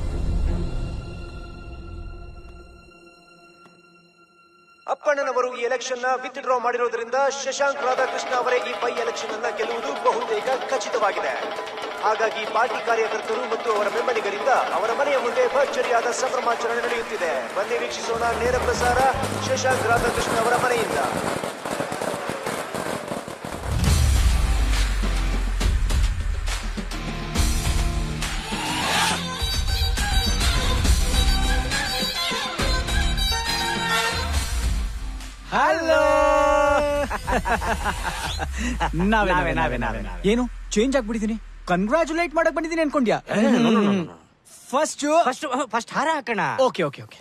ಅಪ್ಪಣ್ಣನವರು ಈ ಎಲೆಕ್ಷನ್ ನ ವಿತ್ ಡ್ರಾ ಮಾಡಿರೋದ್ರಿಂದ ಶಶಾಂಕ್ ರಾಧಾಕೃಷ್ಣ ಅವರೇ ಈ ಬೈ ಎಲೆಕ್ಷನ್ ಅನ್ನ ಗೆಲ್ಲುವುದು ಬಹುತೇಕ ಖಚಿತವಾಗಿದೆ ಹಾಗಾಗಿ ಪಾರ್ಟಿ ಕಾರ್ಯಕರ್ತರು ಮತ್ತು ಅವರ ಬೆಂಬಲಿಗರಿಂದ ಅವರ ಮನೆಯ ಮುಂದೆ ಭರ್ಜರಿಯಾದ ಸಂಭ್ರಮಾಚರಣೆ ನಡೆಯುತ್ತಿದೆ ಬನ್ನಿ ವೀಕ್ಷಿಸೋಣ ನೇರ ಪ್ರಸಾರ ಶಶಾಂಕ್ ರಾಧಾಕೃಷ್ಣ ಅವರ ಮನೆಯಿಂದ ಹಲೋ ನಾವೇ ನಾವೇ, ನಾವೇ ನಾವೇ, ನಾವೇ ಏನು ಚೇಂಜ್ ಆಗ್ಬಿಟ್ಟಿದೀನಿ ಕಂಗ್ರಾಚುಲೇಟ್ ಮಾಡಕ್ ಬಂದಿದ್ದೀನಿ ಅನ್ಕೊಂಡ್ಯಾ ಫಸ್ಟ್ ಫಸ್ಟ್ ಫಸ್ಟ್ ಹಾರ ಹಾಕೋಣ ಓಕೆ ಓಕೆ ಓಕೆ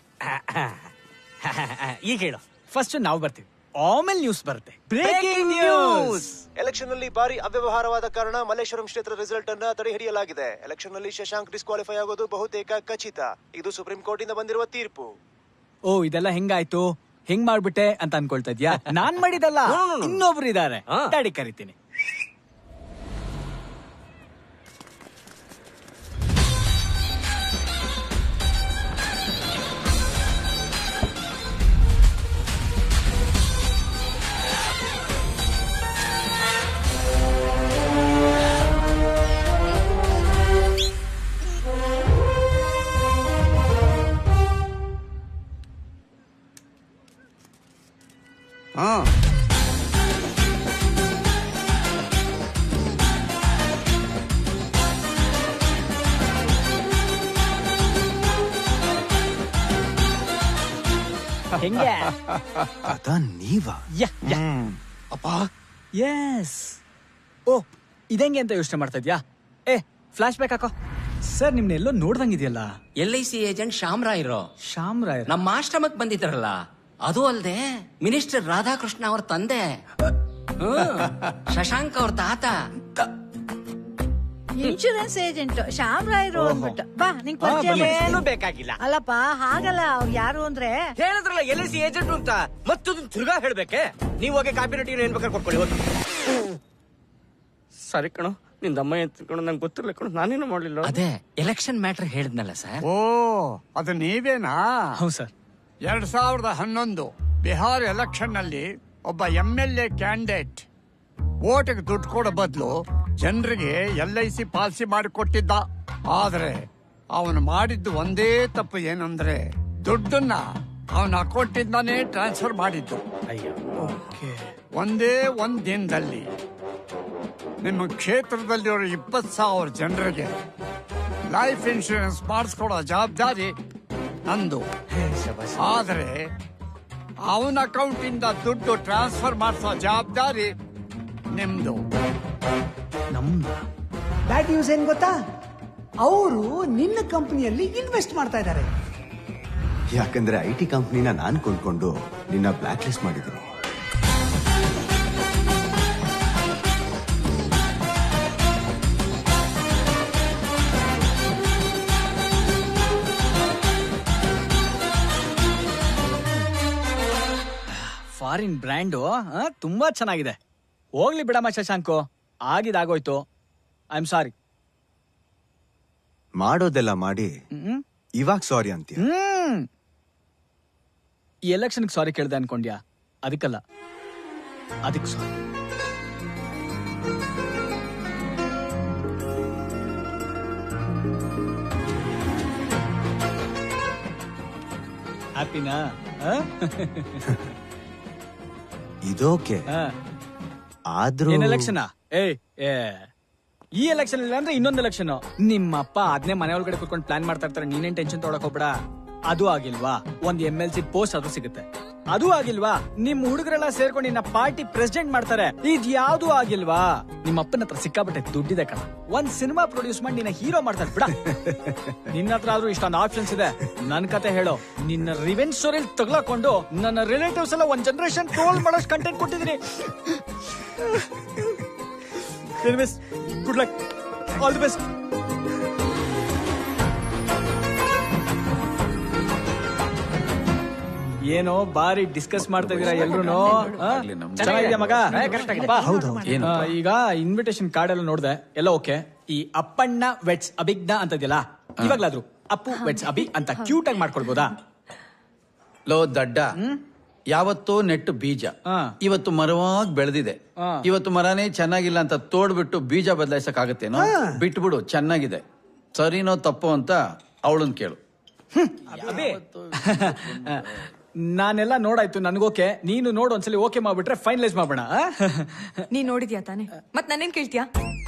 ಈಗ ಹೇಳು ಫಸ್ಟ್ ನಾವು ಬರ್ತೀವಿ ಆಮೇಲೆ ನ್ಯೂಸ್ ಬರುತ್ತೆ ಬ್ರೇಕಿಂಗ್ ನ್ಯೂಸ್ ಎಲೆಕ್ಷನ್ ನಲ್ಲಿ ಭಾರಿ ಅವ್ಯವಹಾರವಾದ ಕಾರಣ ಮಲ್ಲೇಶ್ವರಂ ಕ್ಷೇತ್ರ ರಿಸಲ್ಟ್ ಅನ್ನ ತಡೆಹಿಡಿಯಲಾಗಿದೆ ಎಲೆಕ್ಷನ್ ನಲ್ಲಿ ಶಶಾಂಕ್ ಡಿಸ್ಕ್ವಾಲಿಫೈ ಆಗೋದು ಬಹುತೇಕ ಖಚಿತ ಇದು ಸುಪ್ರೀಂ ಕೋರ್ಟ್ ಇಂದ ಬಂದಿರುವ ತೀರ್ಪು ಓ ಇದೆಲ್ಲ ಹೆಂಗಾಯ್ತು ಹೆಂಗ್ ಮಾಡ್ಬಿಟ್ಟೆ ಅಂತ ಅನ್ಕೊಳ್ತಾ ಇದ್ಯಾ ನಾನ್ ಮಾಡಿದಲ್ಲ ಇನ್ನೊಬ್ರು ಇದಾರೆ ಡ್ಯಾಡಿ ಕರಿತೀನಿ ಹಾ ಹೆಂಗೆ ಅದ ನೀವಾ ಅಪ್ಪ ಎಸ್ ಓ ಇದಂಗೆ ಅಂತ ಯೋಚನೆ ಮಾಡ್ತಾ ಇದ್ಯಾ ಏ ಫ್ಲಾಶ್ ಬ್ಯಾಕ್ ಹಾಕೋ ಸರ್ ನಿಮ್ನ ಎಲ್ಲೋ ನೋಡ್ದಂಗಿದೆಯಲ್ಲ L I C agent Shyam ರಾಯ್ರು ಶ್ಯಾಮ್ ರಾಯ್ ನಮ್ಮ ಆಶ್ರಮಕ್ಕೆ ಬಂದಿದ್ರಲ್ಲ ಅದು ಅಲ್ದೆ ಮಿನಿಸ್ಟರ್ ರಾಧಾಕೃಷ್ಣ ಅವ್ರ ತಂದೆ ಹ್ಮ್. ಶಶಾಂಕ್ ಅವ್ರ ತಾತ ಇನ್ಶೂರೆನ್ಸ್ ಏಜೆಂಟ್ ಶ್ಯಾಮ್ ರಾಯರು ಅಂದ್ಬಿಟ್ಟು ಬಾ ನಿಂಗ್ ಹಾ, ಪರಿಚಯ ಬನ್ನಿ. ಮಾಡ್ಸ್ತೀನಿ. ಏನೂ ಬೇಕಾಗಿಲ್ಲ. ಅಲ್ಲಪ್ಪ ಹಾಗಲ್ಲ ಅವ್ರು ಯಾರು ಅಂದ್ರೆ ಹೇಳಿದ್ರಲ್ಲ ಎಲ್ ಐ ಸಿ ಏಜೆಂಟ್ ಅಂತ ಮತ್ತದನ್ನ ತಿರ್ಗಾ ಹೇಳ್ಬೇಕೆ ನೀವು ಹೋಗಿ ಕಾಪಿ ರೇಟ್ ಏನ್ ಬೇಕಾದ್ರೆ ಕೊಟ್ಕೊಳ್ಳಿ ಹೋಗಿ ಸರಿ ಕಣೋ ನಿಂದ ಅಮ್ಮ ಅಂತ ಕಣೋ ನಂಗೆ ಗೊತ್ತಿರಲಿಲ್ಲ ಕಣೋ ನಾನೇನು ಮಾಡ್ಲಿಲ್ಲ ಅದೇ ಎಲೆಕ್ಷನ್ ಮ್ಯಾಟರ್ ಹೇಳಿದ್ನಲ್ಲ ಸರ್ ಓ ಅದು ನೀವೇನಾ ಹೌದು ಸರ್ ಎರಡ್ ಸಾವಿರದ ಹನ್ನೊಂದು ಬಿಹಾರ್ ಎಲೆಕ್ಷನ್ ನಲ್ಲಿ ಒಬ್ಬ ಎಂ ಎಲ್ ಎ ಕ್ಯಾಂಡಿಡೇಟ್ ಓಟಿಗೆ ದುಡ್ಡು ಕೊಡೋ ಬದಲು ಜನರಿಗೆ ಎಲ್ ಐ ಸಿ ಪಾಲಿಸಿ ಮಾಡಿಕೊಟ್ಟಿದ್ದ ಆದ್ರೆ ಅವನು ಮಾಡಿದ್ದು ಒಂದೇ ತಪ್ಪು ಏನಂದ್ರೆ ದುಡ್ಡನ್ನ ಅವನ ಅಕೌಂಟಿಂದಾನೇ ಟ್ರಾನ್ಸ್ಫರ್ ಮಾಡಿದ್ದು ಒಂದೇ ಒಂದ್ ದಿನದಲ್ಲಿ ನಿಮ್ಮ ಕ್ಷೇತ್ರದಲ್ಲಿರೋ ಇಪ್ಪತ್ತು ಸಾವಿರ ಜನರಿಗೆ ಲೈಫ್ ಇನ್ಶೂರೆನ್ಸ್ ಮಾಡಿಸ್ಕೊಡೋ ಜವಾಬ್ದಾರಿ ನಂದು ಆದರೆ ಅವನ ಅಕೌಂಟಿಂದ ದುಡ್ಡು ಟ್ರಾನ್ಸ್ಫರ್ ಮಾಡಿಸೋ ಜವಾಬ್ದಾರಿ ನಿಮ್ದು ಬ್ಯಾಡ್ ನ್ಯೂಸ್ ಏನ್ ಗೊತ್ತಾ ಅವರು ನಿನ್ನ ಕಂಪನಿಯಲ್ಲಿ ಇನ್ವೆಸ್ಟ್ ಮಾಡ್ತಾ ಇದ್ದಾರೆ ಯಾಕಂದ್ರೆ ಐ ಟಿ ಕಂಪ್ನಿನ ನಾನ್ ಕೊಂಡ್ಕೊಂಡು ನಿನ್ನ ಬ್ಲಾಕ್ ಲಿಸ್ಟ್ ಮಾಡಿದ್ದೀನಿ ಫಾರಿನ್ ಬ್ರ್ಯಾಂಡು ತುಂಬಾ ಚೆನ್ನಾಗಿದೆ ಹೋಗ್ಲಿ ಬಿಡಮ್ಮ ಶಶಾಂಕು ಆಗಿದಾಗೋಯ್ತು ಐ ಆಮ್ ಸಾರಿ ಮಾಡೋದೆಲ್ಲ ಮಾಡಿ ಇವಾಗ ಸಾರಿ ಅಂತೀಯ ಹ್ಮ್ ಈ ಎಲೆಕ್ಷನ್ ಸಾರಿ ಕೇಳ್ದೆ ಅನ್ಕೊಂಡ್ಯಾ ಅದಕ್ಕಲ್ಲ ಅದಕ್ಕೆ ಸಾರಿ ಹ್ಯಾಪಿನಾ ಇದೋಕೆ ಆದ್ರೂ ಏನ್ ಎಲೆಕ್ಷನ್ ಏಯ್ ಏ ಈ ಎಲೆಕ್ಷನ್ ಇಲ್ಲ ಅಂದ್ರೆ ಇನ್ನೊಂದು ಎಲೆಕ್ಷನ್ ನಿಮ್ಮಪ್ಪ ಅದನ್ನೇ ಮನೆ ಒಳಗಡೆ ಕುತ್ಕೊಂಡು ಪ್ಲಾನ್ ಮಾಡ್ತಾ ಇರ್ತಾರೆ ನೀನೇನ್ ಟೆನ್ಷನ್ ತೊಗೊಳಕ್ ಹೋಗ್ಬೇಡ ಅದು ಆಗಿಲ್ವಾ ಒಂದ್ ಎಂ ಎಲ್ ಸಿ ಪೋಸ್ಟ್ ಅದು ಸಿಗುತ್ತೆ ಅದು ಆಗಿಲ್ವಾ ನಿಮ್ ಹುಡುಗರೆಲ್ಲ ಸೇರ್ಕೊಂಡು ನಿನ್ನ ಪಾರ್ಟಿ ಪ್ರೆಸಿಡೆಂಟ್ ಮಾಡ್ತಾರೆ ಇದ್ ಯಾವ್ದು ಆಗಿಲ್ವಾ ನಿಮ್ಮ ಅಪ್ಪನ ಹತ್ರ ಸಿಕ್ಕಾಪಟ್ಟೆ ದುಡ್ಡಿದೆ ಕಣ ಒಂದ್ ಸಿನಿಮಾ ಪ್ರೊಡ್ಯೂಸ್ ಮಾಡಿ ನಿನ್ನ ಹೀರೋ ಮಾಡ್ತಾರೆ ಬಿಡ ನಿನ್ನ ಹತ್ರ ಆದ್ರೂ ಇಷ್ಟೊಂದು ಆಪ್ಷನ್ಸ್ ಇದೆ ನನ್ ಕತೆ ಹೇಳೋ ನಿನ್ನ ರಿವೆಂಜ್ ಸ್ಟೋರಿ ತಗ್ಲಾಕೊಂಡು ನನ್ನ ರಿಲೇಟಿವ್ಸ್ ಎಲ್ಲ ಒಂದ್ ಜನರೇಷನ್ ಟ್ರೋಲ್ ಮಾಡೋಷ್ಟು ಕಂಟೆಂಟ್ ಕೊಟ್ಟಿದ್ದೀನಿ anyways good luck all the best ಏನೋ ಬಾರಿ ಡಿಸ್ಕಸ್ ಮಾಡ್ತಾ ಇದೀರಾ ಎಲ್ರು ನಮ್ದು. ಚೆನ್ನಾಗಿದೆ ಮಗ ಏ, correct ಆಗಿದೆ. ಬಾ. ಹೌದು. ಏನು? ಆ, ಈಗ ಇನ್ವಿಟೇಷನ್ ಕಾರ್ಡ್ ಎಲ್ಲ ನೋಡ್ದೆ ಎಲ್ಲ ಓಕೆ ಈ ಅಪ್ಪಣ್ಣ ವೆಟ್ಸ್ ಅಭಿಜ್ಞ ಅಂತ ಇದೆಯಲ್ಲ ಇವಾಗ್ಲಾದ್ರು ಅಪ್ಪು ವೆಟ್ಸ್ ಅಭಿ ಅಂತ ಕ್ಯೂಟ್ ಆಗಿ ಮಾಡ್ಕೊಳ್ಬೋದಾ ಲೋ ದಡ್ಡ ಯಾವತ್ತೋ ನೆಟ್ಟು ಬೀಜ ಇವತ್ತು ಮರವಾಗಿ ಬೆಳೆದಿದೆ ಇವತ್ತು ಮರನೇ ಚೆನ್ನಾಗಿಲ್ಲ ಅಂತ ತೋಡ್ಬಿಟ್ಟು ಬೀಜ ಬದಲಾಯಿಸಕ್ ಆಗತ್ತೇನೋ ಬಿಟ್ಬಿಡು ಚೆನ್ನಾಗಿದೆ ಸರಿನೋ ತಪ್ಪೋ ಅಂತ ಅವಳನ್ ಕೇಳು ಅಭಿ ನಾನೆಲ್ಲ ನೋಡಾಯ್ತು ನನ್ಗೋಕೆ ನೀನು ನೋಡು ಒಂದ್ಸಲಿ ಓಕೆ ಮಾಡ್ಬಿಟ್ರೆ ಫೈನಲೈಸ್ ಮಾಡೋಣ ನೀನ್ ನೋಡಿದ್ಯಾ ತಾನೆ ಮತ್ ನಾನೇನ್ ಕೇಳ್ತೀಯಾ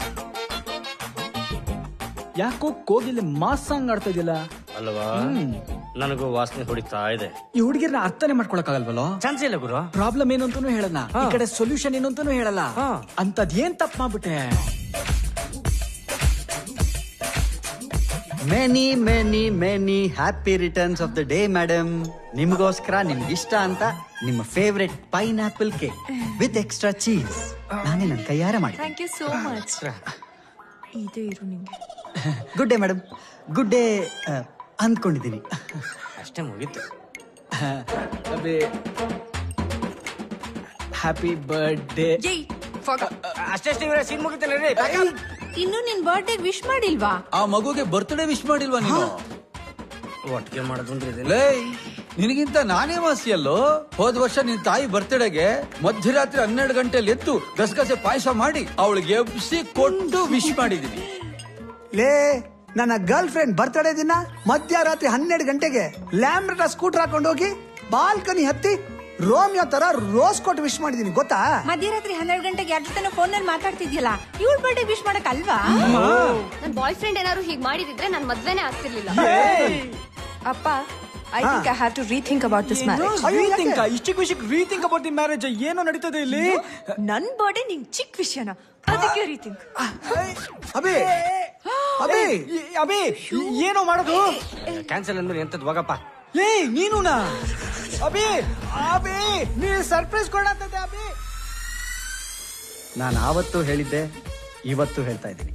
ಯಾಕೋ ಕೋಗಿಲೆ ಮಾಸ್ ಸಾಂಗ್ ಆಡ್ತಾ ಇದೆಯಲ್ಲ ಅಲ್ವಾ ನನಗೂ ವಾಸನೆ ಹೊಡಿತಾ ಇದೆ ಈ ಹುಡುಗಿರ್ನ ಅರ್ಥನೇ ಮಾಡ್ಕೊಳಕ್ಕಾಗಲ್ವಲ್ಲೋ ಚಾನ್ಸ್ ಇಲ್ಲ ಗುರು ಪ್ರಾಬ್ಲಮ್ ಏನು ಅಂತಾನು ಹೇಳಲ್ಲ ಈ ಕಡೆ ಸೊಲ್ಯೂಷನ್ ಏನು ಅಂತಾನು ಹೇಳಲ್ಲ ಅಂತದ್ ಏನ್ ತಪ್ಪು ಮಾಡ್ಬಿಟ್ಟೆ many many many happy returns of the day madam ನಿಮಗೋಸ್ಕರ ನಿಮ್ಗೆ ಇಷ್ಟ ಅಂತ ನಿಮ್ಮ favourite pineapple cake with extra cheese ನಾನೇ ನನ್ನ ಕೈಯಾರೆ ಮಾಡಿ ಥ್ಯಾಂಕ್ ಯು ಸೋ ಮಚ್ ಇದೇ ಇರು ನಿಂಗೆ good day madam good day ಅಂದ್ಕೊಂಡಿದ್ದೀನಿ ಅಷ್ಟೇ ಮುಗೀತು ಹ್ಯಾಪಿ ಬರ್ಡೇ ಏಯ್ ಫಾಗ ಅಷ್ಟೇ ಸೀನ್ ಮುಗಿತೇನೆ ರೀ ಇನ್ನು ನಿನ್ ಬರ್ಡೇ ವಿಶ್ ಮಾಡಿಲ್ವಾ ಆ ಮಗುಗೆ ಬರ್ತ್ಡೇ ವಿಶ್ ಮಾಡಿಲ್ವಾ ನೀನು ಒಟ್ಟಿಗೆ ಮಾಡೋದಂದ್ರೆ ಇದೆ ಲೇ ನಿನಗಿಂತ ನಾನೇ ವಾಸಿಯಲ್ಲೋ ಹೋದ ವರ್ಷ ನಿನ್ ತಾಯಿ ಬರ್ತ್ಡೇಗೆ ಮಧ್ಯರಾತ್ರಿ ಹನ್ನೆರಡು ಗಂಟೆಲಿ ಎದ್ದು ಗಸಗಸೆ ಪಾಯಸ ಮಾಡಿ ಅವಳಿಗೆ ಎಬ್ಸಿ ಕೊಟ್ಟು ವಿಶ್ ಮಾಡಿದೀನಿ ಲೇ ನನ್ನ ಗರ್ಲ್ ಫ್ರೆಂಡ್ ಬರ್ತಡೇ ದಿನ ಮಧ್ಯರಾತ್ರಿ ಹನ್ನೆರಡು ಗಂಟೆಗೆ ಲ್ಯಾಂಬ್ರಟ ಸ್ಕೂಟರ್ ಹಾಕೊಂಡು ಹೋಗಿ ಬಾಲ್ಕನಿ ಹತ್ತಿ ರೋಮಿಯೋ ತರ ರೋಸ್ ಕೊಟ್ಟು ವಿಶ್ ಮಾಡಿದೀನಿ ಗೊತ್ತಾ ಮಧ್ಯರಾತ್ರಿ ಹನ್ನೆರಡು ಗಂಟೆಗೆ ಯಾರ ಜೊತೆ ಫೋನಲ್ಲಿ ಮಾತಾಡ್ತಿದ್ಯಲ್ಲ ಇವಳ ಬರ್ಡೇ ವಿಶ್ ಮಾಡಕ್ ಅಲ್ವಾ ನನ್ ಬಾಯ್ ಫ್ರೆಂಡ್ ಏನಾದ್ರು ಹೀಗ್ ಮಾಡಿದಿದ್ರೆ ನನ್ ಮದ್ವೆನೇ ಆಗ್ತಿರ್ಲಿಲ್ಲ ಅಪ್ಪ I think I have to rethink about this marriage rethink ಇಷ್ಟಕ್ಕೆ ವಿಷಯಕ್ಕೆ ರೀಥಿಂಕ್ ಅಬೌಟ್ ದಿ ಮ್ಯಾರೇಜ್ ಏನೋ ನಡೀತದೆ ಇಲ್ಲಿ ನನ್ ಬರ್ಡೇ ನಿಂಗ್ ಚಿಕ್ಕ ವಿಷಯನ ಅದಕ್ಕೆ ರೀಥಿಂಕ್ ಅಬಿ ಅಬಿ ಅಬಿ ಏನೋ ಮಾಡೋದು ಕ್ಯಾನ್ಸಲ್ ಅಂದ್ಮೇಲೆ ಎಂತದ್ ಹೋಗಪ್ಪ ಲೇ ನೀನುನಾ ಅಬಿ ಅಬಿ ನೀ ಸರ್ಪ್ರೈಸ್ ಕೊಡತ್ತಂತೆ ಅಬಿ ನಾನು ಆವತ್ತು ಹೇಳಿದ್ದೆ ಇವತ್ತು ಹೇಳ್ತಾ ಇದ್ದೀನಿ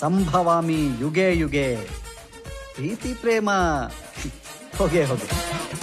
ಸಂಭವಾಮಿ ಯುಗೆ ಯುಗೆ ಪ್ರೀತಿ ಪ್ರೇಮ ಹೋಗೆ ಹೋಗೆ